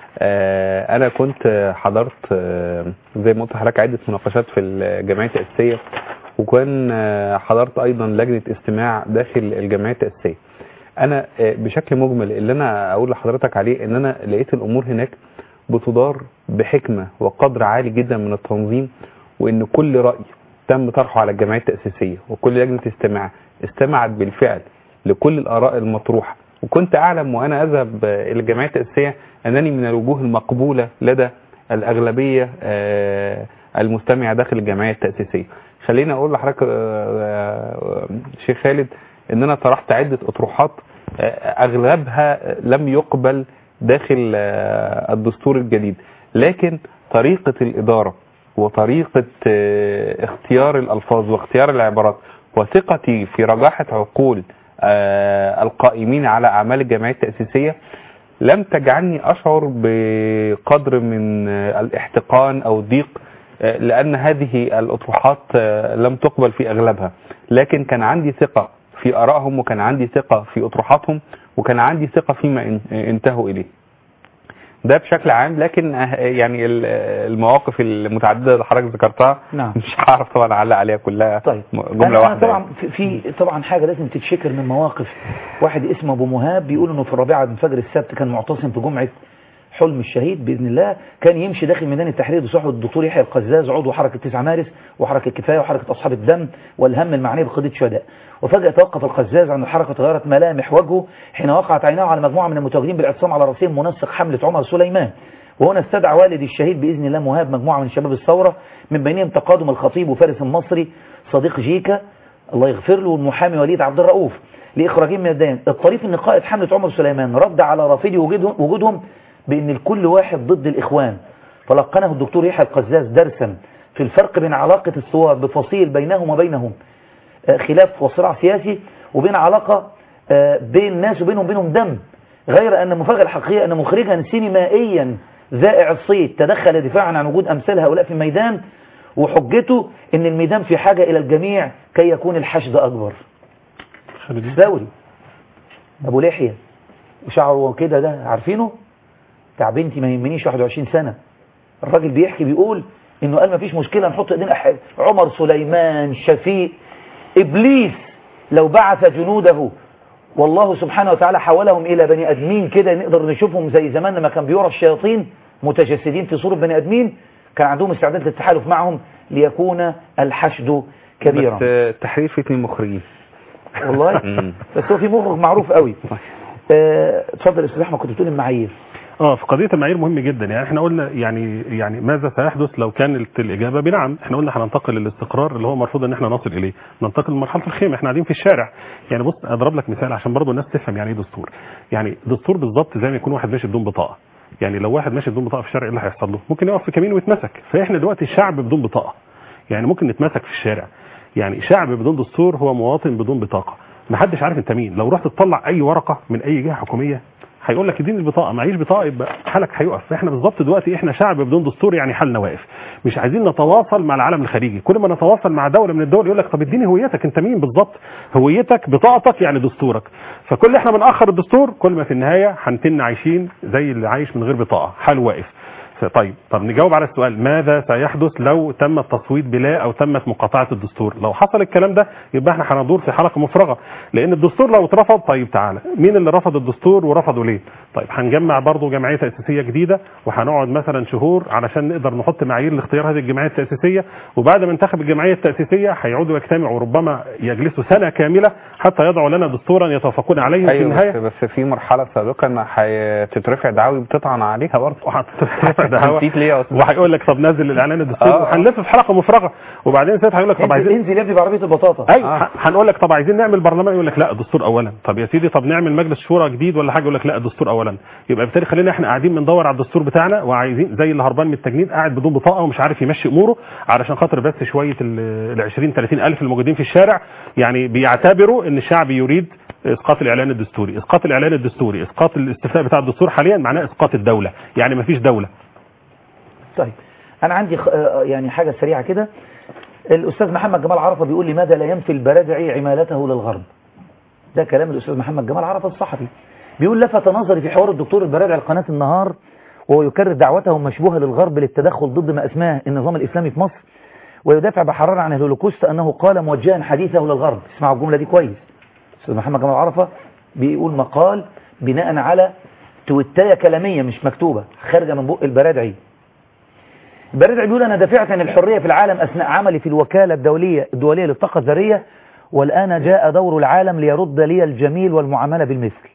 آه، انا كنت حضرت آه، زي ما قلت لحضرتك عده مناقشات في الجمعيه التاسيسيه وكان آه، حضرت ايضا لجنه استماع داخل الجمعيه التاسيسيه انا آه، بشكل مجمل اللي انا اقول لحضرتك عليه ان انا لقيت الامور هناك بتدار بحكمه وقدر عالي جدا من التنظيم وان كل راي تم طرحه على الجمعيه التاسيسيه وكل لجنه استماع استمعت بالفعل لكل الاراء المطروحه وكنت اعلم وانا اذهب آه، الى الجمعيه التاسيسيه انني من الوجوه المقبوله لدى الاغلبيه آه، المستمعه داخل الجمعيه التاسيسيه خليني اقول لحضرتك آه، آه، شيخ خالد ان انا طرحت عده اطروحات آه، اغلبها لم يقبل داخل آه، الدستور الجديد لكن طريقه الاداره وطريقه آه، اختيار الالفاظ واختيار العبارات وثقتي في رجاحه عقول آه، القائمين على اعمال الجمعيه التاسيسيه لم تجعلني اشعر بقدر من آه، الاحتقان او الضيق آه، لان هذه الاطروحات آه، لم تقبل في اغلبها لكن كان عندي ثقه في ارائهم وكان عندي ثقه في اطروحاتهم وكان عندي ثقه فيما ان- انتهوا اليه ده بشكل عام لكن آه، يعني ال- المواقف المتعدده اللي حضرتك ذكرتها نعم. مش هعرف طبعا اعلق عليها كلها طيب جمله أنا واحده طبعا في, في طبعا حاجة لازم تتشكر من مواقف واحد اسمه أبو مهاب بيقول إنه في الرابعة من فجر السبت كان معتصم في جمعة حلم الشهيد بإذن الله كان يمشي داخل ميدان التحرير بصحبة الدكتور يحيى القزاز عضو حركة 9 مارس وحركة كفاية وحركة أصحاب الدم والهم المعنية بقضية الشهداء وفجأة توقف القزاز عن الحركة تغيرت ملامح وجهه حين وقعت عيناه على مجموعة من المتواجدين بالاعتصام على رأسهم منسق حملة عمر سليمان وهنا استدعى والد الشهيد بإذن الله مهاب مجموعة من شباب الثورة من بينهم تقادم الخطيب وفارس المصري صديق جيكا الله يغفر له والمحامي وليد عبد الرؤوف لإخراجهم من الدين الطريف أن قائد حملة عمر سليمان رد على رافضي وجودهم, وجودهم بأن الكل واحد ضد الإخوان فلقنه الدكتور يحيى القزاز درسا في الفرق بين علاقة الثوار بفصيل بينهم وبينهم آه، خلاف وصراع سياسي وبين علاقة آه، بين ناس وبينهم بينهم دم غير أن المفاجأة الحقيقية أن مخرجا سينمائيا ذائع الصيت تدخل دفاعا عن وجود أمثال هؤلاء في الميدان وحجته أن الميدان في حاجة إلى الجميع كي يكون الحشد أكبر ثوري أبو لحية وشعره كده ده عارفينه بتاع بنتي ما يهمنيش 21 سنة الراجل بيحكي بيقول انه قال ما فيش مشكلة نحط ايدينا أح- عمر سليمان شفيق ابليس لو بعث جنوده والله سبحانه وتعالى حولهم الى بني ادمين كده نقدر نشوفهم زي زمان لما كان بيرى الشياطين متجسدين في صورة بني ادمين كان عندهم استعداد للتحالف معهم ليكون الحشد كبيرا بس آه، التحرير في اثنين مخرجين والله مم. بس هو في مخرج معروف قوي آه، اتفضل يا استاذ احمد كنت بتقول المعايير اه في قضيه المعايير مهم جدا يعني احنا قلنا يعني يعني ماذا سيحدث لو كانت الاجابه بنعم احنا قلنا هننتقل للاستقرار اللي هو المفروض ان احنا نصل اليه ننتقل لمرحله الخيمه احنا قاعدين في الشارع يعني بص اضرب لك مثال عشان برضه الناس تفهم يعني ايه دستور يعني دستور بالظبط زي ما يكون واحد ماشي بدون بطاقه يعني لو واحد ماشي بدون بطاقه في الشارع ايه اللي هيحصل له ممكن يقف في كمين ويتمسك فاحنا دلوقتي شعب بدون بطاقه يعني ممكن نتمسك في الشارع يعني شعب بدون دستور هو مواطن بدون بطاقه محدش عارف انت مين لو رحت تطلع اي ورقه من اي جهه حكوميه هيقول لك اديني البطاقه معيش بطاقه يبقى حالك هيقف فاحنا بالظبط دلوقتي احنا شعب بدون دستور يعني حالنا واقف مش عايزين نتواصل مع العالم الخارجي كل ما نتواصل مع دوله من الدول يقول لك طب اديني هويتك انت مين بالظبط هويتك بطاقتك يعني دستورك فكل احنا بنأخر الدستور كل ما في النهايه هنتن عايشين زي اللي عايش من غير بطاقه حال واقف طيب طب نجاوب على السؤال ماذا سيحدث لو تم التصويت بلا او تمت مقاطعه الدستور لو حصل الكلام ده يبقى احنا هندور في حلقه مفرغه لان الدستور لو اترفض طيب تعالى مين اللي رفض الدستور ورفضه ليه طيب هنجمع برضه جمعيه تاسيسيه جديده وهنقعد مثلا شهور علشان نقدر نحط معايير لاختيار هذه الجمعيه التاسيسيه وبعد ما ننتخب الجمعيه التاسيسيه هيقعدوا يجتمعوا ربما يجلسوا سنه كامله حتى يضعوا لنا دستورا يتوافقون عليه في ايوه النهايه بس, بس في مرحله سابقه ان هتترفع دعاوي بتطعن عليها برضه وهتترفع دعاوى نسيت ليه يا استاذ وهيقول لك طب نزل الاعلان الدستوري آه. وهنلف في حلقه مفرغه وبعدين ساعتها هيقول لك طب انزل عايزين انزل يا ابني بعربيه البطاطا ايوه ه- هنقول لك طب عايزين نعمل برلمان يقول لك لا الدستور اولا طب يا سيدي طب نعمل مجلس شورى جديد ولا حاجه يقول لك لا الدستور اولا يبقى بالتالي خلينا احنا قاعدين بندور على الدستور بتاعنا وعايزين زي اللي هربان من التجنيد قاعد بدون بطاقه ومش عارف يمشي اموره علشان خاطر بس شويه ال 20 30 الف الموجودين في الشارع يعني بيعتبروا ان الشعب يريد اسقاط الاعلان الدستوري اسقاط الاعلان الدستوري اسقاط الاستفتاء بتاع الدستور حاليا معناه اسقاط الدوله يعني ما فيش دوله طيب انا عندي خ- آه، يعني حاجه سريعه كده الاستاذ محمد جمال عرفه بيقول لماذا لا ينفي البرادعي عمالته للغرب ده كلام الاستاذ محمد جمال عرفه الصحفي بيقول لفت نظري في حوار الدكتور البرادعي لقناه النهار وهو يكرر دعوته مشبوهه للغرب للتدخل ضد ما اسماه النظام الاسلامي في مصر ويدافع بحرارة عن الهولوكوست أنه قال موجها حديثه للغرب اسمعوا الجملة دي كويس أستاذ محمد جمال عرفة بيقول مقال بناء على تويتاية كلامية مش مكتوبة خارجة من بق البرادعي البرادعي بيقول أنا دافعت عن الحرية في العالم أثناء عملي في الوكالة الدولية الدولية للطاقة الذرية والآن جاء دور العالم ليرد لي الجميل والمعاملة بالمثل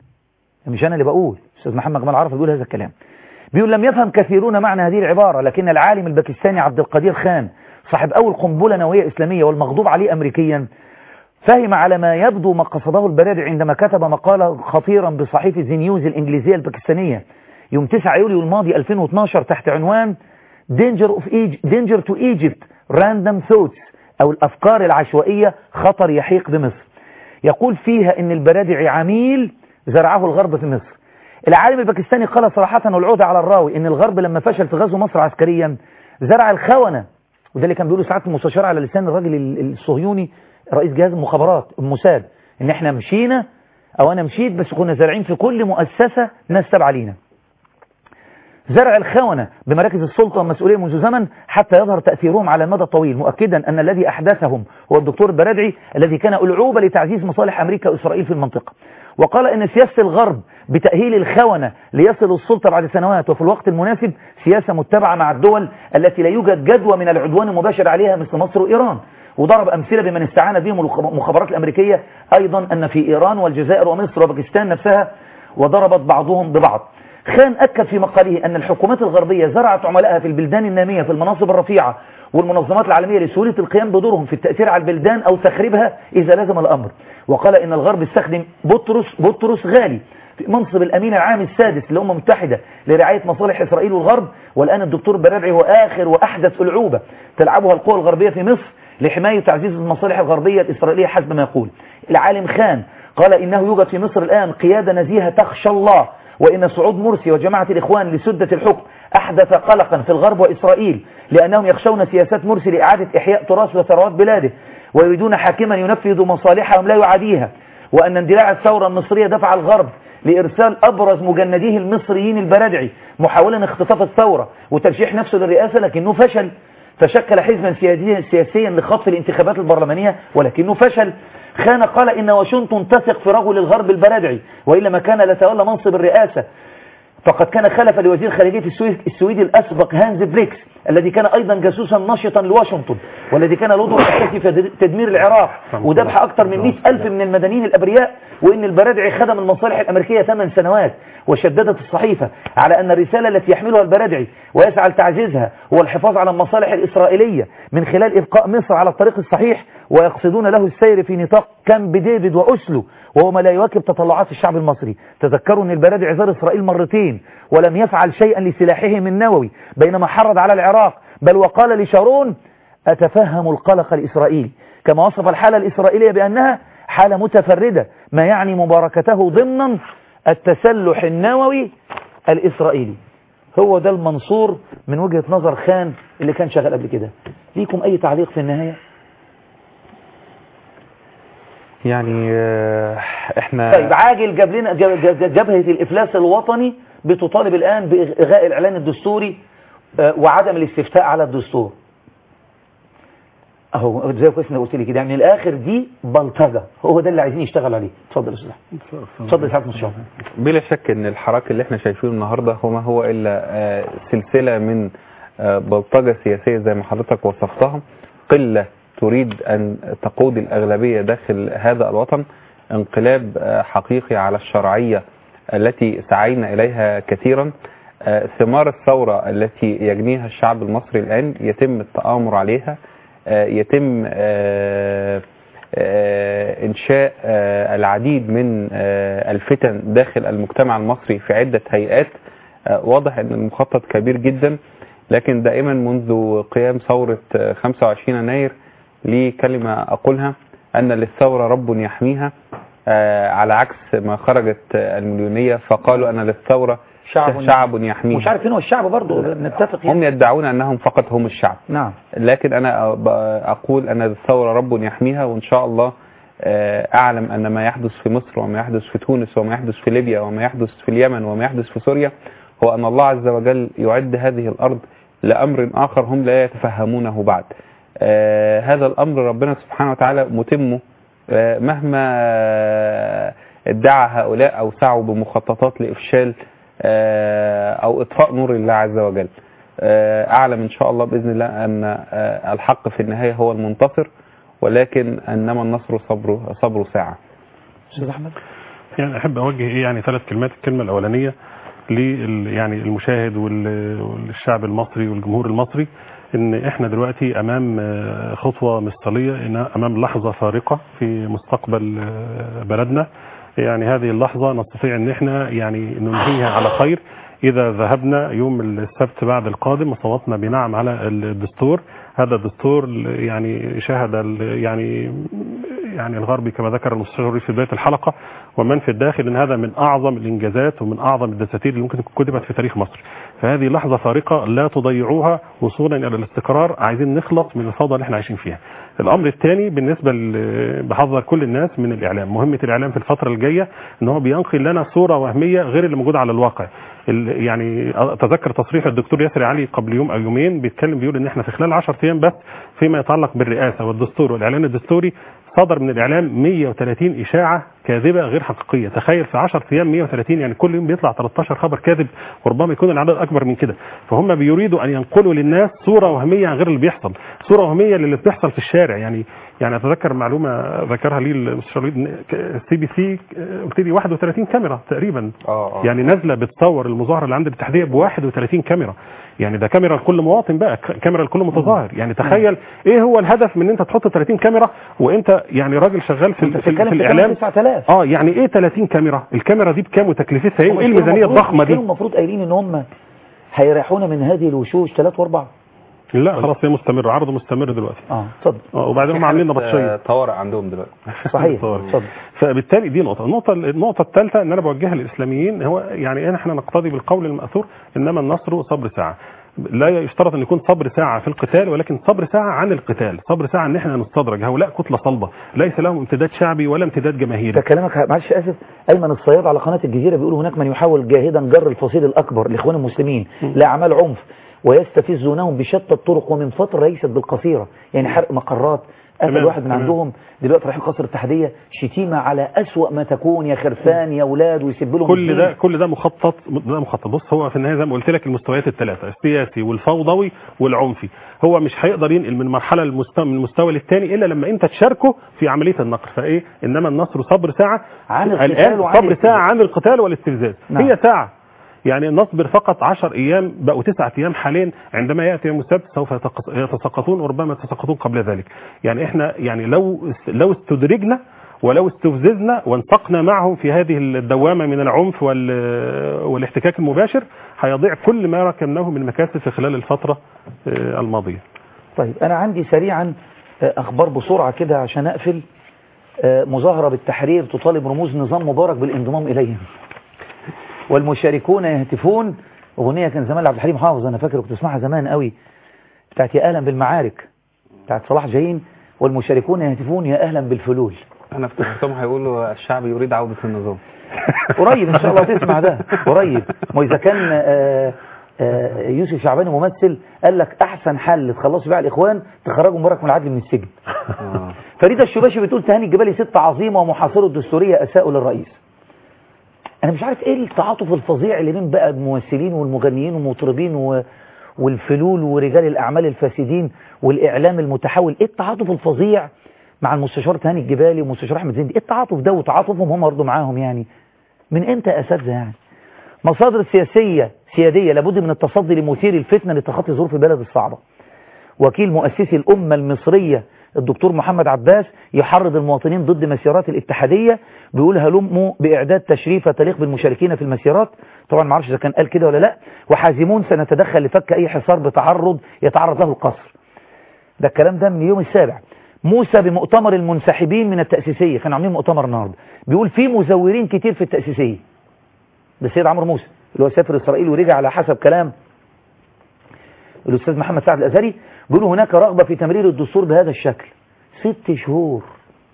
مش أنا اللي بقول أستاذ محمد جمال عرفة بيقول هذا الكلام بيقول لم يفهم كثيرون معنى هذه العبارة لكن العالم الباكستاني عبد القدير خان صاحب أول قنبلة نووية إسلامية والمغضوب عليه أمريكيا فهم على ما يبدو ما قصده البرادعي عندما كتب مقالا خطيرا بصحيفة زي نيوز الإنجليزية الباكستانية يوم 9 يوليو الماضي 2012 تحت عنوان Danger, of Egypt, Danger to Egypt Random Thoughts أو الأفكار العشوائية خطر يحيق بمصر يقول فيها أن البرادعي عميل زرعه الغرب في مصر العالم الباكستاني قال صراحة والعودة على الراوي أن الغرب لما فشل في غزو مصر عسكريا زرع الخونة وده اللي كان بيقوله ساعات المستشار على لسان الراجل ال- الصهيوني رئيس جهاز المخابرات الموساد ان احنا مشينا او انا مشيت بس كنا زارعين في كل مؤسسة ناس تابعه لينا زرع الخونة بمراكز السلطة والمسؤولية منذ زمن حتى يظهر تأثيرهم على المدى الطويل مؤكدا أن الذي أحدثهم هو الدكتور البرادعي الذي كان ألعوبة لتعزيز مصالح أمريكا وإسرائيل في المنطقة وقال أن سياسة الغرب بتأهيل الخونة ليصلوا السلطة بعد سنوات وفي الوقت المناسب سياسة متبعة مع الدول التي لا يوجد جدوى من العدوان المباشر عليها مثل مصر وإيران وضرب أمثلة بمن استعان بهم المخابرات الأمريكية أيضا أن في إيران والجزائر ومصر وباكستان نفسها وضربت بعضهم ببعض خان أكد في مقاله أن الحكومات الغربية زرعت عملائها في البلدان النامية في المناصب الرفيعة والمنظمات العالمية لسهولة القيام بدورهم في التأثير على البلدان أو تخريبها إذا لزم الأمر وقال إن الغرب استخدم بطرس بطرس غالي في منصب الأمين العام السادس للأمم المتحدة لرعاية مصالح إسرائيل والغرب والآن الدكتور برابعي هو آخر وأحدث ألعوبة تلعبها القوى الغربية في مصر لحماية وتعزيز المصالح الغربية الإسرائيلية حسب ما يقول العالم خان قال إنه يوجد في مصر الآن قيادة نزيهة تخشى الله وإن صعود مرسي وجماعة الإخوان لسدة الحكم أحدث قلقا في الغرب وإسرائيل لأنهم يخشون سياسات مرسي لإعادة إحياء تراث وثروات بلاده ويريدون حاكما ينفذ مصالحهم لا يعاديها وأن اندلاع الثورة المصرية دفع الغرب لإرسال أبرز مجنديه المصريين البرادعي محاولا اختطاف الثورة وترشيح نفسه للرئاسة لكنه فشل فشكل حزبا سياسيا سياسيا لخطف الانتخابات البرلمانية ولكنه فشل خان قال إن واشنطن تثق في رجل الغرب البرادعي وإلا ما كان لتولى منصب الرئاسة فقد كان خلف لوزير خارجية السويد السويدي الأسبق هانز بريكس الذي كان أيضا جاسوسا نشطا لواشنطن والذي كان له دور أساسي في تدمير العراق وذبح أكثر من 100 ألف من المدنيين الأبرياء وإن البرادعي خدم المصالح الأمريكية ثمان سنوات وشددت الصحيفة على أن الرسالة التي يحملها البرادعي ويسعى لتعزيزها هو الحفاظ على المصالح الإسرائيلية من خلال إبقاء مصر على الطريق الصحيح ويقصدون له السير في نطاق كامب ديفيد وأسلو وهو ما لا يواكب تطلعات الشعب المصري تذكروا أن البرادعي زار إسرائيل مرتين ولم يفعل شيئا لسلاحهم النووي بينما حرض على العراق بل وقال لشارون أتفهم القلق الإسرائيلي كما وصف الحالة الإسرائيلية بأنها حالة متفردة ما يعني مباركته ضمنا التسلح النووي الإسرائيلي هو ده المنصور من وجهة نظر خان اللي كان شغال قبل كده ليكم أي تعليق في النهاية يعني آه، احنا طيب عاجل جاب لنا جب- جب- جبهة الإفلاس الوطني بتطالب الآن بإلغاء الإعلان الدستوري آه، وعدم الاستفتاء على الدستور اهو زي كويس انك قلت لي كده يعني من الاخر دي بلطجه هو ده اللي عايزين يشتغل عليه اتفضل يا استاذ أحمد. اتفضل يا حاج مصطفى بلا شك ان الحراك اللي احنا شايفينه النهارده هو ما هو الا آه، سلسله من آه، بلطجه سياسيه زي ما حضرتك وصفتها قله تريد ان تقود الاغلبيه داخل هذا الوطن انقلاب آه، حقيقي على الشرعيه التي سعينا اليها كثيرا آه، ثمار الثوره التي يجنيها الشعب المصري الان يتم التآمر عليها آه، يتم آه، آه، إنشاء آه، العديد من آه، الفتن داخل المجتمع المصري في عدة هيئات آه، واضح أن المخطط كبير جدا لكن دائما منذ قيام ثورة آه، 25 يناير لي كلمة أقولها أن للثورة رب يحميها آه، على عكس ما خرجت آه، المليونية فقالوا أن للثورة شعب شعب يحميها مش عارف فين هو الشعب برضه نتفق يعني هم يدعون أنهم فقط هم الشعب نعم لكن انا ب- اقول ان الثوره رب يحميها وان شاء الله آه، اعلم ان ما يحدث في مصر وما يحدث في تونس وما يحدث في ليبيا وما يحدث في اليمن وما يحدث في سوريا هو ان الله عز وجل يعد هذه الارض لامر اخر هم لا يتفهمونه بعد آه، هذا الامر ربنا سبحانه وتعالى متمه آه، مهما آه، ادعى هؤلاء او سعوا بمخططات لافشال آه، او اطفاء نور الله عز وجل آه، اعلم ان شاء الله باذن الله ان آه، الحق في النهايه هو المنتصر ولكن انما النصر صبر صبر ساعه استاذ احمد يعني احب اوجه ايه يعني ثلاث كلمات الكلمه الاولانيه لل يعني المشاهد وال- والشعب المصري والجمهور المصري ان احنا دلوقتي امام آه، خطوه مستقليه إن امام لحظه فارقه في مستقبل آه، بلدنا يعني هذه اللحظه نستطيع ان احنا يعني ننهيها على خير اذا ذهبنا يوم السبت بعد القادم وصوتنا بنعم على الدستور هذا الدستور يعني شهد ال- يعني يعني الغربي كما ذكر المستشار في بدايه الحلقه ومن في الداخل ان هذا من اعظم الانجازات ومن اعظم الدساتير اللي ممكن تكون كتبت في تاريخ مصر فهذه لحظه فارقه لا تضيعوها وصولا الى الاستقرار عايزين نخلص من الفوضى اللي احنا عايشين فيها الامر الثاني بالنسبه ل- بحذر كل الناس من الاعلام مهمه الاعلام في الفتره الجايه ان هو بينقل لنا صوره وهميه غير اللي موجوده على الواقع ال- يعني اتذكر تصريح الدكتور ياسر علي قبل يوم او يومين بيتكلم بيقول ان احنا في خلال 10 ايام بس فيما يتعلق بالرئاسه والدستور والاعلان الدستوري صدر من الاعلام 130 اشاعه كاذبه غير حقيقيه تخيل في 10 ايام 130 يعني كل يوم بيطلع 13 خبر كاذب وربما يكون العدد اكبر من كده فهم بيريدوا ان ينقلوا للناس صوره وهميه عن غير اللي بيحصل صوره وهميه للي بيحصل في الشارع يعني يعني اتذكر معلومه ذكرها لي المستشار وليد سي بي سي قلت لي 31 كاميرا تقريبا اه يعني نازله بتصور المظاهره اللي عند الاتحاديه ب 31 كاميرا يعني ده كاميرا لكل مواطن بقى ك- كاميرا لكل متظاهر يعني تخيل ايه هو الهدف من ان انت تحط 30 كاميرا وانت يعني راجل شغال في, انت ال- في, ال- بتتكلم في في الاعلام 9000 اه يعني ايه 30 كاميرا الكاميرا دي بكام وتكلفتها ايه وايه الميزانيه الضخمه دي كانوا المفروض قايلين ان هم هيريحونا من هذه الوشوش ثلاث واربع لا خلاص هي مستمره عرض مستمر دلوقتي اه اتفضل اه وبعدين هم عاملين نبطشيه طوارئ عندهم دلوقتي صحيح طوارئ. اتفضل فبالتالي دي نقطة، النقطة النقطة الثالثة ان انا بوجهها للاسلاميين هو يعني إن احنا نقتضي بالقول المأثور انما النصر صبر ساعة. لا يشترط ان يكون صبر ساعة في القتال ولكن صبر ساعة عن القتال، صبر ساعة ان احنا نستدرج، هؤلاء كتلة صلبة، ليس لهم امتداد شعبي ولا امتداد جماهيري. ده كلامك معلش اسف ايمن الصياد على قناه الجزيره بيقول هناك من يحاول جاهدا جر الفصيل الاكبر لاخوان المسلمين لاعمال عنف ويستفزونهم بشتى الطرق ومن فتره ليست بالقصيره يعني حرق مقرات قتل تمام، واحد من تمام. عندهم دلوقتي رايحين قصر التحدية شتيمة على أسوأ ما تكون يا خرفان يا ولاد ويسب لهم كل الدين. ده كل ده مخطط ده مخطط بص هو في النهايه زي ما قلت لك المستويات الثلاثه السياسي والفوضوي والعنفي هو مش هيقدر ينقل من مرحله المستوى من المستوى للثاني الا لما انت تشاركه في عمليه النقل فايه انما النصر صبر ساعه عن القتال الان وعن صبر الاستفزاز. ساعه عن القتال والاستفزاز نعم. هي ساعه يعني نصبر فقط 10 ايام بقوا تسعة ايام حاليا عندما ياتي يوم السبت سوف يتقص- يتساقطون وربما يتساقطون قبل ذلك يعني احنا يعني لو لو استدرجنا ولو استفززنا وانسقنا معهم في هذه الدوامة من العنف وال- والاحتكاك المباشر هيضيع كل ما ركبناه من مكاسب في خلال الفترة آه، الماضية طيب أنا عندي سريعا آه، أخبار بسرعة كده عشان أقفل آه، مظاهرة بالتحرير تطالب رموز نظام مبارك بالانضمام إليهم والمشاركون يهتفون أغنية كان زمان لعبد الحليم حافظ أنا فاكر كنت أسمعها زمان قوي بتاعت يا أهلا بالمعارك بتاعت صلاح جايين والمشاركون يهتفون يا أهلا بالفلول انا افتكرتهم هيقولوا الشعب يريد عودة النظام قريب ان شاء الله تسمع ده قريب ما اذا كان آه، آه، يوسف شعبان ممثل قال لك احسن حل تخلصوا بيه على الاخوان تخرجوا مبارك من العدل من السجن فريده الشباشي بتقول تهاني الجبالي ست عظيمه ومحاصره الدستوريه اساءوا للرئيس انا مش عارف ايه التعاطف الفظيع اللي بين بقى الممثلين والمغنيين والمطربين و... والفلول ورجال الاعمال الفاسدين والاعلام المتحول ايه التعاطف الفظيع مع المستشار تهاني الجبالي والمستشار احمد زندي ايه التعاطف ده وتعاطفهم هم برضه معاهم يعني من امتى يا اساتذه يعني مصادر سياسيه سياديه لابد من التصدي لمثير الفتنه لتخطي ظروف البلد الصعبه وكيل مؤسسي الامه المصريه الدكتور محمد عباس يحرض المواطنين ضد مسيرات الاتحاديه بيقول هلموا باعداد تشريفه تليق بالمشاركين في المسيرات طبعا ما اعرفش اذا كان قال كده ولا لا وحازمون سنتدخل لفك اي حصار بتعرض يتعرض له القصر ده الكلام ده من اليوم السابع موسى بمؤتمر المنسحبين من التأسيسية كانوا عاملين مؤتمر النهارده بيقول في مزورين كتير في التأسيسية ده السيد عمرو موسى اللي هو سافر إسرائيل ورجع على حسب كلام الأستاذ محمد سعد الأزهري بيقولوا هناك رغبة في تمرير الدستور بهذا الشكل ست شهور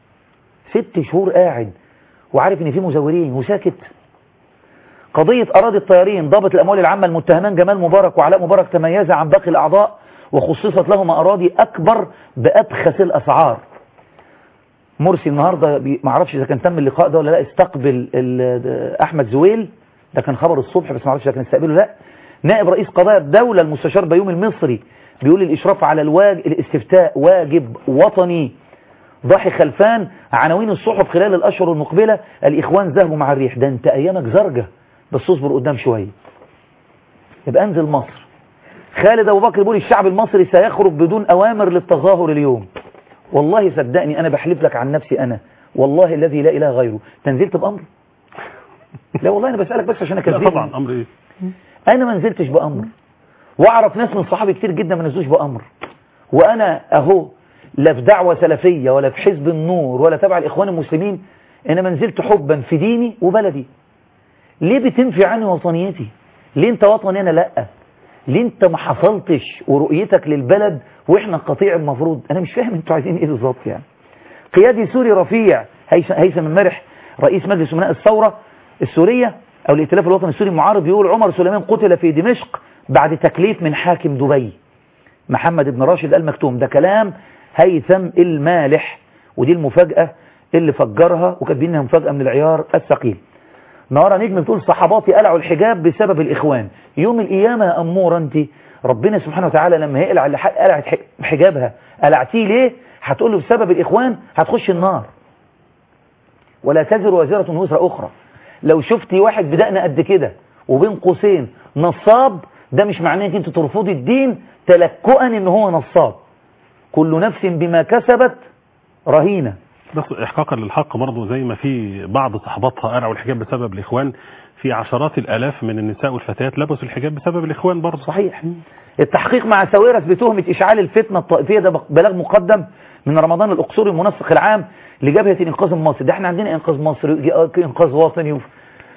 ست شهور قاعد وعارف ان في مزورين وساكت قضية أراضي الطيارين ضابط الأموال العامة المتهمان جمال مبارك وعلاء مبارك تميز عن باقي الأعضاء وخصصت لهما أراضي أكبر بأبخس الأسعار مرسي النهاردة بي- معرفش إذا كان تم اللقاء ده ولا لا استقبل ال- أحمد زويل ده كان خبر الصبح بس معرفش إذا كان استقبله لا نائب رئيس قضايا الدولة المستشار بيومي المصري بيقول الإشراف على الواجب الاستفتاء واجب وطني ضاحي خلفان عناوين الصحف خلال الأشهر المقبلة الإخوان ذهبوا مع الريح ده أنت أيامك زرجة بس اصبر قدام شوية يبقى انزل مصر خالد أبو بكر بيقول الشعب المصري سيخرج بدون أوامر للتظاهر اليوم والله صدقني أنا بحلف لك عن نفسي أنا والله الذي لا إله غيره تنزلت بأمر لا والله أنا بسألك بس عشان لا أكذبك طبعا أمر إيه أنا ما نزلتش بأمر وأعرف ناس من صحابي كتير جدا ما نزلوش بأمر وأنا أهو لا في دعوة سلفية ولا في حزب النور ولا تبع الإخوان المسلمين أنا ما نزلت حبا في ديني وبلدي ليه بتنفي عني وطنيتي ليه انت وطني انا لا ليه انت ما حصلتش ورؤيتك للبلد واحنا القطيع المفروض انا مش فاهم انتوا عايزين ايه بالظبط يعني قيادي سوري رفيع هيثم هيثم المرح رئيس مجلس امناء الثوره السوريه او الائتلاف الوطني السوري المعارض بيقول عمر سليمان قتل في دمشق بعد تكليف من حاكم دبي محمد بن راشد المكتوم ده كلام هيثم المالح ودي المفاجاه اللي فجرها وكاتبين انها مفاجاه من العيار الثقيل نهارة نجم بتقول صحباتي قلعوا الحجاب بسبب الإخوان يوم القيامة يا أمورة أنت ربنا سبحانه وتعالى لما يقلع اللي ح- قلعت ح- حجابها قلعتيه ليه هتقول له بسبب الإخوان هتخش النار ولا تزر وزيرة وزر أخرى لو شفتي واحد بدقنا قد كده وبين قوسين نصاب ده مش معناه انك انت ترفضي الدين تلكؤا ان هو نصاب كل نفس بما كسبت رهينه بس احقاقا للحق برضه زي ما في بعض صحباتها قلعوا الحجاب بسبب الاخوان في عشرات الالاف من النساء والفتيات لبسوا الحجاب بسبب الاخوان برضه صحيح التحقيق مع ساويرس بتهمة إشعال الفتنة الطائفية ده بلاغ مقدم من رمضان الأقصري المنسق العام لجبهة الإنقاذ المصري ده احنا عندنا إنقاذ مصري إنقاذ وطني وف-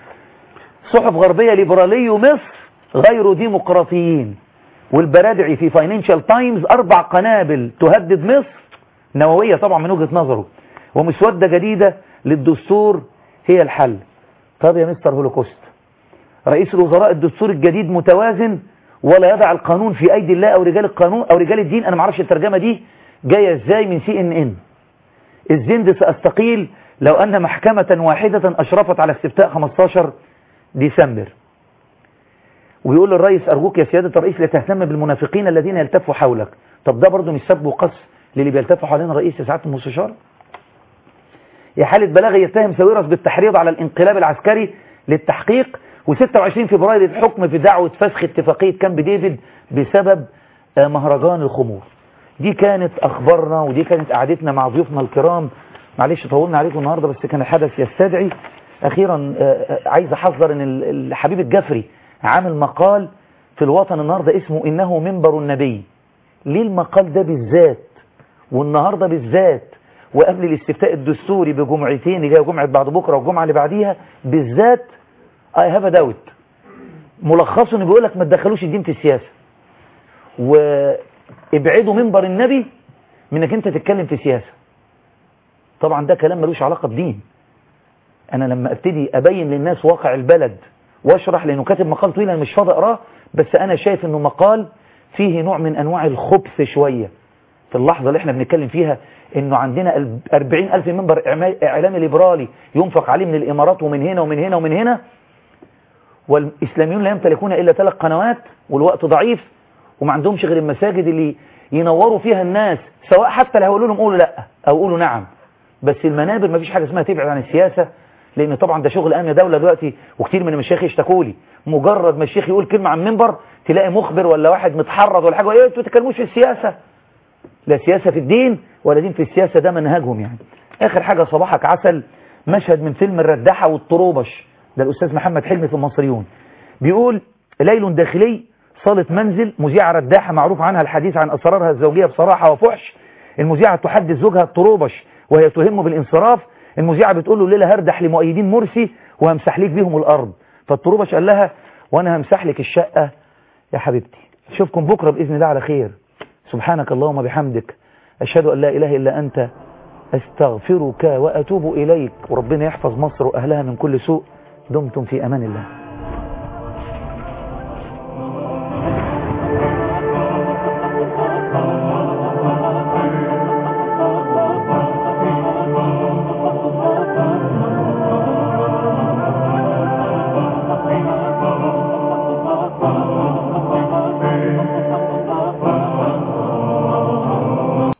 صحف غربية ليبرالي مصر غير ديمقراطيين والبرادعي في فاينانشال تايمز أربع قنابل تهدد مصر نووية طبعا من وجهة نظره ومسودة جديدة للدستور هي الحل طب يا مستر هولوكوست رئيس الوزراء الدستور الجديد متوازن ولا يضع القانون في ايدي الله او رجال القانون او رجال الدين انا ما اعرفش الترجمه دي جاية ازاي من سي ان ان الزند سأستقيل لو أن محكمة واحدة أشرفت على استفتاء 15 ديسمبر ويقول للرئيس أرجوك يا سيادة الرئيس لا تهتم بالمنافقين الذين يلتفوا حولك طب ده برضه مش سب وقص للي بيلتفوا حوالين الرئيس يا سعادة المستشار يا حالة بلاغ يتهم ساويرس بالتحريض على الانقلاب العسكري للتحقيق و26 فبراير الحكم في دعوة فسخ اتفاقية كامب ديفيد بسبب آه، مهرجان الخمور دي كانت أخبارنا ودي كانت قعدتنا مع ضيوفنا الكرام معلش طولنا عليكم النهاردة بس كان الحدث يستدعي أخيرا آه، آه، عايز أحذر أن ال- الحبيب الجفري عامل مقال في الوطن النهاردة اسمه إنه منبر النبي ليه المقال ده بالذات والنهاردة بالذات وقبل الاستفتاء الدستوري بجمعتين اللي هي جمعة بعد بكرة والجمعة اللي بعديها بالذات I have a doubt ملخصه انه بيقول لك ما تدخلوش الدين في السياسة وابعدوا منبر النبي من انك انت تتكلم في سياسة طبعا ده كلام ملوش علاقة بدين انا لما ابتدي ابين للناس واقع البلد واشرح لانه كاتب مقال طويل انا مش فاضي اقراه بس انا شايف انه مقال فيه نوع من انواع الخبث شوية في اللحظة اللي احنا بنتكلم فيها انه عندنا 40 الف منبر إعما- اعلامي ليبرالي ينفق عليه من الامارات ومن هنا ومن هنا ومن هنا والاسلاميون لا يمتلكون الا ثلاث قنوات والوقت ضعيف وما عندهمش غير المساجد اللي ينوروا فيها الناس سواء حتى لو هيقولوا لهم قولوا لا او قولوا نعم بس المنابر ما فيش حاجه اسمها تبعد عن السياسه لان طبعا ده شغل امن دوله دلوقتي وكتير من المشايخ يشتكوا لي مجرد ما الشيخ يقول كلمه عن منبر تلاقي مخبر ولا واحد متحرض ولا حاجه ايه انتوا تتكلموش في السياسه لا سياسه في الدين ولا دين في السياسه ده منهجهم يعني اخر حاجه صباحك عسل مشهد من فيلم الرداحه والطروبش ده الاستاذ محمد حلمي في المصريون بيقول ليل داخلي صالة منزل مذيعة رداحة معروف عنها الحديث عن أسرارها الزوجية بصراحة وفحش المذيعة تحدث زوجها الطروبش وهي تهمه بالانصراف المذيعة بتقول له الليلة هردح لمؤيدين مرسي وهمسح ليك بيهم الأرض فالطروبش قال لها وأنا همسح لك الشقة يا حبيبتي أشوفكم بكرة بإذن الله على خير سبحانك اللهم بحمدك أشهد أن لا إله إلا أنت أستغفرك وأتوب إليك وربنا يحفظ مصر وأهلها من كل سوء دمتم في أمان الله